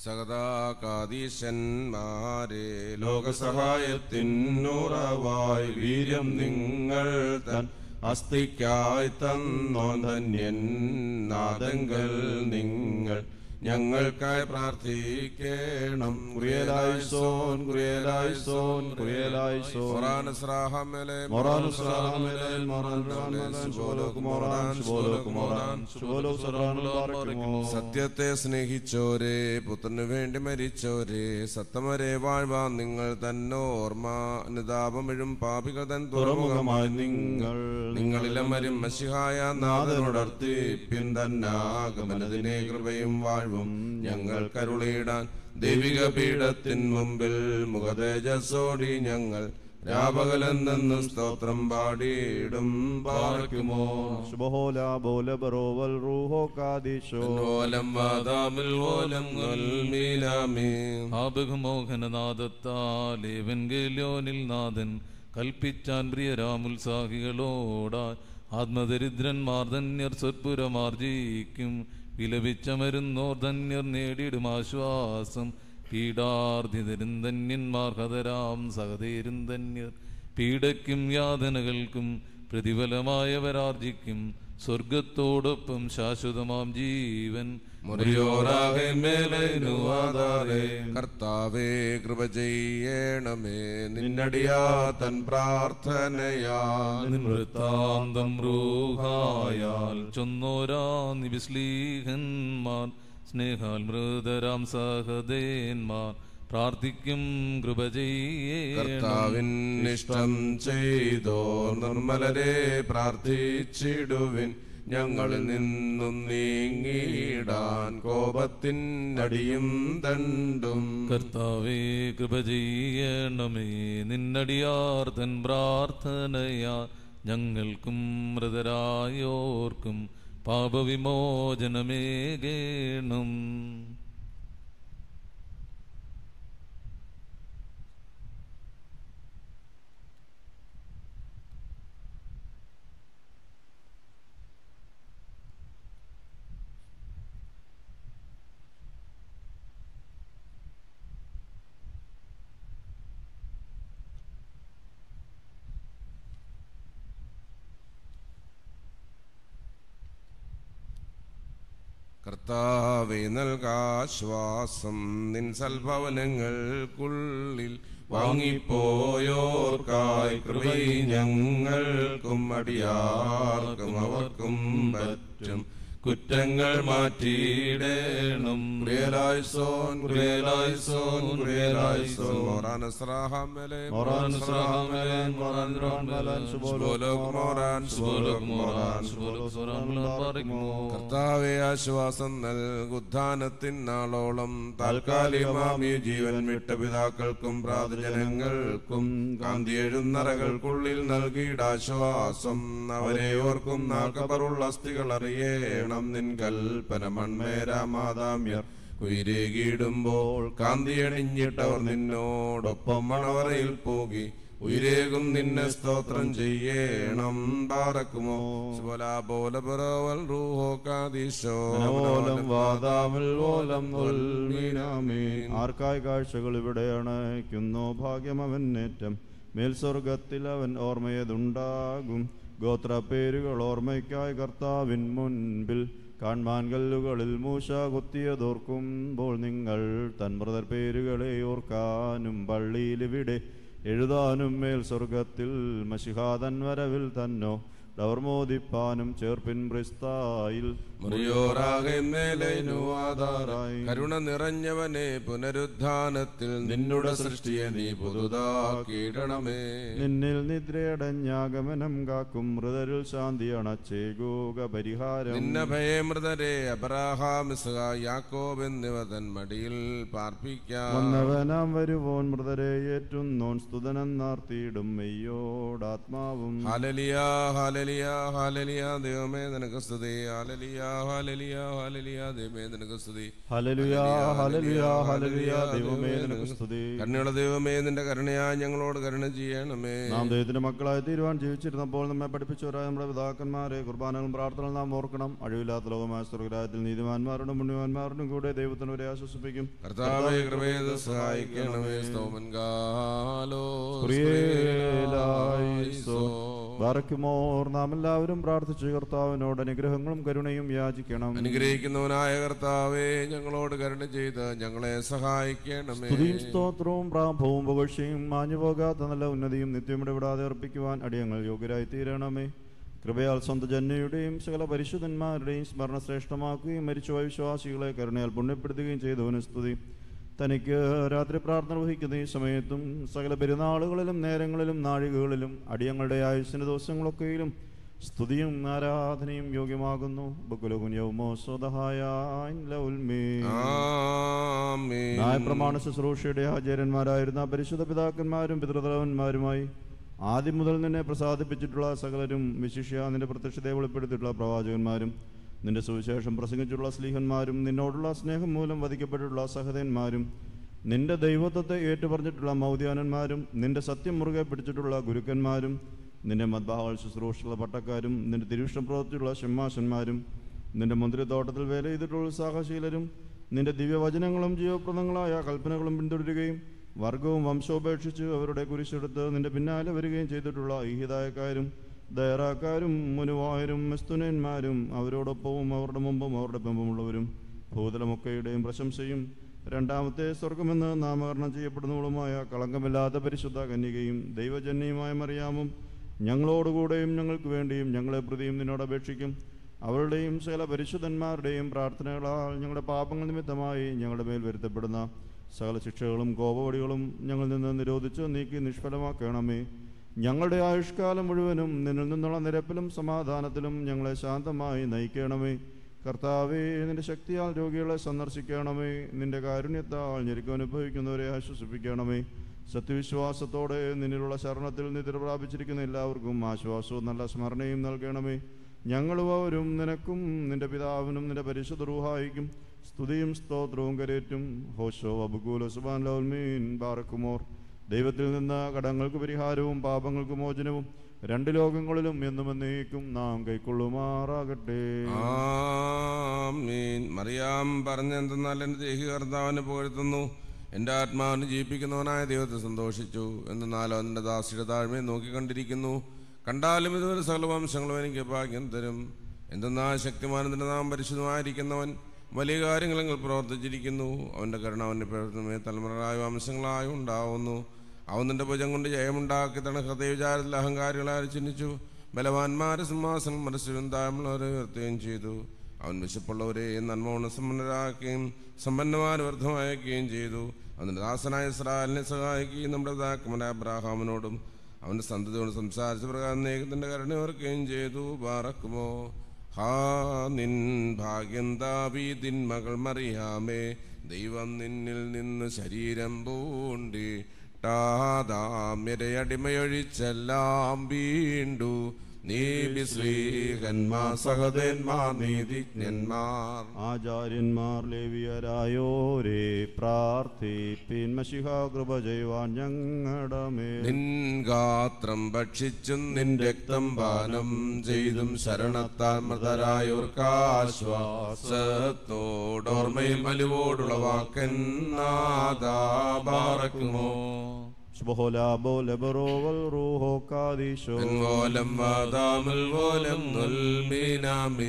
സകതാകാതീശന്മാരെ ലോകസഹായത്തിനുറവായി വീര്യം നിങ്ങൾ തൻ അസ്ഥിക്കായി തന്നോൻ ധന്യൻ നാദങ്കൽ നിങ്ങൾ ഞങ്ങൾക്കായി പ്രാർത്ഥിക്കണം കുറിയലായിസോൻ കുറിയലായിസോൻ കുറിയലായിസോൻ മൊറാനസ്രാഹമേലെ മൊറാനുസ്രാഹമേലേൽ മൊറാനുസ്രാഹമേലേൽ ശുഭോലോക് മൊറാൻ ശുഭോലോക് മൊറാൻ ശുഭോലോക് സറാനുൽ ബാറക്കുമോ. സത്യത്തെ സ്നേഹിച്ചോരെ പുത്രനു വേണ്ടി മരിച്ചോരെ സത്തമരെ വാഴ്വാൻ നിങ്ങൾ തന്നോർമ്മ അനുതാപമിഴും പാപികൾ തൻ തുറമുഖമായി തുറമുഖമായി നിങ്ങൾ നിങ്ങളിലമരും മഷിഹായ നാഥനോടർത്തിപ്പിൻ തന്നാഗമനതിനെ കൃപയും വാഴ്വും ഞങ്ങൾ കരുളിയിടാൻ ദൈവിക പീഠത്തിൻ മുമ്പിൽ മുഖതേജസ്സോടി ഞങ്ങൾ രാപകലെന്നെന്നും സ്തോത്രം പാടിയിടും പാർക്കുമോ ശുഭഹോല ബോല ബറോവൽ റൂഹോ കാദിശോ ഓലം വാദാമിൽ ഓലം മീനാമീ ആബഹമോഹനനാദത്താലേവൻഗേല്യോനിൽ നാഥൻ കൽപ്പിച്ചാൻ പ്രിയരാമുത്സാഹികളോടാ ആത്മദരിദ്രന്മാർ ധന്യർ സ്വത്പുരമാർജിക്കും വിലപിച്ചമരുന്നോർ ധന്യർ നേടിയിടും ആശ്വാസം പീഡാർദ്ധിതരും ധന്യന്മാർ ഹതരാം സഹതേരും ധന്യർ പീഡയ്ക്കും യാതനകൾക്കും പ്രതിഫലമായവരാർജിക്കും സ്വർഗത്തോടൊപ്പം ശാശ്വതമാം ജീവൻ മുറിയോറാകെ മേലനുവാദാരെ കർത്താവേ കൃപ ചെയ്യണമേ നിന്നടിയാ തൻ പ്രാർത്ഥനയാ വൃത്താന്തം റൂഹായാൽ ചൊന്നോരാ നിവിശ്ലീഹന്മാർ സ്നേഹാൽ മൃതരാം സഹദേന്മാർ പ്രാർത്ഥിക്കും കൃപ ചെയ്യണം കർത്താവിൻ ഇഷ്ടം ചെയ്തോ നിർമ്മലരെ പ്രാർത്ഥിച്ചിടുവിൻ ഞങ്ങളിൽ നിന്നും നീങ്ങിയിടാൻ കോപത്തിൻ അടിയും തണ്ടും കർത്താവേ കൃപ ചെയ്യണമേ നിന്നടിയാർ തൻ പ്രാർത്ഥനയാ ഞങ്ങൾക്കും മൃതരായോർക്കും പാപവിമോചനമേകേണം കർത്താവെ നൽകാശ്വാസം നിൻ സൽഭവനങ്ങൾക്കുള്ളിൽ വാങ്ങിപ്പോയോർക്കായി കൃപയി ഞങ്ങൾക്കും അടിയാർക്കും അവർക്കും പറ്റും കുറ്റങ്ങൾ മാറ്റിയിടേണം കുറിയലായിസോൻ കുറിയലായിസോൻ കുറിയലായിസോൻ മോറാനസ്രാഹാമേലെ മൊറാനുസ്രാഹമേലേൽ മൊറാനുസ്രാഹമേലേൽ ശുഭോലോക് മൊറാൻ ശുഭോലോക് മൊറാൻ ശുഭോലോക് സറാനുൽ ബാറക്കുമോ. കർത്താവെ ആശ്വാസം നൽകുദ്ധാനത്തിൻ നാളോളം താൽക്കാലികമാമി ജീവൻ വിട്ട പിതാക്കൾക്കും പ്രാതജനങ്ങൾക്കും കാന്തി എഴുന്നറകൾക്കുള്ളിൽ നൽകിയിടാശ്വാസം അവരെ ഓർക്കും നാക്കപ്പറുള്ള അസ്ഥികൾ അറിയണം നിൻ കൽപ്പന മൺമേരാമാതാമ്യർ കുയിരേകിയിടുമ്പോൾ കാന്തിയണിഞ്ഞിട്ടവർ നിന്നോടൊപ്പം മണവറയിൽ പോകി ഉയരേകും നിന്നെ സ്തോത്രം ചെയ്യണം പാറക്കുമോ പോല പിറവൽ റൂഹോ കാദീശോ ഓലം വാദാമിൽ ഓലം ഉൽമീനാമീൻ. ആർക്കായി കാഴ്ചകൾ ഇവിടെ അണയ്ക്കുന്നു ഭാഗ്യം അവനേറ്റം മേൽസ്വർഗത്തിൽ അവൻ ഓർമ്മയതുണ്ടാകും ഗോത്രപ്പേരുകൾ ഓർമ്മയ്ക്കായി കർത്താവിൻ മുൻപിൽ കാൺമാൻ കല്ലുകളിൽ മൂശ കുത്തിയതോർക്കുമ്പോൾ നിങ്ങൾ തൻമൃതർ പേരുകളെ ഓർക്കാനും പള്ളിയിലിവിടെ എഴുതാനും മേൽ സ്വർഗത്തിൽ മഷിഹാതൻ വരവിൽ തന്നോ ഡവർമോദിപ്പാനും ചേർപ്പിൻ ബ്രിസ്തായിൽ മുറിയോറാകെ മേലേനു ആധാരായി കരുണ നിറഞ്ഞവനെ പുനരുദ്ധാനത്തിൽ നിന്നുടെ സൃഷ്ടിയെ നീ പുതുതാക്കിയിടണമേ നിന്നിൽ നിദ്രയടഞ്ഞാഗമനം കാക്കും മൃതരിൽ ശാന്തി അണച്ചേകൂക പരിഹാരം നിന്ന ഭയമൃതരെ അബ്രാഹാം ഇസ്ഹാ, യാക്കോബ് എന്നിവ തൻ മടിയിൽ പാർപ്പിക്കാം വന്നവനാം വരുവോൻ മൃതരെ ഏറ്റുന്നോൻ സ്തുതനെന്നാർത്തിയിടും മെയ്യോടാത്മാവും ഹലലിയ ഹലലിയ ഹാലലിയ ഹാലലിയ ദൈവമേ നിനക്ക് സ്തുതി ഹാലലിയ ഹാലലിയ ഹാലലിയ ദൈവമേ നിനക്ക് സ്തുതി ഹല്ലേലൂയ ഹല്ലേലൂയ ഹല്ലേലൂയ ദൈവമേ നിനക്ക് സ്തുതി കരുണയുള്ള ദൈവമേ നിന്റെ കരുണയാ ഞങ്ങളോട് കരുണ ചെയ്യണമേ നാം ദൈവത്തിന്റെ മക്കളായി തീരുവാൻ ജീവിച്ചിരുന്നപ്പോൾ നമ്മെ പഠിപ്പിച്ചവരായ നമ്മുടെ പിതാക്കന്മാരെ കുർബാനകളും പ്രാർത്ഥനകളും നാം ഓർക്കണം അഴിവില്ലാത്ത ലോകമായ സ്വർഗരാജ്യത്തിൽ നീതിമാന്മാരുടെ പുണ്യവാന്മാരുടെ കൂടെ ദൈവത്തിനവരെ ആശ്വസിപ്പിക്കും കർത്താവേ കൃപയത് സഹായിക്കണമേ സ്തോമൻകാലോ പ്രിയേലായിസോ. ബാറക്കുമോർ നാം എല്ലാവരും പ്രാർത്ഥിച്ചു കർത്താവിനോട് അനുഗ്രഹങ്ങളും കരുണയും യാചിക്കണം അനുഗ്രഹിക്കുന്നവനായ കർത്താവേ ഞങ്ങളോട് കരുണ ചെയ്ത് ഞങ്ങളെ സഹായിക്കണമേ സ്തുതിയും സ്തോത്രവും പ്രാഭവും പുകഴ്ചയും മാഞ്ഞുപോകാത്ത നല്ല ഉന്നതിയും നിത്യം ഇടപെടാതെ അർപ്പിക്കുവാൻ അടിയങ്ങൾ യോഗ്യരായി തീരണമേ കൃപയാൽ സ്വന്തം ജന്മയുടെയും സകല പരിശുദ്ധന്മാരുടെയും സ്മരണ ശ്രേഷ്ഠമാക്കുകയും മരിച്ചുപോയ വിശ്വാസികളെ കരുണയാൽ പുണ്യപ്പെടുത്തുകയും ചെയ്തവന് സ്തുതി തനിക്ക് രാത്രി പ്രാർത്ഥന വഹിക്കുന്ന ഈ സമയത്തും സകല പെരുന്നാളുകളിലും നേരങ്ങളിലും നാഴികകളിലും അടിയങ്ങളുടെ ആയുസ്സിന്റെ ദിവസങ്ങളൊക്കെയിലും സ്തുതിയും ആരാധനയും യോഗ്യമാകുന്നു ബുക്കുലകുഞ്ഞവുമോ സ്വതഹായ ആമേൻ ന്യായപ്രമാണ ശുശ്രൂഷയുടെ ആചാര്യന്മാരായിരുന്ന പരിശുദ്ധ പിതാക്കന്മാരും പിതൃതലവന്മാരുമായി ആദ്യം മുതൽ നിന്നെ പ്രസാദിപ്പിച്ചിട്ടുള്ള സകലരും വിശിഷ്യ നിന്റെ പ്രത്യക്ഷതയെ വെളിപ്പെടുത്തിയിട്ടുള്ള പ്രവാചകന്മാരും നിന്റെ സുവിശേഷം പ്രസംഗിച്ചിട്ടുള്ള സ്ലീഹന്മാരും നിന്നോടുള്ള സ്നേഹം മൂലം വധിക്കപ്പെട്ടിട്ടുള്ള സഹതന്മാരും നിന്റെ ദൈവത്വത്തെ ഏറ്റുപറഞ്ഞിട്ടുള്ള മൗദ്യാനന്മാരും നിന്റെ സത്യം മുറുകെ പിടിച്ചിട്ടുള്ള ഗുരുക്കന്മാരും നിന്റെ മദ്ബാഹൾ ശുശ്രൂഷയുള്ള പട്ടക്കാരും നിന്റെ തിരുവിഷ്ടം പ്രവർത്തിച്ചുള്ള ഷമ്മാശന്മാരും നിന്റെ മുന്തിരിത്തോട്ടത്തിൽ വേല ചെയ്തിട്ടുള്ള ഉത്സാഹശീലരും നിന്റെ ദിവ്യവചനങ്ങളും ജീവപ്രദങ്ങളായ കൽപ്പനകളും പിന്തുടരുകയും വർഗവും വംശോപേക്ഷിച്ച് അവരുടെ കുരിശെടുത്ത് നിന്റെ പിന്നാലെ വരികയും ചെയ്തിട്ടുള്ള ഈഹിതായക്കാരും ദയറാക്കാരും മുനുവായരും മെസ്തുനന്മാരും അവരോടൊപ്പവും അവരുടെ മുമ്പും അവരുടെ പിമ്പുമുള്ളവരും ഭൂതലമൊക്കെയുടെയും പ്രശംസയും രണ്ടാമത്തെ സ്വർഗമെന്ന് നാമകരണം ചെയ്യപ്പെടുന്നവളുമായ കളങ്കമില്ലാത്ത പരിശുദ്ധ കന്യകയും ദൈവജന്യയുമായ മറിയാമും ഞങ്ങളോടുകൂടെയും ഞങ്ങൾക്ക് വേണ്ടിയും ഞങ്ങളെ പ്രതിയും നിന്നോട് അപേക്ഷിക്കും അവരുടെയും സകല പരിശുദ്ധന്മാരുടെയും പ്രാർത്ഥനകളാൽ ഞങ്ങളുടെ പാപങ്ങൾ നിമിത്തമായി ഞങ്ങളുടെ മേൽ വരുത്തപ്പെടുന്ന സകല ശിക്ഷകളും കോപവടികളും ഞങ്ങളിൽ നിന്ന് നിരോധിച്ച് നീക്കി നിഷ്ഫലമാക്കണമേ ഞങ്ങളുടെ ആയുഷ്കാലം മുഴുവനും നിന്നിൽ നിന്നുള്ള നിരപ്പിലും സമാധാനത്തിലും ഞങ്ങളെ ശാന്തമായി നയിക്കണമേ കർത്താവേ നിന്റെ ശക്തിയാൽ രോഗികളെ സന്ദർശിക്കണമേ നിന്റെ കാരുണ്യത്താൽ ഞെരുക്കം അനുഭവിക്കുന്നവരെ ആശ്വസിപ്പിക്കണമേ സത്യവിശ്വാസത്തോടെ നിന്നിലുള്ള ശരണത്തിൽ നിദ്ര പ്രാപിച്ചിരിക്കുന്ന എല്ലാവർക്കും ആശ്വാസവും നല്ല സ്മരണയും നൽകണമേ ഞങ്ങളും അവരും നിനക്കും നിന്റെ പിതാവിനും നിന്റെ പരിശുദ്ധ റൂഹായിക്കും സ്തുതിയും സ്തോത്രവും കരേറ്റും ഹോശോ അബുകൂല സുബാൻ ലൗൽമീൻ ബാറക്കുമോർ ദൈവത്തിൽ നിന്ന് കടങ്ങൾക്ക് പരിഹാരവും പാപങ്ങൾക്ക് മോചനവും രണ്ട് ലോകങ്ങളിലും എന്നും എന്നേക്കും നാം കൈക്കൊള്ളുമാറാകട്ടെ ആമീൻ മറിയാം പറഞ്ഞെന്തെന്നാൽ എൻ്റെ ദേഹി കർത്താവിനെ പുകഴ്ത്തുന്നു എൻ്റെ ആത്മാവിനെ ജീവിപ്പിക്കുന്നവനായ ദൈവത്തെ സന്തോഷിച്ചു എന്തെന്നാലോ എൻ്റെ ദാസിയുടെ താഴ്മയെ നോക്കിക്കണ്ടിരിക്കുന്നു കണ്ടാലും ഇതുവരെ സകല വംശങ്ങളും എനിക്ക് ഭാഗ്യം തരും എന്തെന്നാൽ ശക്തിമാനത്തിൻ്റെ നാം പരിശുദ്ധമായിരിക്കുന്നവൻ വലിയ കാര്യങ്ങൾ നിങ്ങൾ പ്രവർത്തിച്ചിരിക്കുന്നു അവൻ്റെ കരുണ അവൻ്റെ പ്രവർത്തനമേ തലമുറകളായ വംശങ്ങളായി ഉണ്ടാവുന്നു അവൻ നിന്റെ ഭുജം കൊണ്ട് ജയമുണ്ടാക്കി തണ ഹൃദയവിചാരത്തിൽ അഹങ്കാരികളെ ചിഹ്നിച്ചു ബലവാന്മാരെ സിംഹാസനം മനസ്സിലും താഴ്മുള്ളവരെ ഉയർത്തുകയും ചെയ്തു അവൻ വിശപ്പുള്ളവരെ നന്മോണ സമ്പന്നരാക്കുകയും സമ്പന്നമാരെ വ്യർത്ഥമാക്കുകയും ചെയ്തു അവൻ്റെ ദാസനായ ഇസ്രായേലിനെ സഹായിക്കുകയും നമ്മുടെ പിതാക്കന്മാരായ അബ്രാഹാമിനോടും അവൻ്റെ സന്തതിയോട് സംസാരിച്ച പ്രകാരം നേകത്തിൻ്റെ കരുണ ഓർക്കുകയും ചെയ്തു ബാറക്കുമോ ഹാ നിൻ ഭാഗ്യം ദാവീദിൻ മകൾ മറിയാമേ ദൈവം നിന്നിൽ നിന്ന് ശരീരം പൂണ്ടി ടിമയൊഴിച്ചെല്ലാം വീണ്ടു നീ ശ്രീഹന്മാർ സഹതന്മാർ നീതിജ്ഞന്മാർ ആചാര്യന്മാർ ലേവിയരായോരേ പ്രാർത്ഥിപ്പിൻ മഷിഹ കൃപ ചെയ്യുവാൻ ഞങ്ങളുടെ മേൽ നിൻ ഗാത്രം ഭക്ഷിച്ചും നിൻ രക്തം പാനം ചെയ്തും ശരണത്താൽ മൃതരായോർക്കാശ്വാസത്തോടോർമ്മയിൽ മലിവോടുള്ള വാക്കെന്നാദാബാറക്കുമോ ശുഭഹോല ബോല ബറോവൽ റൂഹോ കാദീശോ പോലം വാദാമുൽ പോലം നുൽമീനാമി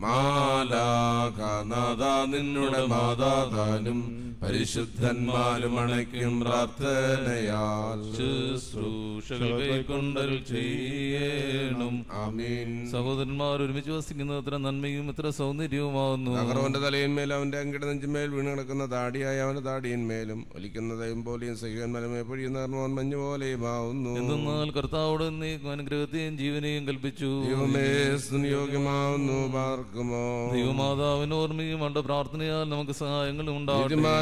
മാലാഖനാഥ നിന്നുടെ മാതാതാനും പരിശുദ്ധന്മാരും അണയ്ക്കും പ്രാർത്ഥനയാൽ ശുശ്രൂഷകൾ കൈക്കൊണ്ടൽ ചെയ്യണം ആമീൻ സഹോദരന്മാർ ഒരുമിച്ച് വസിക്കുന്നത് എത്ര നന്മയും എത്ര സൗന്ദര്യവുമാവുന്നു നഗറവന്റെ തലയിന്മേൽ അവന്റെ അങ്കിട നെഞ്ചിന്മേൽ വീണ് കിടക്കുന്ന താടിയായ അവന്റെ താടിയന്മേലും ഒലിക്കുന്നതയും പോലെയും സഹികന്മലമേ പൊഴിയുന്ന കർമ്മവൻ മഞ്ഞു പോലെയും ആവുന്നു എന്തെന്നാൽ കർത്താവോട് നീക്കും അനുഗ്രഹത്തെയും ജീവനെയും കൽപ്പിച്ചു ദൈവമേ സ്തുനിയോഗ്യമാവുന്നു പാർക്കുമോ ദൈവമാതാവിന് ഓർമ്മയും അവന്റെ പ്രാർത്ഥനയാൽ നമുക്ക് സഹായങ്ങളും ഉണ്ടാവട്ടെ നീതിമാൻ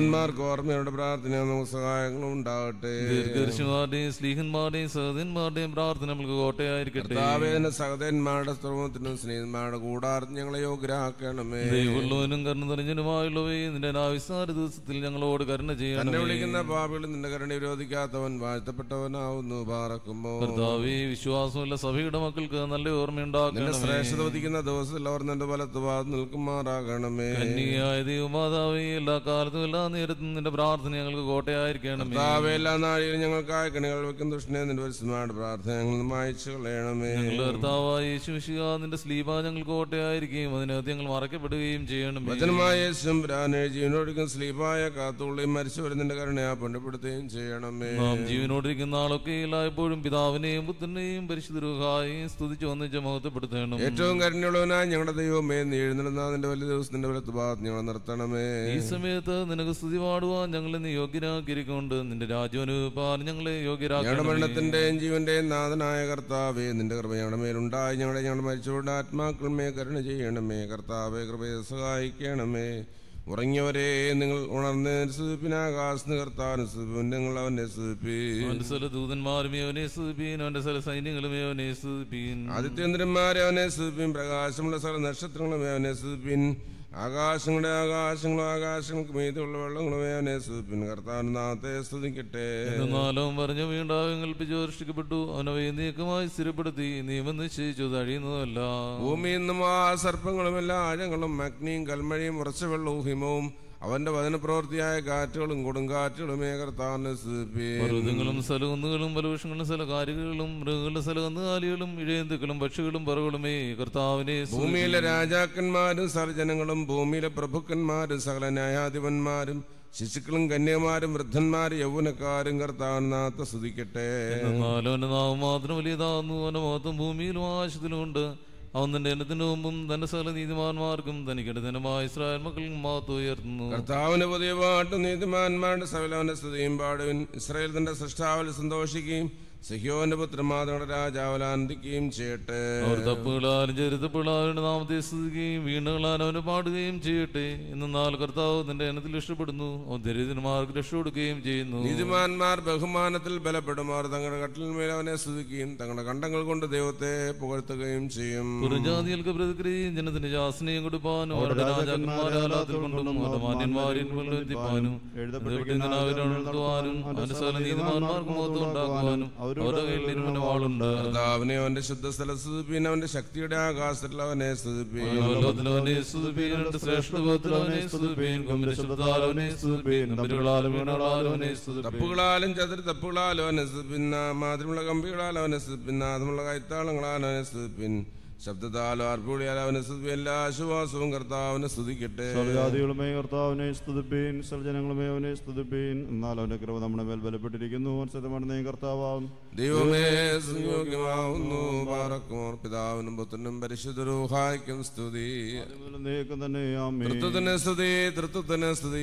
നീതിമാന്മാർക്ക് ഓർമ്മയുടെ പ്രാർത്ഥന നമുക്ക് സഹായങ്ങളും ഉണ്ടാകട്ടെ ദീർഘദർശിമാരുടെയും സ്ലീഹന്മാരുടെയും സഹോദരന്മാരുടെയും പ്രാർത്ഥന നമ്മൾക്ക് കോട്ടയായിരിക്കട്ടെ കർത്താവേദന സഹോദരന്മാരുടെ സ്ത്രവത്തിനും സ്നേഹിതന്മാരുടെ കൂടാരത്തിന് ഞങ്ങളെ യോഗ്യരാക്കണമേ ദൈവമുള്ളവനും കരുണ നിറഞ്ഞനുമായുള്ളവയെ നിന്റെ ആവിസ്താര ദിവസത്തിൽ ഞങ്ങളോട് കരുണ തന്നെ ചെയ്യണമേ വിളിക്കുന്ന പാപികൾ നിന്റെ കരുണ വിരോധിക്കാത്തവൻ വാഴ്ത്തപ്പെട്ടവനാവുന്നു പാറക്കുമ്പോ കർത്താവേ വിശ്വാസമുള്ള സഭയുടെ മക്കൾക്ക് നല്ല നിന്റെ ഓർമ്മയുണ്ടാക്കണമേ ശ്രേഷ്ഠത വധിക്കുന്ന ദിവസത്തിൽ അവർ നിന്റെ വലത്ത് ഭാഗത്ത് നിൽക്കുമാറാകണമേ കന്യകയായ ദൈവമാതാവേ എല്ലാ കാലത്തും എല്ലാ നേരത്തും നിന്റെ പ്രാർത്ഥന ഞങ്ങൾക്ക് കോട്ടയായിരിക്കണമേ കർത്താവേ എല്ലാ നാഴികളും ഞങ്ങൾക്കായി കണികൾ വെക്കുന്ന ദുഷ്ടനെ നിന്റെ പരിശുദ്ധമായ പ്രാർത്ഥന ഞങ്ങൾ നിന്ന് മായച്ചു കളയണമേ ഞങ്ങളുടെ കർത്താവായ യേശുമിശിക നിന്റെ സ്ലീപ ഞങ്ങൾക്ക് കോട്ടയായിരിക്കുകയും അതിനകത്ത് ഞങ്ങൾ മറക്കപ്പെടുകയും ചെയ്യണമേ വചനമായ യേശുരാനെ ജീവനോടിക്കുന്ന സ്ലീപായ കാത്തുള്ളിയും മരിച്ചവരെ നിന്റെ കരുണയാ പണ്ടപ്പെടുത്തുകയും ചെയ്യണമേ നാം ജീവനോടിരിക്കുന്ന ആളൊക്കെ എല്ലായ്പ്പോഴും പിതാവിനെയും പുത്രനെയും പരിശുദ്ധരുഹായും സ്തുതിച്ച് വന്നിച്ച് മഹത്വപ്പെടുത്തണം ഏറ്റവും കരുണയുള്ളവനായ ഞങ്ങളുടെ ദൈവമേ നീ എഴുന്നള്ളുന്ന നിന്റെ വലിയ ദിവസം നിന്റെ വലത്ത് ഭാഗത്ത് ഞങ്ങളെ നിർത്തണമേ ഈ സമയത്ത് നിനക്ക് സ്തുതി പാടുവാൻ ഞങ്ങളെ നീ യോഗ്യരാക്കിയിരിക്കൊണ്ട് നിന്റെ രാജ്യവനുപാൻ ഞങ്ങളെ ഞങ്ങളുടെ യോഗ്യരാക്കണം മരണത്തിന്റെയും ജീവന്റെയും നാഥനായ കർത്താവേ നിന്റെ കൃപ ഞങ്ങളുടെ മേലുണ്ടായി ഞങ്ങളെ ഞങ്ങളുടെ മരിച്ചവരുടെ ആത്മാക്കളുമേ കരുണ ചെയ്യണമേ കർത്താവേ കൃപയെ സഹായിക്കണമേ ഉറങ്ങിയവരെ നിങ്ങൾ ഉണർന്ന് സുതിപ്പിന് ആകാശത്ത് കർത്താവിന് സുതിപ്പിൻ നിങ്ങൾ അവന്റെ സുതിപ്പി അവന്റെ സ്ഥല ദൂതന്മാരും അവനെ സ്തുതിപ്പീൻ അവന്റെ സ്ഥല സൈന്യങ്ങളും അവനെ സ്തുതിപ്പീൻ ആദിത്യന്ദ്രന്മാരെ അവനെ സുതിപ്പിൻ പ്രകാശമുള്ള സകല നക്ഷത്രങ്ങളും അവനെ സുതിപ്പിൻ ആകാശങ്ങളുടെ ആകാശങ്ങളും ആകാശങ്ങൾക്ക് മീതുള്ള വെള്ളങ്ങളും അവനെ സുതിപ്പിൻ കർത്താവിന് നാമത്തെ സ്തുതിക്കട്ടെ എന്നാലും പറഞ്ഞു വീണ്ടാവും കൽപ്പിച്ചു അനുഷ്ഠിക്കപ്പെട്ടു അവനവയെ നീക്കമായി സ്ഥിരപ്പെടുത്തി നിയമം നിശ്ചയിച്ചു തഴിയുന്നതല്ല ഭൂമിയിൽ നിന്നും ആ സർപ്പങ്ങളും എല്ലാ ആഴങ്ങളും അഗ്നിയും കൽമഴയും ഉറച്ച വെള്ളവും ഹിമവും അവന്റെ വചനപ്രവൃത്തിയായ കാറ്റുകളും കൊടുങ്കാറ്റുകളുമേ കർത്താവിനെ സ്തുതിപ്പീൻ പർവ്വതങ്ങളും സ്ഥലകുന്നുകളും പലവൃക്ഷങ്ങളും സ്ഥലകാരികളും മൃഗങ്ങളുടെ സ്ഥലകന്നുകാലികളും ഇഴയന്തുക്കളും പക്ഷികളും പറകളുമേ കർത്താവിനെ സ്തുതി. ഭൂമിയിലെ രാജാക്കന്മാരും സർജനങ്ങളും ഭൂമിയിലെ പ്രഭുക്കന്മാരും സകല ന്യായാധിപന്മാരും ശിശുക്കളും കന്യമാരും വൃദ്ധന്മാരും യൗവനക്കാരും കർത്താവിനാത്ത സ്തുതിക്കട്ടെ എന്നാലും അവന്റെ നാമം മാത്രം വലിയതാകുന്നു അവന്റെ മഹത്വം ഭൂമിയിലും ആകാശത്തിലും ഉണ്ട് അവൻ തന്റെ എണ്ണത്തിന് മുമ്പും തന്റെ സകല നീതിമാന്മാർക്കും തനിക്കിടതനുമായ ഇസ്രായേൽ മക്കളും മഹത്വം ഉയർത്തുന്നു കർത്താവിന് പുതിയ പാട്ടും നീതിമാന്മാരുടെ സകലവന്റെ സ്തുതിയും പാടുവിൻ ഇസ്രായേൽ തന്റെ സൃഷ്ടാവിൽ സന്തോഷിക്കുകയും സിഹ്യോന്റെ പുത്രമാതങ്ങളുടെ രാജാവിൽ ആനന്ദിക്കുകയും ചെയ്യട്ടെ അവർ തപ്പുകളാലും ചരിത്രപ്പിള്ളാരുടെ നാമത്തെ സ്തുതിക്കുകയും വീണകളാൽ അവന് പാടുകയും ചെയ്യട്ടെ എന്നാൽ കർത്താവ് തന്റെ എണ്ണത്തിൽ ഇഷ്ടപ്പെടുന്നു അവൻ ദരിദ്രന്മാർക്ക് രക്ഷ കൊടുക്കുകയും ചെയ്യുന്നു നീതിമാന്മാർ ബഹുമാനത്തിൽ ബലപ്പെടും അവർ തങ്ങളുടെ കട്ടിലിന്മേൽ അവനെ സ്തുതിക്കുകയും തങ്ങളുടെ കണ്ടങ്ങൾ കൊണ്ട് ദൈവത്തെ പുകഴ്ത്തുകയും ചെയ്യും പുറജാതികൾക്ക് പ്രതിക്രിയയും ജനത്തിന് ശാസനയും കൊടുപ്പാനും അവരുടെ രാജാക്കന്മാരാലാത്തിൽ കൊണ്ടും അവരുടെ മാന്യന്മാരിൽ എത്തിപ്പാനും നടത്തുവാനും അവന്റെ സകല നീതിമാന്മാർക്ക് മഹത്വം ഉണ്ടാക്കുവാനും അവരുടെ കയ്യിൽ നിരുമന വാളുണ്ട് കർത്താവിനെ അവന്റെ ശുദ്ധസ്ഥല സ്തുതിപ്പീൻ അവന്റെ ശക്തിയുടെ ആകാശത്തിൽ അവനെ സ്തുതിപ്പീൻ ലോകത്തിലവനെ സ്തുതിപ്പീൻ അവന്റെ ശ്രേഷ്ഠ ഗോത്രവനെ സ്തുതിപ്പീൻ ഗംഭീര ശബ്ദത്താലവനെ സ്തുതിപ്പീൻ നമ്പരുകളാലും വീണകളാലും അവനെ സ്തുതിപ്പീൻ തപ്പുകളാലും ചതുര തപ്പുകളാലും അവനെ സ്തുതിപ്പിന്ന മാതിരിമുള്ള കമ്പികളാലും അവനെ സ്തുതിപ്പിൻ നാദമുള്ള കൈത്താളങ്ങളാലും അവനെ സ്തുതിപ്പിൻ ശബ്ദത്താലും ആർപ്പുളിയാലും അവനെ സ്തുതിപ്പിൻ എല്ലാ ആശ്വാസവും കർത്താവിനെ സ്തുതിക്കട്ടെ സർജാതികളുമേ കർത്താവിനെ സ്തുതിപ്പീൻ സർജനങ്ങളുമേ അവനെ സ്തുതിപ്പീൻ എന്നാൽ അവന്റെ കൃപ നമ്മുടെ മേൽ ബലപ്പെട്ടിരിക്കുന്നു സത്യമാണ് കർത്താവാകും ദൈവമേ സംയോഗ്യമാവുന്നു പാറക്കുമോർ പിതാവിനും പുത്രനും പരിശുദ്ധരൂഹായ്ക്കും സ്തുതി നീക്കം തന്നെ ആമേ തൃത്വത്തിന് സ്തുതി തൃത്വത്തിന് സ്തുതി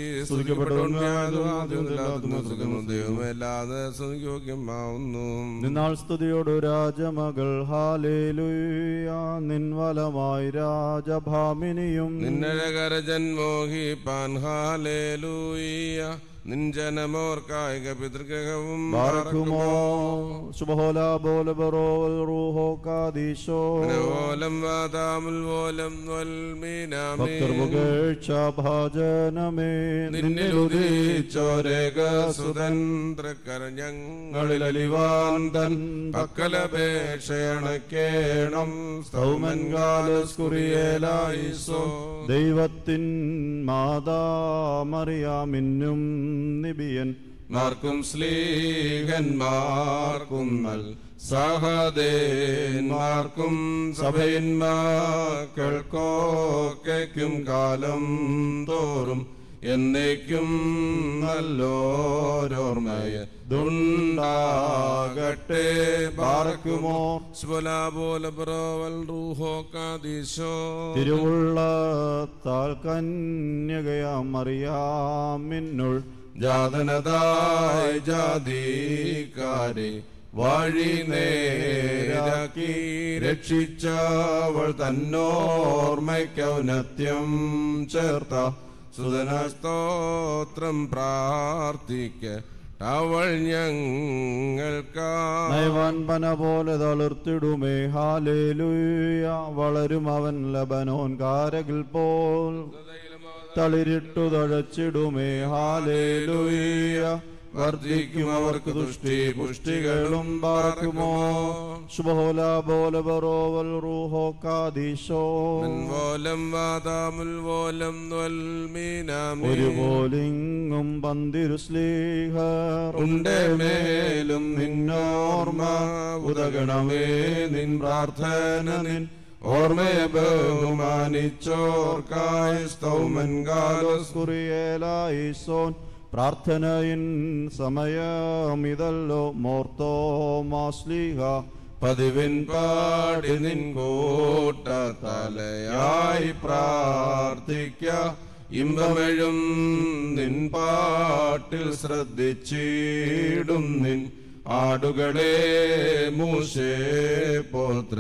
ദൈവമേ അല്ലാതെ സംയോഗ്യമാവുന്നു നിന്നാൾ സ്തുതിയോടു രാജമകൾ ഹാലേലുയ നിൻവലമായി രാജഭാമിനിയും നിന്നഴകരജൻ മോഹിപ്പാൻ ഹാലേലൂയ നിൻ ജനമോർക്കായിക പിതൃഗ്രഹവും ബാർക്കുമോ ശുഭഹോല ബോല ബറോൽ റൂഹോ കാദീശോ ഓലം വാതാമുൽ ഓലം വൽമീനാമേ ഭക്തർ മുകേഴ്ച ഭാജനമേ നിന്നിലുദീച്ചോരേക സുതന്ത്രക്കര ഞങ്ങളിൽ അലിവാൻ തൻ പക്കലപേക്ഷയണക്കേണം സ്തൗമൻകാലസ്കുറിയേലായിസോ ദൈവത്തിൻ മാതാമറിയാമിന്നും നിബിയൻ മാർക്കും സ്ലീഹന്മാർക്കും നൽ സഹദേന്മാർക്കും സഭയന്മാക്കൾക്കോക്കും കാലം തോറും എന്നേക്കും നല്ലോരോർമ്മയ ദുണ്ടാകട്ടെ പാർക്കുമോ സ്വലാപോല ബ്രോവൽ റൂഹോ കാദീശോ തിരുവുള്ള താൽ കന്യകയാം അറിയാമിന്നുൾ ജാതനതായി ജാതിക്കാരെ വഴി നേരാക്കി രക്ഷിച്ചവൾ തന്നോർമ്മയ്ക്കൗനത്യം ചേർത്ത സുതനസ്തോത്രം പ്രാർത്ഥിക്ക അവൾ ഞങ്ങൾക്കാ നയവാൻ പന പോലെ തളിർത്തിടുമേ ഹാലേലുയ വളരും അവൻ ലബനോൻ കാരകിൽ പോൽ തളിരിട്ടു തഴച്ചിടുമേ ഹാലേലുയ വർദ്ധിക്കും അവർക്ക് തുഷ്ടി പുഷ്ടികളും പാർക്കുമോ ശുഭോല പോലെ ബറോവൽ റൂഹോ കാദീശോ പോലം വാതാമുൽ പോലം ദ്വൽമീനാമി ഒരുപോലിങ്ങും പന്തിരു സ്ലീഹർ ഉണ്ടേ മേലും നിന്നോർമ്മ ഉദകണമേ നിൻ പ്രാർത്ഥന നിൻ ഓർമ്മയെ ബഹുമാനിച്ചോർക്കായി സ്തൗമൻ കാലോസ് കുറിയേലായിസോൻ പ്രാർത്ഥനയിൻ സമയമിതല്ലോ മോർത്തോ മാസ്ലിഹ പതിവിൻ പാടി നിൻ കൂട്ട തലയായി പ്രാർത്ഥിക്ക ഇമ്പമെഴും നിൻ പാട്ടിൽ ശ്രദ്ധിച്ചിടും നിൻ ആടുകളെ മൂശേ പോത്ര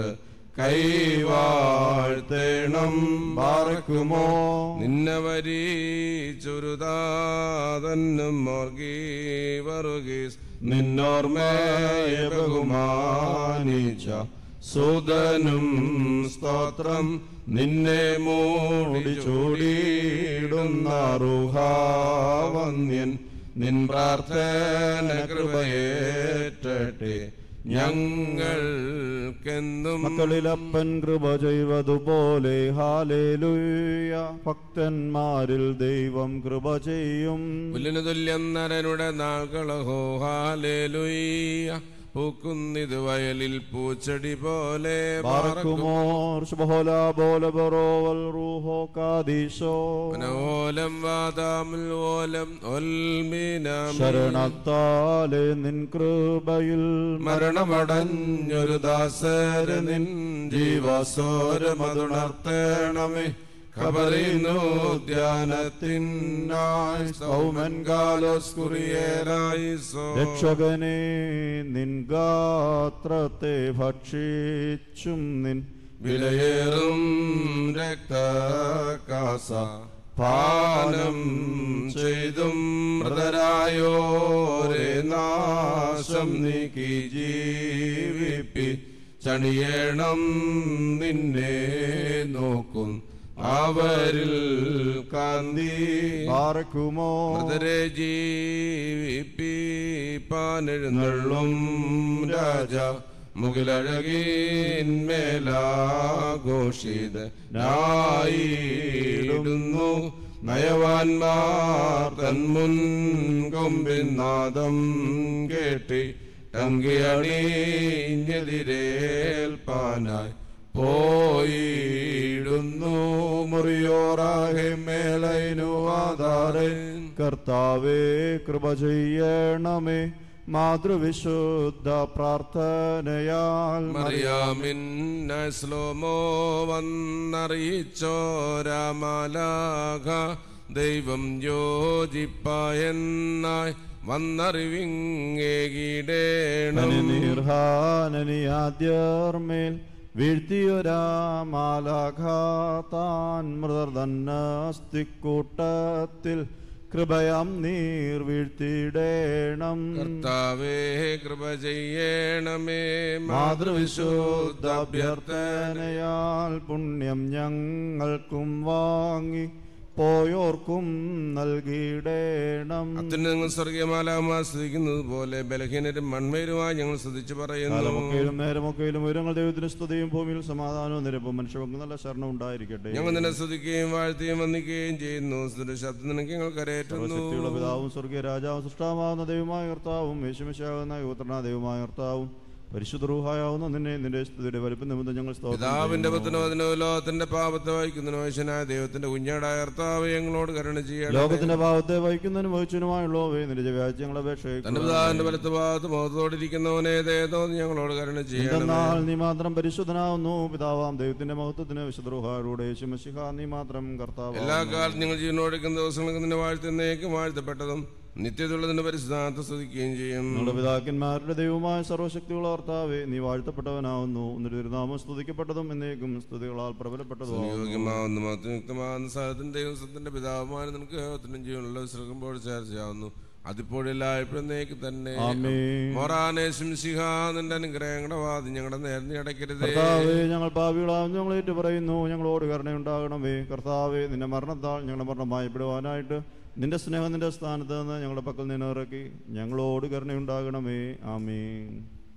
കൈവാഴ്ത്തേണം പാർക്കുമോ നിന്നെ വരി ചുരുതാതന്നും മോർഗീ വറുകീസ് നിന്നോർമ്മയെ ബഹുമാനിച്ച സുതനും സ്തോത്രം നിന്നെ മൂടി ചൂടിയിടുന്ന റുഹാവന്യൻ നിൻ പ്രാർത്ഥന കൃപയേറ്റട്ടെ ഞങ്ങൾക്കെന്നും മക്കളിലപ്പൻ കൃപ ചെയ്വതുപോലെ ഹാലേലുയ ഭക്തന്മാരിൽ ദൈവം കൃപ ചെയ്യും പുല്ലിനു തുല്യം നരനുടെ നാകളഹോ ഹാലേലുയ്യ പൂക്കുന്നിത് വയലിൽ പൂച്ചെടി പോലെ പാർക്കുമോർ ശുഭോല ബോല ബറോവൽ റൂഹോ കാദീശോ ഓലം വാതാമുൽ ഓലം ഒൽമീനാമി ശരണത്താലെ നിൻ കൃപയിൽ മരണമടഞ്ഞൊരു ദാസര നിൻ ജീവസോരമതുണർത്തേണമേ ഖബറിന്നു ധ്യാനത്തിനായി സൗമൻ കാലോസ് കുറിയേരായി സോ രക്ഷകനെ നിൻ ഗാത്രത്തെ ഭക്ഷിച്ചും നിൻ വിലയേറും രക്തകാസ പാനം ചെയ്തും മൃതരായോരെ നാശം നീക്കി ജീവിപ്പി ചണിയേണം നിന്നെ നോക്കും അവരിൽ കാന്തി പാർക്കുമോ മൃതരെ ജീവിപ്പിപ്പാനെഴുന്നള്ളും രാജ മുകിലഴകിന്മേലാഘോഷിത നായിടുന്നു നയവാൻമാർ തൻ മുൻകൊമ്പിൻ നാദം കേട്ടി ടങ്കിയണിഞ്ഞെതിരേൽപ്പാനായി പോയിടുന്നു മുറിയോറാകെ മേലൈനു ആധാരൻ കർത്താവേ കൃപ ചെയ്യണമേ മാതൃവിശുദ്ധ പ്രാർത്ഥനയാൽ മറിയാമിന്നസ്ലോമോ വന്നറിയിച്ചോരാമലാഘ ദൈവം യോജിപ്പായെന്നായി വന്നറിവിങ്ങേകിടേണം നിർഹാനനിയാദ്യർമേൽ വീഴ്ത്തിയൊരാമാലാഘാതാൻ മൃതർ തന്നസ്തിക്കൂട്ടത്തിൽ കൃപയാം നീർ വീഴ്ത്തിയിടേണം കർത്താവേ കൃപ ചെയ്യണമേ മാതൃവിശുദ്ധ അഭ്യർത്ഥനയാൽ പുണ്യം ഞങ്ങൾക്കും വാങ്ങി പോയോർക്കും നൽകിയിടേണം അത്യുന്നതങ്ങൾ സ്വർഗീയമാലാമ സ്തുതിക്കുന്നത് പോലെ ബലഹീനരും മൺമേരുമായി ഞങ്ങൾ സ്തുതിച്ചു പറയുന്നു കാലമൊക്കെയിലും നേരമൊക്കെയിലും ഉയരങ്ങൾ ദൈവത്തിന് സ്തുതിയും ഭൂമിയിൽ സമാധാനവും നിരപ്പും മനുഷ്യർക്ക് നല്ല ശരണം ഉണ്ടായിരിക്കട്ടെ ഞങ്ങൾ നിന്നെ സ്തുതിക്കുകയും വാഴ്ത്തുകയും വന്ദിക്കുകയും ചെയ്യുന്നു സ്തുതി ശബ്ദം നിനക്ക് ഞങ്ങൾ കരയേറ്റുന്നു ശക്തിയുള്ള പിതാവും സ്വർഗീയ രാജാവും സൃഷ്ടാവുന്ന ദൈവമായ കർത്താവും യേശുമിശാകുന്ന യുവത്രനാ ദൈവമായ കർത്താവും പരിശുദ്ധ റൂഹായാവുന്ന നിന്നെ നിന്റെ സ്തുതിയുടെ വലിപ്പം നിമിത്തം ഞങ്ങൾ സ്തോത്രം പിതാവിന്റെ ചെയ്യുന്നു. പുത്രനോ ലോകത്തിന്റെ പാപത്തെ വഹിക്കുന്നതിന് വശനായ ദൈവത്തിന്റെ കുഞ്ഞാടായ കർത്താവ് ഞങ്ങളോട് കരുണ ചെയ്യണം ലോകത്തിന്റെ ഭാവത്തെ വഹിക്കുന്നതിനും വഹിച്ചതിനുമായുള്ളവേ നിന്റെ വ്യാജ്യങ്ങളെ തന്റെ അപേക്ഷ പിതാവിന്റെ വലത്ത് ഭാഗത്ത് മുഖത്തോടിരിക്കുന്നവനെ ദേതോ ഞങ്ങളോട് കരുണ ചെയ്യണം എന്തെന്നാൽ നീ മാത്രം പരിശുദ്ധനാവുന്നു പിതാവാം ദൈവത്തിന്റെ മഹത്വത്തിന് വിശുദ്ധ റൂഹായുടെ യേശുമശിഹ നീ മാത്രം കർത്താവ് എല്ലാ കാലത്തും ഞങ്ങൾ ജീവനോടിക്കുന്ന ദിവസങ്ങൾക്ക് നിന്നെ വാഴ്ത്തുന്നേക്കും വാഴ്ത്തപ്പെട്ടതും നിത്യതയുള്ളതിന്റെ പരിശുദ്ധാർത്ഥ സ്തുതിക്കുകയും ചെയ്യും ഞങ്ങളുടെ പിതാക്കന്മാരുടെ ദൈവമായ സർവശക്തിയുള്ള കർത്താവേ നീ വാഴ്ത്തപ്പെട്ടവനാവുന്നു നിന്റെ തിരുനാമം സ്തുതിക്കപ്പെട്ടതും എന്നേക്കും സ്തുതികളാൽ പ്രബലപ്പെട്ടതും യോഗ്യമാവുന്നു മഹത്വയുക്തമാകുന്ന സ്ഥലത്തിന്റെ ദൈവത്തിന്റെ പിതാവുമാനും നിനക്ക് യോഗത്തിനും ജീവനുള്ള വിശ്രകുമ്പോൾ ചേർച്ചയാവുന്നു അതിപ്പോഴെല്ലായ്പ്പോഴും നേക്ക് തന്നെ ആമേൻ മൊറാനേശും സിഹ നിന്റെ അനുഗ്രഹങ്ങളുടെ വാദി ഞങ്ങളുടെ നേർന്നി അടയ്ക്കരുതേ കർത്താവേ ഞങ്ങൾ പാപികളാവും ഞങ്ങൾ ഏറ്റു പറയുന്നു ഞങ്ങളോട് കരുണയുണ്ടാകണമേ കർത്താവേ നിന്റെ മരണത്താൽ ഞങ്ങളുടെ മരണം ഭയപ്പെടുവാനായിട്ട് നിന്റെ സ്നേഹം നിന്റെ സ്ഥാനത്ത് നിന്ന് ഞങ്ങളുടെ പക്കൽ നിന്ന് ഇറക്കി ഞങ്ങളോട് കരുണയുണ്ടാകണമേ ആമേൻ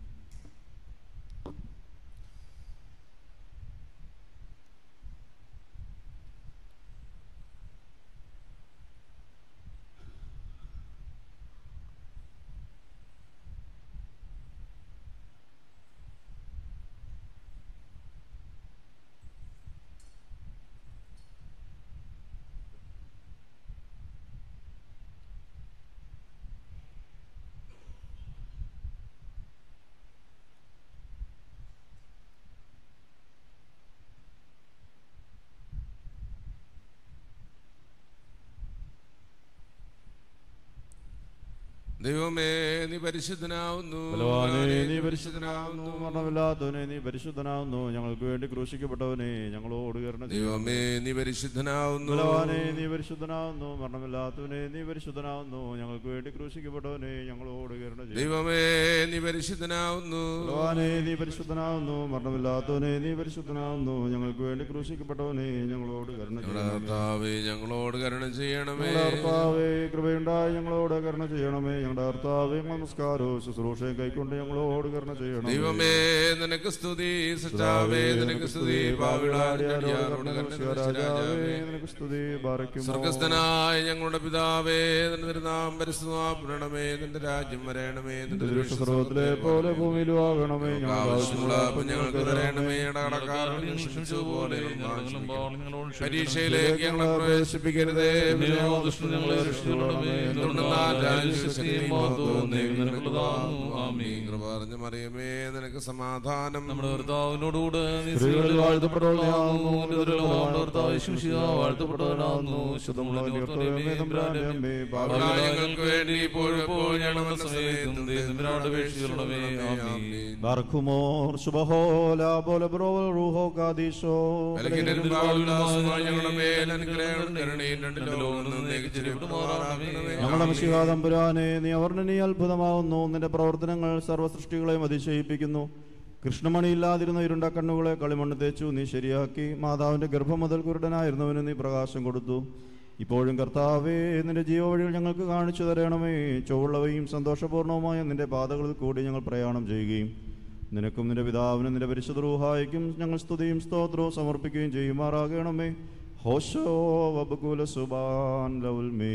ദൈവമേ നീ പരിശുദ്ധനാവുന്നു ബലവാനേ നീ നീ പരിശുദ്ധനാവുന്നു മരണമില്ലാത്തവനെ നീ പരിശുദ്ധനാവുന്നു ഞങ്ങൾക്ക് വേണ്ടി ക്രൂശിക്കപ്പെട്ടവനെ ഞങ്ങളോട് കരുണ ചെയ്യണമേ. ദൈവമേ നീ പരിശുദ്ധനാവുന്നു ബലവാനെ നീ പരിശുദ്ധനാവുന്നു മരണമില്ലാത്തവനെ നീ പരിശുദ്ധനാവുന്നു ഞങ്ങൾക്ക് വേണ്ടി ക്രൂശിക്കപ്പെട്ടവനെ ഞങ്ങളോട് കരുണ ചെയ്യണമേ. ദൈവമേ നീ പരിശുദ്ധനാവുന്നു ബലവാനെ നീ പരിശുദ്ധനാവുന്നു മരണമില്ലാത്തവനെ നീ പരിശുദ്ധനാവുന്നു ഞങ്ങൾക്ക് വേണ്ടി ക്രൂശിക്കപ്പെട്ടവനെ ഞങ്ങളോട് കരുണ ഞങ്ങളുടെ ചെയ്യണമേ. കർത്താവേ ഞങ്ങളോട് കരുണ ചെയ്യണമേ ഞങ്ങളുടെ കർത്താവേ കൃപയുണ്ടായി ഞങ്ങളോട് കരുണ ചെയ്യണമേ ഞങ്ങളുടെ കർത്താവേ നമസ്കാരവും ശുശ്രൂഷയും കൈക്കൊണ്ട് ഞങ്ങളോട് കരുണ ചെയ്യണം ദൈവമേ നിനക്ക് സ്തുതി സൃഷ്ടാവേ നിനക്ക് സ്തുതി പാവിളാടിയാരോട് രാജാവേ നിനക്ക് സ്തുതി ബാറയ്ക്കും സ്വർഗസ്ഥനായ ഞങ്ങളുടെ പിതാവേ നിന്റെ തിരുനാം പരിശുദ്ധമാണമേ നിന്റെ രാജ്യം വരയണമേ നിന്റെ തിരുവിഷ്ട സർവത്തിലെ പോലെ ഭൂമിയിലും ആകണമേ ഞങ്ങൾക്ക് ഞങ്ങളുടെ ആവശ്യമുള്ള ആവശ്യമുള്ള അപ്പം ഞങ്ങൾക്ക് തരണമേ ഞങ്ങളുടെ കടക്കാരോട് ഞങ്ങൾ ക്ഷമിച്ചതുപോലെ ഞങ്ങളോട് ക്ഷമിക്കണം. പരീക്ഷയിലേക്ക് ഞങ്ങളെ പ്രവേശിപ്പിക്കരുതേ ദുഷ്ടൻ ഞങ്ങളെ രക്ഷിക്കണമേ എന്തുകൊണ്ടെന്നാൽ രാജ്യവും ശക്തിയും മഹത്വവും നിനക്കുള്ളതാകുന്നു. ആമേൻ. കൃപ പറഞ്ഞ മറിയമേ നിനക്ക് സമാധാനം നമ്മുടെ കർത്താവിനോടുകൂടെ നീ സ്ത്രീകളിൽ സ്ത്രീകളിൽ വാഴ്ത്തപ്പെട്ടവളാകുന്നു. വാഴ്ത്തപ്പെട്ടവളാകുന്നു. നിന്റെ ഉദരഫലമായ കർത്താവ് യേശുമിശിഹ വാഴ്ത്തപ്പെട്ടവനാകുന്നു. ശുദ്ധമുള്ള ദൈവത്തോടെമേ തമ്പുരാന്റെ പാപികളായ ഞങ്ങൾക്ക് വേണ്ടി ഇപ്പോഴും എപ്പോഴും ഞങ്ങളുടെ സമയത്തും ദൈവത്തിനോട് അപേക്ഷിക്കണമേ ആമേൻ ബർഖുമോർ സുബഹോല ബോല ബ്രോവൽ റൂഹോ കാദീശോ ബലഹീനരും പാപികളുമായ ഞങ്ങളുടെ മേൽ അനുഗ്രഹവും കരുണയും രണ്ട് ലോകങ്ങളും എന്നേക്കും ചെരിവിടുമാറാകണമേ. ഞങ്ങളുടെ മിശിഹാതമ്പുരാനെ നീ അവർണ്ണനീ അത്ഭുതമാവുന്നു നിന്റെ പ്രവർത്തനങ്ങൾ സർവ്വസൃഷ്ടികളെയും അതിശയിപ്പിക്കുന്നു കൃഷ്ണമണിയില്ലാതിരുന്ന ഇരുണ്ട കണ്ണുകളെ കളിമണ്ണ് തേച്ചു നീ ശരിയാക്കി മാതാവിന്റെ ഗർഭം മുതൽ കുരുടനായിരുന്നവന് നീ പ്രകാശം കൊടുത്തു ഇപ്പോഴും കർത്താവേ നിന്റെ ജീവവഴികൾ ഞങ്ങൾക്ക് കാണിച്ചു തരണമേ ചൊവ്വുള്ളവയും സന്തോഷപൂർണവുമായ നിന്റെ പാതകളിൽ കൂടി ഞങ്ങൾ പ്രയാണം ചെയ്യുകയും നിനക്കും നിന്റെ പിതാവിനും നിന്റെ പരിശുദ്ധ റൂഹായിക്കും ഞങ്ങൾ സ്തുതിയും സ്തോത്രവും സമർപ്പിക്കുകയും ചെയ്യുമാറാകണമേ ഹോശോ വബകുല സുബാൻ ലൗൽമേ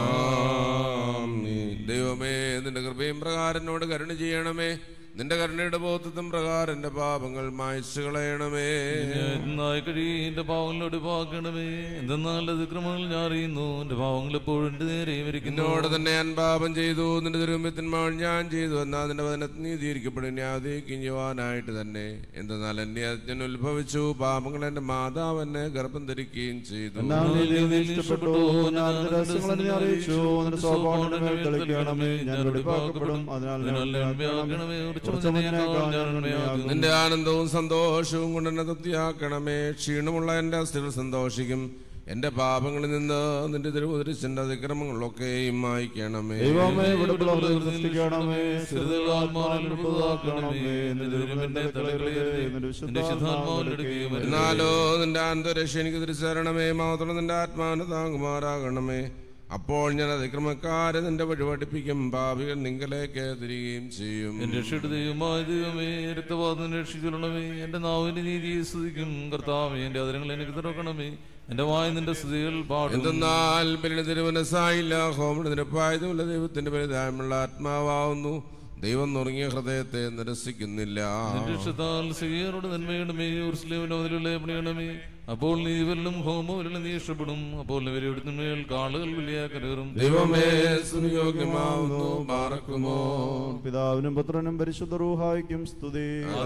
ആമീൻ. ദൈവമേ നിന്റെ കൃപയും പ്രകാരം എന്നോട് കരുണ ചെയ്യണമേ നിന്റെ കരുണയുടെ ബോധത്വം പ്രകാരം എന്റെ പാപങ്ങൾ മായ്ച്ചു കളയണമേ നായി കഴി എന്റെ പാവങ്ങളോട് പാക്കണമേ എന്തെന്നാൽ അതിക്രമങ്ങൾ ഞാൻ അറിയുന്നു എന്റെ പാവങ്ങൾ എപ്പോഴും എന്റെ നേരെയും ഇരിക്കുന്നു എന്നോട് തന്നെ ഞാൻ പാപം ചെയ്തു നിന്റെ തിരുമ്പത്തിന്മാൾ ഞാൻ ചെയ്തു എന്നാൽ നിന്റെ വചനത്തിൽ നീതിയിരിക്കപ്പെടും ന്യായീകരിക്കും ചെയ്യുവാനായിട്ട് തന്നെ എന്തെന്നാൽ എന്നെ അജ്ഞൻ ഉത്ഭവിച്ചു പാപങ്ങൾ എന്റെ മാതാവ് എന്നെ ഗർഭം ധരിക്കുകയും ചെയ്തു എന്നാൽ നീ ദൈവത്തെ ഇഷ്ടപ്പെട്ടു ഞാൻ നിന്റെ രഹസ്യങ്ങൾ എന്നെ അറിയിച്ചു നിന്റെ സ്വഭാവങ്ങളുടെ മേൽ കളിക്കണമേ ഞാൻ വെളിപ്പാക്കപ്പെടും അതിനാൽ ഞാൻ നന്മയാക്കണമേ കുറച്ചതിനേക്കാൾ ഞാൻ നന്മയാകും. നിന്റെ ആനന്ദവും സന്തോഷവും കൊണ്ട് എന്നെ തൃപ്തിയാക്കണമേ ക്ഷീണമുള്ള എന്റെ അസ്ഥികൾ സന്തോഷിക്കും എന്റെ പാപങ്ങളിൽ നിന്ന് നിന്റെ തിരുവുതിരിച്ചിന്റെ അതിക്രമങ്ങളൊക്കെയും മായ്ക്കണമേ ദൈവമേ വിടുതൽ സൃഷ്ടിക്കണമേ സ്ഥിരതകളാത്മാവിൽ പ്രഭുവാക്കണമേ നിന്റെ തിരുമന്റെ തലകളേറെ നിന്റെ ശുദ്ധാത്മാവിലെടുക്കുകയും അരുതേ. എന്നാലോ നിന്റെ അന്തരീക്ഷ എനിക്ക് തിരിച്ചരണമേ മാത്രം നിന്റെ ആത്മാവിനെ താങ്ങുമാറാകണമേ അപ്പോൾ ഞാൻ അതിക്രമക്കാരെ നിന്റെ വഴി പഠിപ്പിക്കും ഭാവികൾ നിങ്കലേക്ക് തിരികെയും ചെയ്യും എന്റെ രക്ഷയുടെ ദൈവമായ ദൈവമേ രക്തവാദം രക്ഷിച്ചുള്ളണമേ എന്റെ നാവിന്റെ നീതിയെ സ്തുതിക്കും കർത്താവേ എന്റെ അതിരങ്ങൾ എനിക്ക് തുറക്കണമേ എന്റെ വായ നിന്റെ സ്തുതികൾ പാടും എന്തെന്നാൽ ബലിന് തിരുവനസായില്ല ഹോമിന് നിരപ്പായതുമില്ല ദൈവത്തിന്റെ പരിധാനമുള്ള ആത്മാവാവുന്നു ദൈവം നുറങ്ങിയ ഹൃദയത്തെ നിരസിക്കുന്നില്ല നിന്റെ രക്ഷത്താൽ സിഹിയനോട് നന്മയണമേ ഉർസ്ലേമിന്റെ അതിലുള്ള പണിയണമേ അപ്പോൾ നീ ഇവരിലും ഹോമവരിലും നീ ഇഷ്ടപ്പെടും അപ്പോൾ ഇവരെ മേൽ കാളുകൾ വലിയ കരേറും ദൈവമേ സുനിയോഗ്യമാവുന്നു പാറക്കുമോ പിതാവിനും പുത്രനും പരിശുദ്ധ റൂഹായിക്കും സ്തുതി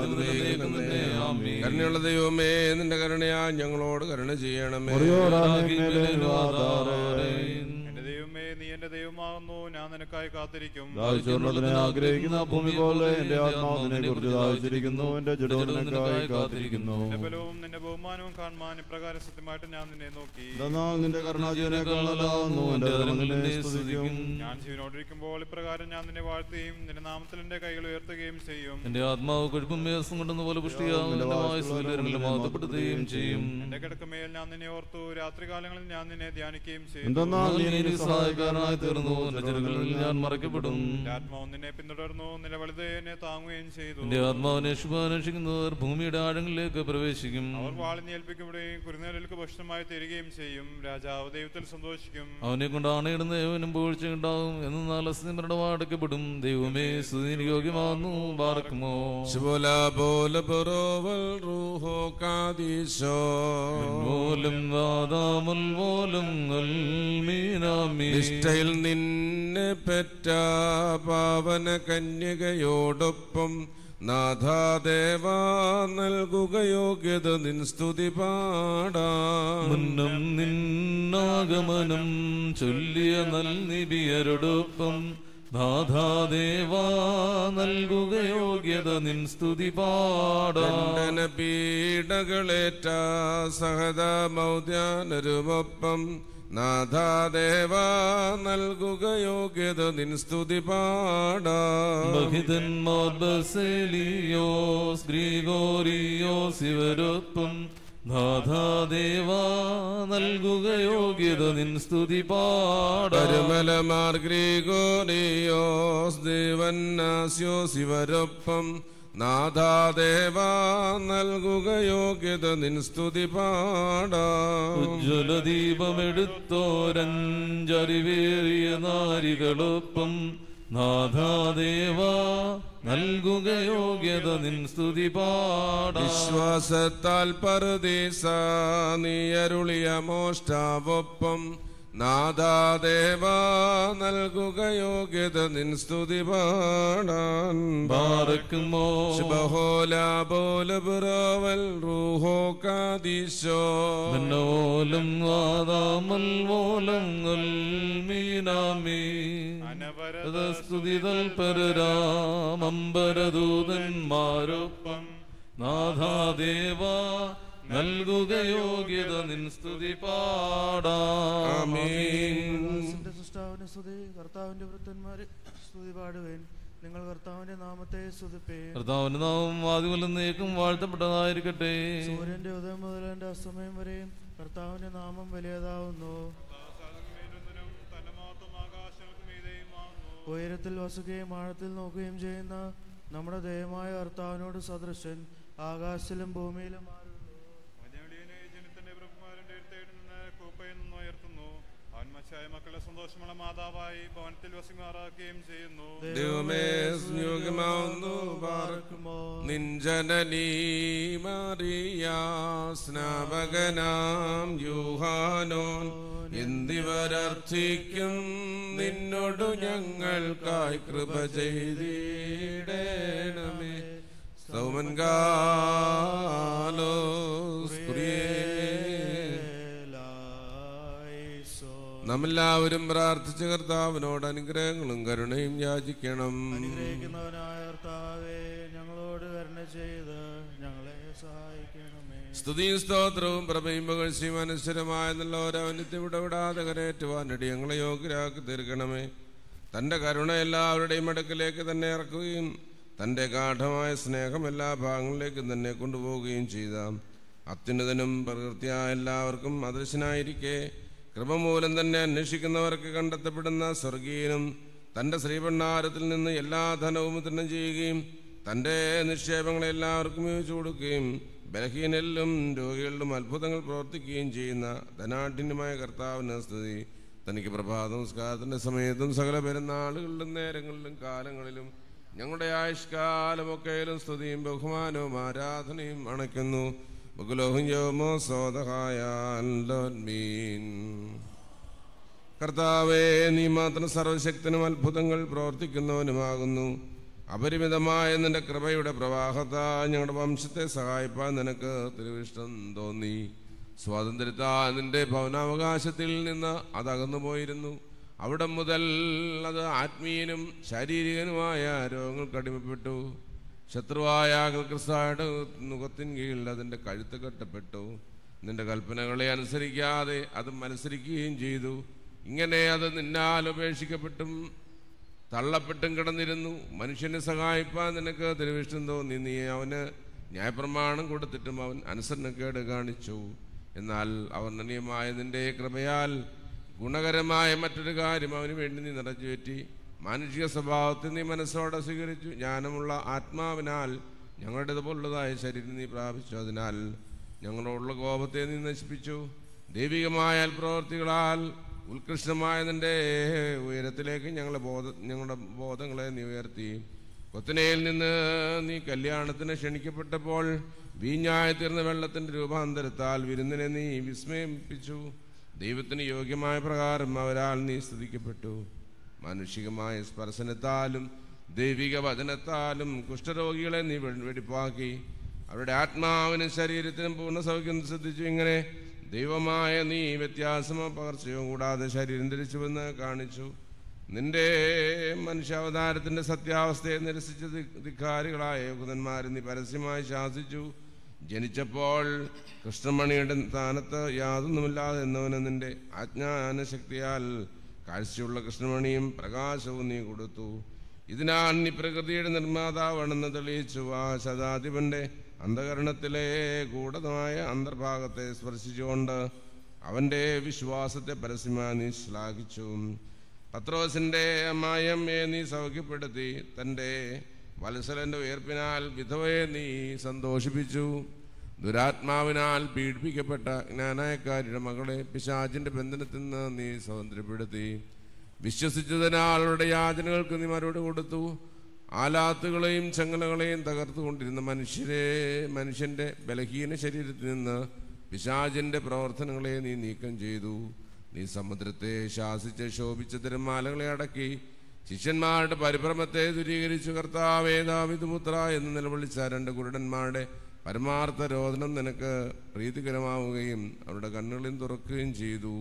കരുണയുള്ള ദൈവമേ നിന്റെ കരുണയാ ഞങ്ങളോട് കരുണ ചെയ്യണമേ മുറിയോടാ മേലെ വാതാരേ എന്റെ ദൈവമേ നീ എന്റെ എന്റെ ദൈവമാകുന്നു ഞാൻ നിനക്കായി കാത്തിരിക്കും ദാഹിച്ചുള്ളതിനെ ആഗ്രഹിക്കുന്ന ഭൂമി പോലെ എന്റെ ആത്മാവിനെ കുറിച്ച് ദാഹിച്ചിരിക്കുന്നു എന്റെ ജഡോനക്കായി കാത്തിരിക്കുന്നു നിന്റെ ബലവും നിന്റെ ബഹുമാനവും കാണുവാൻ ഇപ്രകാരം സത്യമായിട്ട് ഞാൻ നിന്നെ നോക്കി എന്നാൽ നിന്റെ കരുണാജീവനേക്കാളല്ലാവുന്നു എന്റെ നിന്നെ സ്തുതിക്കും ഞാൻ ജീവനോടിരിക്കുമ്പോൾ ഇപ്രകാരം ഞാൻ നിന്നെ വാഴ്ത്തുകയും നിന്റെ നാമത്തിൽ എന്റെ കൈകൾ ഉയർത്തുകയും ചെയ്യും എന്റെ ആത്മാവ് കൊഴുപ്പും മേസം കൊണ്ടെന്ന പോലെ പുഷ്ടിയാവും എന്റെ വായുസുലരങ്ങളിൽ മാതപ്പെടുത്തുകയും ചെയ്യും എന്റെ കിടക്കമേൽ ഞാൻ നിന്നെ ഓർത്തു രാത്രികാലങ്ങളിൽ ഞാൻ നിന്നെ ധ്യാനിക്കുകയും ചെയ്യും എന്തെന്നാൽ നീ നീ എനിക്ക് എനിക്ക് സഹായക്കാരനായി തീർന്നു എന്റെ ചെറുകളിൽ ഞാൻ മറയ്ക്കപ്പെടും എന്റെ ആത്മാവ് നിന്നെ പിന്തുടർന്നു നിന്റെ വലുത് എന്നെ താങ്ങുകയും ചെയ്തു എന്റെ ആത്മാവിനെ ശുഭാന്വേഷിക്കുന്നവർ ഭൂമിയുടെ ആഴങ്ങളിലേക്ക് പ്രവേശിക്കും അവർ വാളിനെ ഏൽപ്പിക്കപ്പെടുകയും കുരുന്നേലുകൾക്ക് ഭക്ഷണമായി തരികയും ചെയ്യും രാജാവ് ദൈവത്തിൽ സന്തോഷിക്കും അവനെ കൊണ്ട് ആണയിടുന്ന ഏവനും വീഴ്ച ഉണ്ടാവും എന്നാൽ അസ്ഥിമരുടെ അടക്കപ്പെടും ദൈവമേ സുധീന് യോഗ്യമാകുന്നു പാർക്കുമോ ശുഭോല പോല ബറോവൽ റൂഹോ കാദീശോ മൂലം വാദാമുൽ മൂലം മീനാമീ നിഷ്ഠയിൽ നിന്നെ പെറ്റ പാവന കന്യകയോടൊപ്പം നാഥാദേവ നൽകുക യോഗ്യത നിൻ സ്തുതി പാടാം മുന്നം നിന്നാഗമനം ചൊല്ലിയ നൽനിബിയരോടൊപ്പം നാഥാദേവാ നൽകുക യോഗ്യത നിൻ സ്തുതി പാടാം ദണ്ഡന പീഡകളേറ്റ സഹത മൗദ്യാനരുമൊപ്പം നാഥാദേവ നൽകുക യോഗ്യത നിൻ സ്തുതി പാടാം ബഹിതന്മാർ ബസേലിയോസ് ഗ്രിഗോറിയോസ് ഇവരൊപ്പം നാഥാദേവാ നൽകുക യോഗ്യത നിൻ സ്തുതി പാടാം പരുമലമാർ ഗ്രിഗോറിയോസ് ദേവന്നാസ്യോസ് ഇവരൊപ്പം നാഥാദേവ നൽകുക യോഗ്യത നിൻ സ്തുതി പാടാം ഉജ്ജ്വലദീപമെടുത്തോരഞ്ചറിവേറിയ നാരികളൊപ്പം നാഥാദേവാ നൽകുക യോഗ്യത നിൻ സ്തുതി പാടാം വിശ്വാസത്താൽ പറുദീസ നീയരുളിയ മോഷ്ടാവൊപ്പം നാദാദേവ നൽകുക യോഗ്യത നിൻ സ്തുതി പാടാൻ ബാറക്കുമോ ശുഭഹോല പോല ബുറവൽ റൂഹോ കാദീശോ ോലം വാദാമൽ മോലങ്ങൾ മീനാമീ അനവരത സ്തുതി തൽപരരാമംബരദൂതന്മാരൊപ്പം നാഥാദേവാ നൽകുക യോഗ്യത നിൻ സ്തുതി പാടാം ആമീൻ ദാസന്റെ സൃഷ്ടാവിന്റെ സ്തുതി കർത്താവിന്റെ വൃത്തന്മാരെ സ്തുതി പാടുവേൻ നിങ്ങൾ കർത്താവിന്റെ നാമത്തെ സ്തുതിപ്പേൻ കർത്താവിന്റെ നാമം ആദ്യം നീക്കും വാഴ്ത്തപ്പെട്ടതായിരിക്കട്ടെ സൂര്യന്റെ ഉദയം മുതൽ എന്റെ അസ്തമയം വരെയും കർത്താവിന്റെ നാമം വലിയതാവുന്നു സകലമേലുന്നതും തന്റെ മഹത്വം ആകാശങ്ങൾക്ക് മീതെയുമാകുന്നു. ഉയരത്തിൽ വസുകയും ആഴത്തിൽ നോക്കുകയും ചെയ്യുന്ന നമ്മുടെ ദയമായ കർത്താവിനോട് സദൃശൻ ആകാശത്തിലും ഭൂമിയിലും ആരുള്ളൂ മഞ്ഞവെളിയനെ ജനത്തിന്റെ പ്രഭുമാരന്റെ അടുത്തേട് നിന്ന് കൂപ്പയിൽ നിന്ന് ഉയർത്തുന്നു അവൻ മച്ചായ മക്കളുടെ സന്തോഷമുള്ള മാതാവായി ഭവനത്തിൽ വസിമാറാക്കുകയും ചെയ്യുന്നു ദൈവമേ സ്നേഹമാവുന്നു പാർക്കുമോ നിഞ്ജനനീ മറിയ സ്നാപകനാം യൂഹാനോൻ എന്തിവരർത്ഥിക്കും നിന്നോടു ഞങ്ങൾക്കായി കൃപ ചെയ്തിടേണമേ സൗമൻ കാലോസ് നമ്മെല്ലാവരും പ്രാർത്ഥിച്ച കർത്താവിനോട് അനുഗ്രഹങ്ങളും കരുണയും യാചിക്കണം അനുഗ്രഹിക്കുന്നവനായ കർത്താവേ ഞങ്ങളോട് കരുണ ചെയ്ത് ഞങ്ങളെ സഹായിക്കണമേ സ്തുതിയും സ്തോത്രവും പ്രഭയും പകഴ്ചയും അനശ്വരമായ നല്ല ഓരോനിത്യം വിടവിടാതെ കരയേറ്റുവാനിട ഞങ്ങളെ യോഗ്യരാക്കി തീർക്കണമേ തന്റെ കരുണ എല്ലാവരുടെയും അടുക്കിലേക്ക് തന്നെ ഇറക്കുകയും തന്റെ ഗാഠമായ സ്നേഹം എല്ലാ ഭാഗങ്ങളിലേക്കും തന്നെ കൊണ്ടുപോവുകയും ചെയ്ത അത്യുന്നതനും പ്രകൃതിയായ എല്ലാവർക്കും അദൃശ്യനായിരിക്കെ കൃപ മൂലം തന്നെ അന്വേഷിക്കുന്നവർക്ക് കണ്ടെത്തപ്പെടുന്ന സ്വർഗീയനും തന്റെ ശ്രീഭണ്ഡാരത്തിൽ നിന്ന് എല്ലാ ധനവും വിതരണം ചെയ്യുകയും തന്റെ നിക്ഷേപങ്ങളെ എല്ലാവർക്കും യോജിച്ചു കൊടുക്കുകയും ബലഹീനരിലും രോഗികളിലും അത്ഭുതങ്ങൾ പ്രവർത്തിക്കുകയും ചെയ്യുന്ന ധനാഠ്യന്യമായ കർത്താവിന് സ്തുതി തനിക്ക് പ്രഭാത നമസ്കാരത്തിന്റെ സമയത്തും സകല പെരുന്നാളുകളിലും നേരങ്ങളിലും കാലങ്ങളിലും ഞങ്ങളുടെ ആയുഷ്കാലമൊക്കെയിലും സ്തുതിയും ബഹുമാനവും ആരാധനയും അണയ്ക്കുന്നു ബഹുലോഹം യോമോ സോദഹായ കർത്താവേ നീ മാത്രം സർവശക്തനും അത്ഭുതങ്ങൾ പ്രവർത്തിക്കുന്നവനുമാകുന്നു അപരിമിതമായ നിന്റെ കൃപയുടെ പ്രവാഹത്താൽ ഞങ്ങളുടെ വംശത്തെ സഹായിപ്പാൻ നിനക്ക് തിരുവിഷ്ടം തോന്നി സ്വാതന്ത്ര്യത്താൽ നിന്റെ ഭവനാവകാശത്തിൽ നിന്ന് അതകന്നു പോയിരുന്നു അവിടെ മുതൽ അത് ആത്മീയനും ശാരീരികനുമായ രോഗങ്ങൾക്ക് അടിമപ്പെട്ടു ശത്രുവായ ക്രിസ്തായുടെ മുഖത്തിൻ കീഴിൽ അതിൻ്റെ കഴുത്ത് കെട്ടപ്പെട്ടു നിന്റെ കൽപ്പനകളെ അനുസരിക്കാതെ അത് മത്സരിക്കുകയും ചെയ്തു ഇങ്ങനെ അത് നിന്നാൽ ഉപേക്ഷിക്കപ്പെട്ടും തള്ളപ്പെട്ടും കിടന്നിരുന്നു മനുഷ്യനെ സഹായിപ്പാൻ നിനക്ക് തിരുവിഷ്ടം തോന്നി നീ അവന് ന്യായപ്രമാണം കൊടുത്തിട്ടും അവൻ അനുസരണക്കേട് കാണിച്ചു എന്നാൽ അവർണ്ണനീയമായ നിന്റെ കൃപയാൽ ഗുണകരമായ മറ്റൊരു കാര്യം അവന് വേണ്ടി നീ നിറച്ചുപറ്റി മാനുഷിക സ്വഭാവത്തിൽ നീ മനസ്സോടെ സ്വീകരിച്ചു ജ്ഞാനമുള്ള ആത്മാവിനാൽ ഞങ്ങളുടേതുപോലുള്ളതായ ശരീരം നീ പ്രാപിച്ചു അതിനാൽ ഞങ്ങളോടുള്ള കോപത്തെ നീ നശിപ്പിച്ചു ദൈവികമായ പ്രവൃത്തികളാൽ ഉത്കൃഷ്ടമായ നിന്റെ ഉയരത്തിലേക്ക് ഞങ്ങളെ ബോധ ഞങ്ങളുടെ ബോധങ്ങളെ നീ ഉയർത്തി കൊത്തനയിൽ നിന്ന് നീ കല്യാണത്തിന് ക്ഷണിക്കപ്പെട്ടപ്പോൾ വീഞ്ഞായി തീർന്ന വെള്ളത്തിന്റെ രൂപാന്തരത്താൽ വിരുന്നിനെ നീ വിസ്മയിപ്പിച്ചു ദൈവത്തിന് യോഗ്യമായ പ്രകാരം അവരാൽ നീ സ്തുതിക്കപ്പെട്ടു മാനുഷികമായ സ്പർശനത്താലും ദൈവിക വചനത്താലും കുഷ്ഠരോഗികളെ നീ വെ- വെടിപ്പാക്കി അവരുടെ ആത്മാവിനും ശരീരത്തിനും പൂർണ്ണ സൗഖ്യം ശ്രദ്ധിച്ചു ഇങ്ങനെ ദൈവമായ നീ വ്യത്യാസമോ പകർച്ചയോ കൂടാതെ ശരീരം ധരിച്ചുവെന്ന് കാണിച്ചു നിന്റെ മനുഷ്യാവതാരത്തിന്റെ സത്യാവസ്ഥയെ നിരസിച്ച ദി- ധിക്കാരികളായ യുഗതന്മാരെ നീ പരസ്യമായി ശാസിച്ചു ജനിച്ചപ്പോൾ കൃഷ്ണമണിയുടെ സ്ഥാനത്ത് യാതൊന്നുമില്ലാതെ എന്നവന് നിന്റെ ആജ്ഞാനശക്തിയാൽ കാഴ്ചയുള്ള കൃഷ്ണമണിയും പ്രകാശവും നീ കൊടുത്തു ഇതിനാൽ നീ പ്രകൃതിയുടെ നിർമ്മാതാവാണെന്ന് തെളിയിച്ചു ആ ശതാധിപന്റെ അന്ധകരണത്തിലെ ഗൂഢമായ അന്തർഭാഗത്തെ സ്പർശിച്ചുകൊണ്ട് അവന്റെ വിശ്വാസത്തെ പരസ്യമായി നീ ശ്ലാഘിച്ചു പത്രോസിന്റെ അമ്മായിയമ്മയെ നീ സൗഖ്യപ്പെടുത്തി തൻ്റെ വത്സലന്റെ ഉയർപ്പിനാൽ വിധവയെ നീ സന്തോഷിപ്പിച്ചു ദുരാത്മാവിനാൽ പീഡിപ്പിക്കപ്പെട്ട ജ്ഞാനായക്കാരിയുടെ മകളെ പിശാചിന്റെ ബന്ധനത്തിൽ നിന്ന് നീ സ്വാതന്ത്ര്യപ്പെടുത്തി വിശ്വസിച്ചതിനാൽ അവരുടെ യാചനകൾക്ക് നീ മറുപടി കൊടുത്തു ആലാത്തുകളെയും ചങ്ങലകളെയും തകർത്തുകൊണ്ടിരുന്ന മനുഷ്യരെ മനുഷ്യന്റെ ബലഹീന ശരീരത്തിൽ നിന്ന് പിശാചിന്റെ പ്രവർത്തനങ്ങളെ നീ നീക്കം ചെയ്തു നീ സമുദ്രത്തെ ശാസിച്ച് ശോഭിച്ച തിരമാലകളെ അടക്കി ശിഷ്യന്മാരുടെ പരിഭ്രമത്തെ ദൂരീകരിച്ചു കർത്താവേ ദാവിദുപുത്ര എന്ന് നിലവിളിച്ച രണ്ട് കുരുടന്മാരുടെ പരമാർത്ഥ രോദനം നിനക്ക് പ്രീതികരമാവുകയും അവരുടെ കണ്ണുകളിൽ തുറക്കുകയും ചെയ്തു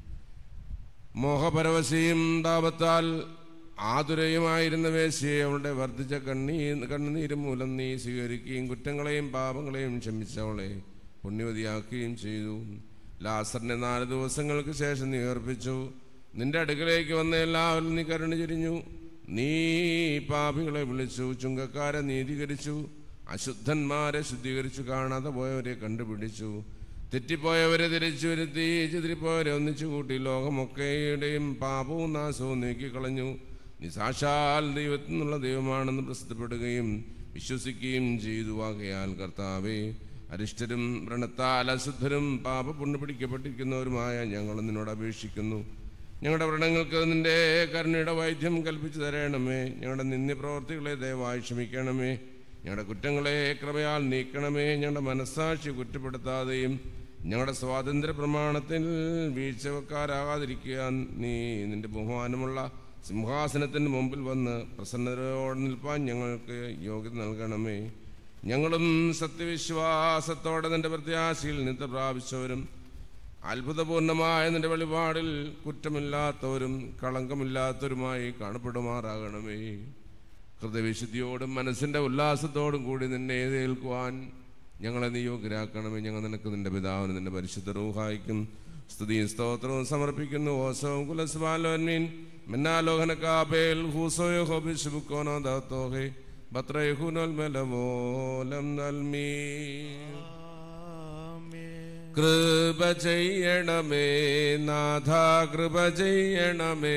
മോഹപരവശയും താപത്താൽ ആതുരയുമായിരുന്ന വേശ്യയെ അവളുടെ വർദ്ധിച്ച കണ്ണീ കണ്ണുനീര് മൂലം നീ സ്വീകരിക്കുകയും കുറ്റങ്ങളെയും പാപങ്ങളെയും ക്ഷമിച്ചവളെ പുണ്യവതിയാക്കുകയും ചെയ്തു ലാസറിനെ നാല് ദിവസങ്ങൾക്ക് ശേഷം നീ ഏർപ്പിച്ചു നിന്റെ അടുക്കലേക്ക് വന്ന എല്ലാവരും നീ കരുണ ചൊരിഞ്ഞു നീ പാപികളെ വിളിച്ചു ചുങ്കക്കാരെ നീതീകരിച്ചു അശുദ്ധന്മാരെ ശുദ്ധീകരിച്ചു കാണാതെ പോയവരെ കണ്ടുപിടിച്ചു തെറ്റിപ്പോയവരെ തിരിച്ചു വരുത്തി ചിതിരിപ്പോയവരെ ഒന്നിച്ചു കൂട്ടി ലോകമൊക്കെയുടെയും പാപവും നാശവും നീക്കിക്കളഞ്ഞു നീ സാക്ഷാൽ ദൈവത്തിൽ നിന്നുള്ള ദൈവമാണെന്ന് പ്രസിദ്ധപ്പെടുകയും വിശ്വസിക്കുകയും ചെയ്തു ആകയാൽ കർത്താവേ അരിഷ്ടരും വ്രണത്താൽ അശുദ്ധരും പാപപുണ്യ പിടിക്കപ്പെട്ടിരിക്കുന്നവരുമായ ഞങ്ങൾ നിന്നോട് അപേക്ഷിക്കുന്നു ഞങ്ങളുടെ വ്രണങ്ങൾക്ക് നിന്റെ കരുണയുടെ വൈദ്യം കൽപ്പിച്ചു തരണമേ ഞങ്ങളുടെ നിന്ദ്യ പ്രവർത്തികളെ ദയവായി ക്ഷമിക്കണമേ ഞങ്ങളുടെ കുറ്റങ്ങളെ കൃപയാൽ നീക്കണമേ ഞങ്ങളുടെ മനസ്സാക്ഷി കുറ്റപ്പെടുത്താതെയും ഞങ്ങളുടെ സ്വാതന്ത്ര്യ പ്രമാണത്തിൽ വീഴ്ചവക്കാരാകാതിരിക്കാൻ നീ നിന്റെ ബഹുമാനമുള്ള സിംഹാസനത്തിന് മുമ്പിൽ വന്ന് പ്രസന്നതയോടെ നിൽപ്പാൻ ഞങ്ങൾക്ക് യോഗ്യത നൽകണമേ ഞങ്ങളും സത്യവിശ്വാസത്തോടെ നിന്റെ പ്രത്യാശയിൽ നിത്യ പ്രാപിച്ചവരും അത്ഭുതപൂർണമായ നിന്റെ വെളിപാടിൽ കുറ്റമില്ലാത്തവരും കളങ്കമില്ലാത്തവരുമായി കാണപ്പെടുമാറാകണമേ ഹൃദയവിശുദ്ധിയോടും മനസ്സിന്റെ ഉല്ലാസത്തോടും കൂടി നിന്നെ ഏതേൽക്കുവാൻ ഞങ്ങളെ നീ യോഗ്യരാക്കണമേ ഞങ്ങൾ നിനക്ക് നിന്റെ പിതാവിന് നിന്റെ പരിശുദ്ധ റൂഹായിക്കും സ്തുതിയും സ്തോത്രവും സമർപ്പിക്കുന്നു ഓസവും കുലസ്വാലോന്മീൻ മിന്നാലോഹനക്കാബേൽ ഹൂസോയോ ഹോബിഷുബുക്കോനോ ദാത്തോഹെ ബത്രയഹുനോൽ മെലവോലം നൽമീ ആമേൻ. കൃപ ചെയ്യണമേ നാഥ കൃപ ചെയ്യണമേ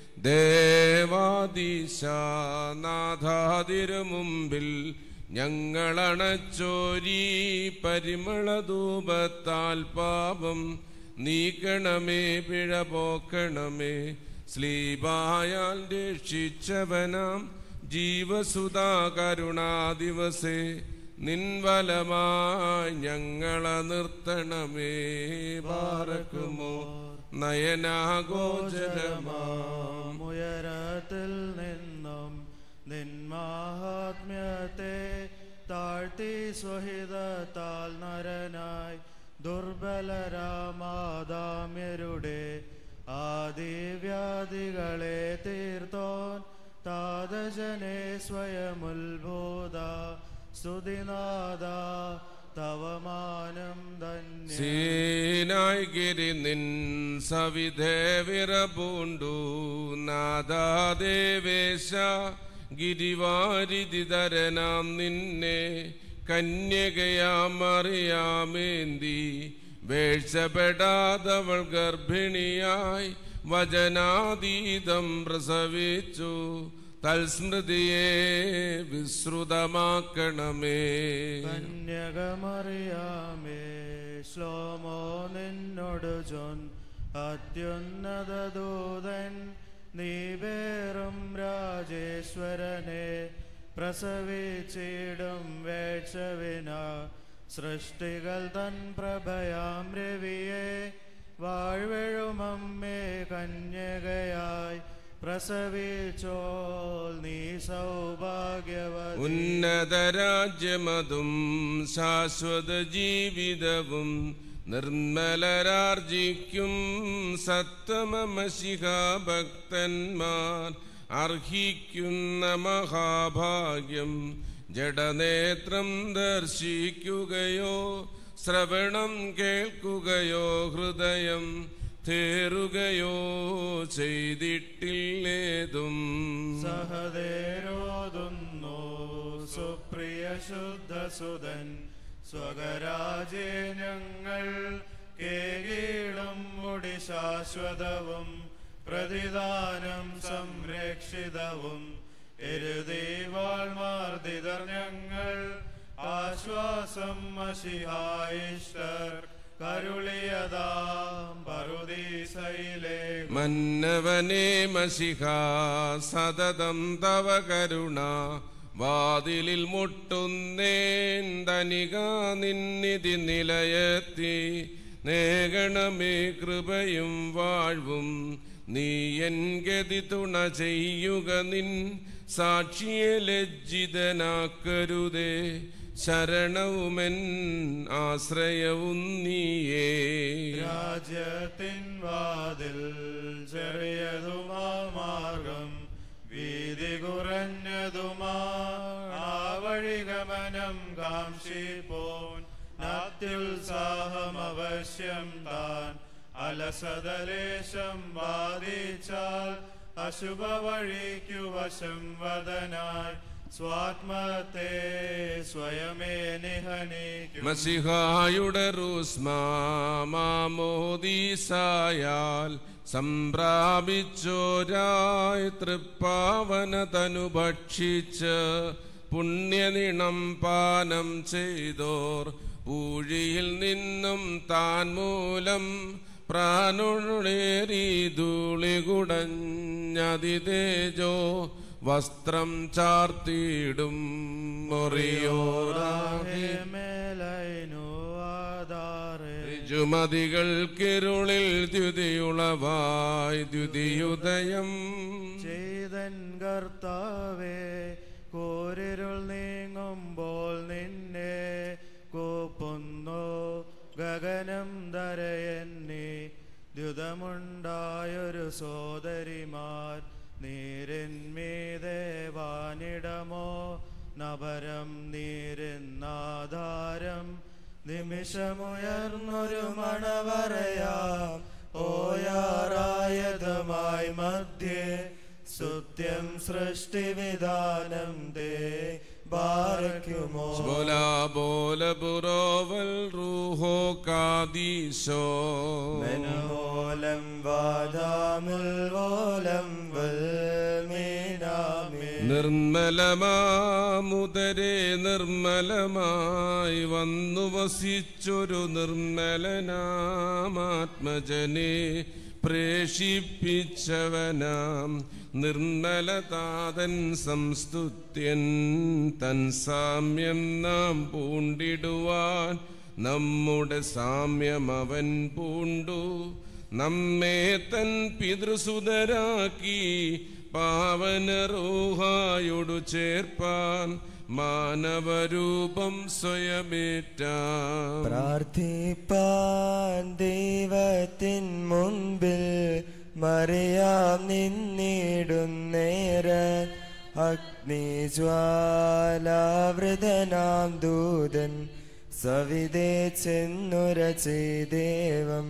ദേവാദീശ നാഥാതിരു മുമ്പിൽ ഞങ്ങളണച്ചോരി പരിമളധൂപത്താൽ പാപം നീക്കണമേ പിഴ പോക്കണമേ സ്ലീപായാൽ രക്ഷിച്ചവനാം ജീവസുധാ കരുണാദിവസേ നിൻവലമായി ഞങ്ങളെ നിർത്തണമേ പാറക്കുമോ നയനാഗോചരമാം ഉയരത്തിൽ നിന്നും നിന്മാഹാത്മ്യത്തെ താഴ്ത്തി സ്വഹിതത്താൽ നരനായി ദുർബലരാമാദാമ്യരുടെ ആദിവ്യാധികളെ തീർത്തോൻ താതജനെ സ്വയമുത്ഭൂത സ്തുതിനാഥ തവമാനം ധന്യ സീനായി ഗിരി നിൻ സവിധേ വിറപൂണ്ടു നാദാദേവേശ ഗിരിവാരിതിതരനാം നിന്നെ കന്യകയാമറിയാമേന്തി വേഴ്ചപ്പെടാതവൾ ഗർഭിണിയായി വചനാതീതം പ്രസവിച്ചു തൽസ്മൃതിയെ വിശ്രുതമാക്കണമേ കന്യകമറിയാമേ ശ്ലോമോ നിന്നോട് ചൊൻ അത്യുന്നത ദൂതൻ നീ വേറും രാജേശ്വരനെ പ്രസവിച്ചിടും വേഴ്ചവിന സൃഷ്ടികൾ തൻ പ്രഭയാം രവിയെ വാഴ്വഴുമമ്മേ കന്യകയായി പ്രസവിച്ചോൾ നീ സൗഭാഗ്യവതി ഉന്നതരാജ്യമതും ശാശ്വത ജീവിതവും നിർമ്മലരാർജിക്കും സത്തമമശിഹ ഭക്തന്മാർ അർഹിക്കുന്ന മഹാഭാഗ്യം ജഡനേത്രം ദർശിക്കുകയോ ശ്രവണം കേൾക്കുകയോ ഹൃദയം തേറുകയോ ചെയ്തിട്ടില്ലേതും സഹദേരോതുന്നു സുപ്രിയ ശുദ്ധസുതൻ സ്വകരാജേ ഞങ്ങൾ കേകീടും മുടി ശാശ്വതവും പ്രതിദാനം സംരക്ഷിതവും എരുതീവാൾമാർദിതർ ഞങ്ങൾ ആശ്വാസം മഷിഹായിഷ്ടർ കരുളിയതാം പറുദീസയിലെ മന്നവനേ മഷിഹ സതതം തവ കരുണ വാതിലിൽ മുട്ടുന്നേൻ ധനിക നിന്നിധി നിലയത്തി നേകണമേ കൃപയും വാഴ്വും നീ എൻ ഗതി തുണ ചെയ്യുക നിൻ സാക്ഷിയെ ലജ്ജിതനാക്കരുതേ ശരണവുമെൻ ആശ്രയവും നീയേ രാജ്യത്തിൻ വാതിൽ ചെറിയതുമാ മാർഗം വീതി കുറഞ്ഞതുമാ ആ വഴിഗമനം കാംക്ഷിപ്പോൻ അത്യുത്സാഹം അവശ്യം താൻ അലസതലേശം ബാധിച്ചാൽ അശുഭ വഴിക്കു വശം വദനായി സ്വാത്മത്തെ സ്വയമേ നിഹനിക്കും മസിഹായുടെ റൂസ്മാമോദീസായാൽ സംപ്രാപിച്ചോരായി തൃപ്പാവന തനു ഭക്ഷിച്ച് പുണ്യനിണം പാനം ചെയ്തോർ പൂഴിയിൽ നിന്നും താൻ മൂലം പ്രാണുണേറി ധൂളികുടഞ്ഞതിതേജോ വസ്ത്രം ചാർത്തിയിടും മൊറിയോറാകെ മേലൈനു ആധാരേ രുചുമതികൾക്കിരുളിൽ ദ്യുതിയുളവായി ദ്യുതിയുദയം ചെയ്തൻ കർത്താവേ കോരിരുൾ നീങ്ങുമ്പോൾ നിന്നെ കൂപ്പുന്നു ഗഗനം ധരയെന്നി ദ്യുതമുണ്ടായൊരു സോദരിമാർ നീരിന്മീതെ വാനിടമോ നഭരം നീരിന്നാധാരം നിമിഷമുയർന്നൊരു മണവറയാം ഓയാറായതുമായി മധ്യേ സുത്യം സൃഷ്ടിവിധാനം ദേ ബാറയ്ക്കുമോ ബോലാ ബോല ബുറോവൽ റൂഹോ കാദീശോ മനോലം വാദാമുൽ വോലം വൽമീനാമേ നിർമ്മലമാമുദരെ നിർമ്മലമായി വന്നു വസിച്ചൊരു നിർമ്മലനാമാത്മജനെ പ്രേഷിപ്പിച്ചവനാം നിർമ്മലതാതൻ സംസ്തുത്യൻ തൻ സാമ്യം നാം പൂണ്ടിടുവാൻ നമ്മുടെ സാമ്യം അവൻ പൂണ്ടു നമ്മെ തൻ പിതൃസുതരാക്കി പാവനറൂഹായോടു ചേർപ്പാൻ മാനവരൂപം സ്വയമേറ്റാം പ്രാർത്ഥിപ്പാൻ ദൈവത്തിൻ മുൻപിൽ മറിയാം നിന്നിടുന്നേര അഗ്നിജ്വാലാവൃതനാം ദൂതൻ സവിതേ ചെന്നുര ചെയ്ദേവം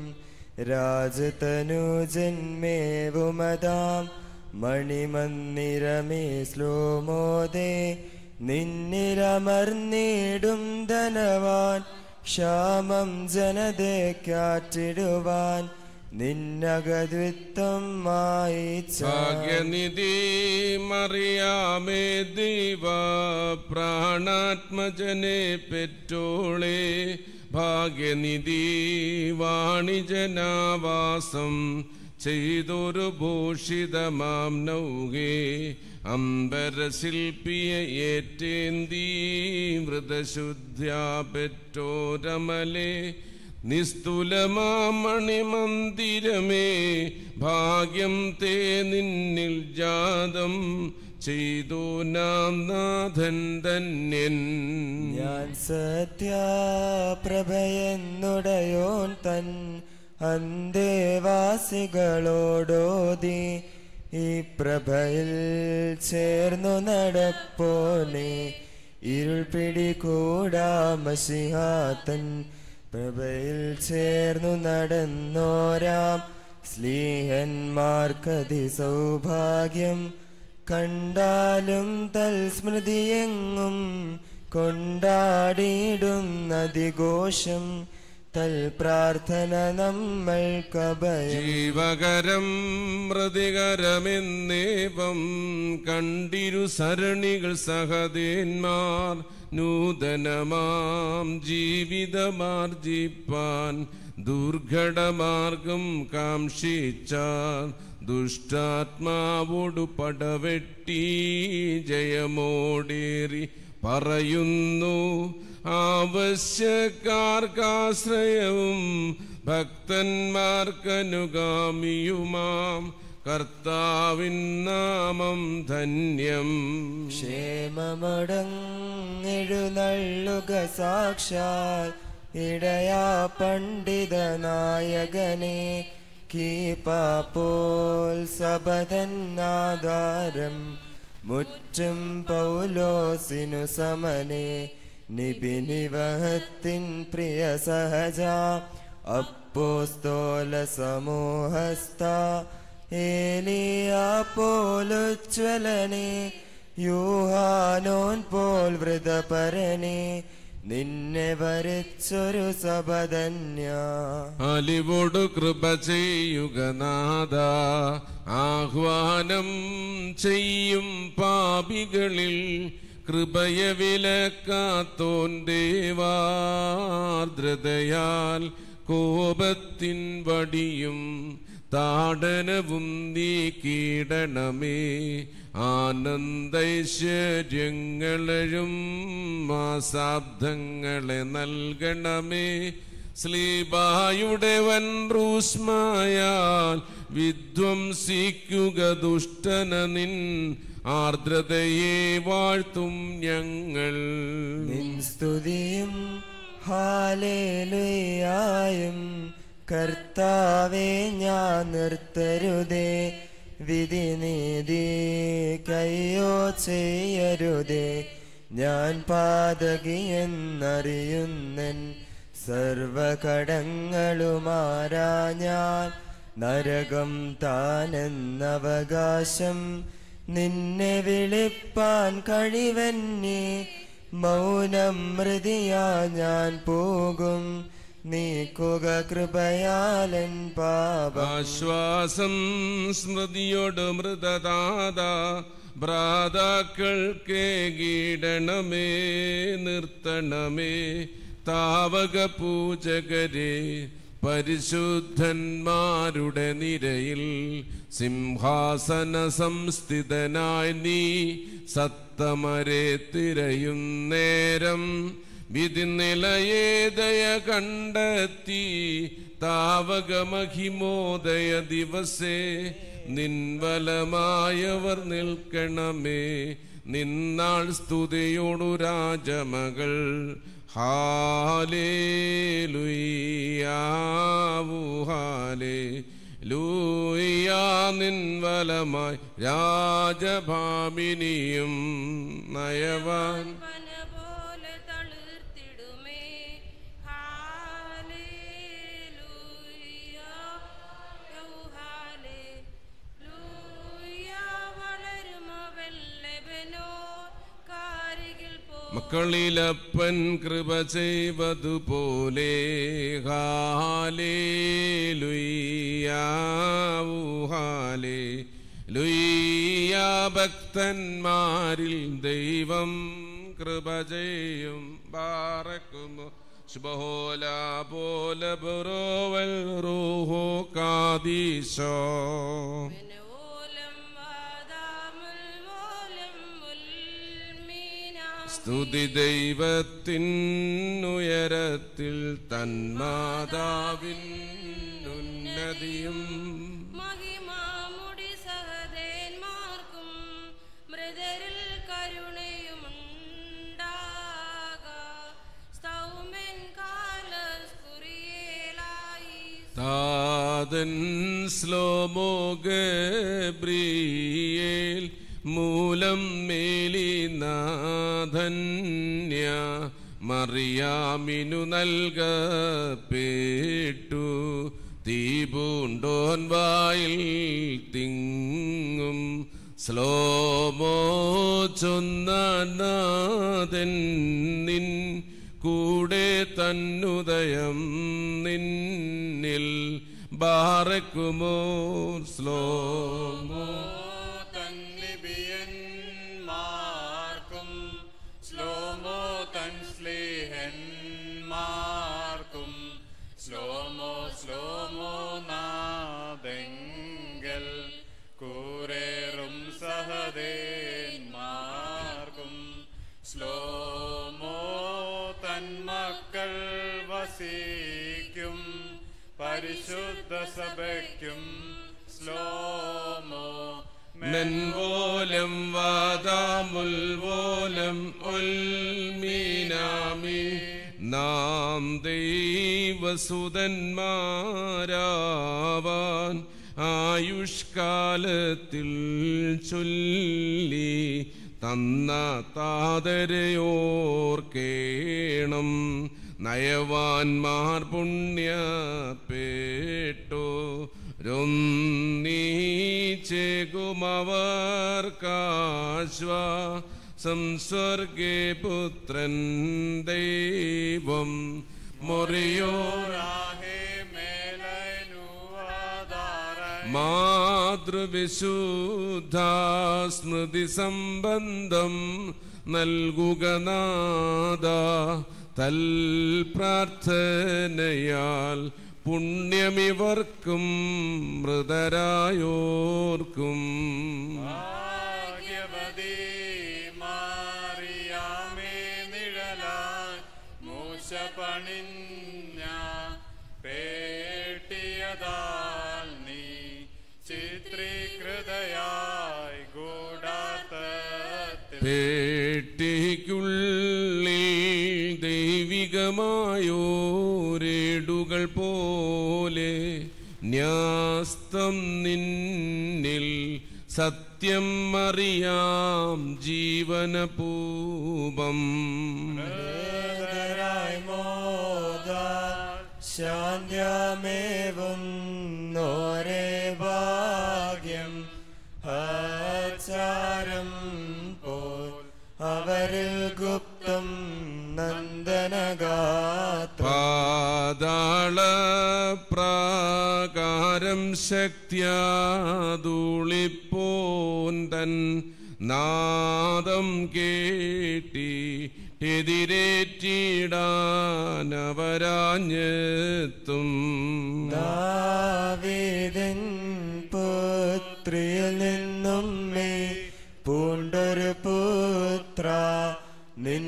രാജതനുജന്മേവുമതാം മണിമന്ദിരമേ ശ്ലോമോദേ നിന്നിലമർന്നിടും ധനവാൻ ക്ഷാമം ജനതയ്ക്കാറ്റിടുവാൻ നിന്നകദ്വിത്വം മായിച്ച ഭാഗ്യനിധി മറിയാമേ ദൈവ പ്രാണാത്മജനെ പെറ്റോളെ ഭാഗ്യനിധി വാണിജനാവാസം ചെയ്തൊരു ഭൂഷിതമാം നൗകേ അംബരശില്പിയെ ഏറ്റേന്തി മൃതശുദ്ധ്യാ പെറ്റോരമലേ നിസ്തുലമാമണിമന്ദിരമേ ഭാഗ്യം തേ നിന്നിൽ ജാതം ചെയ്തു നാം നാഥൻ ധന്യൻ ഞാൻ സത്യാപ്രഭയെന്നുടയോൻ തൻ അന്തേവാസികളോടോതി ഈ പ്രഭയിൽ ചേർന്നു നടപ്പോനെ ഇരുൾ പിടികൂടാമസിഹാത്തൻ പ്രഭയിൽ ചേർന്നു നടന്നോരാം സ്ലീഹന്മാർക്കതി സൗഭാഗ്യം കണ്ടാലും തൽസ്മൃതിയെങ്ങും കൊണ്ടാടിയിടുന്നതിഘോഷം തൽ പ്രാർത്ഥന നമ്മൾക്കഭയം ജീവകരം മൃതികരമെന്നേവം കണ്ടിരു സരണികൾ സഹദേന്മാർ നൂതനമാം ജീവിതമാർജിപ്പാൻ ദുർഘടമാർഗം കാംക്ഷിച്ചാൽ ദുഷ്ടാത്മാവോടു പടവെട്ടി ജയമോടേറി പറയുന്നു ആവശ്യക്കാർക്കാശ്രയവും ഭക്തന്മാർക്കനുഗാമിയുമാം കർത്താവിൻ നാമം ധന്യം ക്ഷേമമടങ്ങെഴുന്നള്ളുക സാക്ഷാൽ ഇടയാ പണ്ഡിത നായകനെ കീപാപ്പോൽ സബതന്നാധാരം മുറ്റും പൗലോസിനു സമനെ നിബിനിവഹത്തിൻ പ്രിയ സഹജ അപ്പോസ്തോല സമൂഹസ്ഥ ഏലിയാ പോലുജ്വലനെ യൂഹാനോൻ പോൽ വൃതപരനെ നിന്നെ വരച്ചൊരു സബധന്യ അലിവോടു കൃപ ചെയ്യുക നാഥ ആഹ്വാനം ചെയ്യും പാപികളിൽ കൃപയ വിലക്കാത്തോൻ ദേവാർദ്രതയാൽ കോപത്തിൻ വടിയും താടനവും നീക്കിയിടണമേ ആനന്ദൈശ്വര്യങ്ങളഴും മാസാബ്ദങ്ങളെ നൽകണമേ സ്ലീബായുടെ വൻ റൂസ്മായാൽ വിധ്വംസിക്കുക ദുഷ്ടന നിൻ ആർദ്രതയെ വാഴ്ത്തും ഞങ്ങൾ നിൻ സ്തുതിയും ഹാലേലുയായും കർത്താവെ ഞാൻ നിർത്തരുതേ വിധി നീതി കയ്യോ ചെയ്യരുതേ ഞാൻ പാതകിയെന്നറിയുന്നൻ സർവകടങ്ങളുമാരാ ഞാൻ നരകം താനെന്നവകാശം നിന്നെ വിളിപ്പാൻ കഴിവന്നെ മൗനം മൃതിയാ ഞാൻ പോകും നീക്കുക കൃപയാലൻ പാപം ആശ്വാസം സ്മൃതിയോട് മൃതദാത ഭ്രാതാക്കൾക്ക് കീടണമേ നിർത്തണമേ താവക പൂജകരെ പരിശുദ്ധന്മാരുടെ നിരയിൽ സിംഹാസന സംസ്ഥിതനായി നീ സത്തമരെ തിരയും നേരം വിധി നിലയേതയ കണ്ടെത്തി താവക മഹിമോദയ ദിവസേ നിൻവലമായവർ നിൽക്കണമേ നിന്നാൾ സ്തുതിയോടു രാജമകൾ ഹാലേ ലുയാവു ഹാലേ ലൂയ്യ നിൻ വലമായി രാജഭാമിനിയും നയവാൻ പന പോലെ തളിർത്തിടുമേ ഹാലേലൂയ യൗ ഹാലേലൂയ വളരുമോ വെല്ലബനോ കാരികിൽ പോ മക്കളിലപ്പൻ കൃപ ചെയ്വതുപോലെ ഹാലേ ലുയ്യ ഭക്തന്മാരിൽ ദൈവം കൃപ ചെയ്യും പാറക്കുന്നു ശുഭഹോല പോല ബുറോവൽ റൂഹോ കാദീശോ ഓലം വാദാമുൽ മോലം മുൽമീനാം സ്തുതി ദൈവത്തിനുയരത്തിൽ തന്മാതാവിൻ ഉന്നതിയും മഹിമാമുടി സഹദേന്മാർക്കും മൃതരിൽ കരുണയുമുണ്ടാക സ്തൗമൻ കാലസ്കുറിയേലായി താതൻ ശ്ലോമോ ഗബ്രിയേൽ മൂലം മേലിനാധന്യ മറിയാമിനു നൽകപ്പെട്ടു തീപൂണ്ടോൻ വായിൽ തിങ്ങും ശ്ലോമോ ചൊന്നാനാഥൻ നിൻ കൂടെ തന്നുദയം നിന്നിൽ ബാറക്കുമോ സ്ലോമോ തന്നിബിയന്മാർക്കും ശ്ലോമോ തൻ സ്ലേഹന്മാർക്കും ശ്ലോമോ ശ്ലോമോ നാദെങ്കൽ കൂരേറും സഹദേന്മാർക്കും ശ്ലോമോ തൻ മക്കൾ വസിക്കും പരിശുദ്ധ സഭയ്ക്കും ശ്ലോമോ മെൻപോലം വാദാമുൽപോലം ഉൽമീനാമി നാം ദൈവസുതന്മാരാവാൻ ആയുഷ്കാലത്തിൽ ചൊല്ലി തന്ന താതരയോർക്കേണം നയവാൻമാർ പുണ്യപ്പെട്ടു രൊന്നീച്ചെകുമവർക്കാശ്വാ സംസ്വർഗേ പുത്രൻ ദൈവം മൊറിയോ രാഹേ മേലനുവാദാര മാതൃവിശുദ്ധ സ്മൃതി സംബന്ധം നൽകുക നാദ തൽ പ്രാർത്ഥനയാൽ പുണ്യമിവർക്കും മൃതരായോർക്കും ഭാഗ്യവതി മാറിയാമേ നിഴലാൻ മൂശ പണിഞ്ഞ പേട്ടിയതാൽ നീ ചിത്രീകൃതയായി ഗൂഢാർത്ഥത്തിൽ പേട്ടിക്കുള്ളിൽ ദൈവികമായോരേടുകൾ പോലെ ന്യാസ്തം നിന്നിൽ സത്യം അറിയാം ജീവനപൂപം ഹൃദയരായി മോദ ശാന്ത്യമേവുന്നോരേ ഭാഗ്യം ആചാരം പോൽ അവരിൽ ഗുപ്തം നന്ദനഗാത്ര പാതാള പ്രാകാരം ശക്തിയാതുളിപ്പോൻ തൻ നാദം കേട്ടി എതിരേറ്റിടാനവരാഞ്ഞെത്തും ദാവീദിൻ പുത്രിയിൽ നിന്നും മേ പൂണ്ടൊരു പുത്ര നിൻ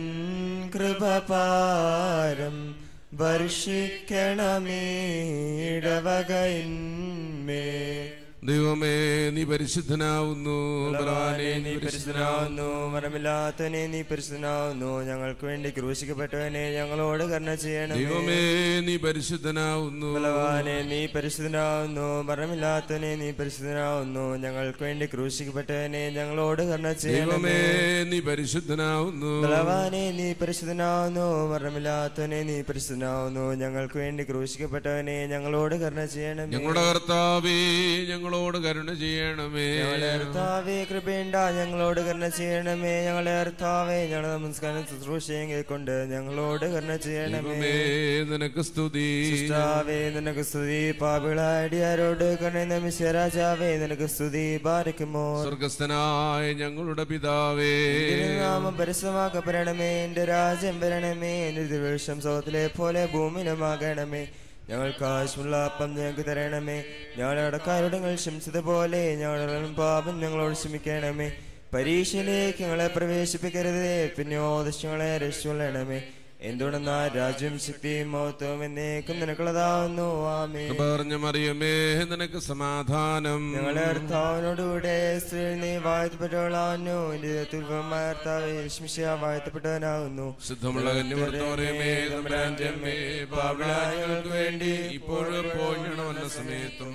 കൃപപാരം വർഷിക്കണമേ ഇടവകയിന്മേ ദൈവമേ നീ പരിശുദ്ധനാവുന്നു ബലവാനെ നീ പരിശുദ്ധനാവുന്നു മരമില്ലാത്തവനെ നീ പരിശുദ്ധനാവുന്നു ഞങ്ങൾക്ക് വേണ്ടി ക്രൂശിക്കപ്പെട്ടവനെ ഞങ്ങളോട് കരുണ ചെയ്യണമേ ദൈവമേ നീ പരിശുദ്ധനാവുന്നു ബലവാനെ നീ പരിശുദ്ധനാവുന്നു മരണമില്ലാത്തവനെ നീ പരിശുദ്ധനാവുന്നു ഞങ്ങൾക്ക് വേണ്ടി ക്രൂശിക്കപ്പെട്ടവനെ ഞങ്ങളോട് കരുണ ദൈവമേ ചെയ്യണമേ നീ പരിശുദ്ധനാവുന്നു ബലവാനെ നീ പരിശുദ്ധനാവുന്നു മരണമില്ലാത്തവനെ നീ പരിശുദ്ധനാവുന്നു ഞങ്ങൾക്ക് വേണ്ടി ക്രൂശിക്കപ്പെട്ടവനെ ഞങ്ങളോട് കരുണ ചെയ്യണമേ ഞങ്ങളുടെ കർത്താവേ ഞങ്ങളോട് കരുണ ചെയ്യണമേ ഞങ്ങളെ കർത്താവേ കൃപയുണ്ട ഞങ്ങളോട് കരുണ ചെയ്യണമേ ഞങ്ങളെ കർത്താവേ ഞങ്ങളുടെ നമസ്കാരം ശുശ്രൂഷയും കേൾക്കൊണ്ട് ഞങ്ങളോട് കരുണ ചെയ്യണമേ ദൈവമേ നിനക്ക് സ്തുതി സിസ്റ്റാവേ നിനക്ക് സ്തുതി പാപിളാടിയാരോട് കരുണ രാജാവേ നിനക്ക് സ്തുതി ബാരക്കുമോ സ്വർഗസ്ഥനായ ഞങ്ങളുടെ പിതാവേ നാമം പരിസമാക്കപ്പെടണമേ എന്റെ രാജ്യം വരണമേ എന്റെ ദിവസം സൗത്തിലെ പോലെ ഭൂമിയിലുമാകണമേ ഞങ്ങൾക്ക് ആവശ്യമുള്ള അപ്പം ഞങ്ങൾക്ക് തരണമേ ഞങ്ങളുടെ അടക്കാരോട് ഞങ്ങൾ ക്ഷമിച്ചതുപോലെ ഞങ്ങളുടെ പാപം ഞങ്ങളോട് ക്ഷമിക്കണമേ പരീക്ഷയിലേക്ക് ഞങ്ങളെ പ്രവേശിപ്പിക്കരുതേ പിന്നെ ഓദശങ്ങളെ രക്ഷിക്കൊള്ളണമേ എന്തുകൊണ്ടെന്നാ രാജ്യം ശക്തിയും മഹത്വം എന്നേക്കും നിനക്കുള്ളതാവുന്നു ആമേ കൃപ പറഞ്ഞ മറിയമേ നിനക്ക് സമാധാനം ഞങ്ങളെ കർത്താവിനോടുകൂടെ സ്ത്രീ നീ വാഴ്ത്തപ്പെട്ടവളാവുന്നു എന്റെ തുൽവമാർത്താവ് യശ്മിഷ വാഴ്ത്തപ്പെട്ടവനാകുന്നു ശുദ്ധമുള്ള കന്യമർത്തോരമേ തമ്പുരാന്റെ അമ്മേ പാപികളായ ഞങ്ങൾക്ക് വേണ്ടി ഇപ്പോഴും എപ്പോഴും സമയത്തും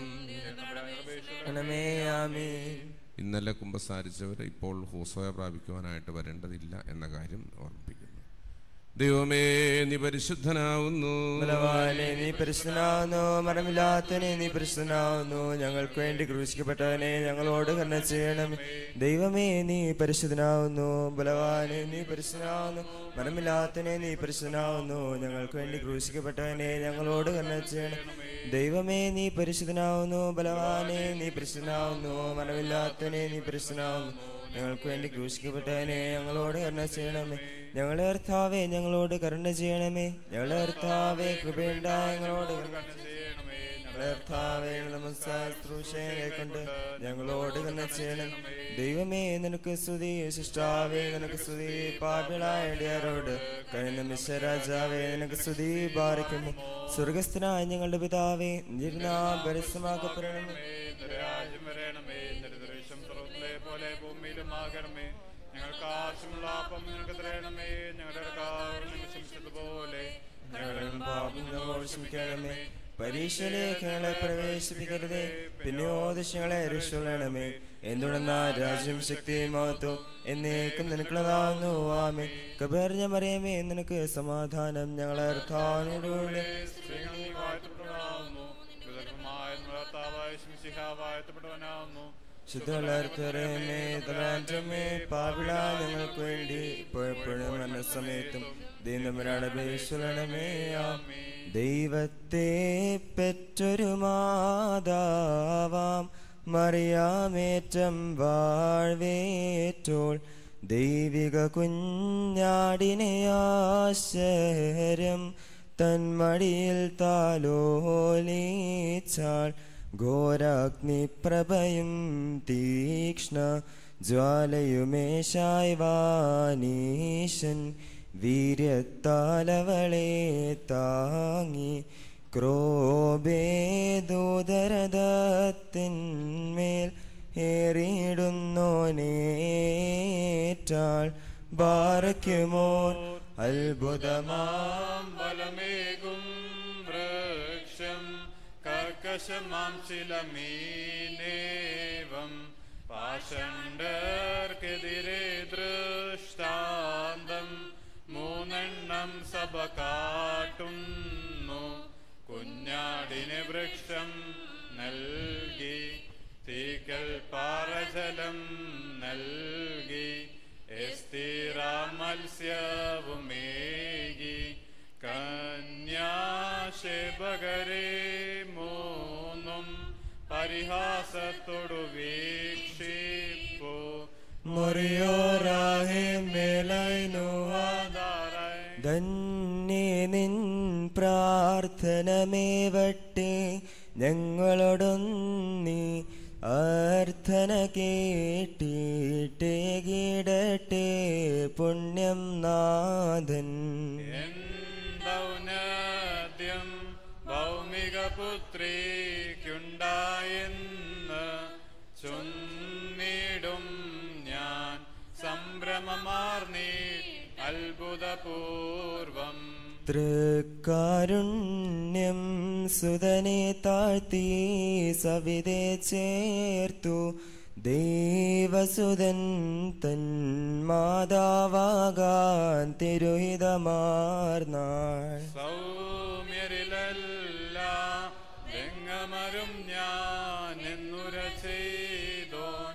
ഗണമേ ആമീൻ ഇന്നലെ കുമ്പസാരിച്ചവർ ഇപ്പോൾ ഹൂസോയ പ്രാപിക്കുവാനായിട്ട് വരേണ്ടതില്ല എന്ന കാര്യം ഓർമ്മിപ്പിക്കുന്നു ദൈവമേ നീ പരിശുദ്ധനാവുന്നു ബലവാനെ നീ പരിശുദ്ധനാവുന്നു മരമില്ലാത്തവനെ നീ പരിശുദ്ധനാവുന്നു ഞങ്ങൾക്ക് വേണ്ടി ക്രൂശിക്കപ്പെട്ടവനെ ഞങ്ങളോട് കരുണ ചെയ്യണം ദൈവമേ നീ പരിശുദ്ധനാവുന്നു ബലവാനെ നീ പരിശുദ്ധനാവുന്നു മരമില്ലാത്തവനെ നീ പരിശുദ്ധനാവുന്നു ഞങ്ങൾക്ക് വേണ്ടി ക്രൂശിക്കപ്പെട്ടവനെ ഞങ്ങളോട് കരുണ ചെയ്യണം ദൈവമേ നീ പരിശുദ്ധനാവുന്നു ബലവാനെ നീ പരിശുദ്ധനാവുന്നു മരമില്ലാത്തവനെ നീ പരിശുദ്ധനാവുന്നു ഞങ്ങൾക്ക് വേണ്ടി ക്രൂശിക്കപ്പെട്ടവനെ ഞങ്ങളോട് കരുണ ചെയ്യണമേ ഞങ്ങളെ കർത്താവേ ഞങ്ങളോട് കരുണ ചെയ്യണമേ ഞങ്ങളെ കർത്താവേ കൃപയുണ്ടായ ഞങ്ങളോട് കരുണ ചെയ്യണമേ ഞങ്ങളെ കർത്താവേ നമസ്കാരൂഷയെ കൊണ്ട് ഞങ്ങളോട് കരുണ ചെയ്യണം ദൈവമേ നിനക്ക് സ്തുതി ശിഷ്ടാവേ നിനക്ക് സ്തുതി പാപിളായടിയാരോട് കഴിഞ്ഞ മിശ്വരാജാവേ നിനക്ക് സ്തുതി ബാധിക്കുന്നു സ്വർഗസ്ഥനായ ഞങ്ങളുടെ പിതാവേ നിരുന്നാ പരിസമാക്കപ്പെടണമേ നിന്റെ രാജ്യം വരണമേ നിന്റെ ദൃശ്യം സ്വർഗ്ഗത്തിലെ പോലെ ഭൂമിയിലും ആകണമേ ഞങ്ങൾക്ക് ആവശ്യമുള്ള അപ്പം ഞങ്ങൾക്ക് തരണമേ ഞങ്ങളുടെ കർത്താവ് ക്ഷമിച്ചതുപോലെ ഞങ്ങളുടെ പാപം ഞങ്ങളോട് ക്ഷമിക്കണമേ പരീക്ഷയിലേക്ക് ഞങ്ങളെ പ്രവേശിപ്പിക്കരുതേ പിന്നെയോ ദശങ്ങളെ രക്ഷിക്കണമേ എന്തുടന്ന രാജ്യം ശക്തിയും മഹത്വം എന്നേക്കും നിനക്കുള്ളതാവുന്നു ആമേ കബറിഞ്ഞ മറിയമേ നിനക്ക് സമാധാനം ഞങ്ങളെ അർത്ഥാനോടുകൂടെ സ്ത്രീകൾ നീ വാഴ്ത്തപ്പെട്ടവനാവുന്നു വിദഗ്ധമായ കർത്താവായ ശംസിഹ വാഴ്ത്തപ്പെട്ടവനാവുന്നു ശുദ്ധമേ തലാറ്റമേ പാവിള ഞങ്ങൾക്ക് വേണ്ടി ഇപ്പോഴെപ്പോഴും മരണ സമയത്തും ദീനമരാണ് ബേശ്വരണമേ ദൈവത്തെ പെറ്റൊരു മാതാവാം മറിയാമേറ്റം വാഴ്വേറ്റോൾ ദൈവിക കുഞ്ഞാടിനെ ആശ്ചര്യം തന്മടിയിൽ താലോലീച്ചാൾ ഘോരാഗ്നിപ്രഭയും തീക്ഷ്ണ ജ്വാലയുമേശായ് വാനീശൻ വീര്യത്താലവളെ താങ്ങി ക്രോബേദോദരദത്തിന്മേൽ ഏറിയിടുന്നോനേറ്റാൾ ബാറയ്ക്കുമോർ അത്ഭുതമാം ബലമേകും വൃക്ഷം കർക്കശമാം ശിലമീനേവം പാഷണ്ഡർക്കെതിരെ ദൃഷ്ടാന്തം മൂന്നെണ്ണം സഭ കാട്ടുന്നു കുഞ്ഞാടിന് വൃക്ഷം നൽകി തീക്കൽ പാറജലം നൽകി എസ്തീറ മത്സ്യവുമേകി കന്യാശേപകരെ മൂന്നും പരിഹാസത്തോടു വീക്ഷിപ്പു മുറിയോരാഹേ മേലൈനുവാദാറായി ധന്യേ നിൻ പ്രാർത്ഥനമേവട്ടെ ഞങ്ങളോടൊന്നി അർത്ഥന കേട്ടിട്ടേ കീടട്ടെ പുണ്യം നാഥൻ എന്തൗനദ്യം ഭൗമിക പുത്രിക്കുണ്ടായെന്ന് ചൊന്നിടും ഞാൻ സംഭ്രമമാർന്നീ അത്ഭുതപൂർവം തൃക്കാരുണ്യം സുതനെ താഴ്ത്തി സവിതെ ചേർത്തു ദേവസുതൻ തൻ മാതാവാകാൻ തിരുഹിതമാർന്നാൾ സൗമ്യരിലല്ല രംഗമരും ഞാൻ എന്നുര ചെയ്തോൻ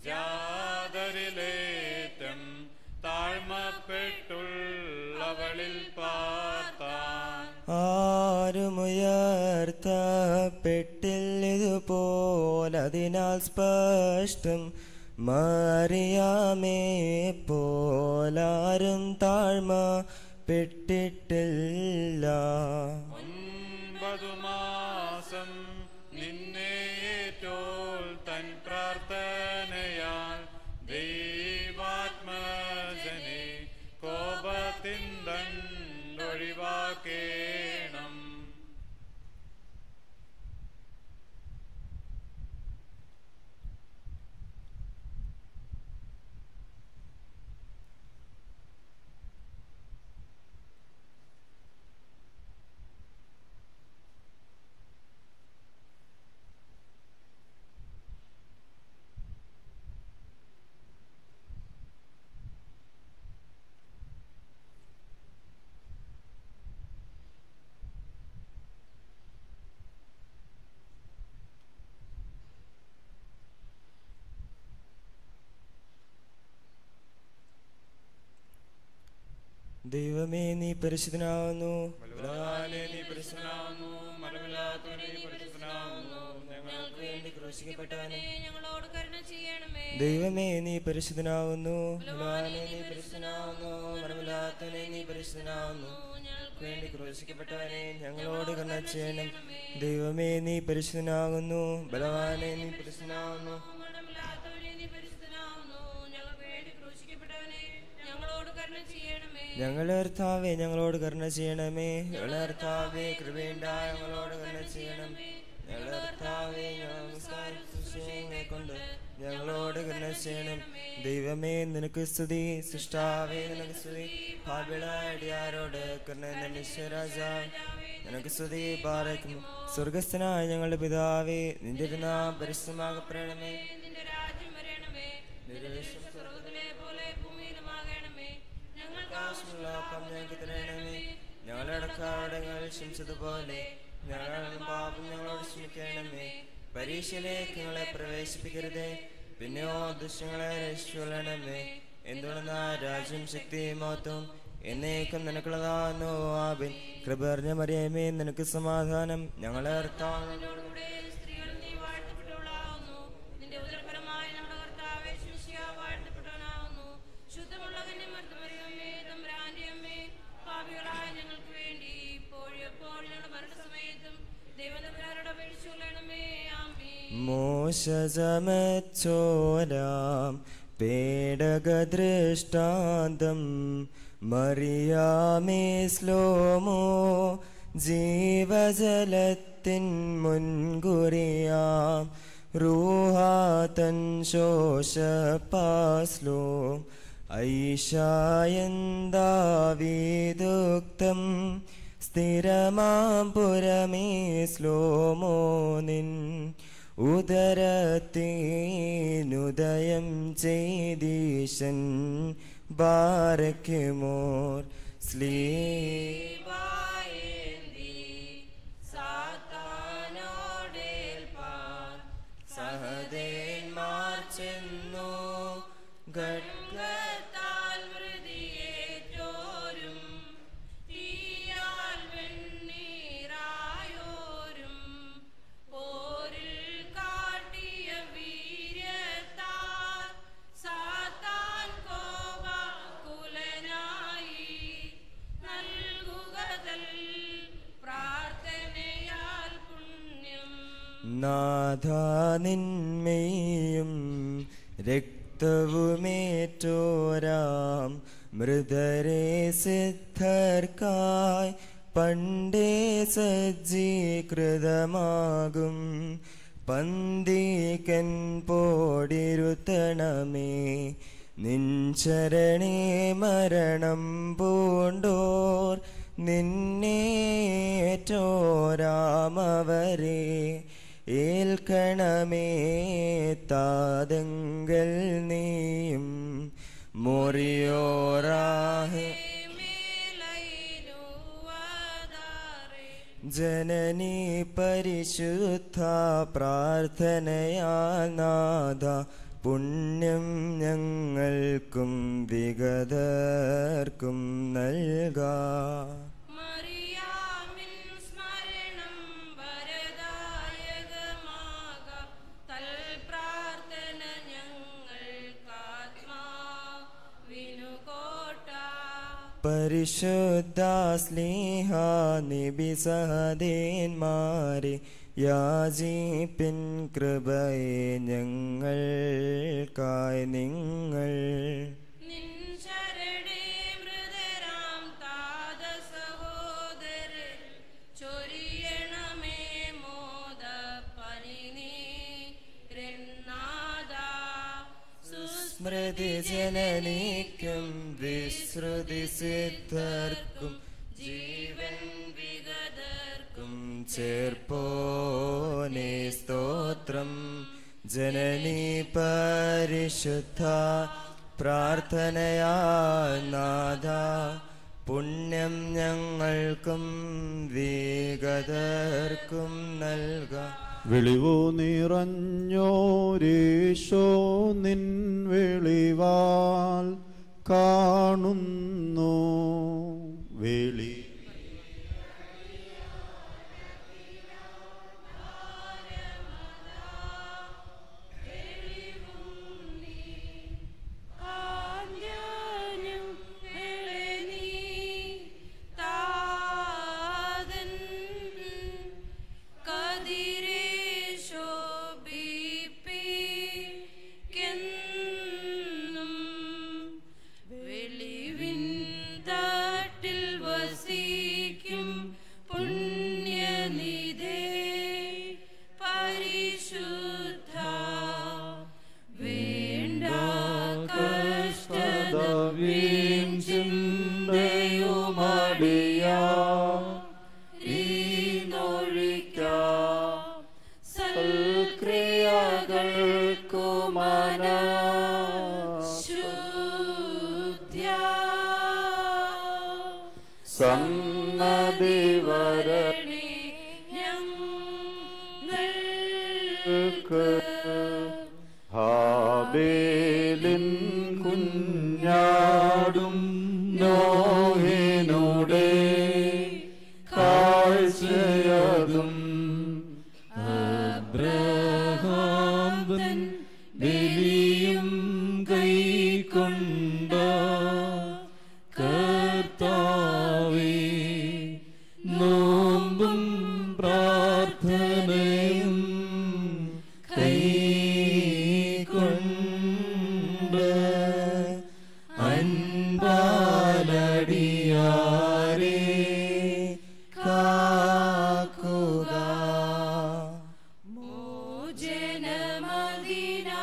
ജാതരിലേറ്റം താഴ്മപ്പെട്ടുള്ളവളിൽ പാർത്താൻ ആരുമുയർത്തപ്പെട്ടില്ലിതുപോലതിനാൽ സ്പഷ്ടം മറിയാമേ പോലാരും താഴ്മ പെട്ടിട്ടില്ല ഒൻപതു മാസം നിന്നേറ്റോൾ തൻ പ്രാർത്ഥനയാൽ ദൈവാത്മജനെ കോപത്തിൻ ദണ്ടൊഴിവാക്കേണം ദൈവമേ നീ പരിശുദ്ധനാവുന്നു ബലവാനെ നീ പരിശുദ്ധനാവുന്നു മരമില്ലാത്തവനെ നീ പരിശുദ്ധനാവുന്നു ഞങ്ങൾക്ക് വേണ്ടി ക്രൂശിക്കപ്പെട്ടവനെ ഞങ്ങളോട് കരുണ ചെയ്യണമേ ദൈവമേ നീ പരിശുദ്ധനാവുന്നു ബലവാനെ നീ പരിശുദ്ധനാവുന്നു മരമില്ലാത്തവനെ നീ പരിശുദ്ധനാവുന്നു ഞങ്ങൾക്ക് വേണ്ടി ക്രൂശിക്കപ്പെട്ടവനെ ഞങ്ങളോട് കരുണ ചെയ്യണം ദൈവമേ നീ പരിശുദ്ധനാകുന്നു ബലവാനെ നീ പരിശുദ്ധനാവുന്നു മരണമില്ലാത്തവനെ നീ പരിശുദ്ധനാവുന്നു ഞങ്ങൾക്ക് വേണ്ടി ക്രൂശിക്കപ്പെട്ടവനെ ഞങ്ങളോട് കരുണ ചെയ്യണമേ ഞങ്ങളുടെ കർത്താവേ ഞങ്ങളോട് കരുണ ചെയ്യണമേ ഞങ്ങളുടെ കർത്താവേ കൃപയുണ്ടായ ഞങ്ങളോട് കരുണ ചെയ്യണമേ ഞങ്ങളുടെ കർത്താവേ ഞങ്ങളെ കൊണ്ട് ഞങ്ങളോട് കരുണ ചെയ്യണം ദൈവമേ നിനക്ക് സ്തുതി സൃഷ്ടാവേ നിനക്ക് സ്തുതി പാപിളാടിയാരോട് കരുണ നിശ്വരാജാവ് നിനക്ക് സ്തുതി പാറയ്ക്കുന്നു സ്വർഗസ്ഥനായ ഞങ്ങളുടെ പിതാവേ നിന്റെ നാം പരിശുദ്ധമാകപ്പെടണമേ നിന്റെ രാജ്യം വരണമേ നിന്റെ വിശ്വം സ്വർഗ്ഗത്തിലെ പോലെ ഭൂമിയിലുമാകണമേ ഞങ്ങൾക്ക് ആവശ്യമുള്ള അപ്പം ഞങ്ങൾക്ക് തരണമേ ഞങ്ങളുടെ അടക്കാരുടെ ഞങ്ങൾ ക്ഷമിച്ചതുപോലെ ഞങ്ങളുടെ പാപം ഞങ്ങളോട് ക്ഷമിക്കണമേ പരീക്ഷയിലേക്ക് ഞങ്ങളെ പ്രവേശിപ്പിക്കരുതേ പിന്നെയോ ദുഷ്യങ്ങളെ രക്ഷിക്കൊള്ളണമേ എന്തുകൊണ്ടെന്നാ രാജ്യം ശക്തിയും മഹത്വം എന്നേക്കും നിനക്കുള്ളതാകുന്നു ആബിൻ കൃപറിഞ്ഞ മറിയമേ നിനക്ക് സമാധാനം ഞങ്ങളെ അർത്ഥാണ് കൂടെ സ്ത്രീകളും നീ വാഴ്ത്തപ്പെട്ടവളാവുന്നു നിന്റെ ഉദരഫലമായ നമ്മുടെ കർത്താവേ ശിഷ്യ വാഴ്ത്തപ്പെട്ടവനാവുന്നു ശുദ്ധമുള്ള കന്യമർത്തമറിയമ്മേ തമ്പുരാന്റെ അമ്മേ പാപികളായ ഞങ്ങൾക്ക് വേണ്ടി ഇപ്പോഴും എപ്പോഴും ഞങ്ങളുടെ മരണസമയത്തും ദൈവതമ്പുരാനോട് അപേക്ഷിച്ചു കൊള്ളണമേ ആമീൻ മോശമച്ചോരാം പേടകദൃഷ്ടാന്തം മറിയാമേ സ്ലോമോ ജീവജലത്തിൻ മുൻകുറിയാം റൂഹാതൻ ശോഷപാസ്ലോ ഐഷായന്താവിദുക്തം സ്ഥിരമാം പുരമേ സ്ലോമോ നിൻ ഉദരത്തിനുദയം ചെയ്തീശൻ ബാരക്കുമോർ സ്ലീ വായേന്തി സാത്താനോടേൽപ്പാൻ സഹദേന്മാർ ചെന്നു ഗർഭത്താൽ മൃതിയേറ്റോരും തീയാൽ വെണ്ണീറായോരും പോരിൽ കാട്ടിയ വീര്യത്താൽ സാത്താൻ കോപാകുലനായി നൽകുകതൽ പ്രാർത്ഥനയാൽ പുണ്യം നാഥാനിന്മയും രക്തവുമേറ്റോരാം മൃതരെ സിദ്ധർക്കായി പണ്ടേ സജ്ജീകൃതമാകും പന്തികൻ പോടിരുത്തണമേ നിൻചരണേ മരണം പൂണ്ടോർ നിന്നേറ്റോരാമവരെ ഏൽക്കണമേ താതങ്കൽ നീയും മൊറിയോറാഹേ ജനനി പരിശുദ്ധ പ്രാർത്ഥനയാൽ നാഥ പുണ്യം ഞങ്ങൾക്കും വിഗതർക്കും നൽകാ മറിയാമിൻ സ്മരണം വരദായകമാകാം തൽപ്രാർത്ഥന ഞങ്ങൾക്കാത്മാവിനു കോട്ട പരിശുദ്ധ സ്നേഹ നിബിസഹദേന്മാരെ യാചിപ്പിൻ കൃപയെ ഞങ്ങൾക്കായി നിങ്ങൾ നിൻ ശരണേ മൃതരാം താത സഹോദരൻ ചൊരിയണമേ മോദ പനിനീരന്നാദ സ്മൃതി ജനനിക്കും വിശ്രുതി സിദ്ധർക്കും ജീവൻ വിഗതർക്കും ചേർപ്പോനെ സ്തോത്രം ജനനി പരിശുദ്ധ പ്രാർത്ഥനയാ നാഥ പുണ്യം ഞങ്ങൾക്കും വിഗതർക്കും നൽകാം വെളിവു നിറഞ്ഞോരേശോ നിൻ വെളിവാൽ കാണുന്നു വെളി ആഞ്ഞാനും എളനീ താതൻ കതിരേശോഭിപ്പിക്കെന്നും വെളിവിൻ താട്ടിൽ വസിക്കും പുണ്യനിധേ പരിശുദ്ധ വേണ്ട കഷ്ടതവീം ചിന്തയുമടിയാ സന്നതി വരണേ ഞങ്ങൾക്ക് ഹാബേലിൻ കുഞ്ഞാടും നോഹിനുടെ കാഴ്ചയതും അബ്രഹാം തൻ ബലിയും കൈക്കൊണ്ട കർത്താവേ നോമ്പും പ്രാർത്ഥനയും കൈക്കൊണ്ട് അൻപാലടിയാരേ കാക്കുക മോചനമതിന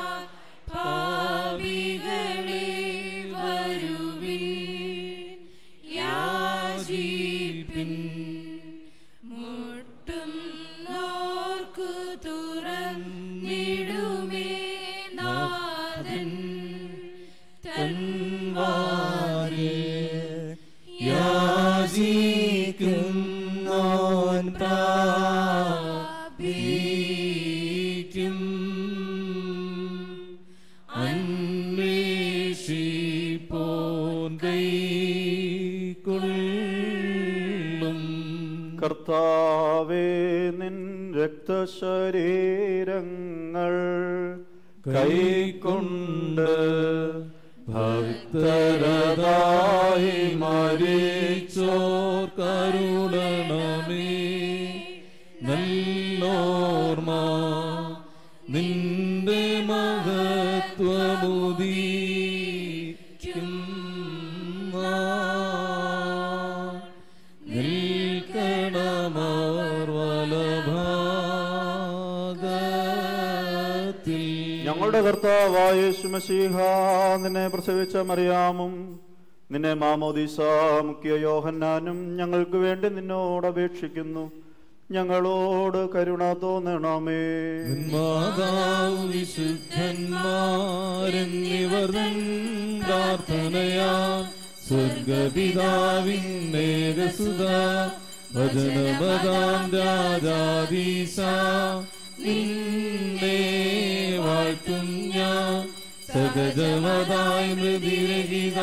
പാപികളെ വരുവിൻ യാചിപ്പിൻ മുട്ടുന്നോർക്കു തുറന്നിടുമേ നാഥൻ തൻവാരി യാചിക്കുന്നോൻ പ്രാപിക്കും അന്വേഷിപ്പോൻ കൈക്കൊള്ളും കർത്താവേ നിൻ രക്തശരീരങ്ങൾ കൈക്കൊണ്ട് ഭക്തരതായി മരിച്ചോർ കരുണമേ നല്ലോർമ്മ നിന്റെ മഹത്വമുദീക്കും നിൽക്കണമോർ വലഭാഗ ഞങ്ങളുടെ കർത്താവായ യേശുമശീഹ നിന്നെ പ്രസവിച്ച മറിയാമും നിന്നെ മാമോദീസ മുഖ്യ യോഹന്നാനും ഞങ്ങൾക്ക് വേണ്ടി നിന്നോട് അപേക്ഷിക്കുന്നു ഞങ്ങളോട് കരുണ തോന്നണമേ മാതാവ് വിശുദ്ധന്മാരെന്നിവർ തൻ പ്രാർത്ഥനയാ സ്വർഗപിതാവിന്നേകസുത ഭജനപദാം രാജാദീശ നിന്നെ വാഴ്ത്തും ഞാൻ സഹജമതായി മൃതിരഹിത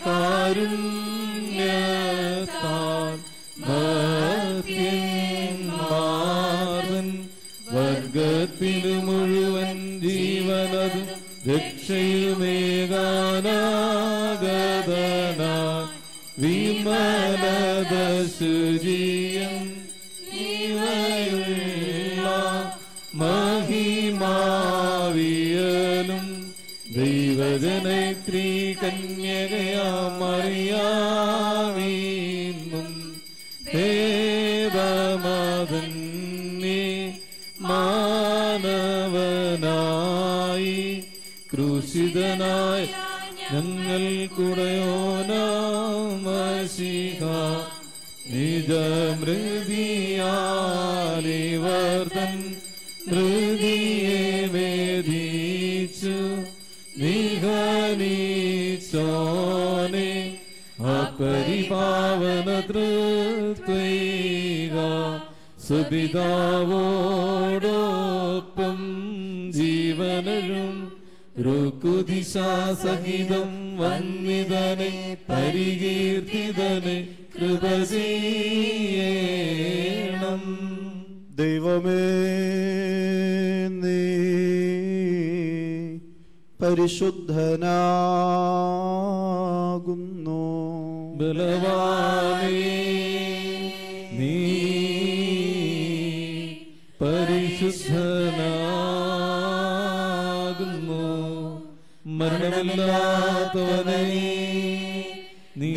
കാരുണ്യത്താൽ ഭക്തിമാർവൻ വർഗത്തിനു മുഴുവൻ ജീവനത് രക്ഷയുമേകാനാഗതന വിമലത ശുചിയൻ നീവയുള്ള മഹിമാവിയലും ദൈവജനത്രീ കന്യകയാമറിയാമീന്നും ഭേദമതന്നെ മാനവനായി ക്രൂശിതനായ ഞങ്ങൾ കുടയോനാമശിഹ നിജമൃതിയാലിവർത്തൻ മൃതിയെ വേദിച്ചു നിഹനിച്ചോനെ അപരിപാവന തൃത്വൈക സുപിതാവോടൊപ്പം ജീവനഴും രുക്കുദിശാസഹിതം വന്നിതനെ പരികീർത്തിതനെ കൃപ ചെയ്യണം ദൈവമേ നീ പരിശുദ്ധനാകുന്നു ബലവാനേ നീ പരിശുദ്ധനാകുന്നു മരണമില്ലാത്തവനെ നീ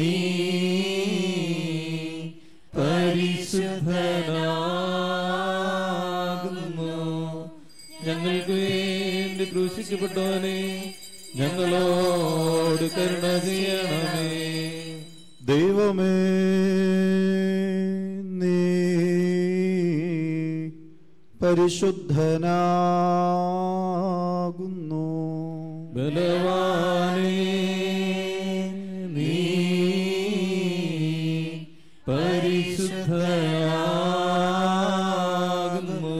പരിശുദ്ധനാകുന്നു ഞങ്ങൾക്ക് വേണ്ടി ക്രൂശിക്കപ്പെട്ടവനെ ഞങ്ങളോട് കരുണ ചെയ്യണമേ ദൈവമേ നീ പരിശുദ്ധനാകുന്നു ബലവാനേ നീ പരിശുദ്ധനാകുന്നു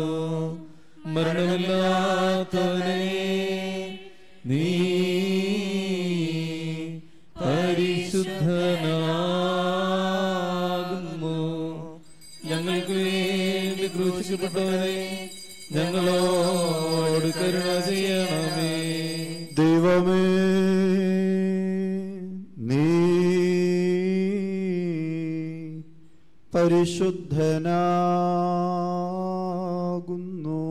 മരണമില്ലാത്തവനെ നീ പരിശുദ്ധനാകുന്നു ഞങ്ങൾക്ക് വേണ്ടി ക്രൂശിക്കപ്പെട്ടവനെ ഞങ്ങളോട് കരുണ ചെയ്യണമേ ദൈവമേ നീ പരിശുദ്ധനാകുന്നു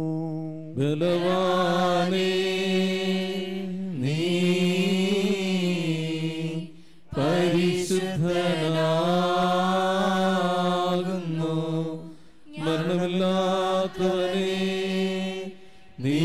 ബലവാനേ നീ പരിശുദ്ധനാകുന്നു മരണമില്ലാത്തവനെ നീ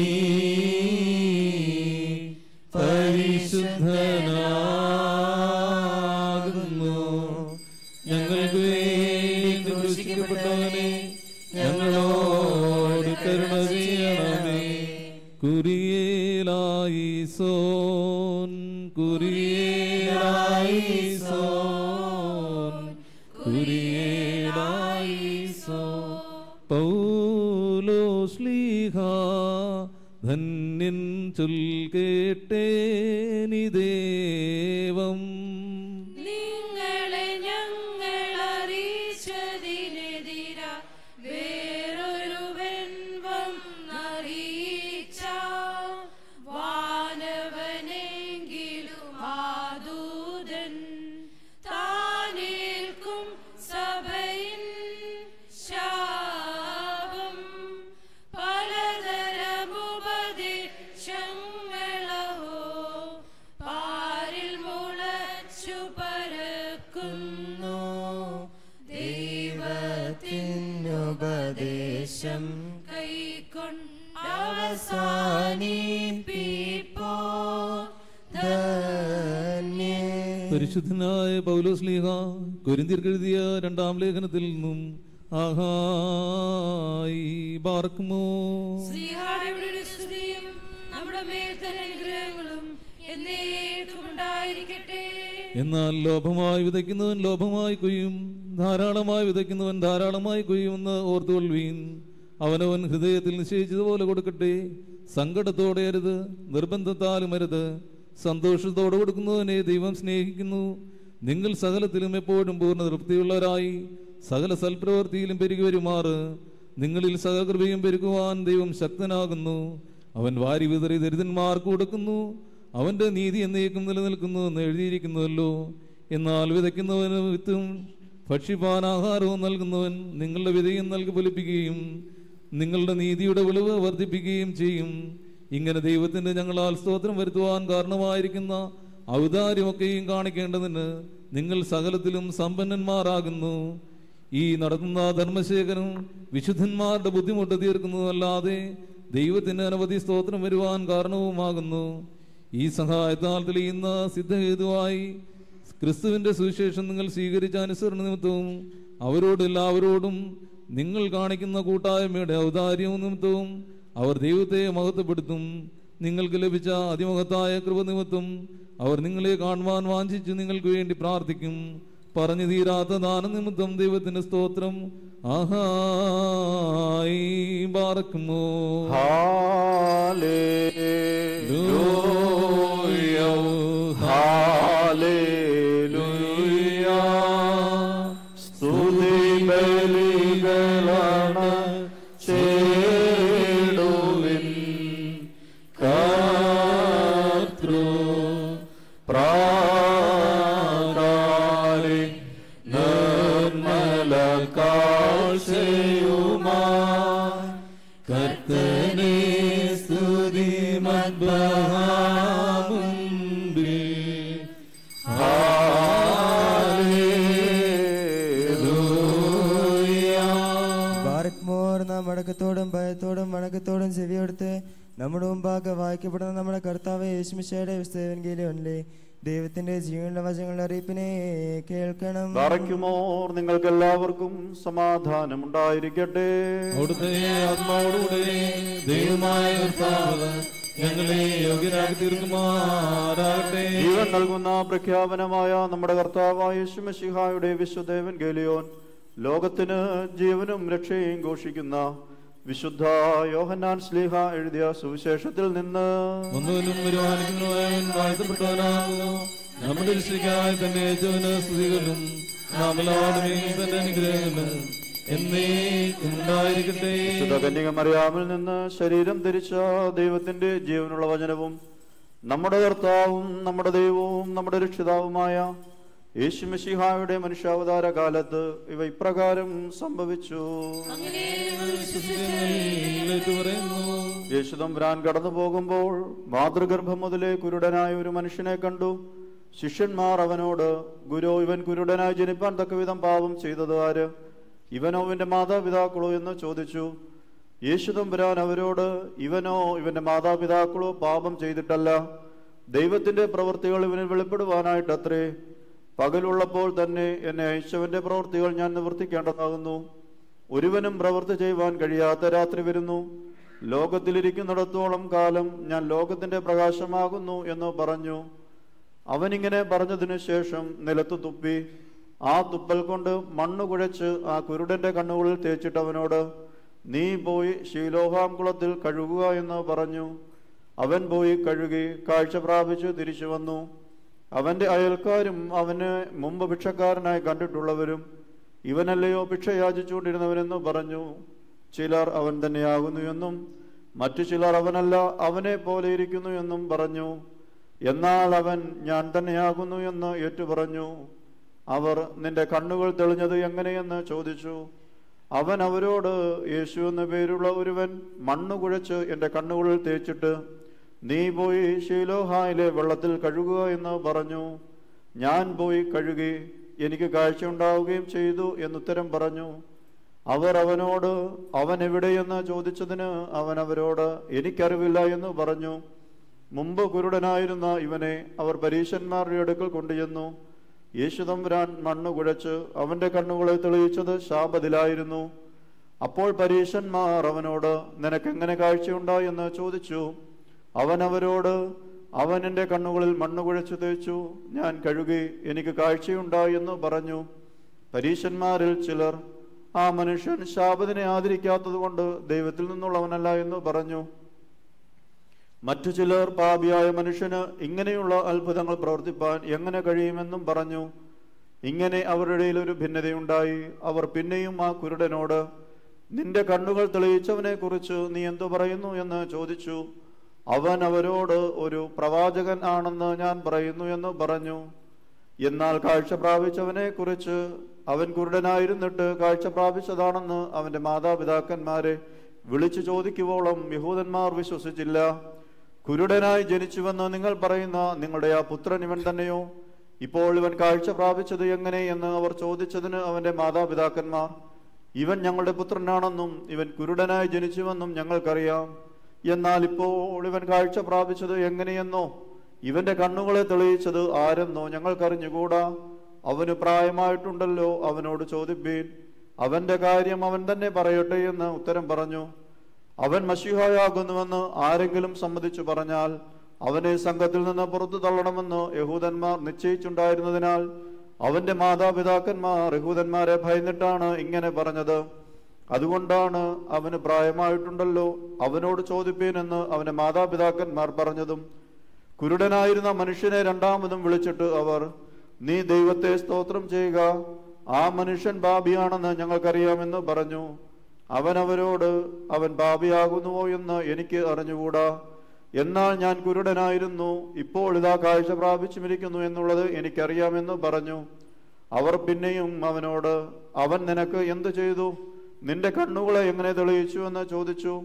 പരിശുദ്ധനാകുന്നു ഞങ്ങൾക്ക് വേണ്ടി ക്രൂശിക്കപ്പെട്ടവനെ ഞങ്ങളോട് കരുണ ചെയ്യണമേ കുരിയേലായി സോൻ കുരിയേലായി സോൻ കുരിയേലായി സോൻ പൗലോ ശ്ലീഹ ധന്യൻ ചൊൽ കേട്ടേനി ദേവം നിങ്ങളെ ഞങ്ങൾ അറിയിച്ചതിനെതിര വേറൊരുവൻ വന്നറിയിച്ച വാനവനെങ്കിലും ആദൂതൻ താനേൽക്കും സഭയിൻ ശാപം പലതരമുപദേശങ്ങളോ പാരിൽ മുളച്ചു പരക്കുന്നു ദൈവത്തിനുപദേശം കൈക്കൊണ്ട് അവസാനിപ്പി പരിശുദ്ധനായ പൗലോസ് ലീഹ കൊരിന്തിർക്ക് എഴുതിയ രണ്ടാം ലേഖനത്തിൽ നിന്നും ആഹായി ബാർക്കുമോ ശ്രീഹായുടെ സ്തുതിയും നമ്മുടെ മേൽ തന്നെ അനുഗ്രഹങ്ങളും എന്നേക്കും ഉണ്ടായിരിക്കട്ടെ എന്നാൽ ലോഭമായി വിതയ്ക്കുന്നവൻ ലോഭമായി കൊയ്യും ധാരാളമായി വിതയ്ക്കുന്നവൻ ധാരാളമായി കൊയ്യുമെന്ന് ഓർത്തുകൊള്ളുവീൻ അവനവൻ ഹൃദയത്തിൽ നിശ്ചയിച്ചതുപോലെ കൊടുക്കട്ടെ സങ്കടത്തോടെ അരുത് നിർബന്ധത്താലും അരുത് സന്തോഷത്തോടെ കൊടുക്കുന്നവനെ ദൈവം സ്നേഹിക്കുന്നു നിങ്ങൾ സകലത്തിലും എപ്പോഴും പൂർണ്ണ തൃപ്തിയുള്ളവരായി സകല സൽപ്രവൃത്തിയിലും പെരുകി വരുമാറ് നിങ്ങളിൽ സഹകൃപയും പെരുകുവാൻ ദൈവം ശക്തനാകുന്നു അവൻ വാരി വിതറി ദരിദ്രന്മാർക്ക് കൊടുക്കുന്നു അവന്റെ നീതി എന്നേക്കും നിലനിൽക്കുന്നു എന്ന് എഴുതിയിരിക്കുന്നുവല്ലോ എന്നാൽ വിതയ്ക്കുന്നവന് വിത്തും ഭക്ഷിപ്പാൻ ആഹാരവും നൽകുന്നവൻ നിങ്ങളുടെ വിതയും നൽകി ഫലിപ്പിക്കുകയും നിങ്ങളുടെ നീതിയുടെ വിളവ് വർദ്ധിപ്പിക്കുകയും ചെയ്യും ഇങ്ങനെ ദൈവത്തിന്റെ ഞങ്ങളാൽ സ്തോത്രം വരുത്തുവാൻ കാരണമായിരിക്കുന്ന ഔദാര്യമൊക്കെയും കാണിക്കേണ്ടതിന് നിങ്ങൾ സകലത്തിലും സമ്പന്നന്മാരാകുന്നു ഈ നടത്തുന്ന ധർമ്മശേഖരം വിശുദ്ധന്മാരുടെ ബുദ്ധിമുട്ട് തീർക്കുന്നതല്ലാതെ ദൈവത്തിന് അനവധി സ്തോത്രം വരുവാൻ കാരണവുമാകുന്നു ഈ സഹായത്താൽ തെളിയുന്ന സിദ്ധഹേതുവായി ക്രിസ്തുവിന്റെ സുവിശേഷം നിങ്ങൾ സ്വീകരിച്ച അനുസരണ നിമിത്തവും അവരോട് എല്ലാവരോടും നിങ്ങൾ കാണിക്കുന്ന കൂട്ടായ്മയുടെ ഔദാര്യവും നിമിത്തവും അവർ ദൈവത്തെ മഹത്വപ്പെടുത്തും നിങ്ങൾക്ക് ലഭിച്ച അതിമഹത്തായ കൃപ നിമിത്തം അവർ നിങ്ങളെ കാണുവാൻ വാഞ്ചിച്ച് നിങ്ങൾക്ക് വേണ്ടി പ്രാർത്ഥിക്കും പറഞ്ഞു തീരാത്ത ദാന നിമിത്തം ദൈവത്തിന്റെ സ്തോത്രം ആഹായി ബാറക്കുമോ സ്തുതി ബലികളാണ് ചേടുവിൻ കർത്തൃ പ്രാകാരി നിർമ്മല കാഴ്ചയുമാ കർത്തനെ സ്തുതി മദ്ബഹാമുമ്പിൽ ബാറക്മോർ നാം വടക്കത്തോടും ഭയത്തോടും വണക്കത്തോടും ചെവിയെടുത്ത് നമ്മുടെ മുമ്പാകെ വായിക്കപ്പെടുന്ന നമ്മുടെ കർത്താവ് യേശുമിശയുടെ വിസ്തവൻകീലല്ലേ ദൈവത്തിന്റെ ജീവനുള്ള വചങ്ങളുടെ അറിയിപ്പിനെ കേൾക്കണം തറയ്ക്കുമോർ നിങ്ങൾക്ക് എല്ലാവർക്കും സമാധാനം ഉണ്ടായിരിക്കട്ടെ അവിടുത്തെ ആത്മാവോടുകൂടെ ദൈവമായ കർത്താവ് ഞങ്ങളെ യോഗ്യരാക്കി തീർക്കുമാറാകട്ടെ ജീവൻ നൽകുന്ന പ്രഖ്യാപനമായ നമ്മുടെ കർത്താവായ യേശുമശിഹായുടെ വിശുദ്ധേവൻ ഗേലിയോൻ ലോകത്തിന് ജീവനും രക്ഷയും ഘോഷിക്കുന്ന വിശുദ്ധ യോഹന്നാൻ സ്ലീഹ എഴുതിയ സുവിശേഷത്തിൽ നിന്ന് ഒന്നുവിനും വരുവാനിക്കുന്നവൻ വാഴ്ത്തപ്പെട്ടവനാകുന്നു നമ്മുടെ രക്ഷിക്കായി തന്നെ ഏറ്റവും സ്തുതികളും നാം എല്ലാവരുടെയും തന്നെ അനുഗ്രഹങ്ങളും എന്നേക്കും ഉണ്ടായിരിക്കട്ടെ വിശുദ്ധ കന്യകമറിയാമിൽ നിന്ന് ശരീരം ധരിച്ച ദൈവത്തിന്റെ ജീവനുള്ള വചനവും നമ്മുടെ കർത്താവും നമ്മുടെ ദൈവവും നമ്മുടെ രക്ഷിതാവുമായ യേശുമശിഹായുടെ മനുഷ്യാവതാര കാലത്ത് ഇവ ഇപ്രകാരം സംഭവിച്ചു അങ്ങനെ ഞങ്ങൾ ഏറ്റു പറയുന്നു യേശുദമ്പുരാൻ കടന്നു പോകുമ്പോൾ മാതൃഗർഭം മുതലേ കുരുടനായ ഒരു മനുഷ്യനെ കണ്ടു ശിഷ്യന്മാർ അവനോട് ഗുരു ഇവൻ കുരുടനായി ജനിപ്പാൻ തക്കവിധം പാപം ചെയ്തത് ആര് ഇവനോ ഇവന്റെ മാതാപിതാക്കളോ എന്ന് ചോദിച്ചു യേശുദമ്പുരാൻ അവരോട് ഇവനോ ഇവന്റെ മാതാപിതാക്കളോ പാപം ചെയ്തിട്ടല്ല ദൈവത്തിന്റെ പ്രവൃത്തികൾ ഇവനിൽ വെളിപ്പെടുവാനായിട്ടത്രേ പകലുള്ളപ്പോൾ തന്നെ എന്നെ അയച്ചവന്റെ പ്രവൃത്തികൾ ഞാൻ നിവർത്തിക്കേണ്ടതാകുന്നു ഒരുവനും പ്രവൃത്തി ചെയ്യുവാൻ കഴിയാത്ത രാത്രി വരുന്നു ലോകത്തിലിരിക്കുന്നിടത്തോളം കാലം ഞാൻ ലോകത്തിന്റെ പ്രകാശമാകുന്നു എന്ന് പറഞ്ഞു അവനിങ്ങനെ പറഞ്ഞതിനു ശേഷം നിലത്ത് തുപ്പി ആ തുപ്പൽ കൊണ്ട് മണ്ണ് കുഴച്ച് ആ കുരുടന്റെ കണ്ണുകളിൽ തേച്ചിട്ട് അവനോട് നീ പോയി ശീലോഹാം കുളത്തിൽ കഴുകുക എന്ന് പറഞ്ഞു അവൻ പോയി കഴുകി കാഴ്ച പ്രാപിച്ച് തിരിച്ചു വന്നു അവന്റെ അയൽക്കാരും അവന് മുമ്പ് ഭിക്ഷക്കാരനായി കണ്ടിട്ടുള്ളവരും ഇവനല്ലയോ ഭിക്ഷ യാചിച്ചുകൊണ്ടിരുന്നവനെന്ന് പറഞ്ഞു ചിലർ അവൻ തന്നെയാകുന്നു എന്നും മറ്റു ചിലർ അവനല്ല അവനെ പോലെ ഇരിക്കുന്നു എന്നും പറഞ്ഞു എന്നാൽ അവൻ ഞാൻ തന്നെയാകുന്നു എന്ന് ഏറ്റുപറഞ്ഞു അവർ നിന്റെ കണ്ണുകൾ തെളിഞ്ഞത് എങ്ങനെയെന്ന് ചോദിച്ചു അവൻ അവരോട് യേശു എന്ന പേരുള്ള ഒരുവൻ മണ്ണ് കുഴച്ച് എൻ്റെ കണ്ണുകളിൽ തേച്ചിട്ട് നീ പോയി ഷീലോഹായിലെ വെള്ളത്തിൽ കഴുകുക എന്ന് പറഞ്ഞു ഞാൻ പോയി കഴുകി എനിക്ക് കാഴ്ചയുണ്ടാവുകയും ചെയ്തു എന്നുത്തരം പറഞ്ഞു അവർ അവനോട് അവൻ എവിടെയെന്ന് ചോദിച്ചതിന് അവൻ അവരോട് എനിക്കറിവില്ല എന്ന് പറഞ്ഞു മുമ്പ് കുരുടനായിരുന്ന ഇവനെ അവർ പരീശന്മാരുടെ അടുക്കൽ കൊണ്ടുചെന്നു യേശുതമ്പുരാൻ മണ്ണ് കുഴച്ച് അവന്റെ കണ്ണുകളെ തെളിയിച്ചത് ശാപതിലായിരുന്നു അപ്പോൾ പരീശന്മാർ അവനോട് നിനക്കെങ്ങനെ കാഴ്ചയുണ്ടായി എന്ന് ചോദിച്ചു അവൻ അവരോട് അവൻ എൻ്റെ കണ്ണുകളിൽ മണ്ണ് കുഴച്ചു തേച്ചു ഞാൻ കഴുകി എനിക്ക് കാഴ്ചയുണ്ടായി എന്ന് പറഞ്ഞു പരീശന്മാരിൽ ചിലർ ആ മനുഷ്യൻ ശാപതിനെ ആദരിക്കാത്തതുകൊണ്ട് ദൈവത്തിൽ നിന്നുള്ളവനല്ല എന്ന് പറഞ്ഞു മറ്റു ചിലർ പാപിയായ മനുഷ്യന് ഇങ്ങനെയുള്ള അത്ഭുതങ്ങൾ പ്രവർത്തിപ്പാൻ എങ്ങനെ കഴിയുമെന്നും പറഞ്ഞു ഇങ്ങനെ അവരുടെ ഇടയിൽ ഒരു ഭിന്നതയുണ്ടായി അവർ പിന്നെയും ആ കുരുടനോട് നിന്റെ കണ്ണുകൾ തെളിയിച്ചവനെ കുറിച്ച് നീ എന്തു പറയുന്നു എന്ന് ചോദിച്ചു അവൻ അവരോട് ഒരു പ്രവാചകൻ ആണെന്ന് ഞാൻ പറയുന്നു എന്ന് പറഞ്ഞു എന്നാൽ കാഴ്ച പ്രാപിച്ചവനെ കുറിച്ച് അവൻ കുരുടനായിരുന്നിട്ട് കാഴ്ച പ്രാപിച്ചതാണെന്ന് അവന്റെ മാതാപിതാക്കന്മാരെ വിളിച്ചു ചോദിക്കുവോളം യഹൂദന്മാർ വിശ്വസിച്ചില്ല കുരുടനായി ജനിച്ചുവെന്ന് നിങ്ങൾ പറയുന്ന നിങ്ങളുടെ ആ പുത്രൻ ഇവൻ തന്നെയോ ഇപ്പോൾ ഇവൻ കാഴ്ച പ്രാപിച്ചത് എങ്ങനെ എന്ന് അവർ ചോദിച്ചതിന് അവന്റെ മാതാപിതാക്കന്മാർ ഇവൻ ഞങ്ങളുടെ പുത്രനാണെന്നും ഇവൻ കുരുടനായി ജനിച്ചുവെന്നും ഞങ്ങൾക്കറിയാം എന്നാൽ ഇപ്പോൾ ഇവൻ കാഴ്ച പ്രാപിച്ചത് എങ്ങനെയെന്നോ ഇവന്റെ കണ്ണുകളെ തെളിയിച്ചത് ആരെന്നോ ഞങ്ങൾക്കറിഞ്ഞുകൂടാ അവന് പ്രായമായിട്ടുണ്ടല്ലോ അവനോട് ചോദിപ്പീൻ അവന്റെ കാര്യം അവൻ തന്നെ പറയട്ടെ എന്ന് ഉത്തരം പറഞ്ഞു അവൻ മഷിഹായാകുന്നുവെന്ന് ആരെങ്കിലും സമ്മതിച്ചു പറഞ്ഞാൽ അവനെ സംഘത്തിൽ നിന്ന് പുറത്തു തള്ളണമെന്ന് യഹൂദന്മാർ നിശ്ചയിച്ചുണ്ടായിരുന്നതിനാൽ അവന്റെ മാതാപിതാക്കന്മാർ യഹൂദന്മാരെ ഭയന്നിട്ടാണ് ഇങ്ങനെ പറഞ്ഞത് അതുകൊണ്ടാണ് അവന് പ്രായമായിട്ടുണ്ടല്ലോ അവനോട് ചോദിപ്പീനെന്ന് അവന്റെ മാതാപിതാക്കന്മാർ പറഞ്ഞതും കുരുടനായിരുന്ന മനുഷ്യനെ രണ്ടാമതും വിളിച്ചിട്ട് അവർ നീ ദൈവത്തെ സ്തോത്രം ചെയ്യുക ആ മനുഷ്യൻ ബാബിയാണെന്ന് ഞങ്ങൾക്കറിയാമെന്ന് പറഞ്ഞു അവൻ അവരോട് അവൻ ബാബിയാകുന്നുവോ എന്ന് എനിക്ക് അറിഞ്ഞുകൂടാ എന്നാൽ ഞാൻ കുരുടനായിരുന്നു ഇപ്പോൾ ഇതാ കാഴ്ച പ്രാപിച്ചുമിരിക്കുന്നു എന്നുള്ളത് എനിക്കറിയാമെന്ന് പറഞ്ഞു അവർ പിന്നെയും അവനോട് അവൻ നിനക്ക് എന്തു ചെയ്തു നിന്റെ കണ്ണുകളെ എങ്ങനെ തെളിയിച്ചു എന്ന് ചോദിച്ചു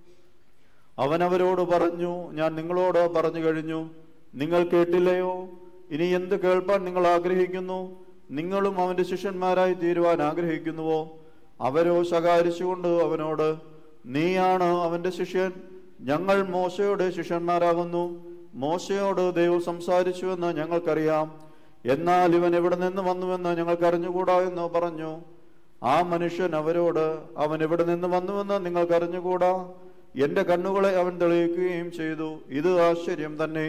അവൻ അവരോട് പറഞ്ഞു ഞാൻ നിങ്ങളോട് പറഞ്ഞു കഴിഞ്ഞു നിങ്ങൾ കേട്ടില്ലയോ ഇനി എന്ത് കേൾപ്പാൻ നിങ്ങൾ ആഗ്രഹിക്കുന്നു നിങ്ങളും അവന്റെ ശിഷ്യന്മാരായി തീരുവാൻ ആഗ്രഹിക്കുന്നുവോ അവരോ ശകാരിച്ചുകൊണ്ട് അവനോട് നീയാണ് അവന്റെ ശിഷ്യൻ ഞങ്ങൾ മോശയുടെ ശിഷ്യന്മാരാകുന്നു മോശയോട് ദൈവം സംസാരിച്ചുവെന്ന് ഞങ്ങൾക്കറിയാം എന്നാൽ ഇവൻ എവിടെ നിന്ന് വന്നുവെന്ന് ഞങ്ങൾക്ക് അറിഞ്ഞുകൂടാ എന്ന് പറഞ്ഞു ആ മനുഷ്യൻ അവരോട് അവൻ എവിടെ നിന്ന് വന്നുവെന്ന് നിങ്ങൾക്ക് അറിഞ്ഞുകൂടാ എന്റെ കണ്ണുകളെ അവൻ തെളിയിക്കുകയും ചെയ്തു ഇത് ആശ്ചര്യം തന്നെ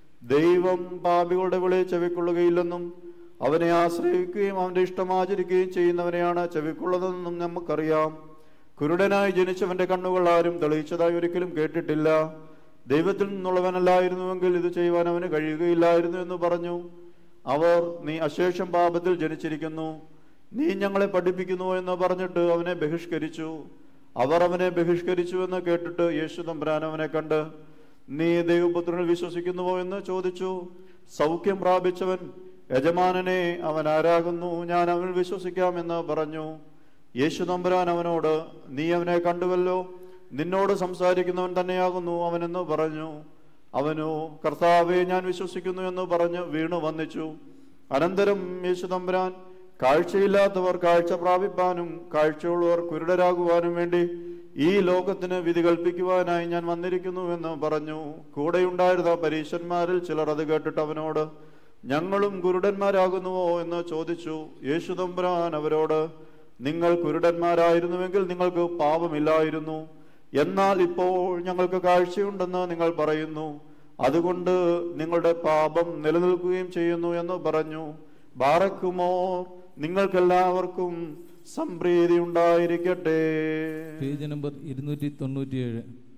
ദൈവം പാപികളുടെ വിളി ചെവിക്കൊള്ളുകയില്ലെന്നും അവനെ ആശ്രയിക്കുകയും അവന്റെ ഇഷ്ടം ആചരിക്കുകയും ചെയ്യുന്നവനെയാണ് ചെവിക്കൊള്ളതെന്നും നമുക്കറിയാം കുരുടനായി ജനിച്ചവന്റെ കണ്ണുകൾ ആരും തെളിയിച്ചതായി ഒരിക്കലും കേട്ടിട്ടില്ല ദൈവത്തിൽ നിന്നുള്ളവനല്ലായിരുന്നുവെങ്കിൽ ഇത് ചെയ്യുവാൻ അവന് കഴിയുകയില്ലായിരുന്നു എന്ന് പറഞ്ഞു അവർ നീ അശേഷം പാപത്തിൽ ജനിച്ചിരിക്കുന്നു നീ ഞങ്ങളെ പഠിപ്പിക്കുന്നു എന്ന് പറഞ്ഞിട്ട് അവനെ ബഹിഷ്കരിച്ചു അവർ അവനെ ബഹിഷ്കരിച്ചു എന്ന് കേട്ടിട്ട് യേശു തമ്പുരാൻ അവനെ കണ്ട് നീ ദൈവപുത്രനിൽ വിശ്വസിക്കുന്നുവോ എന്ന് ചോദിച്ചു സൗഖ്യം പ്രാപിച്ചവൻ യജമാനനെ അവൻ ആരാകുന്നു ഞാൻ അവനിൽ വിശ്വസിക്കാമെന്ന് പറഞ്ഞു യേശു തമ്പുരാൻ അവനോട് നീ അവനെ കണ്ടുവല്ലോ നിന്നോട് സംസാരിക്കുന്നവൻ തന്നെയാകുന്നു അവനെന്ന് പറഞ്ഞു അവനു കർത്താവെ ഞാൻ വിശ്വസിക്കുന്നു എന്ന് പറഞ്ഞ് വീണു വന്നിച്ചു അനന്തരം യേശു തമ്പുരാൻ കാഴ്ചയില്ലാത്തവർ കാഴ്ച പ്രാപിപ്പാനും കാഴ്ചയുള്ളവർ കുരുടരാകുവാനും വേണ്ടി ഈ ലോകത്തിന് വിധി കൽപ്പിക്കുവാനായി ഞാൻ വന്നിരിക്കുന്നു എന്ന് പറഞ്ഞു കൂടെയുണ്ടായിരുന്ന പരീശന്മാരിൽ ചിലർ അത് കേട്ടിട്ട് അവനോട് ഞങ്ങളും കുരുടന്മാരാകുന്നുവോ എന്ന് ചോദിച്ചു യേശു തമ്പുരാൻ അവരോട് നിങ്ങൾ കുരുടന്മാരായിരുന്നുവെങ്കിൽ നിങ്ങൾക്ക് പാപമില്ലായിരുന്നു എന്നാൽ ഇപ്പോൾ ഞങ്ങൾക്ക് കാഴ്ചയുണ്ടെന്ന് നിങ്ങൾ പറയുന്നു അതുകൊണ്ട് നിങ്ങളുടെ പാപം നിലനിൽക്കുകയും ചെയ്യുന്നു എന്ന് പറഞ്ഞു ബാറക്കുമോ നിങ്ങൾക്കെല്ലാവർക്കും സംപ്രീതി ഉണ്ടായിരിക്കട്ടെ പേജ് നമ്പർ ഇരുന്നൂറ്റി തൊണ്ണൂറ്റിയേഴ്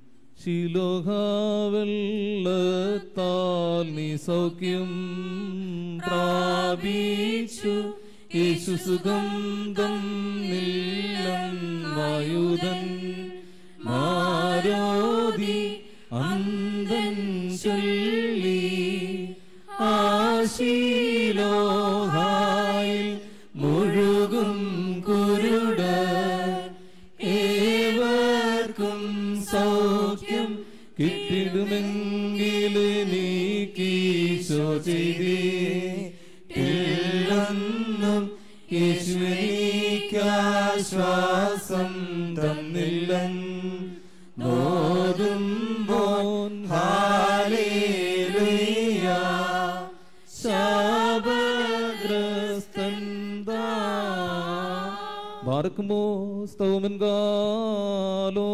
ശിലോഹാവെള്ളത്താൽ നീ സൗഖ്യം പ്രാപിച്ചു യേശു സുഗന്ധം നില്ലം വായുധൻ മാരോതി അന്തൻ ചൊല്ലി ആശീലോഹായിൽ മുഴുകും കുരുട ഏവർക്കും സൗഖ്യം കിട്ടിടുമെങ്കിലെനിക്കീശോ ചെയ്തില്ലെന്നും യേശുവിനിക്കാശ്വാസം തന്നില്ലൻ നോതുമ്പോൻ ഹാലേലുയ്യ ശാപഗ്രസ്ത പാർക്കുമോ സ്തവമൻ കാലോ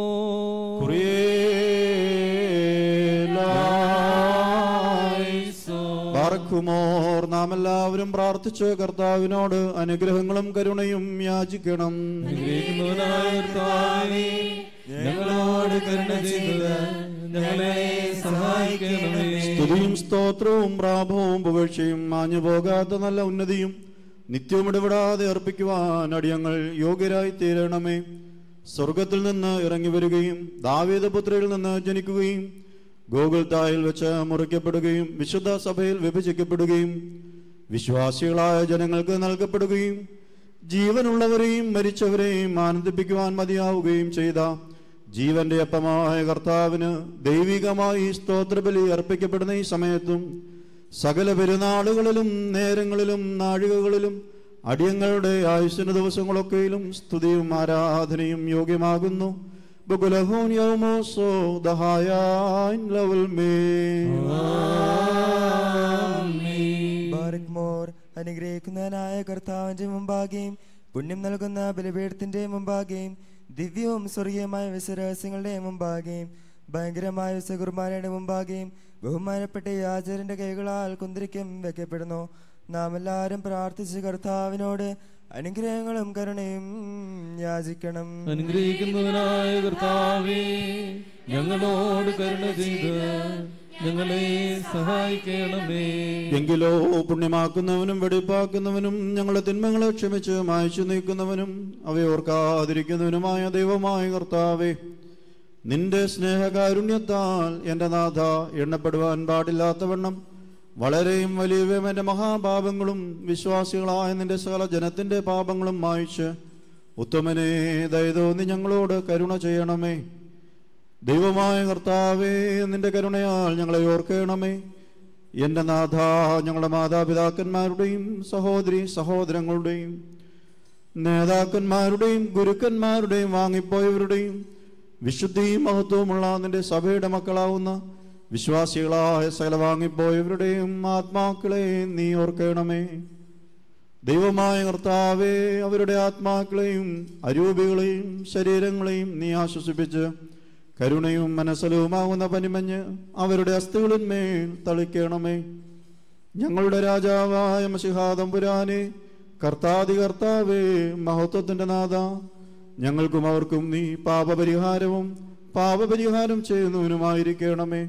പാർക്കുമോർ നാം എല്ലാവരും പ്രാർത്ഥിച്ച് കർത്താവിനോട് അനുഗ്രഹങ്ങളും കരുണയും യാചിക്കണം അനുഗ്രഹിക്കുന്നവനായ കർത്താവേ, ഞങ്ങളോട് കരുണ ചെയ്ത് ഞങ്ങളെ സഹായിക്കണമേ സ്തുതിയും സ്തോത്രവും പ്രാഭവും പുകഴ്ചയും മാഞ്ഞു പോകാത്ത നല്ല ഉന്നതിയും നിത്യവും ഇടപെടാതെ അർപ്പിക്കുവാൻ അടിയങ്ങൾ യോഗ്യരായി തീരണമേ സ്വർഗത്തിൽ നിന്ന് ഇറങ്ങി വരികയും ദാവീദപുത്രയിൽ നിന്ന് ജനിക്കുകയും ഗോകുൽത്തായിൽ വെച്ച് മുറിക്കപ്പെടുകയും വിശുദ്ധ സഭയിൽ വിഭജിക്കപ്പെടുകയും വിശ്വാസികളായ ജനങ്ങൾക്ക് നൽകപ്പെടുകയും ജീവനുള്ളവരെയും മരിച്ചവരെയും ആനന്ദിപ്പിക്കുവാൻ മതിയാവുകയും ചെയ്ത ജീവന്റെ അപ്പമായ കർത്താവിന് ദൈവികമായി സ്തോത്രബലി അർപ്പിക്കപ്പെടുന്ന ഈ സമയത്തും സകല പെരുന്നാളുകളിലും നേരങ്ങളിലും നാഴികകളിലും അടിയങ്ങളുടെ ആയുസ്സിന് ദിവസങ്ങളൊക്കെയിലും സ്തുതിയും ആരാധനയും യോഗ്യമാകുന്നു ബുകുലഹൂൻ യൗമോസോ ദഹായാൻ ലവൽ മേ ബാരക് മോർ അനുഗ്രഹിക്കുന്നവനായ കർത്താവിന്റെ മുമ്പാകെയും പുണ്യം നൽകുന്ന ബലിപീഠത്തിന്റെ മുമ്പാകെയും ദിവ്യവും സ്വർഗീയമായ വിശ്വരഹസ്യങ്ങളുടെ മുമ്പാകെയും ഭയങ്കരമായ വിശ്വകുർബാനയുടെ മുമ്പാകെയും ബഹുമാനപ്പെട്ട ഈ ആചാര്യന്റെ കൈകളാൽ കുന്തിരിക്കം വെക്കപ്പെടുന്നു നാം എല്ലാവരും പ്രാർത്ഥിച്ച് കർത്താവിനോട് അനുഗ്രഹങ്ങളും കരുണയും യാചിക്കണം അനുഗ്രഹിക്കുന്നവനായ കർത്താവേ ഞങ്ങളോട് കരുണ ചെയ്ത് ഞങ്ങളെ സഹായിക്കണമേ എങ്കിലോ പുണ്യമാക്കുന്നവനും വെടിപ്പാക്കുന്നവനും ഞങ്ങളുടെ തിന്മകളെ ക്ഷമിച്ച് മായ്ച്ചു നീക്കുന്നവനും അവയോർക്കാതിരിക്കുന്നവനുമായ ദൈവമായ കർത്താവേ നിന്റെ സ്നേഹകാരുണ്യത്താൽ എൻ്റെ നാഥ എണ്ണപ്പെടുവാൻ പാടില്ലാത്തവണ്ണം വളരെയും വലിയവയും എൻ്റെ മഹാപാപങ്ങളും വിശ്വാസികളായ നിന്റെ സകല ജനത്തിൻ്റെ പാപങ്ങളും മായ്ച്ച് ഉത്തമനെ ദയതോന്നി ഞങ്ങളോട് കരുണ ചെയ്യണമേ ദൈവമായ കർത്താവേ നിന്റെ കരുണയാൽ ഞങ്ങളെ ഓർക്കണമേ എൻ്റെ നാഥ ഞങ്ങളുടെ മാതാപിതാക്കന്മാരുടെയും സഹോദരി സഹോദരങ്ങളുടെയും നേതാക്കന്മാരുടെയും ഗുരുക്കന്മാരുടെയും വാങ്ങിപ്പോയവരുടെയും വിശുദ്ധിയും മഹത്വവുമുള്ള നിന്റെ സഭയുടെ മക്കളാവുന്ന വിശ്വാസികളായ സകല വാങ്ങിപ്പോയവരുടെയും ആത്മാക്കളെ നീ ഓർക്കണമേ ദൈവമായ കർത്താവേ അവരുടെ ആത്മാക്കളെയും അരൂപികളെയും ശരീരങ്ങളെയും നീ ആശ്വസിപ്പിച്ച് കരുണയും മനസ്സലവുമാകുന്ന പനിമഞ്ഞ് അവരുടെ അസ്ഥികളിന്മേൽ തളിക്കണമേ ഞങ്ങളുടെ രാജാവായ മഷിഹാദം പുരാനെ കർത്താതി കർത്താവേ മഹത്വത്തിന്റെ നാഥ ഞങ്ങൾക്കും അവർക്കും നീ പാപപരിഹാരവും പാപപരിഹാരം ചെയ്യുന്നവനുമായിരിക്കണമേ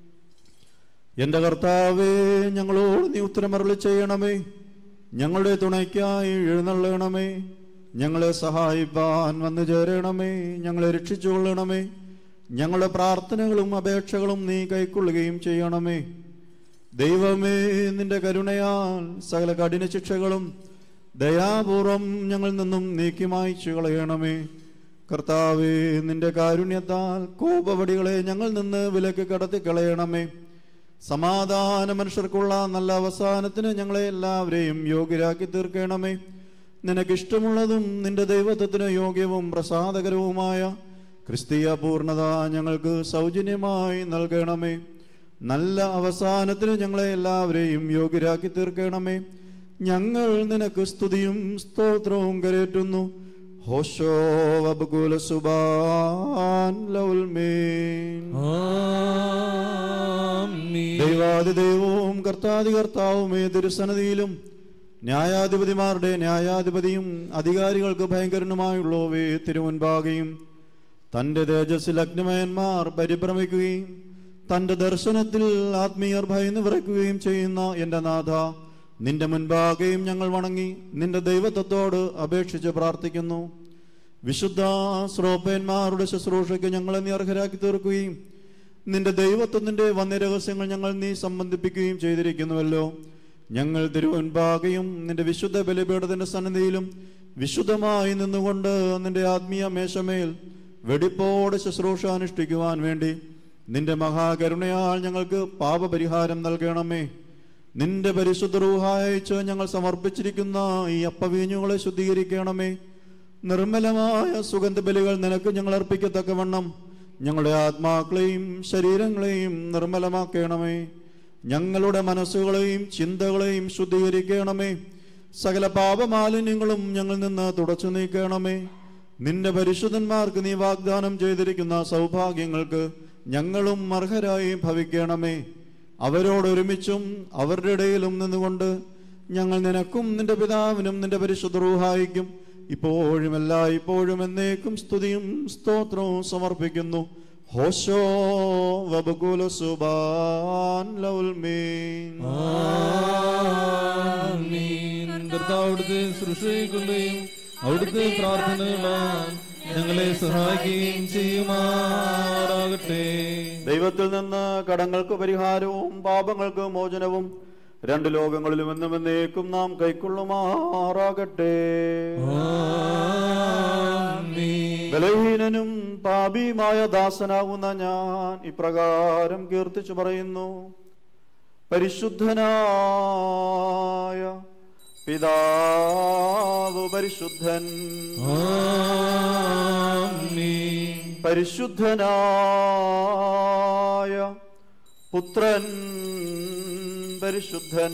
എന്റെ കർത്താവേ ഞങ്ങളോട് നീ ഉത്തരമരളി ചെയ്യണമേ ഞങ്ങളുടെ തുണയ്ക്കായി എഴുന്നള്ളണമേ ഞങ്ങളെ സഹായിപ്പാൻ വന്നു ചേരണമേ ഞങ്ങളെ രക്ഷിച്ചുകൊള്ളണമേ ഞങ്ങളുടെ പ്രാർത്ഥനകളും അപേക്ഷകളും നീ കൈക്കൊള്ളുകയും ചെയ്യണമേ ദൈവമേ നിന്റെ കരുണയാൽ സകല കഠിന ശിക്ഷകളും ദയാപൂർവം ഞങ്ങളിൽ നിന്നും നീക്കി മായ്ച്ചു കളയണമേ കർത്താവേ നിന്റെ കാരുണ്യത്താൽ കോപവടികളെ ഞങ്ങളിൽ നിന്ന് വിലക്ക് കടത്തി കളയണമേ സമാധാന മനുഷ്യർക്കുള്ള നല്ല അവസാനത്തിന് ഞങ്ങളെ എല്ലാവരെയും യോഗ്യരാക്കി തീർക്കണമേ നിനക്കിഷ്ടമുള്ളതും നിന്റെ ദൈവത്വത്തിന് യോഗ്യവും പ്രസാദകരവുമായ ക്രിസ്തീയ പൂർണ്ണത ഞങ്ങൾക്ക് സൗജന്യമായി നൽകണമേ നല്ല അവസാനത്തിന് ഞങ്ങളെ എല്ലാവരെയും യോഗ്യരാക്കി തീർക്കണമേ ഞങ്ങൾ നിനക്ക് സ്തുതിയും സ്തോത്രവും കരേറ്റുന്നു ഹോഷോ വബുകുല സുബാൻ ലൗൽമീൻ ആമീൻ. ദൈവാദിദൈവവും കർത്താതി കർത്താവും ഏതൊരുസന്നതിയിലും ന്യായാധിപതിമാരുടെ ന്യായാധിപതിയും അധികാരികൾക്ക് ഭയങ്കരനുമായുള്ളവേ തിരുമുൻപാകെയും തന്റെ തേജസ്സിൽ അഗ്നിമയന്മാർ പരിഭ്രമിക്കുകയും തന്റെ ദർശനത്തിൽ ആത്മീയർ ഭയന്ന് വിറയ്ക്കുകയും ചെയ്യുന്ന എൻ്റെ നാഥ നിന്റെ മുൻപാകെയും ഞങ്ങൾ വണങ്ങി നിന്റെ ദൈവത്വത്തോട് അപേക്ഷിച്ച് പ്രാർത്ഥിക്കുന്നു വിശുദ്ധ ശ്രോപ്പന്മാരുടെ ശുശ്രൂഷയ്ക്ക് ഞങ്ങളെ നീ അർഹരാക്കി തീർക്കുകയും നിന്റെ ദൈവത്വത്തിന്റെ വന്യരഹസ്യങ്ങൾ ഞങ്ങൾ നീ സംബന്ധിപ്പിക്കുകയും ചെയ്തിരിക്കുന്നുവല്ലോ ഞങ്ങൾ തിരുവൻപാകയും നിന്റെ വിശുദ്ധ ബലിപീഠത്തിന്റെ സന്നിധിയിലും വിശുദ്ധമായി നിന്നുകൊണ്ട് നിന്റെ ആത്മീയ മേശമേൽ വെടിപ്പോടെ ശുശ്രൂഷ അനുഷ്ഠിക്കുവാൻ വേണ്ടി നിന്റെ മഹാകരുണയാൽ ഞങ്ങൾക്ക് പാപപരിഹാരം നൽകണമേ നിന്റെ പരിശുദ്ധ റൂഹായച്ച് ഞങ്ങൾ സമർപ്പിച്ചിരിക്കുന്ന ഈ അപ്പവീഞ്ഞുകളെ ശുദ്ധീകരിക്കണമേ നിർമ്മലമായ സുഗന്ധബലികൾ നിനക്ക് ഞങ്ങൾ അർപ്പിക്കത്തക്കവണ്ണം ഞങ്ങളുടെ ആത്മാക്കളെയും ശരീരങ്ങളെയും നിർമ്മലമാക്കണമേ ഞങ്ങളുടെ മനസ്സുകളെയും ചിന്തകളെയും ശുദ്ധീകരിക്കണമേ സകല പാപമാലിന്യങ്ങളും ഞങ്ങളിൽ നിന്ന് തുടച്ചു നീക്കണമേ നിന്റെ പരിശുദ്ധന്മാർക്ക് നീ വാഗ്ദാനം ചെയ്തിരിക്കുന്ന സൗഭാഗ്യങ്ങൾക്ക് ഞങ്ങളും അർഹരായി ഭവിക്കണമേ അവരോടൊരുമിച്ചും അവരുടെ ഇടയിലും നിന്നുകൊണ്ട് ഞങ്ങൾ നിനക്കും നിന്റെ പിതാവിനും നിന്റെ പരിശുദ്ധ റൂഹായിക്കും ഇപ്പോഴും എല്ലാ ഇപ്പോഴും എന്നേക്കും സ്തുതിയും സ്തോത്രവും സമർപ്പിക്കുന്നു ഹോശോ വബകുല സുബാൻ ലൗൽമീൻ ആമീൻ. കർത്താവ് അവിടുത്തെ സൃഷ്ടിക്കുകയും അവിടുത്തെ പ്രാർത്ഥനകളാൽ ഞങ്ങളെ സഹായിക്കുകയും ചെയ്യുമാറാകട്ടെ ദൈവത്തിൽ നിന്ന് കടങ്ങൾക്ക് പരിഹാരവും പാപങ്ങൾക്ക് മോചനവും രണ്ട് ലോകങ്ങളിലും എന്നും എന്നേക്കും നാം കൈക്കൊള്ളുമാറാകട്ടെ ആമീൻ. ബലഹീനനും പാപിയുമായ ദാസനാകുന്ന ഞാൻ ഇപ്രകാരം കീർത്തിച്ചു പറയുന്നു പരിശുദ്ധനായ പിതാവ് പരിശുദ്ധൻ ആമീൻ. പരിശുദ്ധനായ പുത്രൻ പരിശുദ്ധൻ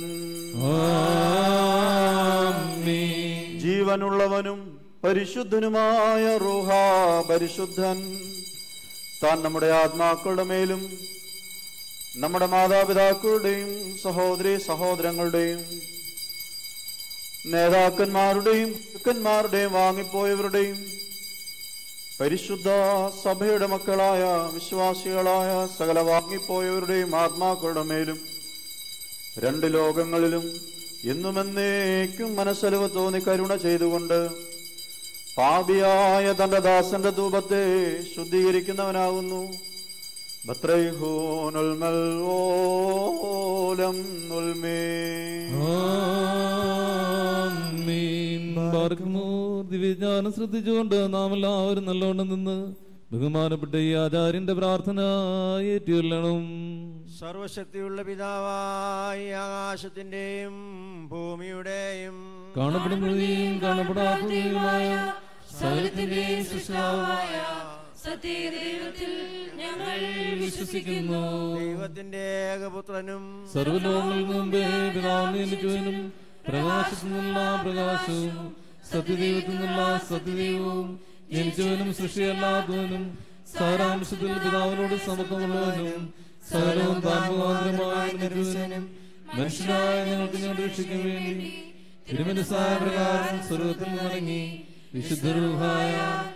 ആമീൻ. ജീവനുള്ളവനും പരിശുദ്ധനുമായ റൂഹ പരിശുദ്ധൻ താൻ നമ്മുടെ ആത്മാക്കളുടെ മേലും നമ്മുടെ മാതാപിതാക്കളുടെയും സഹോദരി സഹോദരങ്ങളുടെയും നേതാക്കന്മാരുടെയും കുക്കന്മാരുടെയും വാങ്ങിപ്പോയവരുടെയും പരിശുദ്ധ സഭയുടെ മക്കളായ വിശ്വാസികളായ സകല വാങ്ങിപ്പോയവരുടെയും ആത്മാക്കളുടെ മേലും രണ്ട് ലോകങ്ങളിലും എന്നുമെന്നേക്കും മനസ്സലിവ് തോന്നി കരുണ ചെയ്തുകൊണ്ട് പാപിയായ തന്റെ ദാസന്റെ ധൂപത്തെ ശുദ്ധീകരിക്കുന്നവനാകുന്നു ബത്രൈഹൂനുൽമൽവോലം ഉൽമേ ആമീൻ. ബാർക്കുമോർ ദിവ്യജ്ഞാനം ശ്രദ്ധിച്ചുകൊണ്ട് നാം എല്ലാവരും നല്ലോണം നിന്ന് ബഹുമാനപ്പെട്ട ഈ ആചാര്യന്റെ പ്രാർത്ഥന ഏറ്റുകൊള്ളണം സർവശക്തിയുള്ള പിതാവായി ആകാശത്തിന്റെയും ഭൂമിയുടെയും കാണപ്പെടുന്നതും കാണപ്പെടാത്തതുമായ സകലത്തിന്റെയും സൃഷ്ടാവായ സത്യദൈവത്തിൽ ഞങ്ങൾ വിശ്വസിക്കുന്നു ദൈവത്തിന്റെ ഏകപുത്രനും സർവലോകങ്ങൾക്ക് മുമ്പേ പിതാവ് നിയമിച്ചവനും പ്രകാശത്തിൽ നിന്നുള്ള പ്രകാശവും സത്യദൈവത്തിൽ നിന്നുള്ള സത്യദൈവവും ജനിച്ചവനും സൃഷ്ടിയല്ലാത്തവനും സാരാംശത്തിൽ പിതാവിനോട് സമത്വമുള്ളവനും സകലവും താൻ മുഖാന്തരമായി നിർമ്മിച്ചവനും മനുഷ്യനായ ഞങ്ങൾക്ക് ഞങ്ങളുടെ രക്ഷിക്കാൻ വേണ്ടി തിരുമനസായ പ്രകാരം സ്വർഗത്തിൽ നിന്നിറങ്ങി വിശുദ്ധരൂഹായ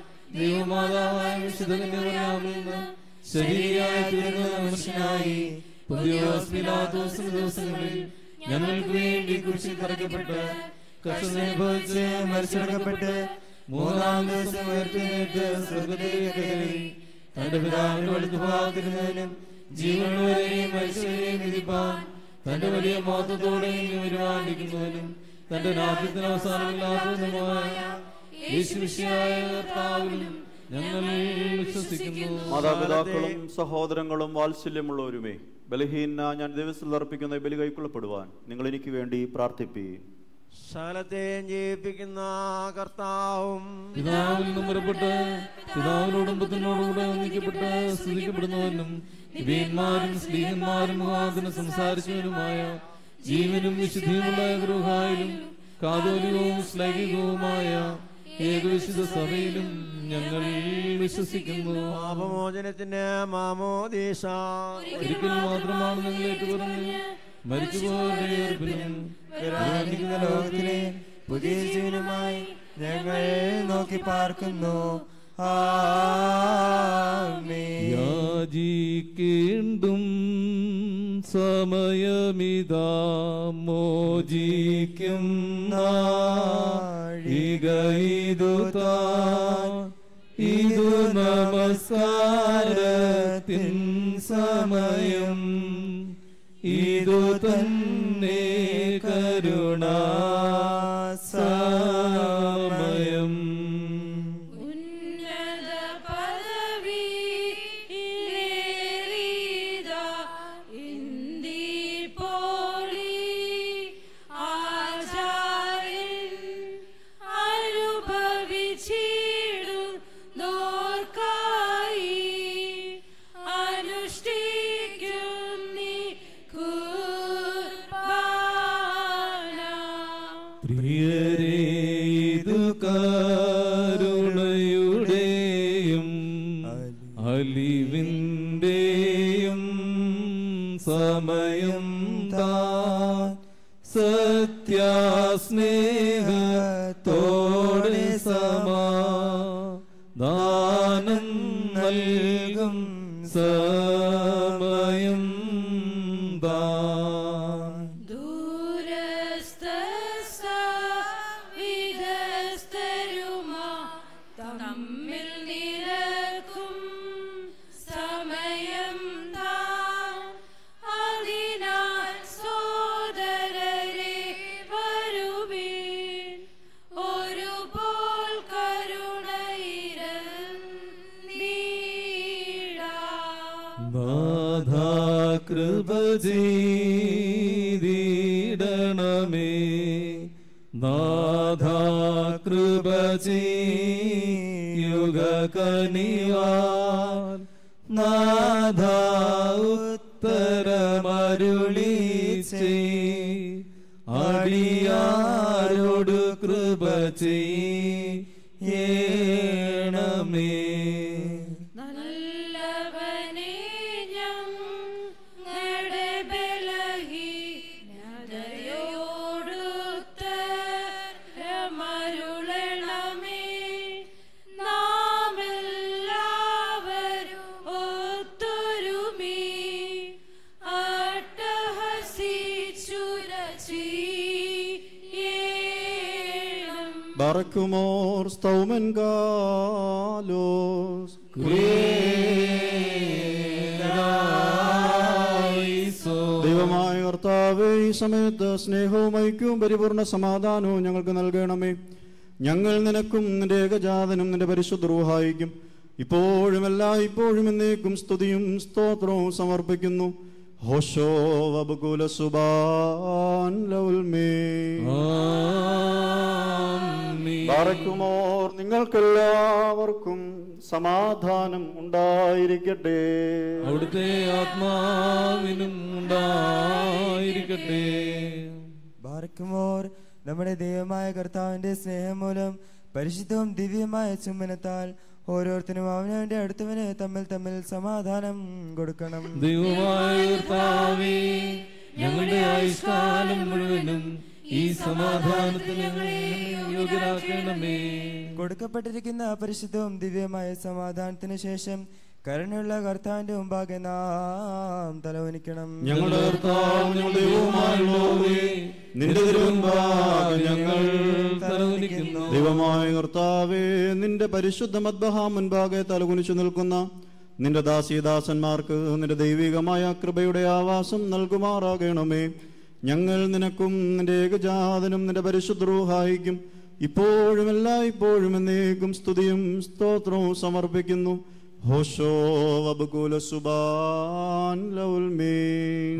ദൈവമാതാവായ വിശുദ്ധ കന്യാമറിയാമിൽ നിന്ന് ശരീരയായി തീർന്ന മനുഷ്യനായി പുതിയോസ് പിലാത്തോസിന്റെ ദിവസങ്ങളിൽ ഞങ്ങൾക്ക് വേണ്ടി കുരിശിൽ തറയ്ക്കപ്പെട്ട് കഷ്ടം അനുഭവിച്ച് മരിച്ചടക്കപ്പെട്ട് മൂന്നാം ദിവസം ഉയർത്തിനേറ്റ് സ്വർഗത്തിലേക്ക് കയറി തന്റെ പിതാവിന്റെ വലുത് ഭാഗത്തിരുന്നതിനും ജീവനുള്ളവരെയും മരിച്ചവരെയും വിധിപ്പാൻ തന്റെ വലിയ മഹത്വത്തോടെയും വരുവാണ്ടിരിക്കുന്നവനും തന്റെ രാജ്യത്തിന് അവസാനമില്ലാത്തതുമായ യേശുവിശിയായ കർത്താവിലും ഞങ്ങൾ വിശ്വസിക്കുന്നു മാതാപിതാക്കളും സഹോദരങ്ങളും വാത്സല്യമുള്ളവരുമേ ബലഹീന ഞാൻ ദിവസത്തിൽ അർപ്പിക്കുന്ന ഈ ബലി കൈക്കൊള്ളപ്പെടുവാൻ നിങ്ങൾ എനിക്ക് വേണ്ടി പ്രാർത്ഥിപ്പീ സകലത്തെയും ജീവിപ്പിക്കുന്ന കർത്താവും പിതാവിൽ നിന്നും പുറപ്പെട്ട് പിതാവിനോടും പുത്രനോടുകൂടെ ഒന്നിക്കപ്പെട്ട് സ്തുതിക്കപ്പെടുന്നവനും ദിവ്യന്മാരും സ്ത്രീഹന്മാരും മുഖാന്തരം സംസാരിച്ചവനുമായ ജീവനും വിശുദ്ധിയുമുള്ള ഗൃഹായിലും കാതോലികവും ശ്ലൈകികവുമായ ഏകവിശുദ്ധ സഭയിലും ഞങ്ങൾ വിശ്വസിക്കുന്നു പാപമോചനത്തിന് മാമോദീസ ഒരിക്കൽ മാത്രമാണ് നിങ്ങൾ ഏറ്റുപറഞ്ഞ് മരിച്ചുപോയവരുടെ ഉയർപ്പിനും വരാനിരിക്കുന്ന ലോകത്തിലെ പുതിയ ജീവനുമായി ഞങ്ങൾ നോക്കി പാർക്കുന്നു ആമേൻ. യാചിക്കേണ്ടും സമയമിതാ മോചിക്കും നാഴിക ഇതു താൻ ഇതു നമസ്കാരത്തിൻ സമയം ഇതു തന്നെ കരുണാ സമയം ഉന്നത പദവി ഇലേറിയതാ ഇന്ദി പോളി ആചാര്യൻ അനുഭവിച്ചിടു നോർക്കായി അനുഷ്ഠിക്കുന്നി കുർബാന പ്രിയരേ ഇത് കരുണയുടെയും അലിവിൻ്റെയും സമയം താൻ സത്യാസ്നേഹത്തോടെ സമാധാനം നൽകും സമയം താൻ ദൂരസ്ഥവിധസ്ഥരുമാ തമ്മിൽ നിരക്കും സമയം താൻ അതിനാൽ സോദരരെ വരുവീൻ ഒരുപോൽ കരുണയിരന്നീടാം നാഥാ കൃപ ചെയ്തിടണമേ നാഥാ കൃപ ചെയ്യുക കനിവാൻ നാഥാ ഉത്തരമരുളി അടിയാരോട് കൃപ ചെയ്യണമേ നല്ലവനെ ഞങ്ങളുടെ ബലഹീനതയോടുത്തരമരുളണമേ നാം എല്ലാവരും ഒത്തൊരുമി അട്ടഹസിച്ചുരചീയേണം ബറക്കുമോർ സ്തൗമൻ കാലോസ് ദൈവമായ കർത്താവേ ഈ സമയത്ത് സ്നേഹവും ഐക്യവും പരിപൂർണ സമാധാനവും ഞങ്ങൾക്ക് നൽകണമേ ഞങ്ങൾ നിനക്കും നിന്റെ ഏകജാതനും നിന്റെ പരിശുദ്ധ റൂഹായിക്കും ഇപ്പോഴും എല്ലാ ഇപ്പോഴും എന്നേക്കും സ്തുതിയും സ്തോത്രവും സമർപ്പിക്കുന്നു ഹോഷോ വബുകുല സുബാൻ ലൗൽമേ ബാറക്കുമോർ നിങ്ങൾക്കെല്ലാവർക്കും സമാധാനം ഉണ്ടായിരിക്കട്ടെ അവിടുത്തെ ആത്മാവിനും ഉണ്ടായിരിക്കട്ടെ ബാർക്കുമോർ നമ്മുടെ ദൈവമായ കർത്താവിന്റെ സ്നേഹം മൂലം പരിശുദ്ധവും ദിവ്യമായ ചുംബനത്താൽ ഓരോരുത്തരും അവനവന്റെ അടുത്തവന് തമ്മിൽ തമ്മിൽ സമാധാനം കൊടുക്കണം ദൈവമായ കർത്താവേ ഞങ്ങളുടെ ആയുഷ്കാലം മുഴുവനും ഈ സമാധാനത്തിന് ഞങ്ങളെ യോഗ്യരാക്കണമേ കൊടുക്കപ്പെട്ടിരിക്കുന്ന പരിശുദ്ധവും ദിവ്യമായ സമാധാനത്തിന് ശേഷം കരുണയുള്ള കർത്താവിന്റെ മുമ്പാകെ നാം തലവനിക്കണം ഞങ്ങളുടെ കർത്താവ് ഞങ്ങളുടെ ദൈവവുമായുള്ളവേ നിന്റെ തിരുമുൻപാകെ ഞങ്ങൾ തലവനിക്കുന്നു ദൈവമായ കർത്താവേ നിന്റെ പരിശുദ്ധ മദ്ബഹ മുൻപാകെ തലകുനിച്ചു നിൽക്കുന്ന നിന്റെ ദാസീദാസന്മാർക്ക് നിന്റെ ദൈവികമായ കൃപയുടെ ആവാസം നൽകുമാറാകണമേ ഞങ്ങൾ നിനക്കും നിന്റെ ഏകജാതനും നിന്റെ പരിശുദ്ധ റൂഹായിക്കും ഇപ്പോഴും എല്ലാ ഇപ്പോഴും എന്നേക്കും സ്തുതിയും സ്തോത്രവും സമർപ്പിക്കുന്നു ഹോഷോ വബുകുല സുബാൻ ലൗൽമീൻ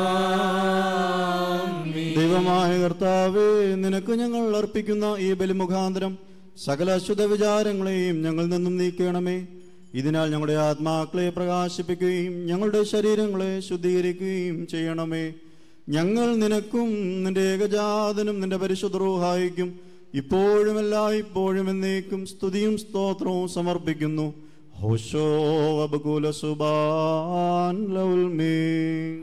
ദൈവമായ കർത്താവേ നിനക്ക് ഞങ്ങൾ അർപ്പിക്കുന്ന ഈ ബലിമുഖാന്തരം സകല അശുദ്ധ വിചാരങ്ങളെയും ഞങ്ങളിൽ നിന്നും നീക്കണമേ ഇതിനാൽ ഞങ്ങളുടെ ആത്മാക്കളെ പ്രകാശിപ്പിക്കുകയും ഞങ്ങളുടെ ശരീരങ്ങളെ ശുദ്ധീകരിക്കുകയും ചെയ്യണമേ ഞങ്ങൾ നിനക്കും നിന്റെ ഏകജാതനും നിന്റെ പരിശുദ്ധ റൂഹായിക്കും ഇപ്പോഴും എല്ലാ ഇപ്പോഴും എന്നേക്കും സ്തുതിയും സ്തോത്രവും സമർപ്പിക്കുന്നു ഹോഷോ അബകുല സുബാൻ ലൗൽമീൻ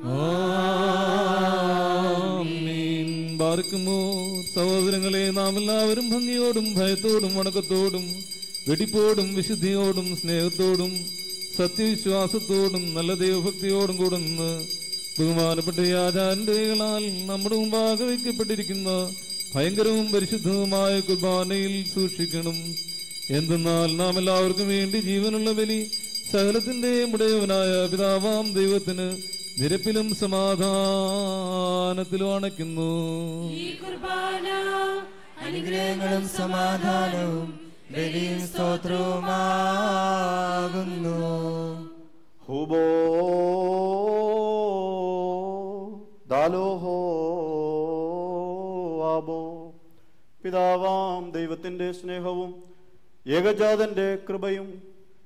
ആമീൻ. ബാർക്കുമോ സഹോദരങ്ങളെ നാം എല്ലാവരും ഭംഗിയോടും ഭയത്തോടും വണക്കത്തോടും വെടിപ്പോടും വിശുദ്ധിയോടും സ്നേഹത്തോടും സത്യവിശ്വാസത്തോടും നല്ല ദൈവഭക്തിയോടും കൂടെ നിന്ന് ബഹുമാനപ്പെട്ട ഈ ആചാരങ്ങളാൽ നമ്മുടെ മുമ്പാകെ വയ്ക്കപ്പെട്ടിരിക്കുന്ന ഭയങ്കരവും പരിശുദ്ധവുമായ കുർബാനയിൽ സൂക്ഷിക്കണം എന്തെന്നാൽ നാം എല്ലാവർക്കും വേണ്ടി ജീവനുള്ള ബലി സകലത്തിന്റെ ഉടയവനായ പിതാവാം ദൈവത്തിന് നിരപ്പിലും സമാധാനത്തിലും അണയ്ക്കുന്നു ഈ കുർബാന അനുഗ്രഹങ്ങളും സമാധാനവും ബലിയും സ്തോത്രവുമാകുന്നു ഹുബോ ദാലോഹോ ആബോ പിതാവാം ദൈവത്തിൻ്റെ സ്നേഹവും ഏകജാതന്റെ കൃപയും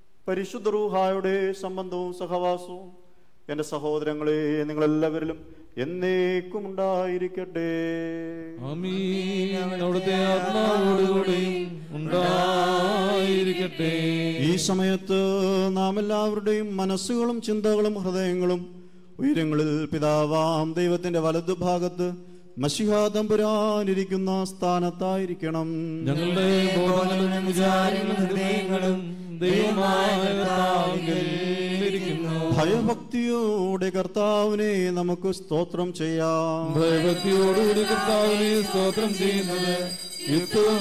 പരിശുദ്ധ റൂഹായുടെ സംബന്ധവും സഹവാസവും എൻ്റെ സഹോദരങ്ങളെ നിങ്ങളെല്ലാവരിലും എന്നേക്കും ഉണ്ടായിരിക്കട്ടെ ആമീൻ അവിടുത്തെ ആത്മാവോടുകൂടെയും ഉണ്ടായിരിക്കട്ടെ ഈ സമയത്ത് നാം എല്ലാവരുടെയും മനസ്സുകളും ചിന്തകളും ഹൃദയങ്ങളും ഉയരങ്ങളിൽ പിതാവാം ദൈവത്തിന്റെ വലതുഭാഗത്ത് മഷിഹാ തമ്പുരാനിരിക്കുന്ന സ്ഥാനത്തായിരിക്കണം ഞങ്ങളുടെ ബോധങ്ങളും വിചാരങ്ങളും ഹൃദയങ്ങളും ദൈവമായ കർത്താവിങ്കൽ ഇരിക്കുന്നു ഭയഭക്തിയോടെ കർത്താവിനെ നമുക്ക് സ്തോത്രം ചെയ്യാം ഭയഭക്തിയോടുകൂടി കർത്താവിനെ സ്തോത്രം ചെയ്യുന്നത് യുക്തവും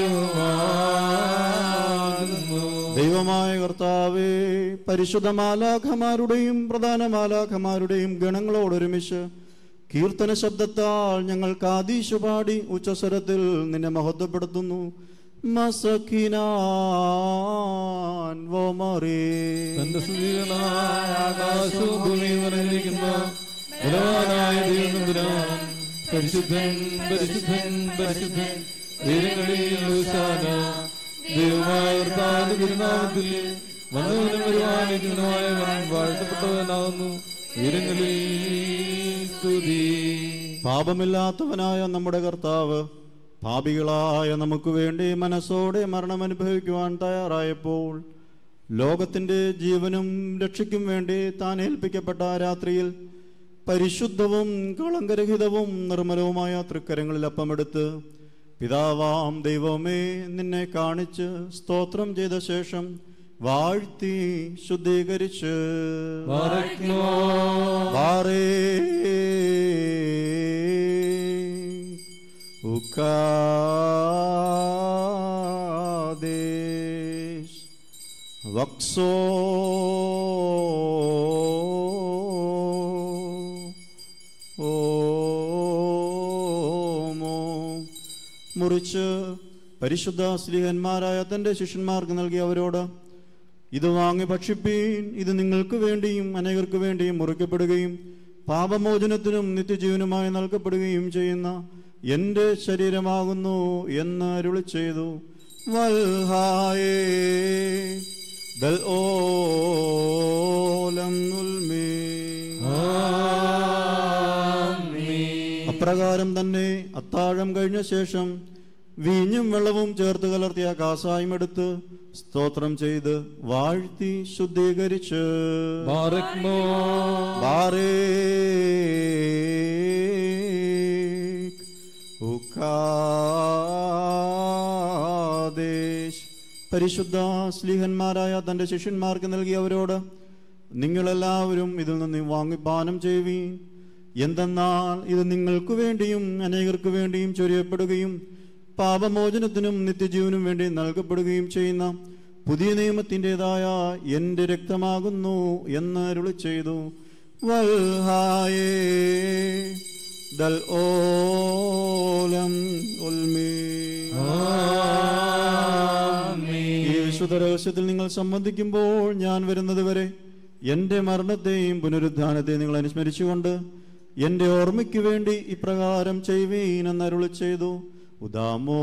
ന്യായവുമാകുന്നു ദൈവമായ കർത്താവേ പരിശുദ്ധ മാലാഖമാരുടെയും പ്രധാന മാലാഖമാരുടെയും ഗണങ്ങളോടൊരുമിച്ച് കീർത്തന ശബ്ദത്താൽ ഞങ്ങൾ കാതീശു പാടി ഉച്ചസ്വരത്തിൽ നിന്നെ മഹത്വപ്പെടുത്തുന്നു മസഖിനാൻ വോമറേ. തന്റെ സ്തുതികളായ ആകാശവും ഭൂമിയും നിറഞ്ഞിരിക്കുന്ന ബലവാനായ ദൈവനമ്പുരാൻ പരിശുദ്ധൻ പരിശുദ്ധൻ പരിശുദ്ധൻ ഉയരങ്ങളിൽ ഹോശാന ദൈവമായ കർത്താവിന്റെ തിരുനാമത്തിൽ വന്നവനും വരുവാനിരിക്കുന്നവൻ വാഴ്ത്തപ്പെട്ടവനാകുന്നു ഉയരങ്ങളിൽ സ്തുതി പാപമില്ലാത്തവനായ നമ്മുടെ കർത്താവ് പാപികളായ നമുക്ക് വേണ്ടി മനസ്സോടെ മരണം അനുഭവിക്കുവാൻ തയ്യാറായപ്പോൾ ലോകത്തിന്റെ ജീവനും രക്ഷയ്ക്കും വേണ്ടി താൻ ഏൽപ്പിക്കപ്പെട്ട ആ രാത്രിയിൽ പരിശുദ്ധവും കളങ്കരഹിതവും നിർമ്മലവുമായ തൃക്കരങ്ങളിൽ അപ്പമെടുത്ത് പിതാവാം ദൈവമേ നിന്നെ കാണിച്ച് സ്തോത്രം ചെയ്ത ശേഷം വാഴ്ത്തി ശുദ്ധീകരിച്ച് ബാരക്മോ ബാറേ ഉക്കാദേശ് വക്സോ ഓമോ മുറിച്ച് പരിശുദ്ധ സ്ത്രീഹന്മാരായ തൻ്റെ ശിഷ്യന്മാർക്ക് നൽകി അവരോട് ഇത് വാങ്ങി ഭക്ഷിപ്പീൻ ഇത് നിങ്ങൾക്ക് വേണ്ടിയും അനേകർക്ക് വേണ്ടിയും മുറിക്കപ്പെടുകയും പാപമോചനത്തിനും നിത്യജീവനുമായി നൽകപ്പെടുകയും ചെയ്യുന്ന എൻ്റെ ശരീരമാകുന്നു എന്ന് അരുളി ചെയ്തു വൽഹായേ ദൽ ഓലം ഉൽമീ. അപ്രകാരം തന്നെ അത്താഴം കഴിഞ്ഞ ശേഷം വീഞ്ഞും വെള്ളവും ചേർത്ത് കലർത്തിയ കാസായും എടുത്ത് സ്തോത്രം ചെയ്ത് വാഴ്ത്തി ശുദ്ധീകരിച്ച് ബാരക്മോ ബാറേ ഉക്കാദേശ് പരിശുദ്ധ സ്ലീഹന്മാരായ തന്റെ ശിഷ്യന്മാർക്ക് നൽകിയവരോട് നിങ്ങളെല്ലാവരും ഇതിൽ നിന്ന് വാങ്ങി പാനം ചെയ്യുവീൻ എന്തെന്നാൽ ഇത് നിങ്ങൾക്ക് വേണ്ടിയും അനേകർക്ക് വേണ്ടിയും ചൊരിയപ്പെടുകയും പാപമോചനത്തിനും നിത്യജീവനും വേണ്ടി നൽകപ്പെടുകയും ചെയ്യുന്ന പുതിയ നിയമത്തിൻ്റെതായ എൻ്റെ രക്തമാകുന്നു എന്ന് അരുളി ചെയ്തു വൽഹായേ ദൽ ഓലം ഉൽമീ. ഈ വിശുദ്ധ രഹസ്യത്തിൽ നിങ്ങൾ സംബന്ധിക്കുമ്പോൾ ഞാൻ വരുന്നത് വരെ എൻ്റെ മരണത്തെയും പുനരുദ്ധാനത്തെയും നിങ്ങൾ അനുസ്മരിച്ചുകൊണ്ട് എൻ്റെ ഓർമ്മയ്ക്ക് വേണ്ടി ഇപ്രകാരം ചെയ്യുവീനെന്ന് അരുളി ചെയ്തു ഉദാമോ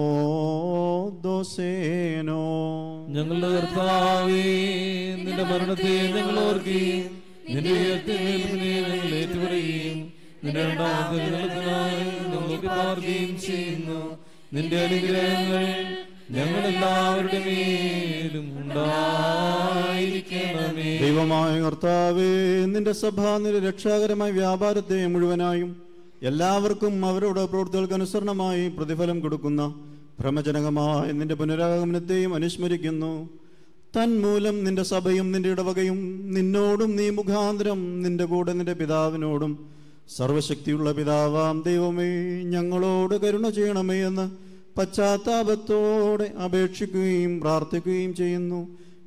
ദോസേനോ ഞങ്ങളുടെ കർത്താവേ നിന്റെ മരണത്തെ ഞങ്ങൾ ഓർക്കുകയും നിന്റെ ഉയർത്തേൽപ്പിനെ ഞങ്ങൾ ഏറ്റുപറയുകയും നിന്റെ രണ്ടാമത്തെ നിലത്തിനായി ഞങ്ങൾക്ക് പ്രാർത്ഥിക്കുകയും ചെയ്യുന്നു നിന്റെ അനുഗ്രഹങ്ങൾ ഞങ്ങളെല്ലാവരുടെ മേലും ഉണ്ടായിരിക്കണമേ ദൈവമായ കർത്താവേ നിന്റെ സഭ നിന്റെ രക്ഷാകരമായ വ്യാപാരത്തെ മുഴുവനായും എല്ലാവർക്കും അവരുടെ പ്രവൃത്തികൾക്ക് അനുസരണമായി പ്രതിഫലം കൊടുക്കുന്ന ഭ്രമജനകമായ നിന്റെ പുനരാഗമനത്തെയും അനുസ്മരിക്കുന്നു തന്മൂലം നിന്റെ സഭയും നിന്റെ ഇടവകയും നിന്നോടും നീ മുഖാന്തരം നിന്റെ കൂടെ നിന്റെ പിതാവിനോടും സർവശക്തിയുള്ള പിതാവാം ദൈവമേ ഞങ്ങളോട് കരുണ ചെയ്യണമേ എന്ന് പശ്ചാത്താപത്തോടെ അപേക്ഷിക്കുകയും പ്രാർത്ഥിക്കുകയും ചെയ്യുന്നു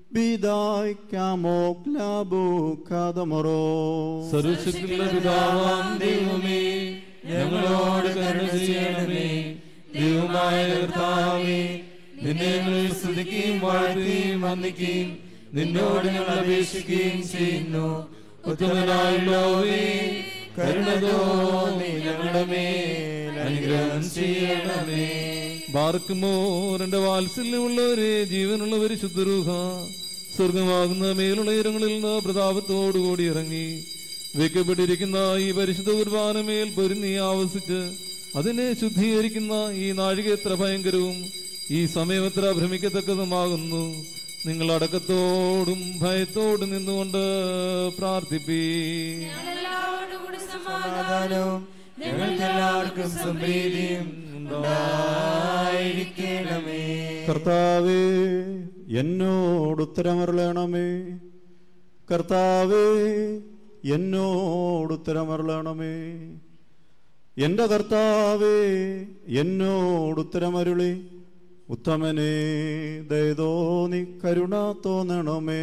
ബിദായ്ക്കാമോക്ലാബോക്കാതമറോ സർവശക്തിയുള്ള പിതാവാം ദൈവമേ ഞങ്ങളോട് കരുണ ചെയ്യണമേ ദൈവമായ കർത്താവേ നിന്നെ ഞങ്ങൾ സ്തുതിക്കുകയും വാഴ്ത്തുകയും വന്ദിക്കുകയും നിന്നോട് ഞങ്ങൾ അപേക്ഷിക്കുകയും ചെയ്യുന്നു ഉത്തമനായുള്ളവേ കരുണ തോന്നി ഞങ്ങളുടെ മേൽ അനുഗ്രഹം ചെയ്യണമേ ബാർക്കുമോ രണ്ട് വാത്സല്യമുള്ളവരെ ജീവനുള്ളവര് ശുദ്ധരൂഹ സ്വർഗമാകുന്ന മേലുള്ള ഉയരങ്ങളിൽ നിന്ന് പ്രതാപത്തോടുകൂടി ഇറങ്ങി വെക്കപ്പെട്ടിരിക്കുന്ന ഈ പരിശുദ്ധ കുർബാനമേൽ പൊരുന്നി ആവസിച്ച് അതിനെ ശുദ്ധീകരിക്കുന്ന ഈ നാഴിക എത്ര ഭയങ്കരവും ഈ സമയം എത്ര ഭ്രമിക്കത്തക്കതുമാകുന്നു നിങ്ങൾ അടക്കത്തോടും ഭയത്തോടും നിന്നുകൊണ്ട് പ്രാർത്ഥിപ്പീ ഞങ്ങളെല്ലാവരോടും കൂടി സമാധാനം സമാധാനവും ഞങ്ങൾക്കെല്ലാവർക്കും സംപ്രീതിയും ഉണ്ടായിരിക്കണമേ കർത്താവേ എന്നോട് ഉത്തരമരുളണമേ കർത്താവേ എന്നോട് ഉത്തരമരുളണമേ എൻ്റെ കർത്താവേ എന്നോട് ഉത്തരമരുളി ഉത്തമനെ ദയതോ നീ കരുണ തോന്നണമേ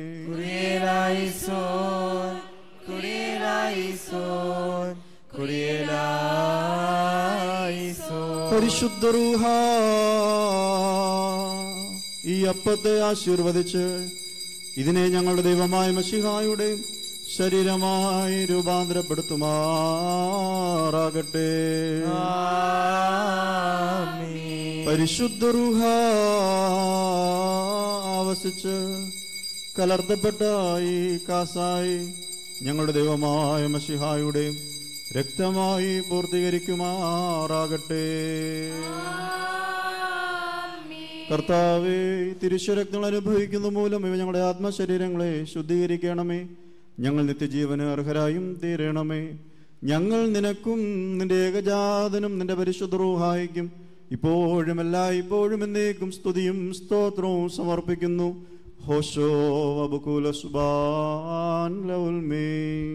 കുറിയലായിസോൻ കുറിയലായിസോൻ കുറിയലായിസോൻ പരിശുദ്ധ റൂഹ ഈ അപ്പത്തെ ആശീർവദിച്ച് ഇതിനെ ഞങ്ങളുടെ ദൈവമായ മഷിഹായുടെ ശരീരമായി രൂപാന്തരപ്പെടുത്തുമാറാകട്ടെ പരിശുദ്ധ റൂഹ ആവസിച്ച് കലർത്തപ്പെട്ട ഈ കാസായി ഞങ്ങളുടെ ദൈവമായ മഷിഹായുടെ രക്തമായി പൂർത്തീകരിക്കുമാറാകട്ടെ കർത്താവേ തിരുശരക്തങ്ങൾ അനുഭവിക്കുന്ന മൂലം ഇവ ഞങ്ങളുടെ ആത്മശരീരങ്ങളെ ശുദ്ധീകരിക്കണമേ ഞങ്ങൾ നിത്യജീവന് അർഹരായും തീരണമേ ഞങ്ങൾ നിനക്കും നിന്റെ ഏകജാതനും നിന്റെ പരിശുദ്ധ റൂഹായിക്കും ഇപ്പോഴും എല്ലാ ഇപ്പോഴും എന്നേക്കും സ്തുതിയും സ്തോത്രവും സമർപ്പിക്കുന്നു ഹോശോ അബുകുല സുബാൻ ലൗൽമീൻ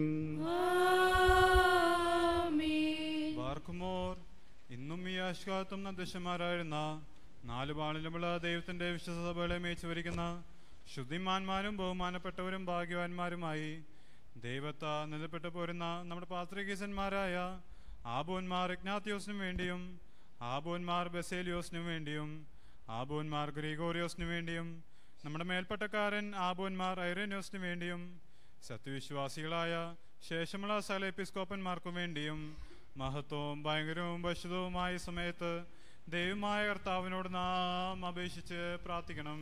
ബാർക്കുമോർ ഇന്നും ഈ ആശ്വാസം ദശമാരായിരുന്ന നാല് പാളിലുമുള്ള ദൈവത്തിന്റെ വിശ്വസഭകളെ മേച്ചുവരിക്കുന്ന ശുദ്ധിമാന്മാരും ബഹുമാനപ്പെട്ടവരും ഭാഗ്യവാന്മാരുമായി ദൈവത്ത നിലപ്പെട്ടു പോരുന്ന നമ്മുടെ പാത്രികീസന്മാരായ ആബോന്മാർ ഇഗ്നാത്യോസിനും വേണ്ടിയും ആബോന്മാർ ബസേലിയോസിനും വേണ്ടിയും ആബോന്മാർ ഗ്രീഗോറിയോസിനു വേണ്ടിയും നമ്മുടെ മേൽപ്പട്ടക്കാരൻ ആബോന്മാർ ഐറേനിയോസിനു വേണ്ടിയും സത്യവിശ്വാസികളായ ശേഷമുള്ള സകല എപ്പിസ്കോപ്പന്മാർക്കും വേണ്ടിയും മഹത്വവും ഭയങ്കരവും പശുതവുമായ സമയത്ത് ദൈവമായ കർത്താവിനോട് നാം അപേക്ഷിച്ച് പ്രാർത്ഥിക്കണം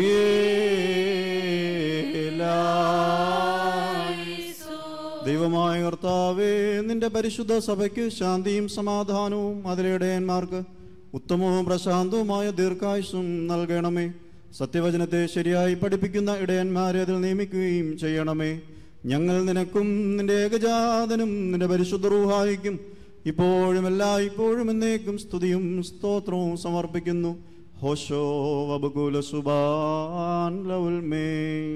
ദൈവമായ കർത്താവേ നിന്റെ പരിശുദ്ധ സഭയ്ക്ക് ശാന്തിയും സമാധാനവും അതിലിടയന്മാർക്ക് ഉത്തമവും പ്രശാന്തവുമായ ദീർഘായുസും നൽകണമേ സത്യവചനത്തെ ശരിയായി പഠിപ്പിക്കുന്ന ഇടയന്മാരെ അതിൽ നിയമിക്കുകയും ചെയ്യണമേ ഞങ്ങൾ നിനക്കും നിന്റെ ഏകജാതനും നിന്റെ പരിശുദ്ധ റൂഹായിക്കും ഇപ്പോഴും എല്ലാ ഇപ്പോഴും എന്നേക്കും സ്തുതിയും സ്തോത്രവും സമർപ്പിക്കുന്നു ഹോശോ വബകുല സുബാൻ ലൗൽമേ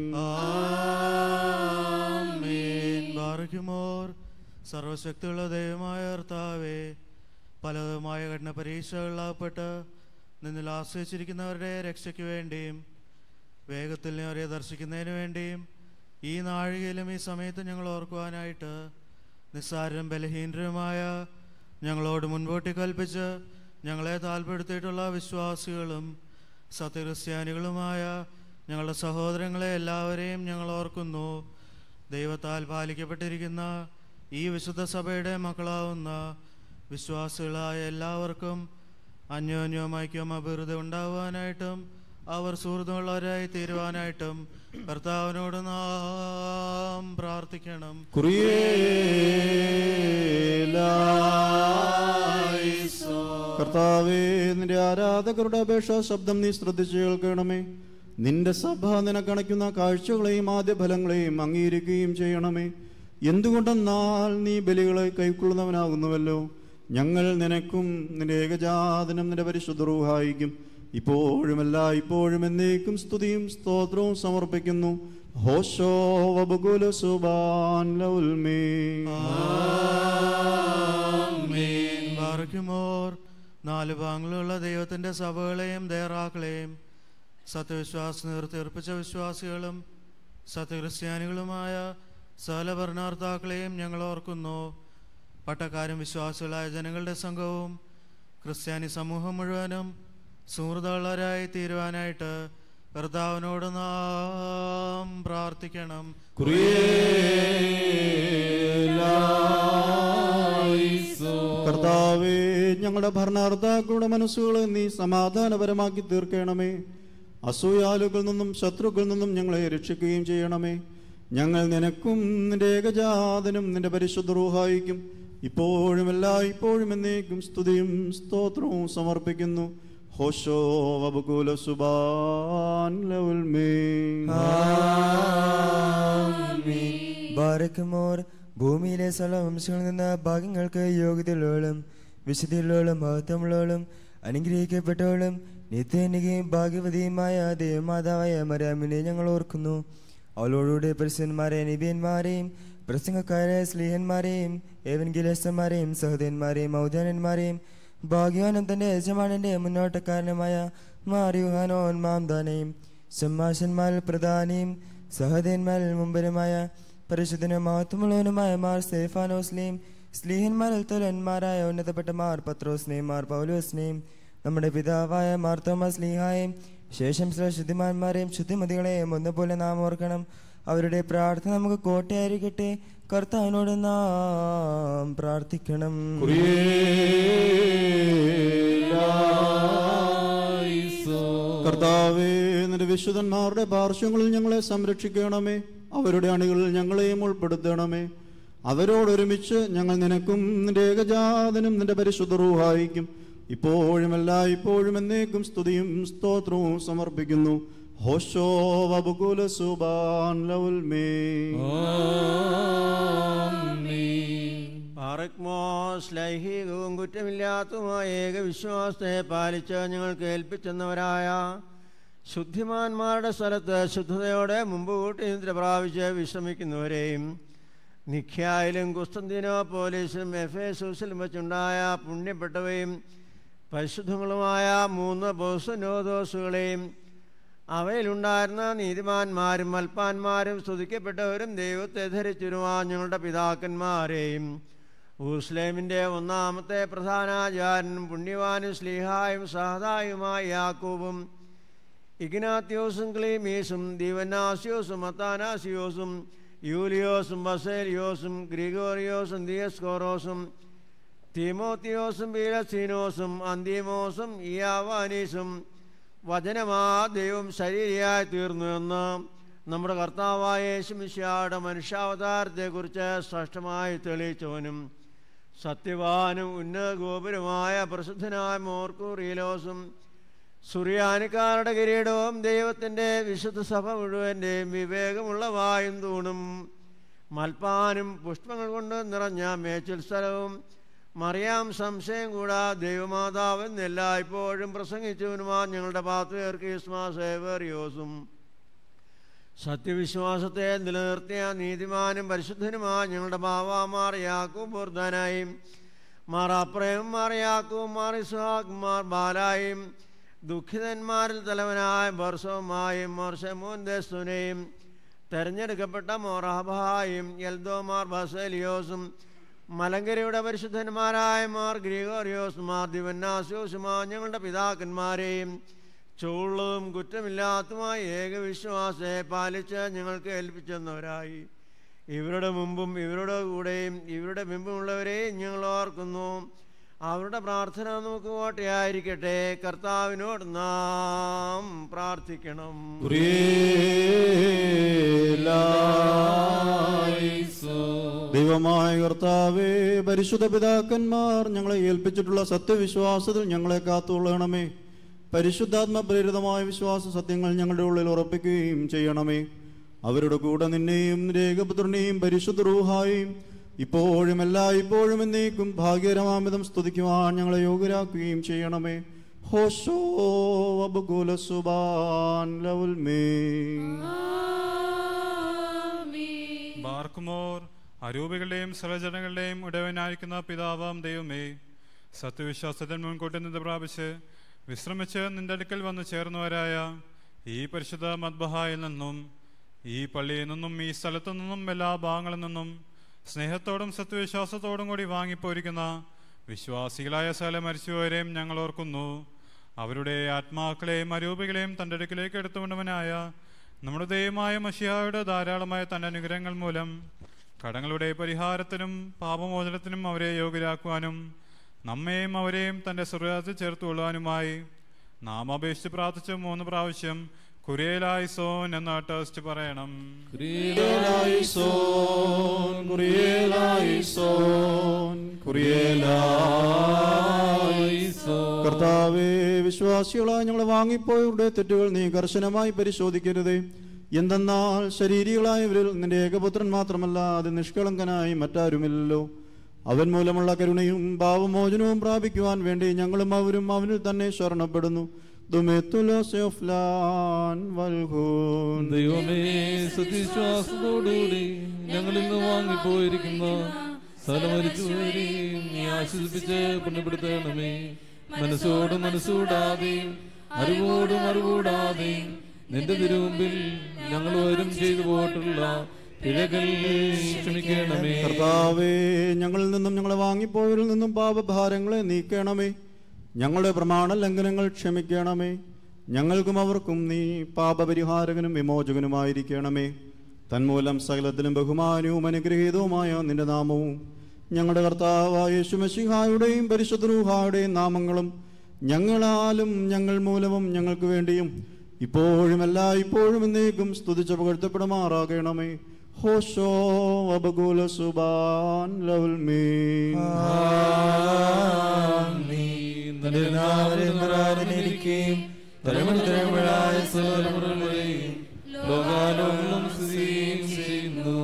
ആമേൻ. ബാറയ്ക്കുമോർ സർവശക്തിയുള്ള ദൈവമായ കർത്താവേ പലതുമായ കഠിന പരീക്ഷകളിലാപ്പെട്ട് നിന്നിൽ ആശ്രയിച്ചിരിക്കുന്നവരുടെ രക്ഷയ്ക്ക് വേണ്ടിയും വേഗത്തിൽ നീ അവരെ ദർശിക്കുന്നതിന് വേണ്ടിയും ഈ നാഴികയിലും ഈ സമയത്ത് ഞങ്ങൾ ഓർക്കുവാനായിട്ട് നിസ്സാരരും ബലഹീനരുമായ ഞങ്ങളോട് മുൻപോട്ട് കൽപ്പിച്ച് ഞങ്ങളെ താൽപ്പെടുത്തിയിട്ടുള്ള വിശ്വാസികളും സത്യക്രിസ്ത്യാനികളുമായ ഞങ്ങളുടെ സഹോദരങ്ങളെ എല്ലാവരെയും ഞങ്ങൾ ഓർക്കുന്നു ദൈവത്താൽ പാലിക്കപ്പെട്ടിരിക്കുന്ന ഈ വിശുദ്ധ സഭയുടെ മക്കളാവുന്ന വിശ്വാസികളായ എല്ലാവർക്കും അന്യോന്യവും ഐക്യവും അഭിവൃദ്ധി ഉണ്ടാവാനായിട്ടും അവർ സുഹൃത്തുള്ളവരായി തീരുവാനായിട്ടും കർത്താവിനോട് നാം പ്രാർത്ഥിക്കണം കർത്താവേ നിന്റെ ആരാധകരുടെ അപേക്ഷ ശബ്ദം നീ ശ്രദ്ധിച്ചു കേൾക്കണമേ നിന്റെ സഭ നിനക്കണയ്ക്കുന്ന കാഴ്ചകളെയും ആദ്യ ഫലങ്ങളെയും അംഗീകരിക്കുകയും ചെയ്യണമേ എന്തുകൊണ്ടെന്നാൽ നീ ബലികളെ കൈക്കൊള്ളുന്നവനാകുന്നുവല്ലോ ഞങ്ങൾ നിനക്കും നിന്റെ ഏകജാതനും നിന്റെ പരിശുദ്ധ റൂഹായിക്കും ഇപ്പോഴുമല്ല ഇപ്പോഴും എന്നേക്കും സ്തുതിയും സ്തോത്രവും സമർപ്പിക്കുന്നു ഹോശോ വബുകുല സുബാൻ ലൗൽമേ ബാറയ്ക്കുമോർ നാല് ഭാഗങ്ങളുള്ള ദൈവത്തിന്റെ സഭകളെയും ദേറാക്കളെയും സത്യവിശ്വാസം നിർത്തിയർപ്പിച്ച വിശ്വാസികളും സത്യക്രിസ്ത്യാനികളുമായ സകല ഭരണാർത്ഥാക്കളെയും ഞങ്ങൾ ഓർക്കുന്നു പട്ടക്കാരും വിശ്വാസികളായ ജനങ്ങളുടെ സംഘവും ക്രിസ്ത്യാനി സമൂഹം മുഴുവനും സുഹൃത്തുള്ളവരായി തീരുവാനായിട്ട് കർത്താവിനോട് നാം പ്രാർത്ഥിക്കണം കർത്താവേ ഞങ്ങളുടെ ഭരണാർത്ഥാക്കളുടെ മനസ്സുകളെ നീ സമാധാനപരമാക്കി തീർക്കണമേ അസൂയാലുകളിൽ നിന്നും ശത്രുക്കളിൽ നിന്നും ഞങ്ങളെ രക്ഷിക്കുകയും ചെയ്യണമേ ഞങ്ങൾ നിനക്കും നിന്റെ ഏകജാതനും നിന്റെ പരിശുദ്ധ റൂഹായിക്കും ഇപ്പോഴും എല്ലാ ഇപ്പോഴും എന്നേക്കും സ്തുതിയും സ്തോത്രവും സമർപ്പിക്കുന്നു ഹോഷോ വബുകുല സുബാൻ ലവുൽ ബാരക്കുമോർ ഭൂമിയിലെ സർവവംശങ്ങളിൽ നിന്ന് ഭാഗ്യങ്ങൾക്ക് യോഗ്യതയുള്ളവളും വിശുദ്ധിയുള്ളവളും മഹത്വമുള്ളവളും അനുഗ്രഹിക്കപ്പെട്ടവളും നിത്യനികയും ഭാഗ്യവതിയുമായ ദൈവമാതാവായ മരാമിനെ ഞങ്ങൾ ഓർക്കുന്നു അവളോടുകൂടി പ്രസിദ്ധന്മാരെ നിബിയന്മാരെയും പ്രസംഗക്കാരെ സ്ലീഹന്മാരെയും ഏവൻഗിലേസന്മാരെയും സഹോദരന്മാരെയും ഔദ്യാനന്മാരെയും ഭാഗ്യവാനും തന്റെ യജമാനന്റെ മുന്നോട്ടക്കാരനുമായ മാറിയുഹാനോൻ മാംദാനെയും സമ്മാശന്മാരിൽ പ്രധാനിയും സഹോദരന്മാരിൽ മുമ്പരുമായ പരിശുദ്ധനും മഹത്വമുള്ളവനുമായ മാർ സേഫാനോസ്നെയും സ്ലീഹന്മാരിൽ തുലന്മാരായ ഉന്നതപ്പെട്ട മാർ പത്രോസ്നെയും മാർ പൗലോസ്നെയും നമ്മുടെ പിതാവായ മാർ തോമസ് ലീഹായും ശേഷം ചില ശുദ്ധിമാന്മാരെയും ശുദ്ധിമതികളെയും ഒന്നുപോലെ നാം ഓർക്കണം അവരുടെ പ്രാർത്ഥന നമുക്ക് കോട്ടയായിരിക്കട്ടെ കർത്താവിനോട് നാം പ്രാർത്ഥിക്കണം കർത്താവേ നിന്റെ വിശുദ്ധന്മാരുടെ പാർശ്വങ്ങളിൽ ഞങ്ങളെ സംരക്ഷിക്കണമേ അവരുടെ അണികളിൽ ഞങ്ങളെയും ഉൾപ്പെടുത്തണമേ അവരോടൊരുമിച്ച് ഞങ്ങൾ നിനക്കും നിന്റെ ഏകജാതനും നിന്റെ പരിശുദ്ധ റൂഹായിക്കും ഇപ്പോഴും എല്ലാ ഇപ്പോഴും എന്നേക്കും സ്തുതിയും സ്തോത്രവും സമർപ്പിക്കുന്നു ഹോഷോ വബുകുല സുബാൻ ലവുൽ മേ പാറക്മോസ് ലൈഹികവും കുറ്റമില്ലാത്തതുമായ ഏകവിശ്വാസത്തെ പാലിച്ച് ഞങ്ങൾക്ക് ഏൽപ്പിച്ചെന്നവരായ ശുദ്ധിമാന്മാരുടെ സ്ഥലത്ത് ശുദ്ധതയോടെ മുമ്പ് കൂട്ടി നിദ്ര പ്രാപിച്ച് വിശ്രമിക്കുന്നവരെയും നിഖ്യായിലും കുസ്തന്തിനോ പോലീസിലും എഫേസൂസിലും വെച്ചുണ്ടായ പുണ്യപ്പെട്ടവയും പരിശുദ്ധങ്ങളുമായ മൂന്ന് ബോസനോദോസുകളെയും അവയിലുണ്ടായിരുന്ന നീതിമാന്മാരും അൽപ്പാന്മാരും സ്തുതിക്കപ്പെട്ടവരും ദൈവത്തെ ധരിച്ചിരുവാൻ ഞങ്ങളുടെ പിതാക്കന്മാരെയും ഊസ്ലേമിൻ്റെ ഒന്നാമത്തെ പ്രധാനാചാരനും പുണ്യവാനും സ്ലീഹായും സഹതായുമായ യാക്കൂബും ഇഗ്നാത്യോസും ക്ലീമീസും ദീവനാസിയോസും അത്താനാസിയോസും യൂലിയോസും ബസേലിയോസും ഗ്രിഗോറിയോസും ദിയസ്കോറോസും തീമോത്തിയോസും ബീലസീനോസും അന്തിമോസും ഇയാവാനീസും വചനമാ ദൈവം ശരീരയായി തീർന്നു എന്ന് നമ്മുടെ കർത്താവായ യേശുമിശിയായുടെ മനുഷ്യാവതാരത്തെക്കുറിച്ച് സ്പഷ്ടമായി തെളിയിച്ചവനും സത്യവാനും ഉന്നത ഗോപുരമായ പ്രസിദ്ധനായ മോർക്കൂറിയലോസും സുറിയാനിക്കാരുടെ കിരീടവും ദൈവത്തിൻ്റെ വിശുദ്ധ സഭ മുഴുവൻ്റെയും വിവേകമുള്ള വായും തൂണും മൽപ്പാനും പുഷ്പങ്ങൾ കൊണ്ട് നിറഞ്ഞ മേച്ചിൽ സ്ഥലവും മറിയാം സംശയം കൂടാതെ ദൈവമാതാവ് എല്ലായ്പ്പോഴും പ്രസംഗിച്ചവനുമാ ഞങ്ങളുടെ പാത്വേർക്കീസ്മാ സേവറിയോസും സത്യവിശ്വാസത്തെ നിലനിർത്തിയ നീതിമാനും പരിശുദ്ധനുമായ ഞങ്ങളുടെ ബാവാമാർ യാക്കൂബ് ബുർദനായും മാർ അപ്രയും മാർ യാക്കൂബ് മാർ ഇസ്ഹാഖ് മാർ ബാലായും ദുഃഖിതന്മാരിൽ തലവനായ ബർസവുമായും മോർഷമോൻ ദേസ്തുനെയും തെരഞ്ഞെടുക്കപ്പെട്ട മോറഹബായും എൽദോമാർ ബസേലിയോസും മലങ്കരയുടെ പരിശുദ്ധന്മാരായ മാർ ഗ്രിഗോറിയോസ് മാർ ദിവന്നാസ്യോസുമാ ഞങ്ങളുടെ പിതാക്കന്മാരെയും ചുള്ളതും കുറ്റമില്ലാത്തതുമായ ഏകവിശ്വാസത്തെ പാലിച്ച് ഞങ്ങൾക്ക് ഏൽപ്പിച്ചെന്നവരായി ഇവരുടെ മുമ്പും ഇവരുടെ കൂടെയും ഇവരുടെ മുമ്പുമുള്ളവരെയും ഞങ്ങൾ ഓർക്കുന്നു അവരുടെ പ്രാർത്ഥന നമുക്ക് കോട്ടയായിരിക്കട്ടെ കർത്താവിനോട് നാം പ്രാർത്ഥിക്കണം ദൈവമായ കർത്താവേ പരിശുദ്ധ പിതാക്കന്മാർ ഞങ്ങളെ ഏൽപ്പിച്ചിട്ടുള്ള സത്യവിശ്വാസത്തിൽ ഞങ്ങളെ കാത്തുകൊള്ളണമേ പരിശുദ്ധാത്മ പ്രേരിതമായ വിശ്വാസ സത്യങ്ങൾ ഞങ്ങളുടെ ഉള്ളിൽ ഉറപ്പിക്കുകയും ചെയ്യണമേ അവരുടെ കൂടെ നിന്നെയും രേഖപുത്രനെയും പരിശുദ്ധ റൂഹായും ഇപ്പോഴും എല്ലാ ഇപ്പോഴും എന്നേക്കും ഭാഗ്യരമാമിതം സ്തുതിക്കുവാൻ ഞങ്ങളെ യോഗ്യരാക്കുകയും ചെയ്യണമേ ഹോഷോ വബുകുല സുബാൻ ലവുൽ മേ ബാർക്കുമോർ അരൂപികളുടെയും സർവജനങ്ങളുടെയും ഇടവനായിരിക്കുന്ന പിതാവാം ദൈവമേ സത്യവിശ്വാസത്തിൽ മുൻകൂട്ടി നിന്ന് പ്രാപിച്ച് വിശ്രമിച്ച് നിന്റെ അടുക്കൽ വന്നു ചേർന്നവരായ ഈ പരിശുദ്ധ മദ്ബഹായിൽ നിന്നും ഈ പള്ളിയിൽ നിന്നും ഈ സ്ഥലത്തു നിന്നും എല്ലാ ഭാഗങ്ങളിൽ നിന്നും സ്നേഹത്തോടും സത്യവിശ്വാസത്തോടും കൂടി വാങ്ങിപ്പോയിരിക്കുന്ന വിശ്വാസികളായ സകല മരിച്ചുപോയരെയും ഞങ്ങൾ ഓർക്കുന്നു അവരുടെ ആത്മാക്കളെയും അരൂപികളെയും തൻ്റെ അടുക്കിലേക്ക് എടുത്തുകൊണ്ടവനായ നമ്മുടെ ദൈവമായ മഷിയായുടെ ധാരാളമായ തൻ്റെ അനുഗ്രഹങ്ങൾ മൂലം കടങ്ങളുടെ പരിഹാരത്തിനും പാപമോചനത്തിനും അവരെ യോഗ്യരാക്കുവാനും നമ്മെയും അവരെയും തൻ്റെ സ്വർഗത്തിൽ ചേർത്തുകൊള്ളുവാനുമായി നാം അപേക്ഷിച്ച് പ്രാർത്ഥിച്ച മൂന്ന് പ്രാവശ്യം കുരിയലായിസോൻ എന്ന ടെസ്റ്റ് പറയണം കുറിയേലായിസോൻ, കുറിയേലായിസോൻ, കുറിയേലായിസോൻ. കർത്താവേ വിശ്വാസികളായി ഞങ്ങൾ വാങ്ങിപ്പോയവരുടെ തെറ്റുകൾ നീ കർശനമായി പരിശോധിക്കരുതേ എന്തെന്നാൽ ശരീരികളായവരിൽ നിന്റെ ഏകപുത്രൻ മാത്രമല്ല അത് നിഷ്കളങ്കനായി മറ്റാരുമില്ലല്ലോ അവൻ മൂലമുള്ള കരുണയും ഭാവമോചനവും പ്രാപിക്കുവാൻ വേണ്ടി ഞങ്ങളും അവരും അവനിൽ തന്നെ ശരണപ്പെടുന്നു ദുമെത്തുലോസെഫ്ലാൻ വൽഹൂൻ ദൈവമേ സത്യവിശ്വാസത്തോടുകൂടി ഞങ്ങൾ ഇന്ന് വാങ്ങിപ്പോയിരിക്കുന്ന സ്ഥലമരിച്ചുവരെയും നീ ആശ്വസിപ്പിച്ച് പുണ്യപ്പെടുത്തണമേ മനസ്സോട് മനസ്സൂടാതെയും അറിവോടും അറിവൂടാതെയും നിന്റെ തിരുമുമ്പിൽ ഞങ്ങൾ വരും ചെയ്തു പോയിട്ടുള്ള പിഴകൾ ക്ഷമിക്കണമേ കർത്താവേ ഞങ്ങളിൽ നിന്നും ഞങ്ങളെ വാങ്ങിപ്പോയവരിൽ നിന്നും പാപഭാരങ്ങളെ നീക്കണമേ ഞങ്ങളുടെ പ്രമാണ ലംഘനങ്ങൾ ക്ഷമിക്കണമേ ഞങ്ങൾക്കും അവർക്കും നീ പാപപരിഹാരകനും വിമോചകനുമായിരിക്കണമേ തന്മൂലം സകലത്തിലും ബഹുമാനവും അനുഗ്രഹീതവുമായ നിന്റെ നാമവും ഞങ്ങളുടെ കർത്താവായ യേശുമശിഹായുടെയും പരിശുദ്ധരൂഹായുടെയും നാമങ്ങളും ഞങ്ങളാലും ഞങ്ങൾ മൂലവും ഞങ്ങൾക്ക് വേണ്ടിയും ഇപ്പോഴും എല്ലാ ഇപ്പോഴും എന്നേക്കും സ്തുതിച്ച് പുകഴ്ത്തപ്പെടുമാറാകണമേ ഹോഷോ അബകുല സുബാൻ ലവൽ മീ നിന്റെ നാമനിരിക്കുകയും തലമുറ തലമുറയായ സകലമുറകളെയും ലോകാലോകം സ്ഥിതിയും ചെയ്യുന്നു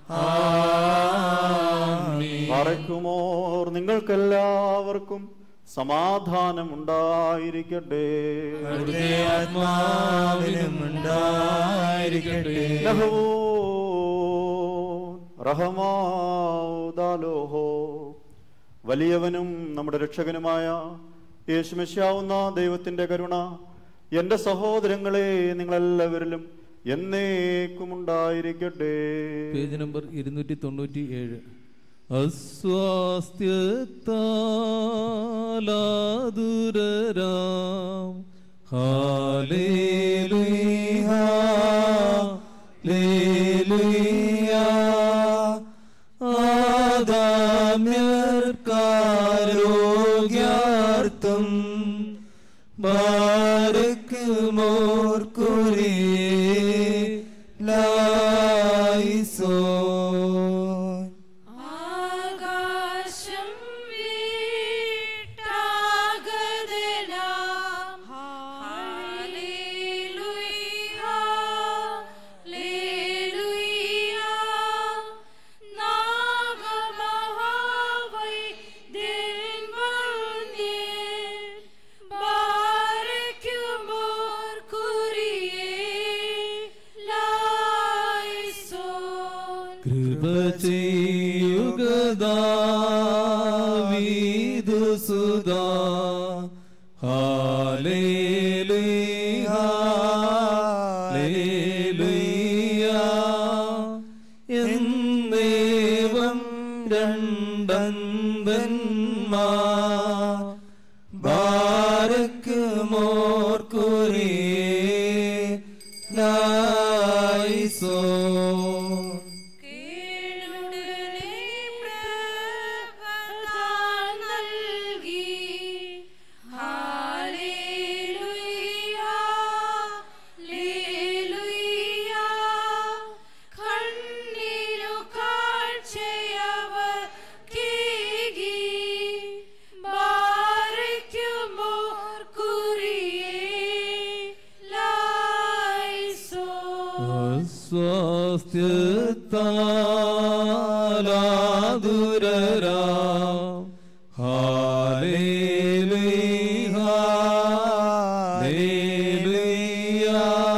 ആമീൻ. പറയ്ക്കുമോർ നിങ്ങൾക്കെല്ലാവർക്കും സമാധാനം ഉണ്ടായിരിക്കട്ടെ അവിടുത്തെ ആത്മാവിനും ഉണ്ടായിരിക്കട്ടെ ലഹവോ റഹമാലോഹോ വലിയവനും നമ്മുടെ രക്ഷകനുമായ യേശുമിശാവുന്ന ദൈവത്തിന്റെ കരുണ എന്റെ സഹോദരങ്ങളെ നിങ്ങളെല്ലാവരിലും എന്നേക്കും ഉണ്ടായിരിക്കട്ടെ പേജ് നമ്പർ ഇരുന്നൂറ്റി തൊണ്ണൂറ്റി ഏഴ് അസ്വാസ്ഥ്യത്താലാതുരാം ഹാലേലുയ ലേലുയ ആദാമ്യർക്കാരോഗ്യാർത്ഥം ബാരക്ക് മോർക്കുരിയേ ലായിസോ ആകാശം വീട്ടാഗതനാം ഹല്ലേലൂയ ഹല്ലേലൂയ നാഗമഹാവൈ ദിൻവന്യേ ബാരക്കുമോർ കുരിയേ ലായിസോൻ കൃപ ചെയ്യുകദാവീദു സുദാ ഹാലേലുയ ഹാലേലുയ എന്നേവം രണ്ടന്തന്മാ ബാരക്ക് മോർക്കുരിയേ ലായിസോ കേളുടനെ പ്രഭതാൽ നൽകി ഹല്ലേലൂയ ഹല്ലേലൂയ കണ്ണിനു കാഴ്ചയവർ കീകി ബാരക്കുമോർ കുരിയേ ലായിസോ അസ്വാസ്ഥ്യത്താലാതുരാം ഹാലേലുയ ഹാലേലുയ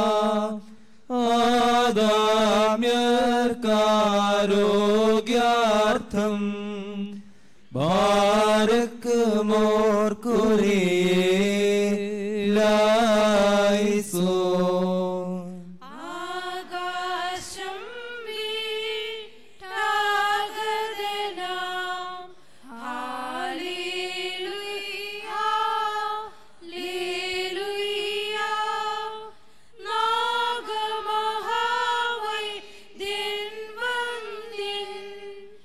ആദാമ്യർക്കാരോഗ്യാർത്ഥം ബാരക്ക് മോർക്കുരിയേ ലായിസോ ആകാശം വീട്ടാഗതനാം ഹല്ലേലൂയ ഹല്ലേലൂയ നാഗമഹാവൈ ദിൻവന്ദിൻ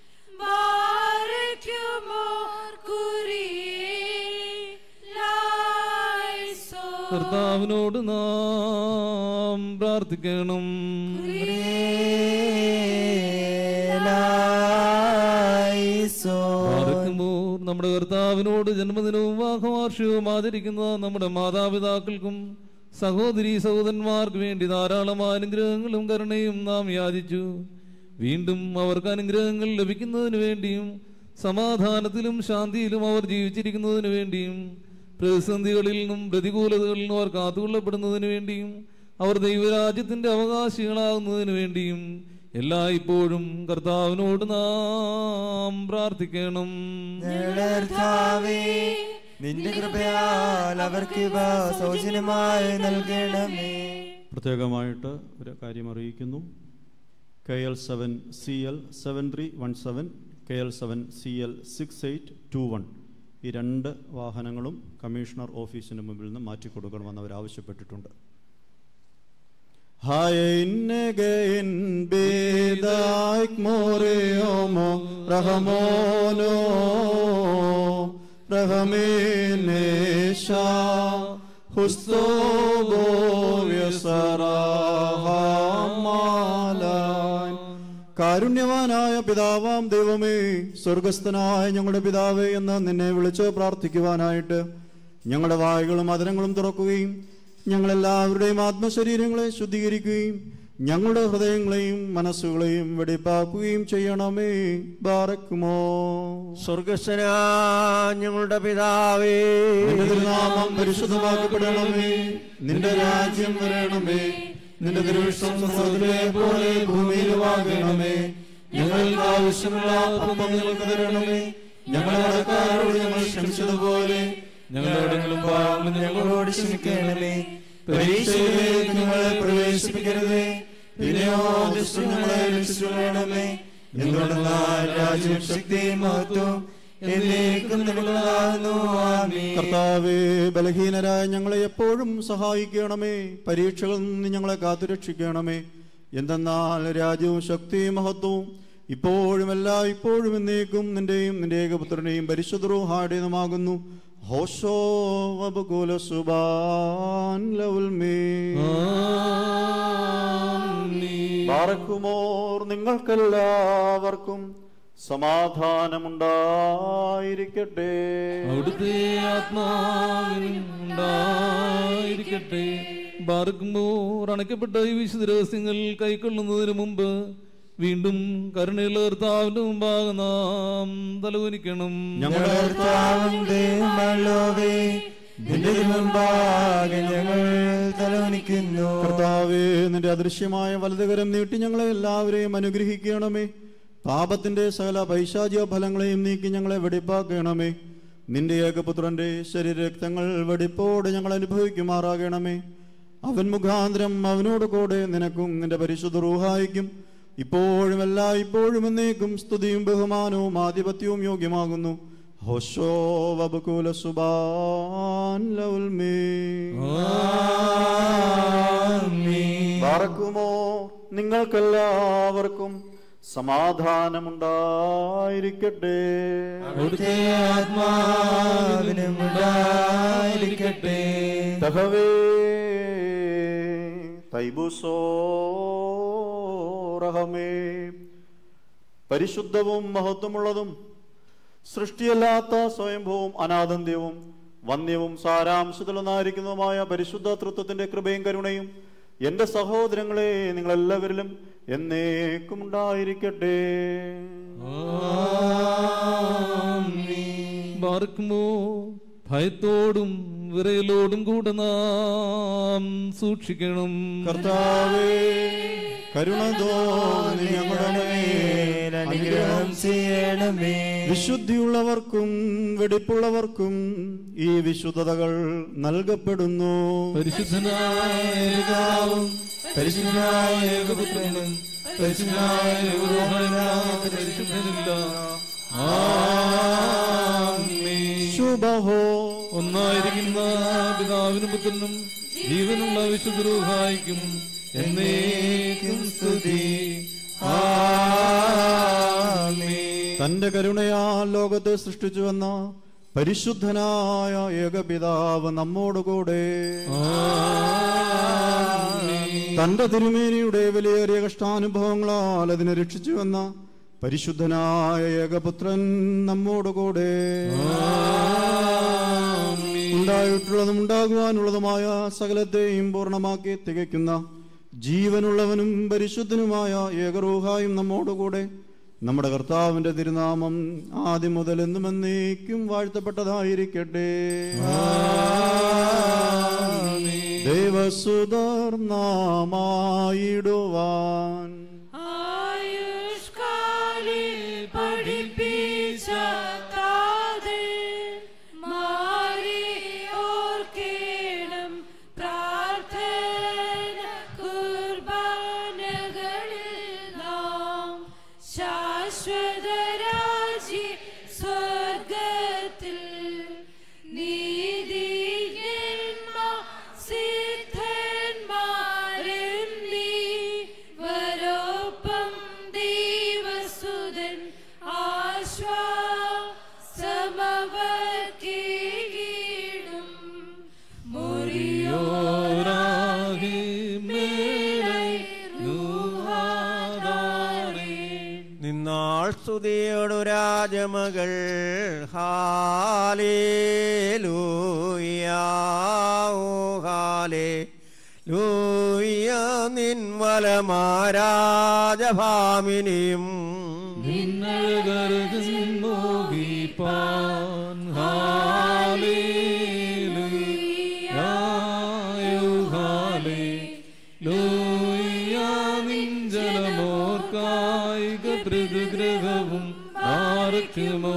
ബാരക്കുമോർ കുരിയേ ലായിസോൻ കർത്താവിനോട് നാം പ്രാർത്ഥിക്കണം പ്രാർത്ഥിക്കുമ്പോൾ നമ്മുടെ കർത്താവിനോട് ജന്മദിനവും വാഹവാർഷികവും ആചരിക്കുന്ന നമ്മുടെ മാതാപിതാക്കൾക്കും സഹോദരി സഹോദരന്മാർക്ക് വേണ്ടി ധാരാളം അനുഗ്രഹങ്ങളും കരുണയും നാം യാചിച്ചു വീണ്ടും അവർക്ക് അനുഗ്രഹങ്ങൾ ലഭിക്കുന്നതിന് വേണ്ടിയും സമാധാനത്തിലും ശാന്തിയിലും അവർ ജീവിച്ചിരിക്കുന്നതിന് വേണ്ടിയും പ്രതിസന്ധികളിൽ നിന്നും പ്രതികൂലതകളിൽ നിന്നും അവർ കാത്തുകൊള്ളപ്പെടുന്നതിന് വേണ്ടിയും അവർ ദൈവരാജ്യത്തിന്റെ അവകാശികളാകുന്നതിന് വേണ്ടിയും എല്ലായ്പ്പോഴും കർത്താവിനോട് നാം പ്രാർത്ഥിക്കണം ഞങ്ങളുടെ കർത്താവേ നിന്റെ കൃപയാൽ അവർക്ക് ഇവ സൗജന്യമായി നൽകണമേ പ്രത്യേകമായിട്ട് ഒരു കാര്യം അറിയിക്കുന്നു K L seven C L seven three one seven K L seven C L six eight two one ഈ രണ്ട് വാഹനങ്ങളും കമ്മീഷണർ ഓഫീസിന് മുമ്പിൽ നിന്ന് മാറ്റിക്കൊടുക്കണമെന്ന് അവർ ആവശ്യപ്പെട്ടിട്ടുണ്ട് Hainegen bedaik moreomo rahamono rahamenesha husto ബോവ്യസറാഹാമാലാൻ കാരുണ്യവാനായ പിതാവാം ദൈവമേ സ്വർഗസ്ഥനായ ഞങ്ങളുടെ പിതാവേ എന്ന് നിന്നെ വിളിച്ച് പ്രാർത്ഥിക്കുവാനായിട്ട് ഞങ്ങളുടെ വായുകളും മധുരങ്ങളും തുറക്കുകയും ഞങ്ങളെല്ലാവരുടെയും ആത്മശരീരങ്ങളെ ശുദ്ധീകരിക്കുകയും ഞങ്ങളുടെ ഹൃദയങ്ങളെയും മനസ്സുകളെയും വെടിപ്പാക്കുകയും ചെയ്യണമേ ബാറക്കുമോ സ്വർഗസ്വനാ ഞങ്ങളുടെ പിതാവേ നിന്റെ തിരുനാമം പരിശുദ്ധമാക്കപ്പെടണമേ നിന്റെ രാജ്യം വരണമേ നിന്റെ തിരുവിഷ്ടം സ്വർഗ്ഗത്തിലെ പോലെ ഭൂമിയിലുമാകണമേ ഞങ്ങൾക്ക് ആവശ്യമുള്ള അപ്പം ഞങ്ങൾക്ക് തരണമേ ഞങ്ങളുടെ കടക്കാരോട് ഞങ്ങൾ ക്ഷമിച്ചതുപോലെ ഞങ്ങളോടെങ്കിലും പാവങ്ങളും ഞങ്ങളോട് ക്ഷമിക്കണമേ പരീക്ഷയിലേക്ക് ഞങ്ങളെ പ്രവേശിപ്പിക്കരുതേ പിന്നെയോ ദുഷ്ടൻ ഞങ്ങളെ രക്ഷിച്ചുകൊള്ളണമേ എന്തുകൊണ്ടെന്നാൽ രാജ്യം ശക്തിയും മഹത്വം എന്നേക്കും നിങ്ങളുള്ളതാകുന്നു ആമേൻ കർത്താവേ ബലഹീനരായ ഞങ്ങളെ എപ്പോഴും സഹായിക്കണമേ പരീക്ഷകളിൽ നിന്ന് ഞങ്ങളെ കാത്തുരക്ഷിക്കണമേ എന്തെന്നാൽ രാജ്യവും ശക്തിയും മഹത്വവും ഇപ്പോഴും എല്ലാ ഇപ്പോഴും എന്നേക്കും നിന്റെയും നിന്റെ ഏകപുത്രനെയും പരിശുദ്ധറുഹാടേതുമാകുന്നു ഹോഷോ വബകുല സുബാൻ ലൗൽമേ ബാറക്കുമോർ നിങ്ങൾക്കെല്ലാവർക്കും സമാധാനമുണ്ടായിരിക്കട്ടെ അവിടുത്തെ ആത്മാവിനും ഉണ്ടായിരിക്കട്ടെ ബാർക്കുമ്പോൾ അണയ്ക്കപ്പെട്ട ഈ വിശുദ്ധ രഹസ്യങ്ങൾ കൈക്കൊള്ളുന്നതിന് മുമ്പ് വീണ്ടും കരുണയുള്ള കർത്താവിന്റെ മുമ്പാകെ നാം തലകുനിക്കണം ഞങ്ങളുടെ കർത്താവും ദൈവമല്ലോവേ നിന്റെ മുൻപാകെ ഞങ്ങൾ തലവനിക്കുന്നു കർത്താവേ നിന്റെ അദൃശ്യമായ വലതുകരം നീട്ടി ഞങ്ങളെ എല്ലാവരെയും അനുഗ്രഹിക്കണമേ പാപത്തിന്റെ സകല പൈശാചിക ഫലങ്ങളെയും നീക്കി ഞങ്ങളെ വെടിപ്പാക്കണമേ നിന്റെ ഏകപുത്രന്റെ ശരീരരക്തങ്ങൾ വെടിപ്പോടെ ഞങ്ങൾ അനുഭവിക്കുമാറാകണമേ അവൻ മുഖാന്തരം അവനോട് കൂടെ നിനക്കും നിന്റെ പരിശുദ്ധ റൂഹായിക്കും ഇപ്പോഴും എല്ലാ ഇപ്പോഴും എന്നേക്കും സ്തുതിയും ബഹുമാനവും ആധിപത്യവും യോഗ്യമാകുന്നു ഹോഷോ വബുകുല സുബാൻ ലൗൽമേ പാർക്കുമോ നിങ്ങൾക്കെല്ലാവർക്കും സമാധാനമുണ്ടായിരിക്കട്ടെ അവിടുത്തെ ആത്മാവിനും ഉണ്ടായിരിക്കട്ടെ തഹവേ തൈബുസോ റഹമേ പരിശുദ്ധവും മഹത്വമുള്ളതും സൃഷ്ടിയല്ലാത്ത സ്വയംഭവവും അനാദന്ത്യവും വന്യവും സാരാംശത്തിലൊന്നായിരിക്കുന്നതുമായ പരിശുദ്ധ തൃത്വത്തിന്റെ കൃപയും കരുണയും എന്റെ സഹോദരങ്ങളെ നിങ്ങളെല്ലാവരിലും എന്നേക്കും ഉണ്ടായിരിക്കട്ടെ ബാർക്കുമോ ഭയത്തോടും വിറയലോടും കൂടെ നാം സൂക്ഷിക്കണം കർത്താവേ കരുണ തോന്നി ഞങ്ങളുടെ മേൽ അനുഗ്രഹം ചെയ്യണമേ വിശുദ്ധിയുള്ളവർക്കും വെടിപ്പുള്ളവർക്കും ഈ വിശുദ്ധതകൾ നൽകപ്പെടുന്നു പരിശുദ്ധനായ പിതാവും പരിശുദ്ധനായ ഏകപുത്രനും പരിശുദ്ധനായ ഏകരൂപനായ പരിശുദ്ധനില്ല ആമേൻ. ശുഭഹോ ഒന്നായിരിക്കുന്ന പിതാവിനും പുത്രനും ജീവനുള്ള വിശുദ്ധരൂഹായിക്കും എന്നേക്കും സ്തുതി ആമേൻ. തന്റെ കരുണയാൽ ലോകത്തെ സൃഷ്ടിച്ചുവെന്ന പരിശുദ്ധനായ ഏകപിതാവ് നമ്മോടുകൂടെ തന്റെ തിരുമേനിയുടെ വിലയേറിയ കഷ്ടാനുഭവങ്ങളാൽ അതിനെ രക്ഷിച്ചു വന്ന പരിശുദ്ധനായ ഏകപുത്രൻ നമ്മോടുകൂടെ ഉണ്ടായിട്ടുള്ളതും ഉണ്ടാകുവാനുള്ളതുമായ സകലത്തെയും പൂർണ്ണമാക്കി തികയ്ക്കുന്ന ജീവനുള്ളവനും പരിശുദ്ധനുമായ ഏകറൂഹായും നമ്മോടുകൂടെ നമ്മുടെ കർത്താവിന്റെ തിരുനാമം ആദ്യം മുതൽ എന്നും എന്നേക്കും വാഴ്ത്തപ്പെട്ടതായിരിക്കട്ടെ ദേവസുതർ നാമായിടുവാൻ ആയുഷ്കാലിൽ പഠിപ്പിച്ച താതേ, മാറി ഓർക്കേണം പ്രാർത്ഥന കുർബാനകളിൽ നാം ശാശ്വതരാജി സ്വർഗത്തിൽ നീതിന്മാർ സിദ്ധന്മാരെന്നീ വരോപ്പം ദൈവസുതൻ ആശ്വാസമവർക്കീടും ഓരാകെ മേലെ നൂഹാദാരേ. നിന്നാൾ സ്തുതിയോടു രാജമകൾ ഹാലേലൂയാ ഓ ഹാലേ ലൂയ നിൻവലമാരാജഭാമിനിയും നിന്നഴകരകൻ മോഹിപ്പാൻ ഹാലേലൂയായോ ഹാലേലൂയ നിഞ്ചനമോർക്കായിക പ്രതിഗ്രഹവും ആർക്കുമോ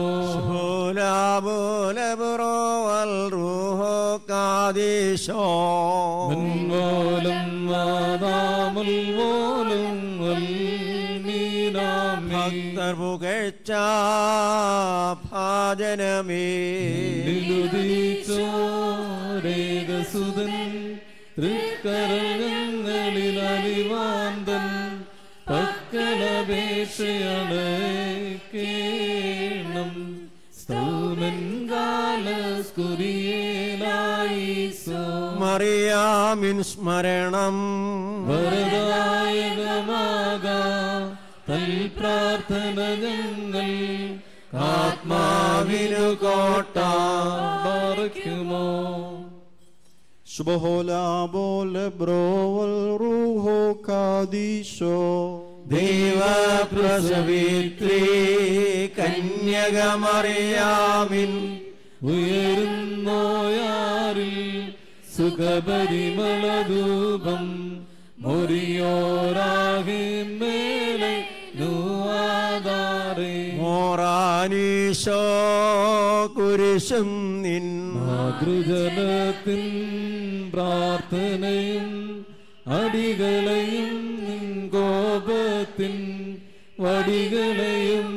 ബോലാബോലബുറോവൽ റൂഹോ കാദീശോ മൻമോലം വാദാമൽ മോലം വൽമീനാമേ ഭക്തർ പുകഴ്ച ഭാജനമേ നിലുദിച്ചോരേകസുതൻ തൃക്കരങ്ങളിൽ അലിവാന്തൻ പക്കലപേക്ഷയാണ് കേണം സ്തോമൻ കാലസ്കുരിയേലായി സോ മറിയാമിൻ സ്മരണം വരദായകമാകാ തൽ പ്രാർത്ഥന ഞങ്ങൾ ആത്മാവിനു കോട്ട പാർക്കുമോ ശുഭഹോലാബോലെ ബ്രോവൽ റൂഹോ കാദീശോ ദൈവപ്രസവിത്രീ കന്യകമറിയാമിൻ ഉയരുന്നോയാറിൽ സുഖപരിമളധൂപം മൊരിയോരാകെ മേലെ നൂവാദാറേ മോറാനീശോ കുരിശും നിൻ മാതൃജനത്തിൻ പ്രാർത്ഥനയും അടികളെയും നിൻ കോപത്തിൻ വടികളെയും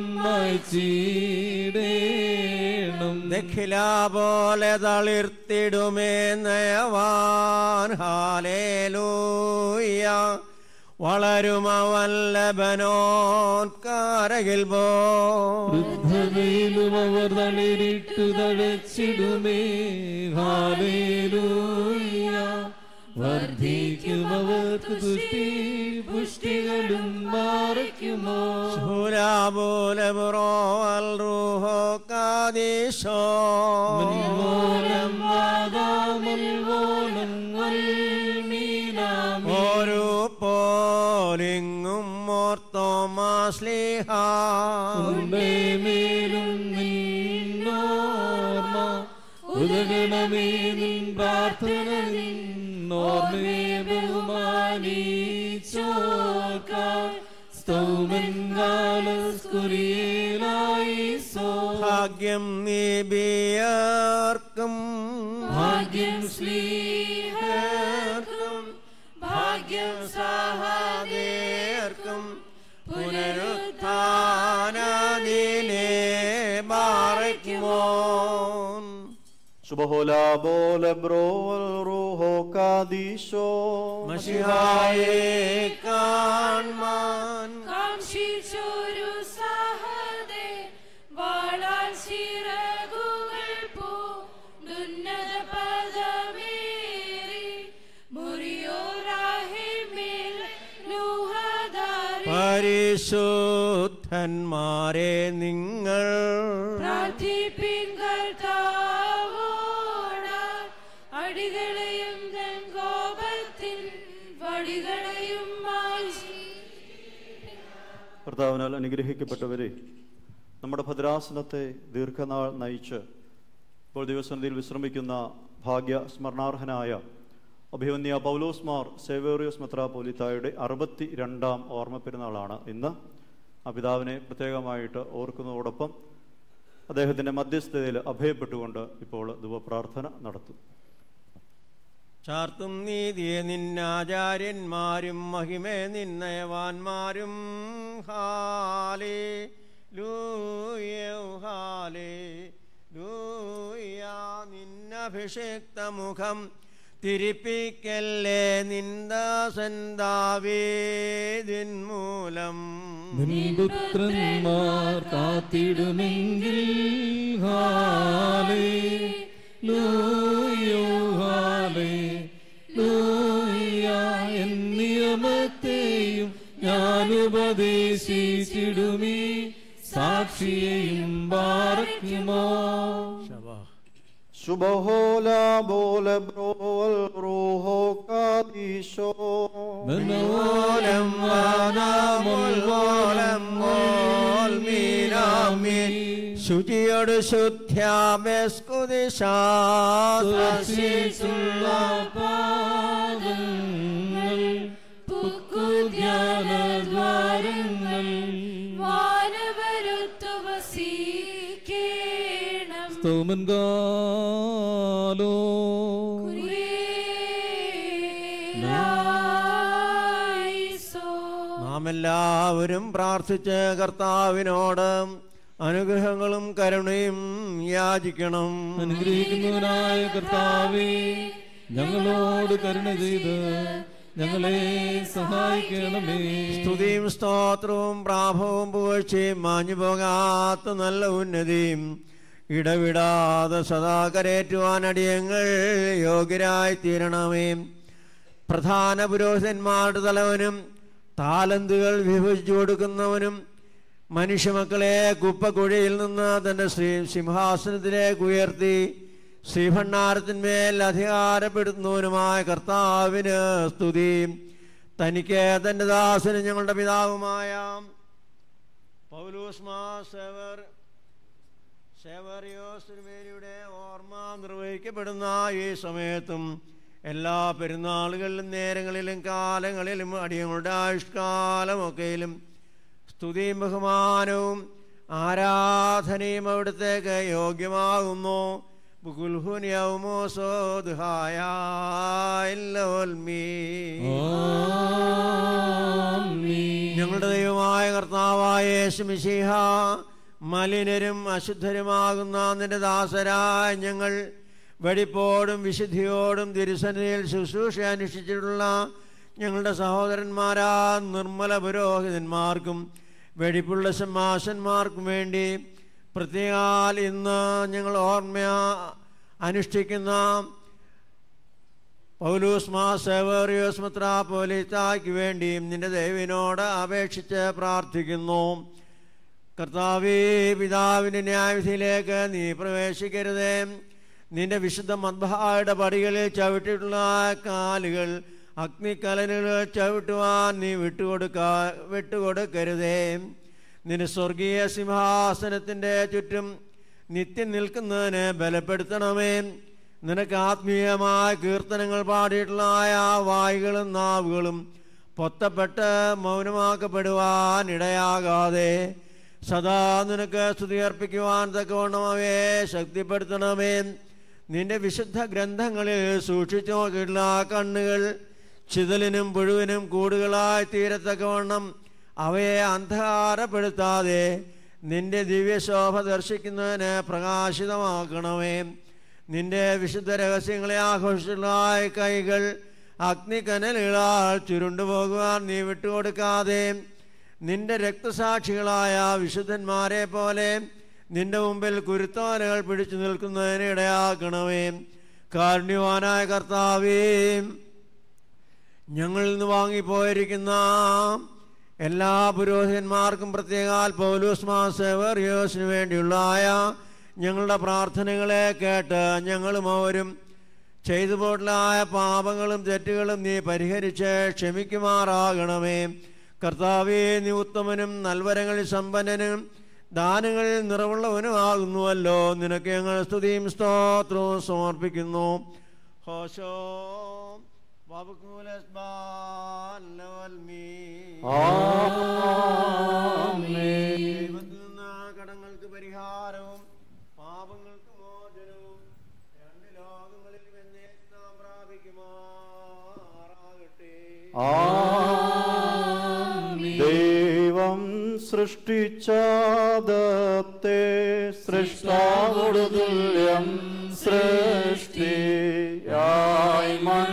മായ്ച്ചിടേണം ദഖില പോലെ തളിർത്തിടുമേ നയവാൻ ഹാലേലൂയ വളരുമവൻ ലബനോൻ കാരകിൽ പോ വൃദ്ധതയിലും അവർ തളിരിട്ടു തഴച്ചിടുമേ ഹാലേലൂയ വർദ്ധിക്കും അവർക്ക് തുഷ്ടി പുഷ്ടികളും മാറിക്കുമോ ശൂലാബൂലബുറോവൽ റൂഹോ കാദീശോ മൂലം വാദാമൽ വോലം വൽമീനാമി ഒരു പോലിങ്ങും മോർത്തോമാശ്ലീഹ ഉണ്ടേ മേലും നിന്നോർമ്മ ഉദകണമേ നിൻ പ്രാർത്ഥന നിന്നോർമ്മയെ ബഹുമാനിച്ചോർക്കാൻ സ്തൗമൻ കാലസ്കുരിയേലായി സോ ഭാഗ്യം നീബിയർക്കും ഭാഗ്യം ശ്ലീഹർക്കും ഭാഗ്യം സഹദേർക്കും പുനരുത്ഥാനദിനെ മാറിക്കുമോ ശുഭഹോലാബോലെ ബ്രോവൽ റൂഹോ കാദീശോ മഷിഹായെ കാൺമാൻ കാംക്ഷിച്ചൊരു സഹദേ വാളാൽ ചിറകുകൾ പരിശുദ്ധന്മാരെ നിങ്ങൾ പ്രാർത്ഥിപ്പിൻ കർത്താവോട് അടികളെയും തൻ കോപത്തിൻ വടികളെയും മായ്ച്ചി കർത്താവിനാൽ അനുഗ്രഹിക്കപ്പെട്ടവരെ നമ്മുടെ ഭദ്രാസനത്തെ ദീർഘനാൾ നയിച്ച് ഇപ്പോൾ ദിവസന്ധിയിൽ വിശ്രമിക്കുന്ന ഭാഗ്യ സ്മരണാർഹനായ അഭിവന്യ പൗലോസ് മാർ സേവേറിയോസ് മെത്രാപോലിത്തായുടെ അറുപത്തി രണ്ടാം ഓർമ്മ പെരുന്നാളാണ് ഇന്ന് ആ പിതാവിനെ പ്രത്യേകമായിട്ട് ഓർക്കുന്നതോടൊപ്പം അദ്ദേഹത്തിൻ്റെ മധ്യസ്ഥതയിൽ അഭയപ്പെട്ടുകൊണ്ട് ഇപ്പോൾ ധുവപ്രാർത്ഥന നടത്തും ചാർത്തും നീതിയെ നിന്നാചാര്യന്മാരും മഹിമേ നിന്നയവാന്മാരും ഹാലേ ലൂയോ ഹാലേ ലൂയ നിന്നഭിഷിക്ത മുഖം തിരിപ്പിക്കല്ലേ നിന്ദാസന്താവേദിൻ മൂലം നിൻപുത്രന്മാർ കാത്തിടുമെങ്കിൽ ഹാലേ ലൂയോ ഹാലേ ലൂയ എന്നിയമത്തെയും ഞാൻ ഉപദേശിച്ചിടുമീ സാക്ഷിയെയും പാർക്കുമോ ശുഭഹോല ബോല ബ്രോവൽ റൂഹോ കാദീശോ ഓലം വാനാമുൽ മോൽ മീനാമീൻ ശുചിയോട് ശുദ്ധ്യാമെസ്കുദിശാസ്ത്രശീസുള്ള പാദങ്ങൾ പുക്കുധ്യാനദ്വാരങ്ങൾ വാനവരുത്തു വസിക്കേണം സ്തോമൻ കാലോ നാം എല്ലാവരും പ്രാർത്ഥിച്ച് കർത്താവിനോട് അനുഗ്രഹങ്ങളും കരുണയും യാചിക്കണം അനുഗ്രഹിക്കുന്നവനായ കർത്താവേ ഞങ്ങളോട് കരുണ ചെയ്ത് ഞങ്ങളെ സഹായിക്കണമേ സ്തുതിയും സ്തോത്രവും പ്രാഭവും പുകഴ്ചയും മാഞ്ഞു പോകാത്ത നല്ല ഉന്നതിയും ഇടവിടാതെ സദാ കരേറ്റുവാൻ അടിയങ്ങൾ യോഗ്യരായി തീരണമേ പ്രധാന പുരോഹിതന്മാരുടെ തലവനും താലന്തുകൾ വിഭജിച്ചു കൊടുക്കുന്നവനും മനുഷ്യമക്കളെ കുപ്പക്കുഴിയിൽ നിന്ന് തൻ്റെ ശ്രീ സിംഹാസനത്തിലേക്ക് ഉയർത്തി ശ്രീഭണ്ഡാരത്തിന്മേൽ അധികാരപ്പെടുത്തുന്നവനുമായ കർത്താവിന് സ്തുതി തനിക്ക് തൻ്റെ ദാസനും ഞങ്ങളുടെ പിതാവുമായ പൗലൂസ്മാ സേവർ സേവറിയോസ്മേരിയുടെ ഓർമ്മ നിർവഹിക്കപ്പെടുന്ന ഈ സമയത്തും എല്ലാ പെരുന്നാളുകളിലും നേരങ്ങളിലും കാലങ്ങളിലും അടിയങ്ങളുടെ ആയുഷ്കാലമൊക്കെയിലും സ്തുതിയും ബഹുമാനവും ആരാധനയും അവിടത്തേക്ക് യോഗ്യമാകുന്നു ഞങ്ങളുടെ ദൈവമായ കർത്താവായ യേശുമിശിഹ മലിനരും അശുദ്ധരുമാകുന്ന നിന്റെ ദാസരായ ഞങ്ങൾ വെടിപ്പോടും വിശുദ്ധിയോടും തിരുസന്നിധിയിൽ ശുശ്രൂഷ അനുഷ്ഠിച്ചിട്ടുള്ള ഞങ്ങളുടെ സഹോദരന്മാരാ നിർമ്മല പുരോഹിതന്മാർക്കും വെടിപ്പുള്ള സമ്മാശന്മാർക്കും വേണ്ടി പ്രത്യേകാൽ ഇന്ന് ഞങ്ങൾ ഓർമ്മ അനുഷ്ഠിക്കുന്ന പൗലൂസ് മാ സേവറിയോസ് മെത്രാപ്പോലിത്തായ്ക്ക് വേണ്ടിയും നിന്റെ ദൈവിനോട് അപേക്ഷിച്ച് പ്രാർത്ഥിക്കുന്നു കർത്താവേ പിതാവിൻ്റെ ന്യായവിധിയിലേക്ക് നീ പ്രവേശിക്കരുതേ നിന്റെ വിശുദ്ധ മദ്ഭായുടെ പടികളിൽ ചവിട്ടിയിട്ടുള്ള കാലുകൾ അഗ്നിക്കലനുകൾ ചവിട്ടുവാൻ നീ വിട്ടുകൊടുക്ക വിട്ടുകൊടുക്കരുതേ നിന്റെ സ്വർഗീയ സിംഹാസനത്തിൻ്റെ ചുറ്റും നിത്യം നിൽക്കുന്നതിന് ബലപ്പെടുത്തണമേ നിനക്ക് ആത്മീയമായ കീർത്തനങ്ങൾ പാടിയിട്ടുള്ള ആ വായുകളും നാവുകളും പൊത്തപ്പെട്ട് മൗനമാക്കപ്പെടുവാൻ ഇടയാകാതെ സദാ നിനക്ക് സ്തുതി അർപ്പിക്കുവാൻ തക്കവണ്ണം അവയെ ശക്തിപ്പെടുത്തണമേ നിന്റെ വിശുദ്ധ ഗ്രന്ഥങ്ങളിൽ സൂക്ഷിച്ചു നോക്കിയിട്ടുള്ള ആ കണ്ണുകൾ ചിതലിനും പുഴുവിനും കൂടുകളായി തീരത്തക്കവണ്ണം അവയെ അന്ധകാരപ്പെടുത്താതെ നിന്റെ ദിവ്യശോഭ ദർശിക്കുന്നതിന് പ്രകാശിതമാക്കണമേ നിന്റെ വിശുദ്ധ രഹസ്യങ്ങളെ ആഘോഷിച്ചുള്ള ആ കൈകൾ അഗ്നിക്കനലുകളാൽ ചുരുണ്ടുപോകുവാൻ നീ വിട്ടുകൊടുക്കാതെ നിന്റെ രക്തസാക്ഷികളായ വിശുദ്ധന്മാരെ പോലെ നിന്റെ മുമ്പിൽ കുരുത്തോലകൾ പിടിച്ചു നിൽക്കുന്നതിന് ഇടയാക്കണമേ കാരുണ്യവാനായ കർത്താവേ ഞങ്ങളിൽ നിന്ന് വാങ്ങിപ്പോയിരിക്കുന്ന എല്ലാ പുരോഹിതന്മാർക്കും പ്രത്യേകാൽ പൗലൂസ് മാസേവറിയോസിന് വേണ്ടിയുള്ളായ ഞങ്ങളുടെ പ്രാർത്ഥനകളെ കേട്ട് ഞങ്ങളും അവരും ചെയ്തു പോട്ടലായ പാപങ്ങളും തെറ്റുകളും നീ പരിഹരിച്ച് ക്ഷമിക്കുമാറാകണമേ കർത്താവേ നീ ഉത്തമനും നൽവരങ്ങളിൽ സമ്പന്നനും ദാനങ്ങളിൽ നിറവുള്ളവനുമാകുന്നുവല്ലോ നിനക്ക് ഞങ്ങൾ സ്തുതിയും സ്തോത്രവും സമർപ്പിക്കുന്നു ഹോശോ ദൈവത്തിൽ നിന്ന് കടങ്ങൾക്ക് പരിഹാരവും പാപങ്ങൾക്ക് മോചനവും രണ്ട് ലോകങ്ങളിൽ വെന്നേ നാം പ്രാപിക്കുമാറാകട്ടെ ദൈവം സൃഷ്ടിച്ചാദത്തെ സൃഷ്ടാവോടു തുല്യം സൃഷ്ടിയായി മൺ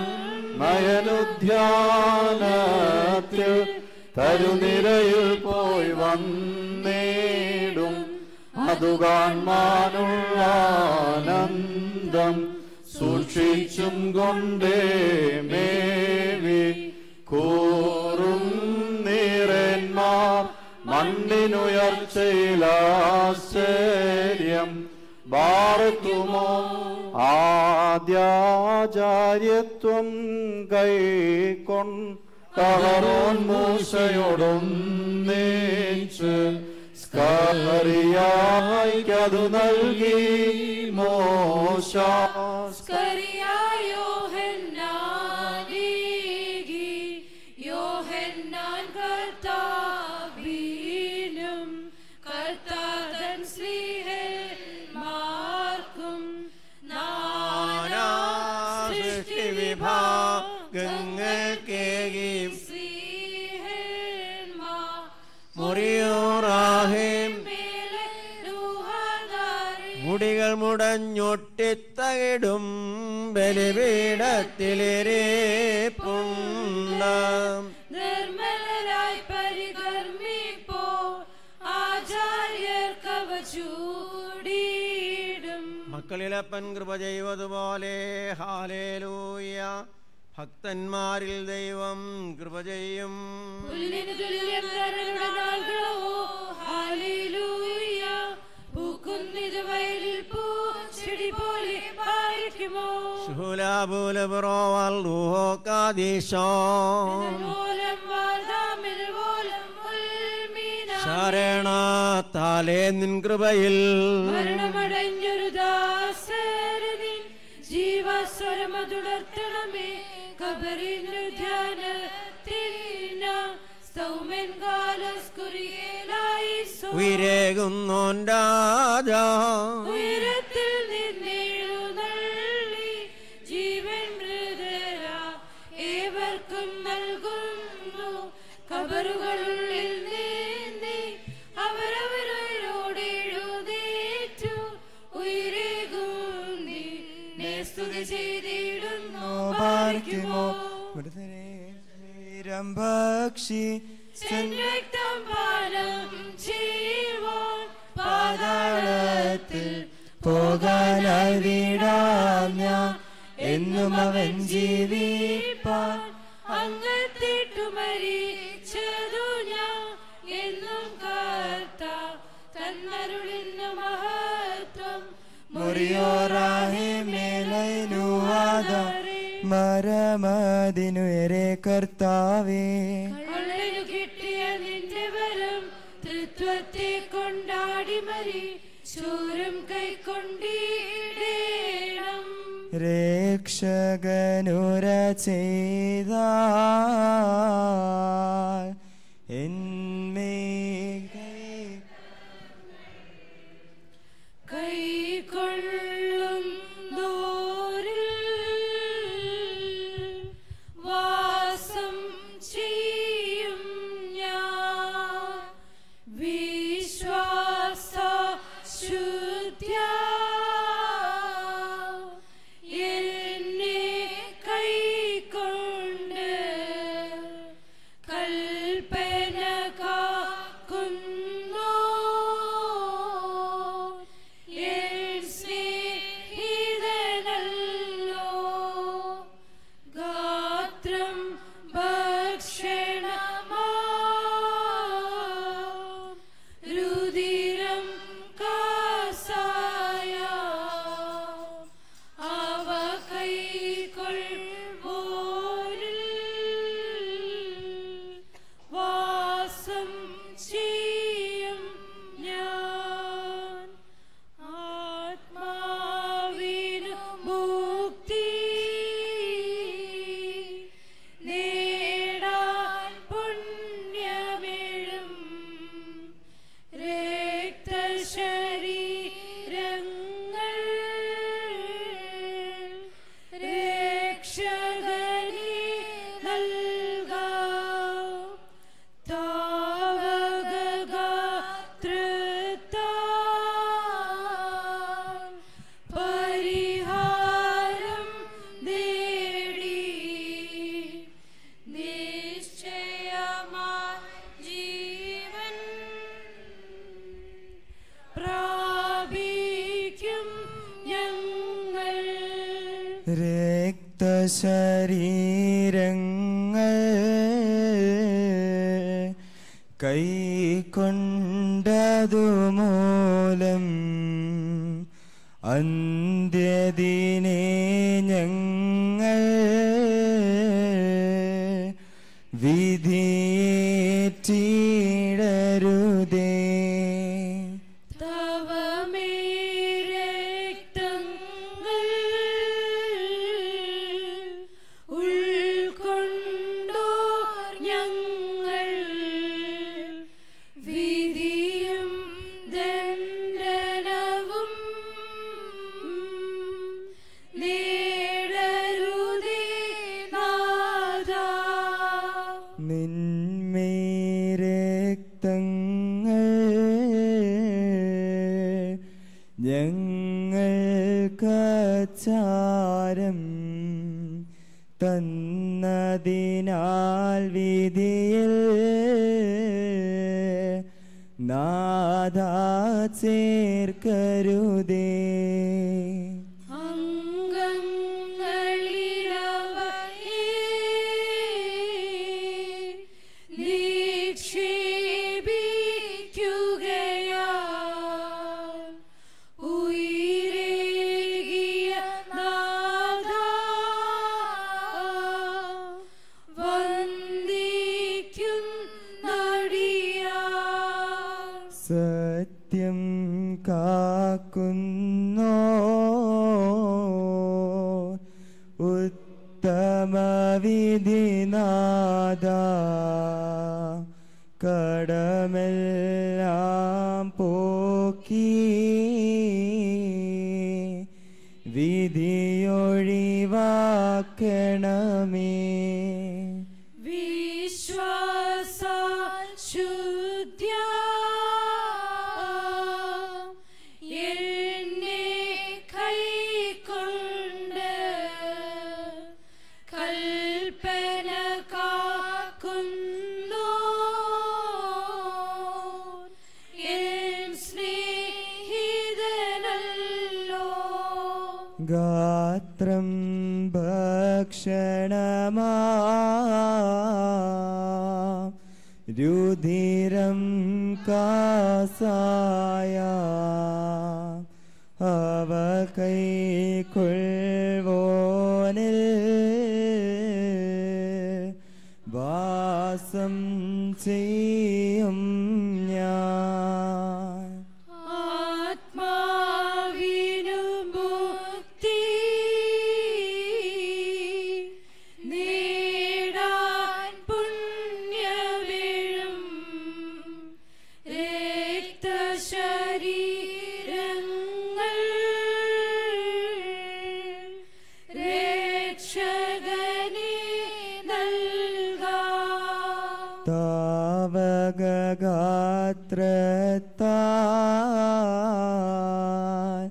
നയനുദ്യാനത്തിൽ തരുനിരയിൽ പോയി വന്നേടും അതു കാൺമാനുള്ള ആനന്ദം സൂക്ഷിച്ചും കൊണ്ടേ മേവി കൂറും നീറന്മാർ മണ്ണിനുയർച്ചയിലാശ്ചര്യം ഭാരത്തുമോ ആദ്യാചാര്യത്വം കൈക്കൊണ്ടവറോൻ മൂശയോടൊന്നേച്ച് സ്കറിയായിക്കതു നൽകി മോശ സ്കറിയായോഹന്നാനീകി യോഹന്നാൻ കർത്താവീനും കർത്താതൻ സ്ലീഹന്മാർക്കും നാനാ സൃഷ്ടി വിഭാഗങ്ങൾക്കേകി സ്ലീഹന്മാർ മുറിയോറാഹേം മേലെ രൂഹദാരി മുടികൾ മുടഞ്ഞൊട്ടിത്തകിടും ബലിപീഠത്തിലേരേപ്പുണ്ടാം നിർമ്മലരായി പരികർമ്മിപ്പോ ആചാര്യർക്കവ ചൂടിയിടും മക്കളിലപ്പൻ കൃപ ചെയ്വതുപോലെ ഹാലേലൂയ ഭക്തന്മാരിൽ ദൈവം കൃപ ചെയ്യും പുല്ലിന് തുല്യം തരരുടെ നാൾകളോ ഹാലേലൂയ പൂക്കുന്നിത് വയലിൽ പൂ ചെടി പോലെ പാലിക്കുമോ ശൂലാബൂലപുറോവൽ ഊഹോക്കാദീശോ മൂലം വാർദാമിൽ മൂലം ഉൽമീന ശരണത്താലേ നിൻ കൃപയിൽ മരണമടഞ്ഞൊരു ദാസരനിൻ ജീവസ്വരമതുടർത്തണമേ കബറിനു ധ്യാനത്തിന സൗമൻ കാലസ്കുറിയേലായി ഉയരേകുന്നോൻ രാജാ ഉയരത്തിൽ നിന്നെഴുന്നള്ളി ജീവൻ മൃതര ഏവർക്കും നൽകുന്നു കബറുകളുള്ളിൽ നീന്തി അവരവരോട് എഴുന്നേറ്റു ഉയരേകുന്നി സ്തുതി ചെയ്തിടുന്നു പാലിക്കുമോ ഭക്ഷി രക്തം പാനം ചെയ്യുവാൻ പാതാളത്തിൽ പോകാനായി വീടാം ഞാൻ എന്നും അവൻ ജീവിപ്പാൻ അങ്ങത്തിട്ടു മരിച്ചതു ഞാൻ എന്നും കർത്ത തന്നരുളിന്ന മഹത്വം മുറിയോറാഹി മേലൈനുവാദ മരമതിനുയരെ കർത്താവേ കള്ളനു കിട്ടിയ നിന്റെ വരം തൃത്വത്തെ കൊണ്ടാടി മരി ചോരം കൈക്കൊണ്ടിടേണം രക്ഷകനുര ചെയ്ത എന്മേ കൈക്കൊള്ളും ദൂരിൽ വാസം ചെയ്യും ഞാൻ വിശ്വാസ ശുദ്ധ്യ എന്നെ കൈക്കൊണ്ട് കൽപ്പന കാക്കുന്നു എൻ സ്നേഹിതനല്ലോ ഗാത്രം ഭക്ഷണമാ രക്തശരീരങ്ങൾ കൈക്കൊണ്ടതു മൂലം അന്ത്യദിനെ ഞങ്ങൾ വിധിയേറ്റിടരുതേ തവമേ രക്തങ്ങൾ ഉൾക്കൊണ്ടോർ ഞങ്ങൾ വിധിയും ദണ്ഡനവും നേടരുതേ നാഥാ നിന്മേ രക്തങ്ങൾ ഞങ്ങൾക്കച്ചാരം തന്നതിനാൽ വിധിയിൽ നാദാ ചേർക്കരുതേ അംഗങ്ങളിലവയെ നിക്ഷേപിക്കുകയാൽ ഉയരേകിയ നാഥാ, വന്ദിക്കുന്നടിയാർ സത്യം കാക്കുന്നോ ഉത്തമവിധിനാദ കടമെല്ലാം പോക്കി വിധിയൊഴിവാക്കണമേ വിശ്വാസ ശുദ്ധ്യ എന്നെ കൈക്കൊണ്ട് കൽപ്പന കാക്കുന്നു എൻ സ്നേഹിതനല്ലോ ഗാത്രം ഭക്ഷണമാ രുധിരം കാസായ അവ കൈക്കൊള്ളുവോനിൽ വാസം ചെയ്യും ഞാൻ ആത്മാവിനു മുക്തി നേടാൻ പുണ്യമിഴും രക്തശരീരങ്ങൾ രക്ഷകനെ നൽകാം താവകഗാത്രത്താൽ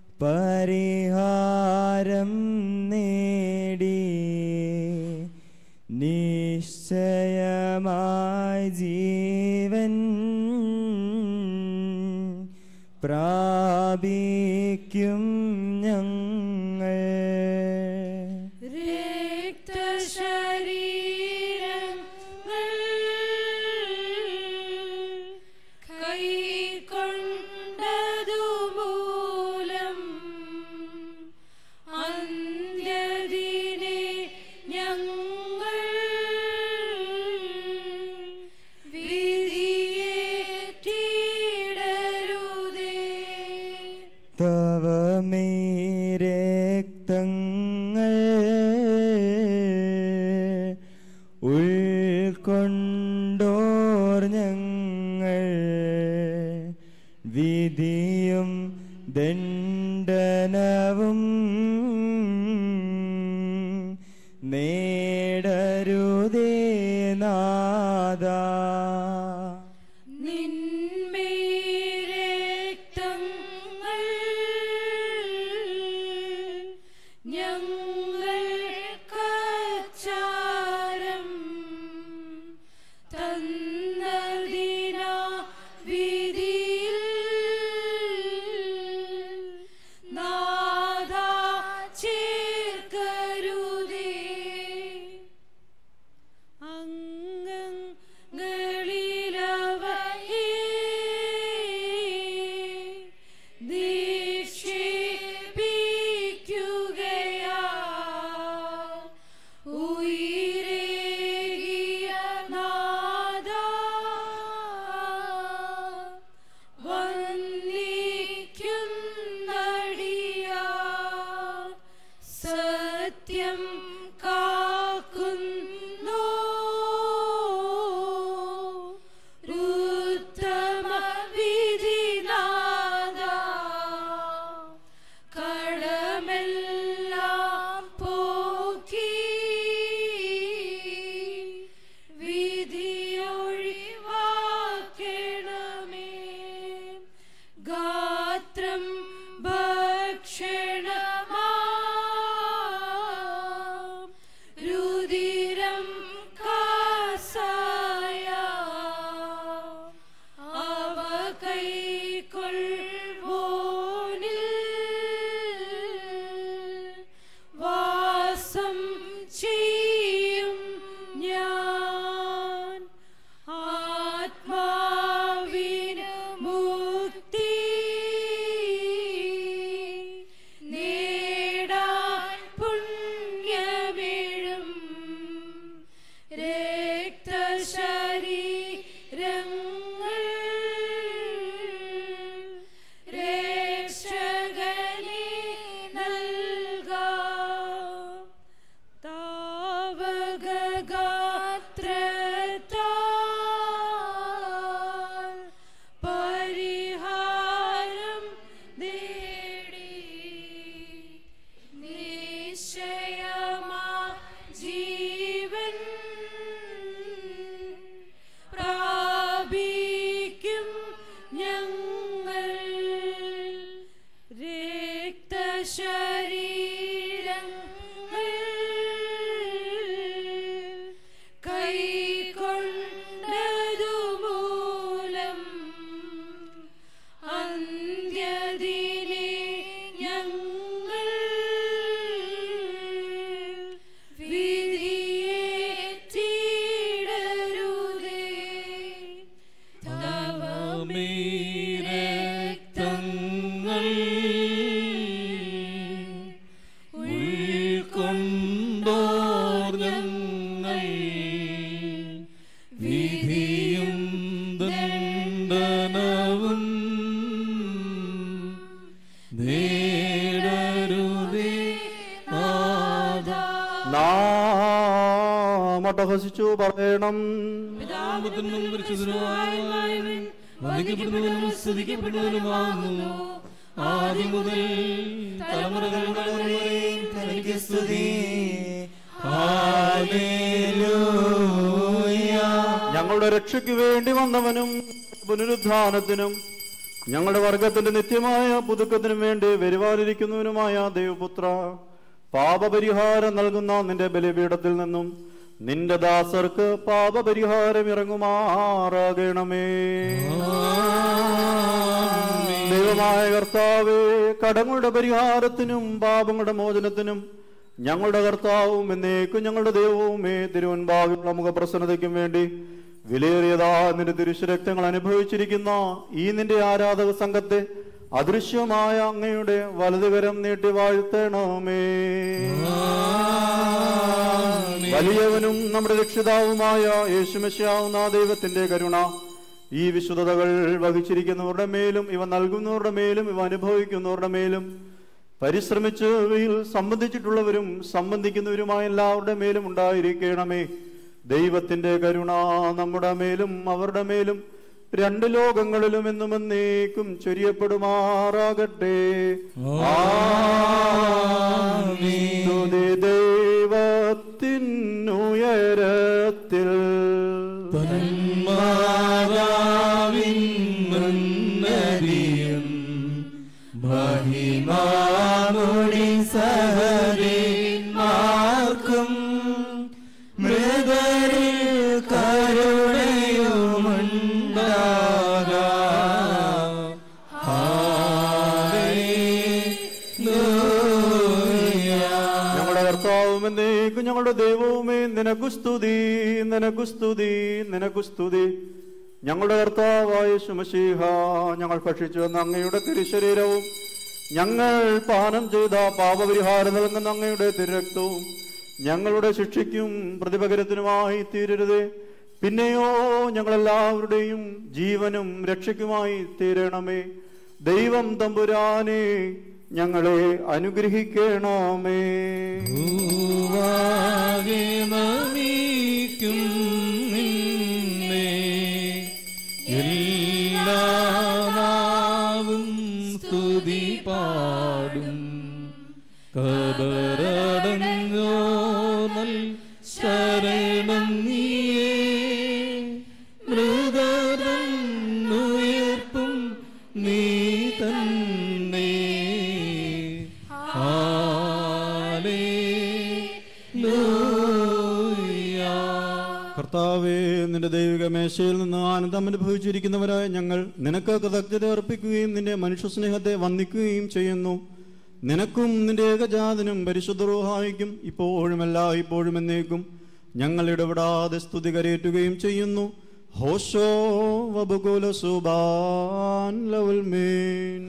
പരിഹാരം നേടി നിശ്ചയമായി ജീവൻ പ്രാപിക്കും ഞങ്ങൾ രക്തശരീരങ്ങൾ കൈക്കൊണ്ടതു മൂലം അന്ത്യദിനെ ഞങ്ങൾ വിധിയേറ്റിടരുതേ തവ മേ രക്തങ്ങൾ ഉൾക്കൊണ്ടോർ ഞങ്ങൾ വിധിയും ദണ്ഡനവും നേടരുതേ നാദാ നിന്മേ രക്തങ്ങൾ ഞങ്ങൾക്കച്ചാരം തന്നതിനാ വിധിയിൽ നാദാ ചേർക്കരുതേ ശരീരങ്ങൾ കൈക്കൊണ്ടതുമൂലം അന്ത്യദിനെ ഞങ്ങൾ വിധിയേറ്റിടരുതേ തവ രക്തങ്ങൾ ഉൾക്കൊണ്ടോർ ഞങ്ങൾ വിധിയും ദണ്ഡനവും നേടരുതേ നാഥാ നാം അട്ടഹസിച്ചു പറയണം നാമത്തിനും പരിശുദ്ധനുമായവൻ വന്ദിക്കപ്പെടുന്നവനും സ്തുതിക്കപ്പെടുന്നവനുമാകുന്നു ആദ്യം മുതൽ തലമുറകൾ വരെയും തനിക്ക് സ്തുതി ഞങ്ങളുടെ രക്ഷയ്ക്ക് വേണ്ടി വന്നവനും പുനരുദ്ധാനത്തിനും ഞങ്ങളുടെ വർഗത്തിന്റെ നിത്യമായ പുതുക്കത്തിനും വേണ്ടി വരുവാനിരിക്കുന്നവനുമായ ദൈവപുത്ര പാപപരിഹാരം നൽകുന്ന നിന്റെ ബലിപീഠത്തിൽ നിന്നും നിന്റെ ദാസർക്ക് പാപപരിഹാരം ഇറങ്ങുമാറാകണമേ ദൈവമായ കർത്താവേ കടങ്ങളുടെ പരിഹാരത്തിനും പാപങ്ങളുടെ മോചനത്തിനും ഞങ്ങളുടെ കർത്താവും എന്നേക്കും ഞങ്ങളുടെ ദൈവവുമേ തിരുവൻപാകുള്ള മുഖപ്രസന്നതയ്ക്കും വേണ്ടി വിലയേറിയതാ നിന്റെ തിരുശരക്തങ്ങൾ അനുഭവിച്ചിരിക്കുന്ന ഈ നിന്റെ ആരാധക സംഘത്തെ അദൃശ്യമായ അങ്ങയുടെ വലതുകരം നീട്ടി വാഴ്ത്തണമേ വലിയവനും നമ്മുടെ രക്ഷിതാവുമായ യേശുമശാവുന്ന ദൈവത്തിന്റെ കരുണ ഈ വിശുദ്ധതകൾ വഹിച്ചിരിക്കുന്നവരുടെ മേലും ഇവ നൽകുന്നവരുടെ മേലും ഇവ അനുഭവിക്കുന്നവരുടെ മേലും പരിശ്രമിച്ച് ഇവയിൽ സംബന്ധിച്ചിട്ടുള്ളവരും സംബന്ധിക്കുന്നവരുമായ എല്ലാവരുടെ മേലും ഉണ്ടായിരിക്കണമേ ദൈവത്തിന്റെ കരുണ നമ്മുടെ മേലും അവരുടെ മേലും രണ്ട് ലോകങ്ങളിലും എന്നും എന്നേക്കും ചൊരിയപ്പെടുമാറാകട്ടെ സ്തുതി ദൈവത്തിനുയരത്തിൽ മാതാവിൻ മുന്നരിയും മഹിമാമുടി സഹരീന്മാർക്കും മൃഗരിൽ കരുണയുമുണ്ടാകാം ഞങ്ങളുടെ കർത്താവും എന്നേക്കും ഞങ്ങളുടെ ദൈവവുമേ നിനക്കു സ്തുതി നിനക്കു സ്തുതി നിനക്കു സ്തുതി ഞങ്ങളുടെ കർത്താവായ ശുമശീഹ ഞങ്ങൾ ഭക്ഷിച്ചു വന്ന അങ്ങയുടെ തിരുശരീരവും ഞങ്ങൾ പാനം ചെയ്ത പാപപരിഹാരം നൽകുന്ന അങ്ങയുടെ തിരുരക്തവും ഞങ്ങളുടെ ശിക്ഷയ്ക്കും പ്രതിപകരത്തിനുമായി തീരരുതേ പിന്നെയോ ഞങ്ങളെല്ലാവരുടെയും ജീവനും രക്ഷയ്ക്കുമായി തീരണമേ ദൈവം തമ്പുരാനെ ഞങ്ങളെ അനുഗ്രഹിക്കണമേ ഭൂവാകെ നമിക്കും നിന്നെ എല്ലാ നാവും സ്തുതി പാടും കബറടഞ്ഞോ നൽ ശരണം നീയേ മൃതരന്നുയർപ്പും നീ തന്നെ ഹാലേലൂയ കർത്താവേ നിന്റെ ദൈവിക മേശയിൽ നിന്ന് ആനന്ദം അനുഭവിച്ചിരിക്കുന്നവരായ ഞങ്ങൾ നിനക്ക് കൃതജ്ഞത അർപ്പിക്കുകയും നിന്റെ മനുഷ്യ സ്നേഹത്തെ വന്ദിക്കുകയും ചെയ്യുന്നു നിനക്കും നിന്റെ ഏകജാതനും പരിശുദ്ധ റൂഹായിക്കും ഇപ്പോഴും എല്ലാ ഇപ്പോഴും എന്നേക്കും ഞങ്ങൾ ഇടപെടാതെ സ്തുതി കരയേറ്റുകയും ചെയ്യുന്നു ഹോഷോ വബുകുല സുബാൻ ലവുൽ മീൻ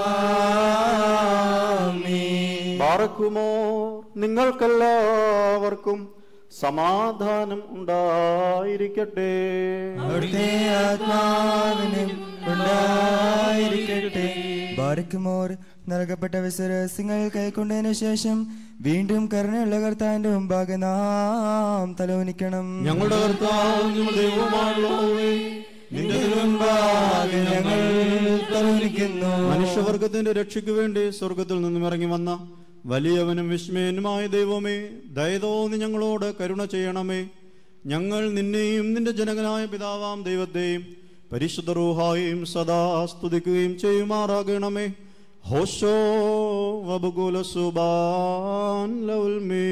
ബാറക്കുമോ നിങ്ങൾക്കെല്ലാവർക്കും സമാധാനം ഉണ്ടായിരിക്കട്ടെ അവിടുത്തെ ആത്മാവിനും ഉണ്ടായിരിക്കട്ടെ ബാരിക്കുമോർ നൽകപ്പെട്ട വിശ്വരസ്യങ്ങൾ കൈക്കൊണ്ടതിനു ശേഷം വീണ്ടും കരുണയുള്ള കർത്താവിന്റെ മുമ്പാകെ നാം തലോനിക്കണം ഞങ്ങളുടെ കർത്താവ് ഞങ്ങളുടെ ദൈവമാണല്ലോവേ നിന്റെ മുമ്പാകെ ഞങ്ങൾ തലോനിക്കുന്നു മനുഷ്യവർഗത്തിന്റെ രക്ഷയ്ക്ക് വേണ്ടി സ്വർഗത്തിൽ നിന്നും ഇറങ്ങി വന്ന വലിയവനും വിസ്മയനുമായ ദൈവമേ ദയതോന്നി ഞങ്ങളോട് കരുണ ചെയ്യണമേ ഞങ്ങൾ നിന്നെയും നിന്റെ ജനകനായ പിതാവാം ദൈവത്തെയും പരിശുദ്ധ റൂഹായും സദാ സ്തുതിക്കുകയും ചെയ്യുമാറാകണമേ ഹോശോ വബുകുല സുബാൻ ലൗൽമേ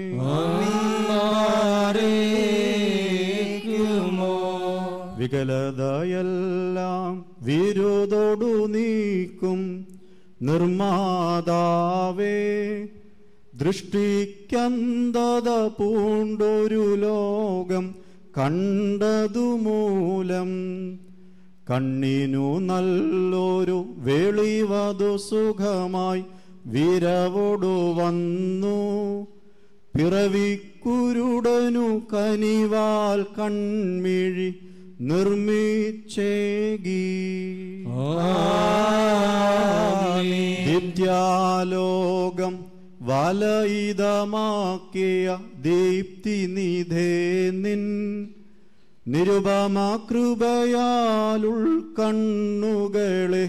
വികലതയെല്ലാം വിരോധോടു നീക്കും നിർമാതാവേ ദൃഷ്ടിക്കന്തത പൂണ്ടൊരു ലോകം കണ്ടതുമൂലം കണ്ണിനു നല്ലൊരു വെളിവതു സുഖമായി വിരവോടു വന്നു പിറവിക്കുരുടനു കനിവാൽ കൺമിഴി നിർമ്മിച്ചേകി വിദ്യാലോകം വലയിതമാക്കിയ ദീപ്തി നിധേ നിൻ നിരുപമ കൃപയാലുൾ കണ്ണുകളെ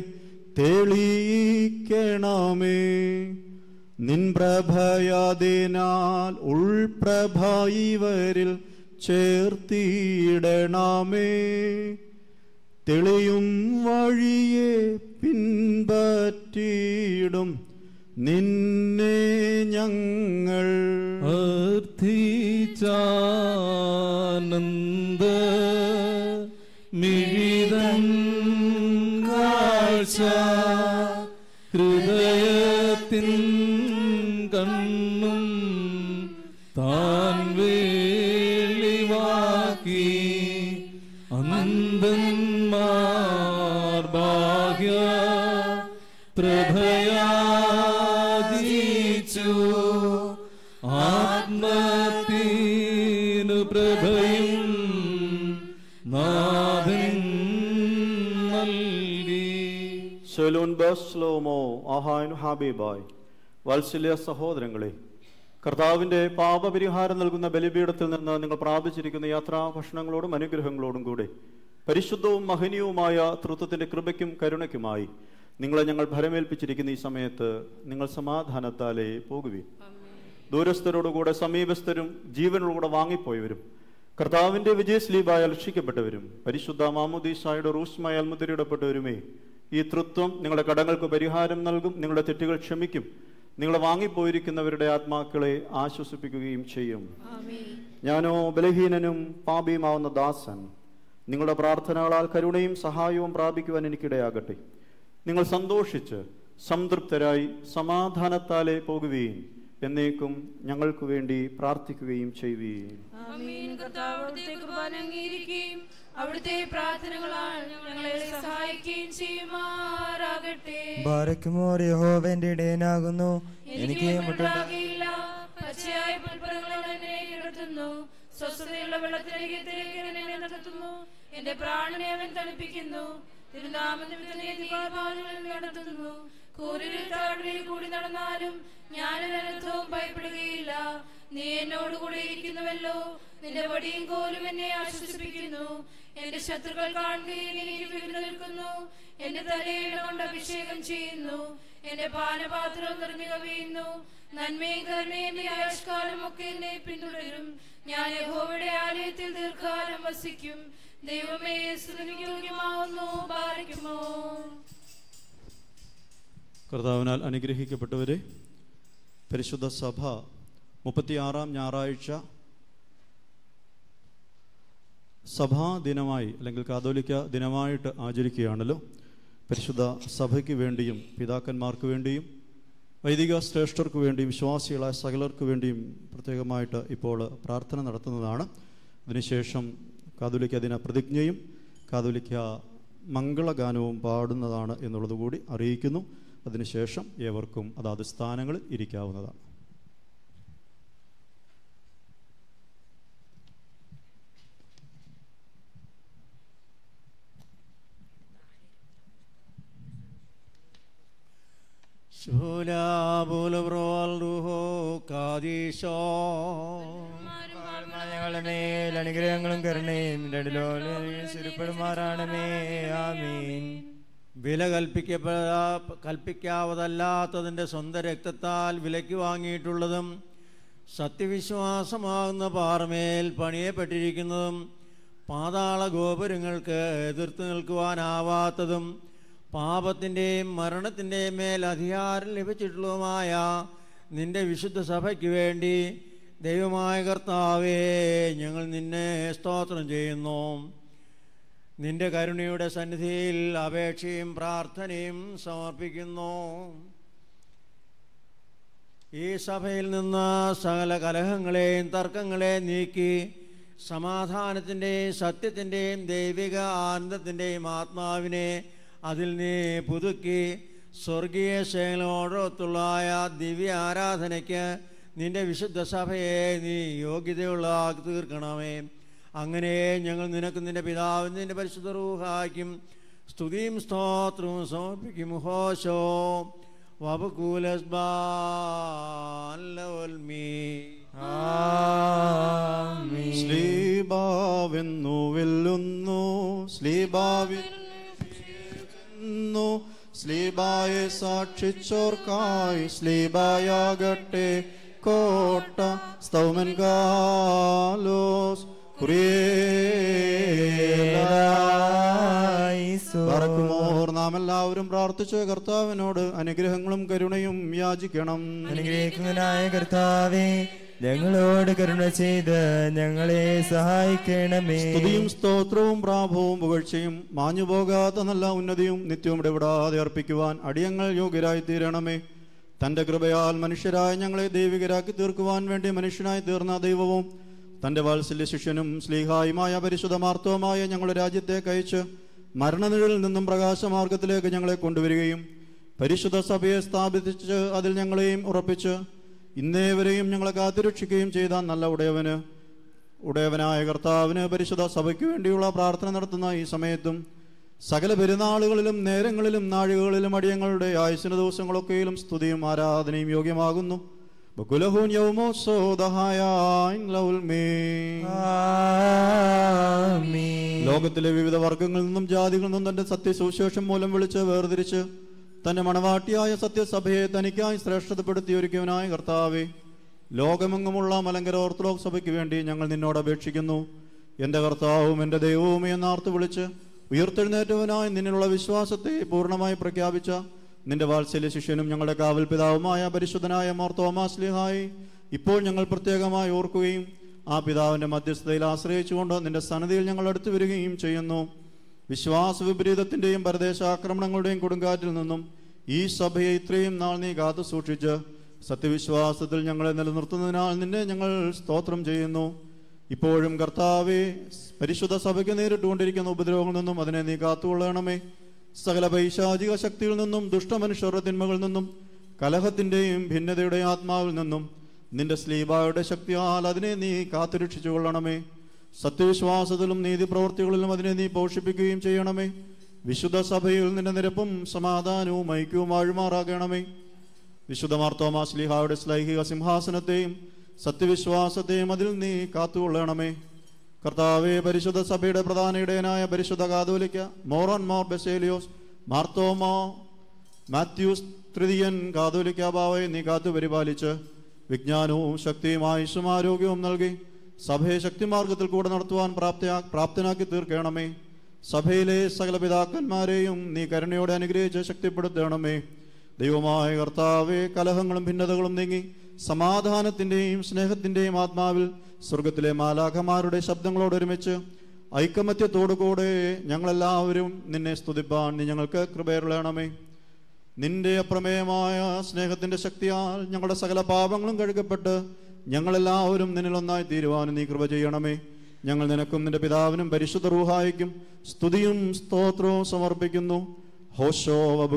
തെളിയിക്കണമേ നിൻ പ്രഭയതിനാൽ ഉൾപ്രഭ ഇവരിൽ ചേർത്തിയിടണമേ തെളിയും വഴിയെ പിൻപറ്റിയിടും നിന്നെ ഞങ്ങൾ അർത്ഥിച്ചാനന്ദ മിഴിതൻ കാഴ്ച ഹൃദയത്തിൻ കണ്ണും താൻ വെളിവാക്കി അനന്തന്മാർ ഭാഗ്യ പ്രഭയാദീച്ചു ആത്മത്തിനു പ്രഭയും നാഥൻ നൽകി ശലോൻ ബസ്ലോമോ ആഹാൻ ഹാബിബായ് വാത്സല്യ സഹോദരങ്ങളെ കർത്താവിന്റെ പാപപരിഹാരം നൽകുന്ന ബലിപീഠത്തിൽ നിന്ന് നിങ്ങൾ പ്രാപിച്ചിരിക്കുന്ന യാത്രാ ഭക്ഷണങ്ങളോടും അനുഗ്രഹങ്ങളോടും കൂടെ പരിശുദ്ധവും മഹനീയവുമായ തൃത്വത്തിന്റെ കൃപയ്ക്കും കരുണയ്ക്കുമായി നിങ്ങളെ ഞങ്ങൾ ഭരമേൽപ്പിച്ചിരിക്കുന്ന ഈ സമയത്ത് നിങ്ങൾ സമാധാനത്താലേ പോകുവീൻ ദൂരസ്ഥരോടുകൂടെ സമീപസ്ഥരും ജീവനോടുകൂടെ വാങ്ങിപ്പോയവരും കർത്താവിന്റെ വിജയസ്ലീബായ രക്ഷിക്കപ്പെട്ടവരും പരിശുദ്ധ മാമുദീസായുടെ റൂസ്മായ അൽമുദ്രയിടപ്പെട്ടവരുമേ ഈ തൃത്വം നിങ്ങളുടെ കടങ്ങൾക്ക് പരിഹാരം നൽകും നിങ്ങളുടെ തെറ്റുകൾ ക്ഷമിക്കും നിങ്ങളെ വാങ്ങിപ്പോയിരിക്കുന്നവരുടെ ആത്മാക്കളെ ആശ്വസിപ്പിക്കുകയും ചെയ്യും ഞാനോ ബലഹീനനും പാപിയുമാവുന്ന ദാസൻ നിങ്ങളുടെ പ്രാർത്ഥനകളാൽ കരുണയും സഹായവും പ്രാപിക്കുവാൻ എനിക്കിടയാകട്ടെ നിങ്ങൾ സന്തോഷിച്ച് സംതൃപ്തരായി സമാധാനത്താലെ പോകുകയും എന്നേക്കും ഞങ്ങൾക്ക് വേണ്ടി പ്രാർത്ഥിക്കുകയും ചെയ്യുകയും ആമീൻ കർത്താവ് അവിടുത്തെ കുർബാന അംഗീകരിക്കുകയും അവിടുത്തെ പ്രാർത്ഥനകളാൽ ഞങ്ങളെ സഹായിക്കുകയും ചെയ്യുമാറാകട്ടെ ബാരക്കുമോർ യഹോവന്റെ ഇടയനാകുന്നു എനിക്ക് മുട്ടുണ്ടാ മുട്ടുണ്ടാകില്ല പച്ചയായ പുൽപ്പറങ്ങളിൽ എന്നെ കിടത്തുന്നു സ്വസ്ഥതയുള്ള വെള്ളത്തിലേക്ക് എന്നെ നടത്തുന്നു എന്റെ പ്രാണനെ അവൻ തണുപ്പിക്കുന്നു തിരുനാമ നിമിത്തം നടത്തുന്നു കൂരിൽ താഴ്വരയിൽ കൂടി നടന്നാലും ഞാനൊരനർത്ഥവും ഭയപ്പെടുകയില്ല നീ എന്നോട് കൂടെ ഇരിക്കുന്നുവല്ലോ നിന്റെ വടിയും കോലും എന്നെ ആശ്വസിപ്പിക്കുന്നു എന്റെ ശത്രുക്കൾ കാണുകയും എനിക്ക് വിരുന്ന് നിൽക്കുന്നു എന്റെ തലയിട കൊണ്ട് അഭിഷേകം ചെയ്യുന്നു എന്റെ പാനപാത്രം നിറഞ്ഞു കവിയുന്നു നന്മയും കരുണയും എന്റെ ആയുഷ്കാലം ഒക്കെ എന്നെ പിന്തുടരും ഞാൻ യഹോവയുടെ ആലയത്തിൽ ദീർഘകാലം വസിക്കും ദൈവമേ സ്തുതിക്ക് യോഗ്യമാവുന്നു പാലിക്കുമോ കർത്താവിനാൽ അനുഗ്രഹിക്കപ്പെട്ടവരെ പരിശുദ്ധ സഭ മുപ്പത്തിയാറാം ഞായറാഴ്ച സഭാ ദിനമായി അല്ലെങ്കിൽ കാതോലിക്ക ദിനമായിട്ട് ആചരിക്കുകയാണല്ലോ പരിശുദ്ധ സഭയ്ക്ക് വേണ്ടിയും പിതാക്കന്മാർക്ക് വേണ്ടിയും വൈദിക ശ്രേഷ്ഠർക്ക് വേണ്ടിയും വിശ്വാസികളായ സകലർക്ക് വേണ്ടിയും പ്രത്യേകമായിട്ട് ഇപ്പോൾ പ്രാർത്ഥന നടത്തുന്നതാണ് അതിനുശേഷം കാതോലിക്ക ദിന പ്രതിജ്ഞയും കാതോലിക്ക മംഗളഗാനവും പാടുന്നതാണ് എന്നുള്ളത് കൂടി അറിയിക്കുന്നു അതിനുശേഷം ഏവർക്കും അതാത് സ്ഥാനങ്ങളിൽ ഇരിക്കാവുന്നതാണ് ശൂലാബുലബ്രോൽ റുഹോ കാദീശോ ഞങ്ങളുടെ മേൽ അനുഗ്രഹങ്ങളും കരുണയും രണ്ടിലോലും സ്ഥിരപ്പെടുമാറാണമേ ആമീൻ വില കൽപ്പിക്കപ്പെടാ കൽപ്പിക്കാവതല്ലാത്തതിൻ്റെ സ്വന്തം രക്തത്താൽ വിലയ്ക്ക് വാങ്ങിയിട്ടുള്ളതും സത്യവിശ്വാസമാകുന്ന പാറമേൽ പണിയപ്പെട്ടിരിക്കുന്നതും പാതാള ഗോപുരങ്ങൾക്ക് എതിർത്ത് നിൽക്കുവാനാവാത്തതും പാപത്തിൻ്റെയും മരണത്തിൻ്റെയും മേൽ അധികാരം ലഭിച്ചിട്ടുള്ളതുമായ നിന്റെ വിശുദ്ധ സഭയ്ക്ക് വേണ്ടി ദൈവമായ കർത്താവേ ഞങ്ങൾ നിന്നെ സ്തോത്രം ചെയ്യുന്നു നിന്റെ കരുണയുടെ സന്നിധിയിൽ അപേക്ഷയും പ്രാർത്ഥനയും സമർപ്പിക്കുന്നു ഈ സഭയിൽ നിന്ന് സകല കലഹങ്ങളെയും തർക്കങ്ങളെയും നീക്കി സമാധാനത്തിൻ്റെയും സത്യത്തിൻ്റെയും ദൈവിക ആനന്ദത്തിൻ്റെയും ആത്മാവിനെ അതിൽ നീ പുതുക്കി സ്വർഗീയ ശൈലോടൊത്തുള്ളായ ദിവ്യ ആരാധനയ്ക്ക് നിന്റെ വിശുദ്ധ സഭയെ നീ യോഗ്യതയുള്ളതാക്കി തീർക്കണമേ അങ്ങനെ ഞങ്ങൾ നിനക്ക് നിന്റെ പിതാവിന് നിന്റെ പരിശുദ്ധ റൂഹായ്ക്കും സ്തുതിയും സ്തോത്രവും സമർപ്പിക്കും ഹോശോ വബകൂലസ്ബാൽമീ ശ്ലീബാവെന്നു വെല്ലുന്നു ശ്ലീബാവിന്നു ശ്ലീബായെ സാക്ഷിച്ചോർക്കായി ശ്ലീബായാകട്ടെ കോട്ട സ്തൗമൻ ഗാലോസ് പറക്കുമോർ നാം എല്ലാവരും പ്രാർത്ഥിച്ച് കർത്താവിനോട് അനുഗ്രഹങ്ങളും കരുണയും യാചിക്കണം അനുഗ്രഹിക്കുന്നതിനായ കർത്താവേ ഞങ്ങളോട് കരുണ ചെയ്ത് ഞങ്ങളെ സഹായിക്കണമേ സ്തുതിയും സ്തോത്രവും പ്രാഭവും പുകഴ്ചയും മാഞ്ഞുപോകാത്ത നല്ല ഉന്നതിയും നിത്യവും ഇടപെടാതെ അർപ്പിക്കുവാൻ അടിയങ്ങൾ യോഗ്യരായി തീരണമേ തന്റെ കൃപയാൽ മനുഷ്യരായ ഞങ്ങളെ ദൈവികരാക്കി തീർക്കുവാൻ വേണ്ടി മനുഷ്യനായി തീർന്ന ദൈവവും തന്റെ വാത്സല്യ ശിഷ്യനും സ്ലീഹായുമായ പരിശുദ്ധ മാർത്തവുമായ ഞങ്ങളുടെ രാജ്യത്തേക്ക് അയച്ച് മരണനിഴലിൽ നിന്നും പ്രകാശമാർഗത്തിലേക്ക് ഞങ്ങളെ കൊണ്ടുവരികയും പരിശുദ്ധ സഭയെ സ്ഥാപിച്ച് അതിൽ ഞങ്ങളെയും ഉറപ്പിച്ച് ഇന്നേവരെയും ഞങ്ങളെ കാത്തുരക്ഷിക്കുകയും ചെയ്ത നല്ല ഉടയവന് ഉടയവനായ കർത്താവിന് പരിശുദ്ധ സഭയ്ക്ക് വേണ്ടിയുള്ള പ്രാർത്ഥന നടത്തുന്ന ഈ സമയത്തും സകല പെരുന്നാളുകളിലും നേരങ്ങളിലും നാഴികകളിലും അടിയങ്ങളുടെ ആയുസിന് ദിവസങ്ങളൊക്കെയിലും സ്തുതിയും ആരാധനയും യോഗ്യമാകുന്നു ബകുലഹൂൻ യൗമോത്സോദഹായാൻ ലൗൽമേ. ലോകത്തിലെ വിവിധ വർഗങ്ങളിൽ നിന്നും ജാതികളിൽ നിന്നും തന്റെ സത്യസുവിശേഷം മൂലം വിളിച്ച് വേർതിരിച്ച് തന്റെ മണവാട്ടിയായ സത്യസഭയെ തനിക്കായി ശ്രേഷ്ഠതപ്പെടുത്തി ഒരുക്കിയവനായ കർത്താവെ ലോകമെങ്ങുമുള്ള മലങ്കര ഓർത്തഡോക്സ് സഭയ്ക്ക് വേണ്ടി ഞങ്ങൾ നിന്നോട് അപേക്ഷിക്കുന്നു എൻ്റെ കർത്താവും എൻ്റെ ദൈവവും എന്നാർത്ത് വിളിച്ച് ഉയർത്തെഴുന്നേറ്റവനായി നിന്നിലുള്ള വിശ്വാസത്തെ പൂർണ്ണമായി പ്രഖ്യാപിച്ച നിന്റെ വാത്സല്യ ശിഷ്യനും ഞങ്ങളുടെ കാവൽ പിതാവുമായ പരിശുദ്ധനായ മോർ തോമാസ്ലിഹായി ഇപ്പോൾ ഞങ്ങൾ പ്രത്യേകമായി ഓർക്കുകയും ആ പിതാവിന്റെ മധ്യസ്ഥതയിൽ ആശ്രയിച്ചുകൊണ്ട് നിന്റെ സന്നദ്ധിയിൽ ഞങ്ങൾ അടുത്തു വരികയും ചെയ്യുന്നു വിശ്വാസ വിപരീതത്തിന്റെയും പരദേശാക്രമണങ്ങളുടെയും കൊടുങ്കാറ്റിൽ നിന്നും ഈ സഭയെ ഇത്രയും നാൾ നീ കാത്തു സൂക്ഷിച്ച് സത്യവിശ്വാസത്തിൽ ഞങ്ങളെ നിലനിർത്തുന്നതിനാൽ നിന്നെ ഞങ്ങൾ സ്തോത്രം ചെയ്യുന്നു ഇപ്പോഴും കർത്താവെ പരിശുദ്ധ സഭയ്ക്ക് നേരിട്ടുകൊണ്ടിരിക്കുന്ന ഉപദ്രവങ്ങളിൽ നിന്നും അതിനെ നീ കാത്തുകൊള്ളണമേ സകല പൈശാചിക ശക്തിയിൽ നിന്നും ദുഷ്ടമനുഷ്യരുടെ തിന്മകളിൽ നിന്നും കലഹത്തിന്റെയും ഭിന്നതയുടെ ആത്മാവിൽ നിന്നും നിന്റെ സ്ലീബായുടെ ശക്തിയാൽ അതിനെ നീ കാത്തുരക്ഷിച്ചു കൊള്ളണമേ സത്യവിശ്വാസത്തിലും നീതിപ്രവൃത്തികളിലും അതിനെ നീ പോഷിപ്പിക്കുകയും ചെയ്യണമേ വിശുദ്ധ സഭയിൽ നിന്റെ നിരപ്പും സമാധാനവും ഐക്യവും ആഴുമാറാകണമേ വിശുദ്ധ മാർത്തോമാസ്ലിഹായുടെ ശ്ലൈഹിക സിംഹാസനത്തെയും സത്യവിശ്വാസത്തെയും അതിൽ നീ കാത്തുകൊള്ളണമേ കർത്താവെ പരിശുദ്ധ സഭയുടെ പ്രധാന ഇടയനായ പരിശുദ്ധ കാതോലിക്ക മോറോൻ മോർ ബെസേലിയോസ് മാർത്തോമോ മാത്യൂസ് തൃതീയൻ കാതോലിക്ക ബാവയെ നീ കാത്തു പരിപാലിച്ച് വിജ്ഞാനവും ശക്തിയും ആയുഷും ആരോഗ്യവും നൽകി സഭയെ ശക്തിമാർഗത്തിൽ കൂടെ നടത്തുവാൻ പ്രാപ്തയാ പ്രാപ്തനാക്കി തീർക്കണമേ സഭയിലെ സകല പിതാക്കന്മാരെയും നീ കരുണയോടെ അനുഗ്രഹിച്ച് ശക്തിപ്പെടുത്തണമേ ദൈവമായ കർത്താവെ കലഹങ്ങളും ഭിന്നതകളും നീങ്ങി സമാധാനത്തിന്റെയും സ്നേഹത്തിന്റെയും ആത്മാവിൽ സ്വർഗത്തിലെ മാലാഖമാരുടെ ശബ്ദങ്ങളോടൊരുമിച്ച് ഐക്കമത്യത്തോടുകൂടെ ഞങ്ങളെല്ലാവരും നിന്നെ സ്തുതിപ്പാൻ നീ ഞങ്ങൾക്ക് കൃപയരുളണമേ നിന്റെ അപ്രമേയമായ സ്നേഹത്തിന്റെ ശക്തിയാൽ ഞങ്ങളുടെ സകല പാപങ്ങളും കഴുകപ്പെട്ട് ഞങ്ങളെല്ലാവരും നിന്നിലൊന്നായി തീരുവാനും നീ കൃപ ചെയ്യണമേ ഞങ്ങൾ നിനക്കും നിന്റെ പിതാവിനും പരിശുദ്ധ റൂഹായിക്കും സ്തുതിയും സ്തോത്രവും സമർപ്പിക്കുന്നു ഹോഷോ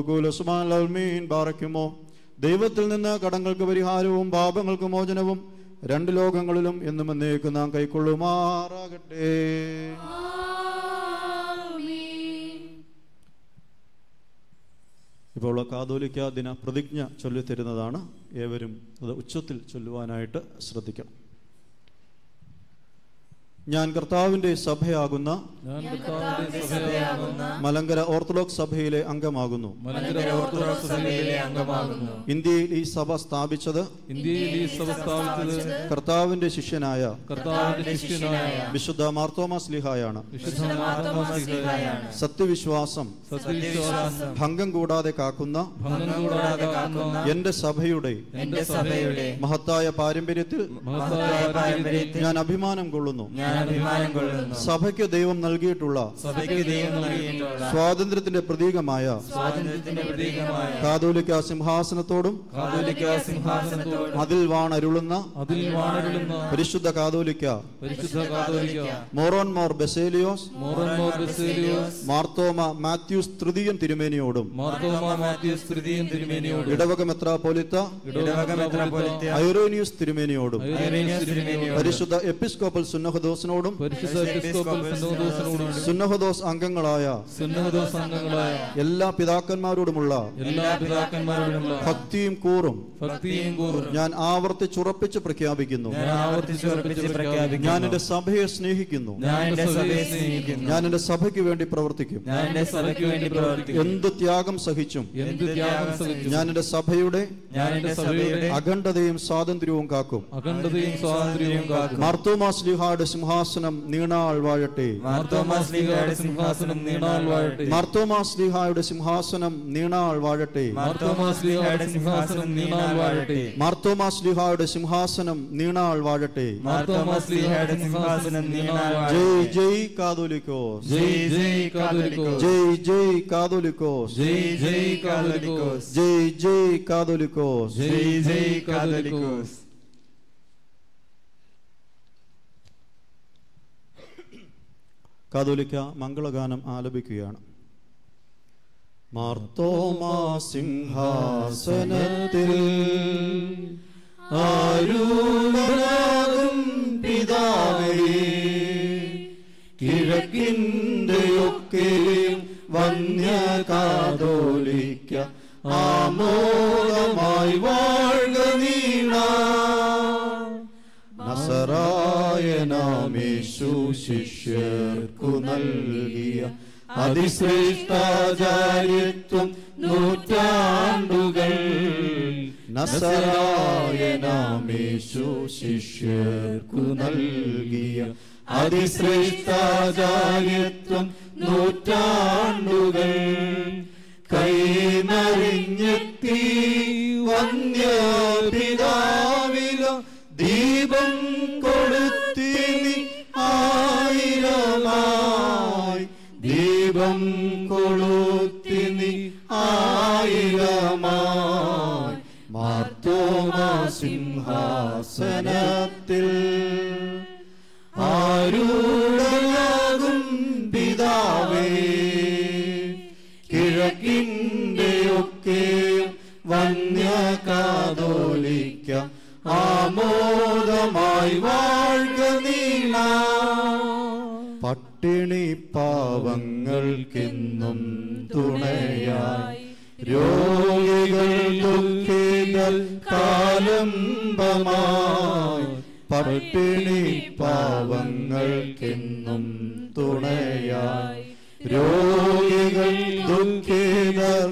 അബുകുലസുമാൻ പാറയ്ക്കുമോ ദൈവത്തിൽ നിന്ന് കടങ്ങൾക്ക് പരിഹാരവും പാപങ്ങൾക്ക് മോചനവും രണ്ട് ലോകങ്ങളിലും എന്നും എന്നേക്കും നാം കൈക്കൊള്ളുമാറാകട്ടെ ഇപ്പോൾ കാതോലിക്ക ദിന പ്രതിജ്ഞ ചൊല്ലിത്തരുന്നതാണ് ഏവരും അത് ഉച്ചത്തിൽ ചൊല്ലുവാനായിട്ട് ശ്രദ്ധിക്കണം ഞാൻ കർത്താവിന്റെ സഭയാകുന്ന ഞാൻ കർത്താവിന്റെ സഭയാകുന്ന മലങ്കര ഓർത്തഡോക്സ് സഭയിലെ അംഗമാകുന്നു മലങ്കര ഓർത്തഡോക്സ് സഭയിലെ അംഗമാകുന്നു ഇന്ത്യയിൽ ഈ സഭ സ്ഥാപിച്ചത് ഇന്ത്യയിൽ ഈ സഭ സ്ഥാപിച്ചത് കർത്താവിന്റെ ശിഷ്യനായ കർത്താവിന്റെ ശിഷ്യനായ വിശുദ്ധ മാർത്തോമാ സ്ലിഹായാണ് വിശുദ്ധ മാർത്തോമാസിഹായാണ് സത്യവിശ്വാസം സത്യവിശ്വാസം ഭംഗം കൂടാതെ കാക്കുന്ന ഭംഗം കൂടാതെ കാക്കുന്ന എന്റെ സഭയുടെ എന്റെ സഭയുടെ മഹത്തായ പാരമ്പര്യത്തിൽ മഹത്തായ പാരമ്പര്യത്തിൽ ഞാൻ അഭിമാനം കൊള്ളുന്നു ഞാൻ അഭിമാനം കൊള്ളുന്നു സഭയ്ക്ക് ദൈവം നൽകിയിട്ടുള്ള സഭയ്ക്ക് ദൈവം നൽകിയിട്ടുള്ള സ്വാതന്ത്ര്യത്തിന്റെ പ്രതീകമായ സ്വാതന്ത്ര്യത്തിന്റെ പ്രതീകമായ കാതോലിക്ക സിംഹാസനത്തോടും കാതോലിക്ക സിംഹാസനത്തോട് അതിൽ വാണരുളുന്ന അതിൽ വാണരുളുന്ന പരിശുദ്ധ കാതോലിക്ക പരിശുദ്ധ കാതോലിക്ക മോറോൻ മോർ ബെസേലിയോസ് മോറൻമോർ ബെസേലിയോസ് മാർത്തോമ മാത്യൂസ് തൃതീയൻ തിരുമേനിയോടും മാർത്തോമ മാത്യൂസ് തൃതീയൻ തിരുമേനിയോട് ഇടവക മെത്രാപോലിത്ത ഇടവക മെത്രാപ്പൊലീത്ത ഐറോനിയൂസ് തിരുമേനിയോടും ഐറേനിയസ് തിരുമേനിയോട് പരിശുദ്ധ എപ്പിസ്കോപ്പൽ സുന്നഹദോസിനോടും പരിശുദ്ധ എപ്പിസ്കോപ്പൽ സിനോദോസിനോടും സുന്നഹദോസ് അംഗങ്ങളായ സുന്നഹദോസ് അംഗങ്ങളായ എല്ലാ പിതാക്കന്മാരോടുമുള്ള എല്ലാ പിതാക്കന്മാരോടുമുള്ള ഭക്തിയും കൂറും ഭക്തിയും കൂറും ഞാൻ ആവർത്തിച്ചുറപ്പിച്ച് പ്രഖ്യാപിക്കുന്നു ഞാൻ ആവർത്തിച്ചുറപ്പിച്ച് പ്രഖ്യാപിക്കുന്നു ഞാൻ എന്റെ സഭയെ സ്നേഹിക്കുന്നു ഞാൻ എന്റെ സഭയെ സ്നേഹിക്കുന്നു ഞാൻ എന്റെ സഭയ്ക്ക് വേണ്ടി പ്രവർത്തിക്കും ഞാൻ എന്റെ സഭയ്ക്ക് വേണ്ടി പ്രവർത്തിക്കും എന്ത് ത്യാഗം സഹിച്ചും എന്ത് ത്യാഗം സഹിച്ചു ഞാൻ എന്റെ സഭയുടെ ഞാൻ എന്റെ സഭയുടെ അഖണ്ഡതയും സ്വാതന്ത്ര്യവും കാക്കും അഖണ്ഡതയും സ്വാതന്ത്ര്യവും കാക്കും മാർത്തോമാസ്ലിഹായുടെ സിംഹാസനം നീണാൾ വാഴട്ടെ മാർത്തോമാസ്ലിഹയുടെ സിംഹാസനം നീണാൾ വാഴട്ടെ മാർത്തോമാസ്ലിഹായുടെ സിംഹാസനം നീണാൾ വാഴട്ടെ മാർത്തോമാസ്ലിഹയുടെ സിംഹാസനം നീണാൾ വാഴട്ടെ മാർത്തോമാസ്ലിഹായുടെ സിംഹാസനം നീണാൾ വാഴട്ടെ മാർത്തോമാസ്ലിഹയുടെ സിംഹാസനം നീണാൾ വാഴട്ടെ ജയ് ജയ് കാതോലിക്കോസ് ജയ് ജയ് കാതോലിക്കോസ് ജയ് ജയ് കാതോലിക്കോസ് ജയ് ജയ് കാതോലിക്കോസ് ജയ് ജയ് കാതോലിക്കോസ് ജയ് ജയ് കാതോലിക്കോസ് കാതോലിക്ക മംഗളഗാനം ആലപിക്കുകയാണ് മാർത്തോമാ സിംഹാസനത്തിൽ ആരൂഢനാകും പിതാവേ കിഴക്കിൻ്റെയൊക്കെയും വന്യ കാതോലിക്ക ആമോദമായി വാഴ്ക നീണ നസറായനാമേശു ശിഷ്യർക്കു നൽകിയ അതിശ്രേഷ്ഠാചാര്യത്വം നൂറ്റാണ്ടുകൾ നസറായനാമേശു ശിഷ്യർക്കു നൽകിയ അതിശ്രേഷ്ഠാചാര്യത്വം നൂറ്റാണ്ടുകൾ കൈമറിഞ്ഞെത്തി വന്യ പിതാവിലോ ദീപം കൊളുത്തിനി ആയിരമായി ദീപം കൊളുത്തിനി ആയിരമായി മാർത്തോമാ സിംഹാസനത്തിൽ ആരൂഢനാകും പിതാവേ കിഴക്കിൻ്റെയൊക്കെയും വന്യ കാതോലിക്ക ആമോദമായി വാഴ്ക നീള പട്ടിണി പാവങ്ങൾക്കെന്നും തുണയായി രോഗികൾ ദുഃഖിതർ കാലംബമായി പട്ടിണി പാവങ്ങൾക്കെന്നും തുണയായി രോഗികൾ ദുഃഖിതർ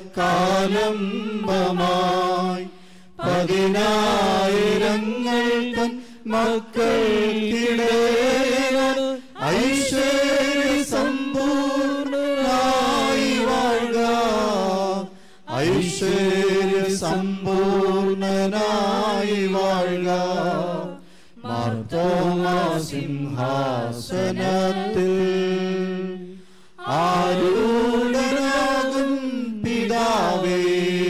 കാലംബമായി പതിനായിരങ്ങൾ തൻ മക്കൾക്കിടയിൽ ഐശ്വര്യ സമ്പൂർണനായി വാഴ്ക ഐശ്വര്യ സമ്പൂർണനായി വാഴ്ക മാർത്തോമാ സിംഹാസനത്തിൽ ആരൂഢനാകും പിതാവേ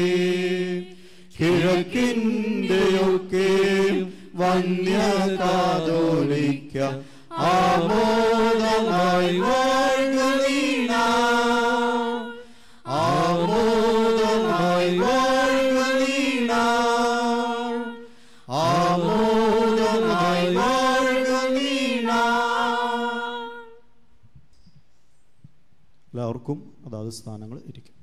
കിഴക്കിൻ്റെയൊക്കെ വന്യ കാതോലിക്ക ആമോദമായി വാഴ്ക നീണ ആമോദമായി വാഴ്ക നീണ ആമോദമായി വാഴ്ക നീണ എല്ലാവർക്കും അതാത് സ്ഥാനങ്ങൾ ഇരിക്കും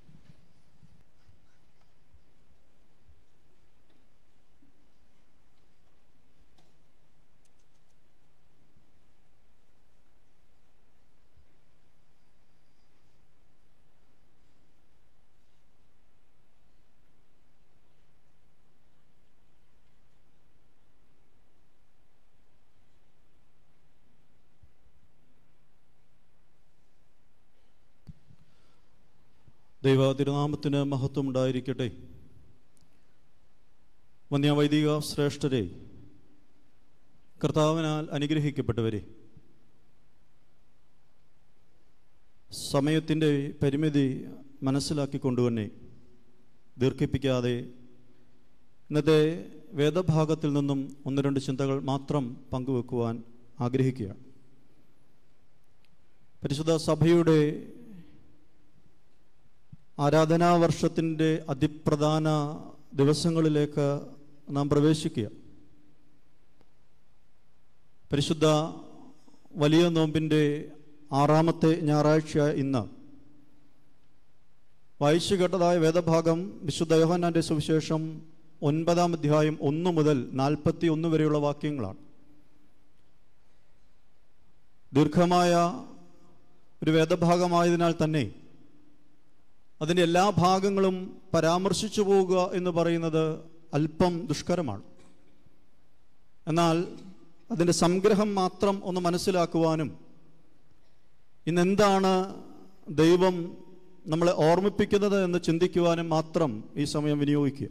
ദൈവ തിരുനാമത്തിന് മഹത്വം ഉണ്ടായിരിക്കട്ടെ വന്യവൈദിക ശ്രേഷ്ഠരെ കർത്താവിനാൽ അനുഗ്രഹിക്കപ്പെട്ടവരെ സമയത്തിൻ്റെ പരിമിതി മനസ്സിലാക്കിക്കൊണ്ട് തന്നെ ദീർഘിപ്പിക്കാതെ ഇന്നത്തെ വേദഭാഗത്തിൽ നിന്നും ഒന്ന് രണ്ട് ചിന്തകൾ മാത്രം പങ്കുവെക്കുവാൻ ആഗ്രഹിക്കുകയാണ് പരിശുദ്ധ സഭയുടെ ആരാധനാ വർഷത്തിൻ്റെ അതിപ്രധാന ദിവസങ്ങളിലേക്ക് നാം പ്രവേശിക്കുക പരിശുദ്ധ വലിയ നോമ്പിൻ്റെ ആറാമത്തെ ഞായറാഴ്ച ഇന്ന് വായിച്ചു കേട്ടതായ വേദഭാഗം വിശുദ്ധ യോഹന്നാൻ്റെ സുവിശേഷം ഒൻപതാം അധ്യായം ഒന്ന് മുതൽ നാൽപ്പത്തി ഒന്ന് വരെയുള്ള വാക്യങ്ങളാണ് ദീർഘമായ ഒരു വേദഭാഗമായതിനാൽ തന്നെ അതിൻ്റെ എല്ലാ ഭാഗങ്ങളും പരാമർശിച്ചു പോവുക എന്ന് പറയുന്നത് അല്പം ദുഷ്കരമാണ് എന്നാൽ അതിൻ്റെ സംഗ്രഹം മാത്രം ഒന്ന് മനസ്സിലാക്കുവാനും ഇന്നെന്താണ് ദൈവം നമ്മളെ ഓർമ്മിപ്പിക്കുന്നത് എന്ന് ചിന്തിക്കുവാനും മാത്രം ഈ സമയം വിനിയോഗിക്കുക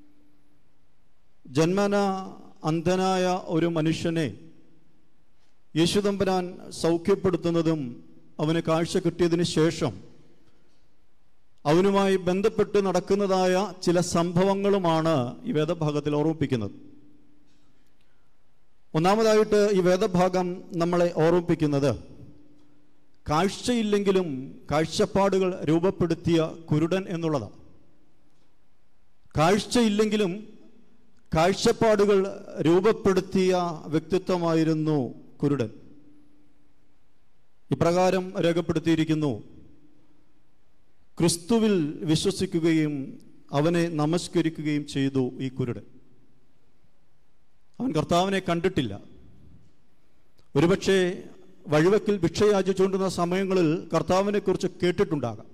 ജന്മന അന്ധനായ ഒരു മനുഷ്യനെ യേശുദമ്പരാൻ സൗഖ്യപ്പെടുത്തുന്നതും അവന് കാഴ്ച കിട്ടിയതിന് ശേഷം അവനുമായി ബന്ധപ്പെട്ട് നടക്കുന്നതായ ചില സംഭവങ്ങളുമാണ് ഈ വേദഭാഗത്തിൽ ഓർമ്മിപ്പിക്കുന്നത് ഒന്നാമതായിട്ട് ഈ വേദഭാഗം നമ്മളെ ഓർമ്മിപ്പിക്കുന്നത് കാഴ്ചയില്ലെങ്കിലും കാഴ്ചപ്പാടുകൾ രൂപപ്പെടുത്തിയ കുരുടൻ എന്നുള്ളതാണ് കാഴ്ചയില്ലെങ്കിലും കാഴ്ചപ്പാടുകൾ രൂപപ്പെടുത്തിയ വ്യക്തിത്വമായിരുന്നു കുരുടൻ ഇപ്രകാരം രേഖപ്പെടുത്തിയിരിക്കുന്നു ക്രിസ്തുവിൽ വിശ്വസിക്കുകയും അവനെ നമസ്കരിക്കുകയും ചെയ്തു ഈ കുരുടൻ അവൻ കർത്താവിനെ കണ്ടിട്ടില്ല ഒരുപക്ഷെ വഴിവെക്കിൽ ഭിക്ഷയാചിച്ചുകൊണ്ടിരുന്ന സമയങ്ങളിൽ കർത്താവിനെ കുറിച്ച് കേട്ടിട്ടുണ്ടാകാം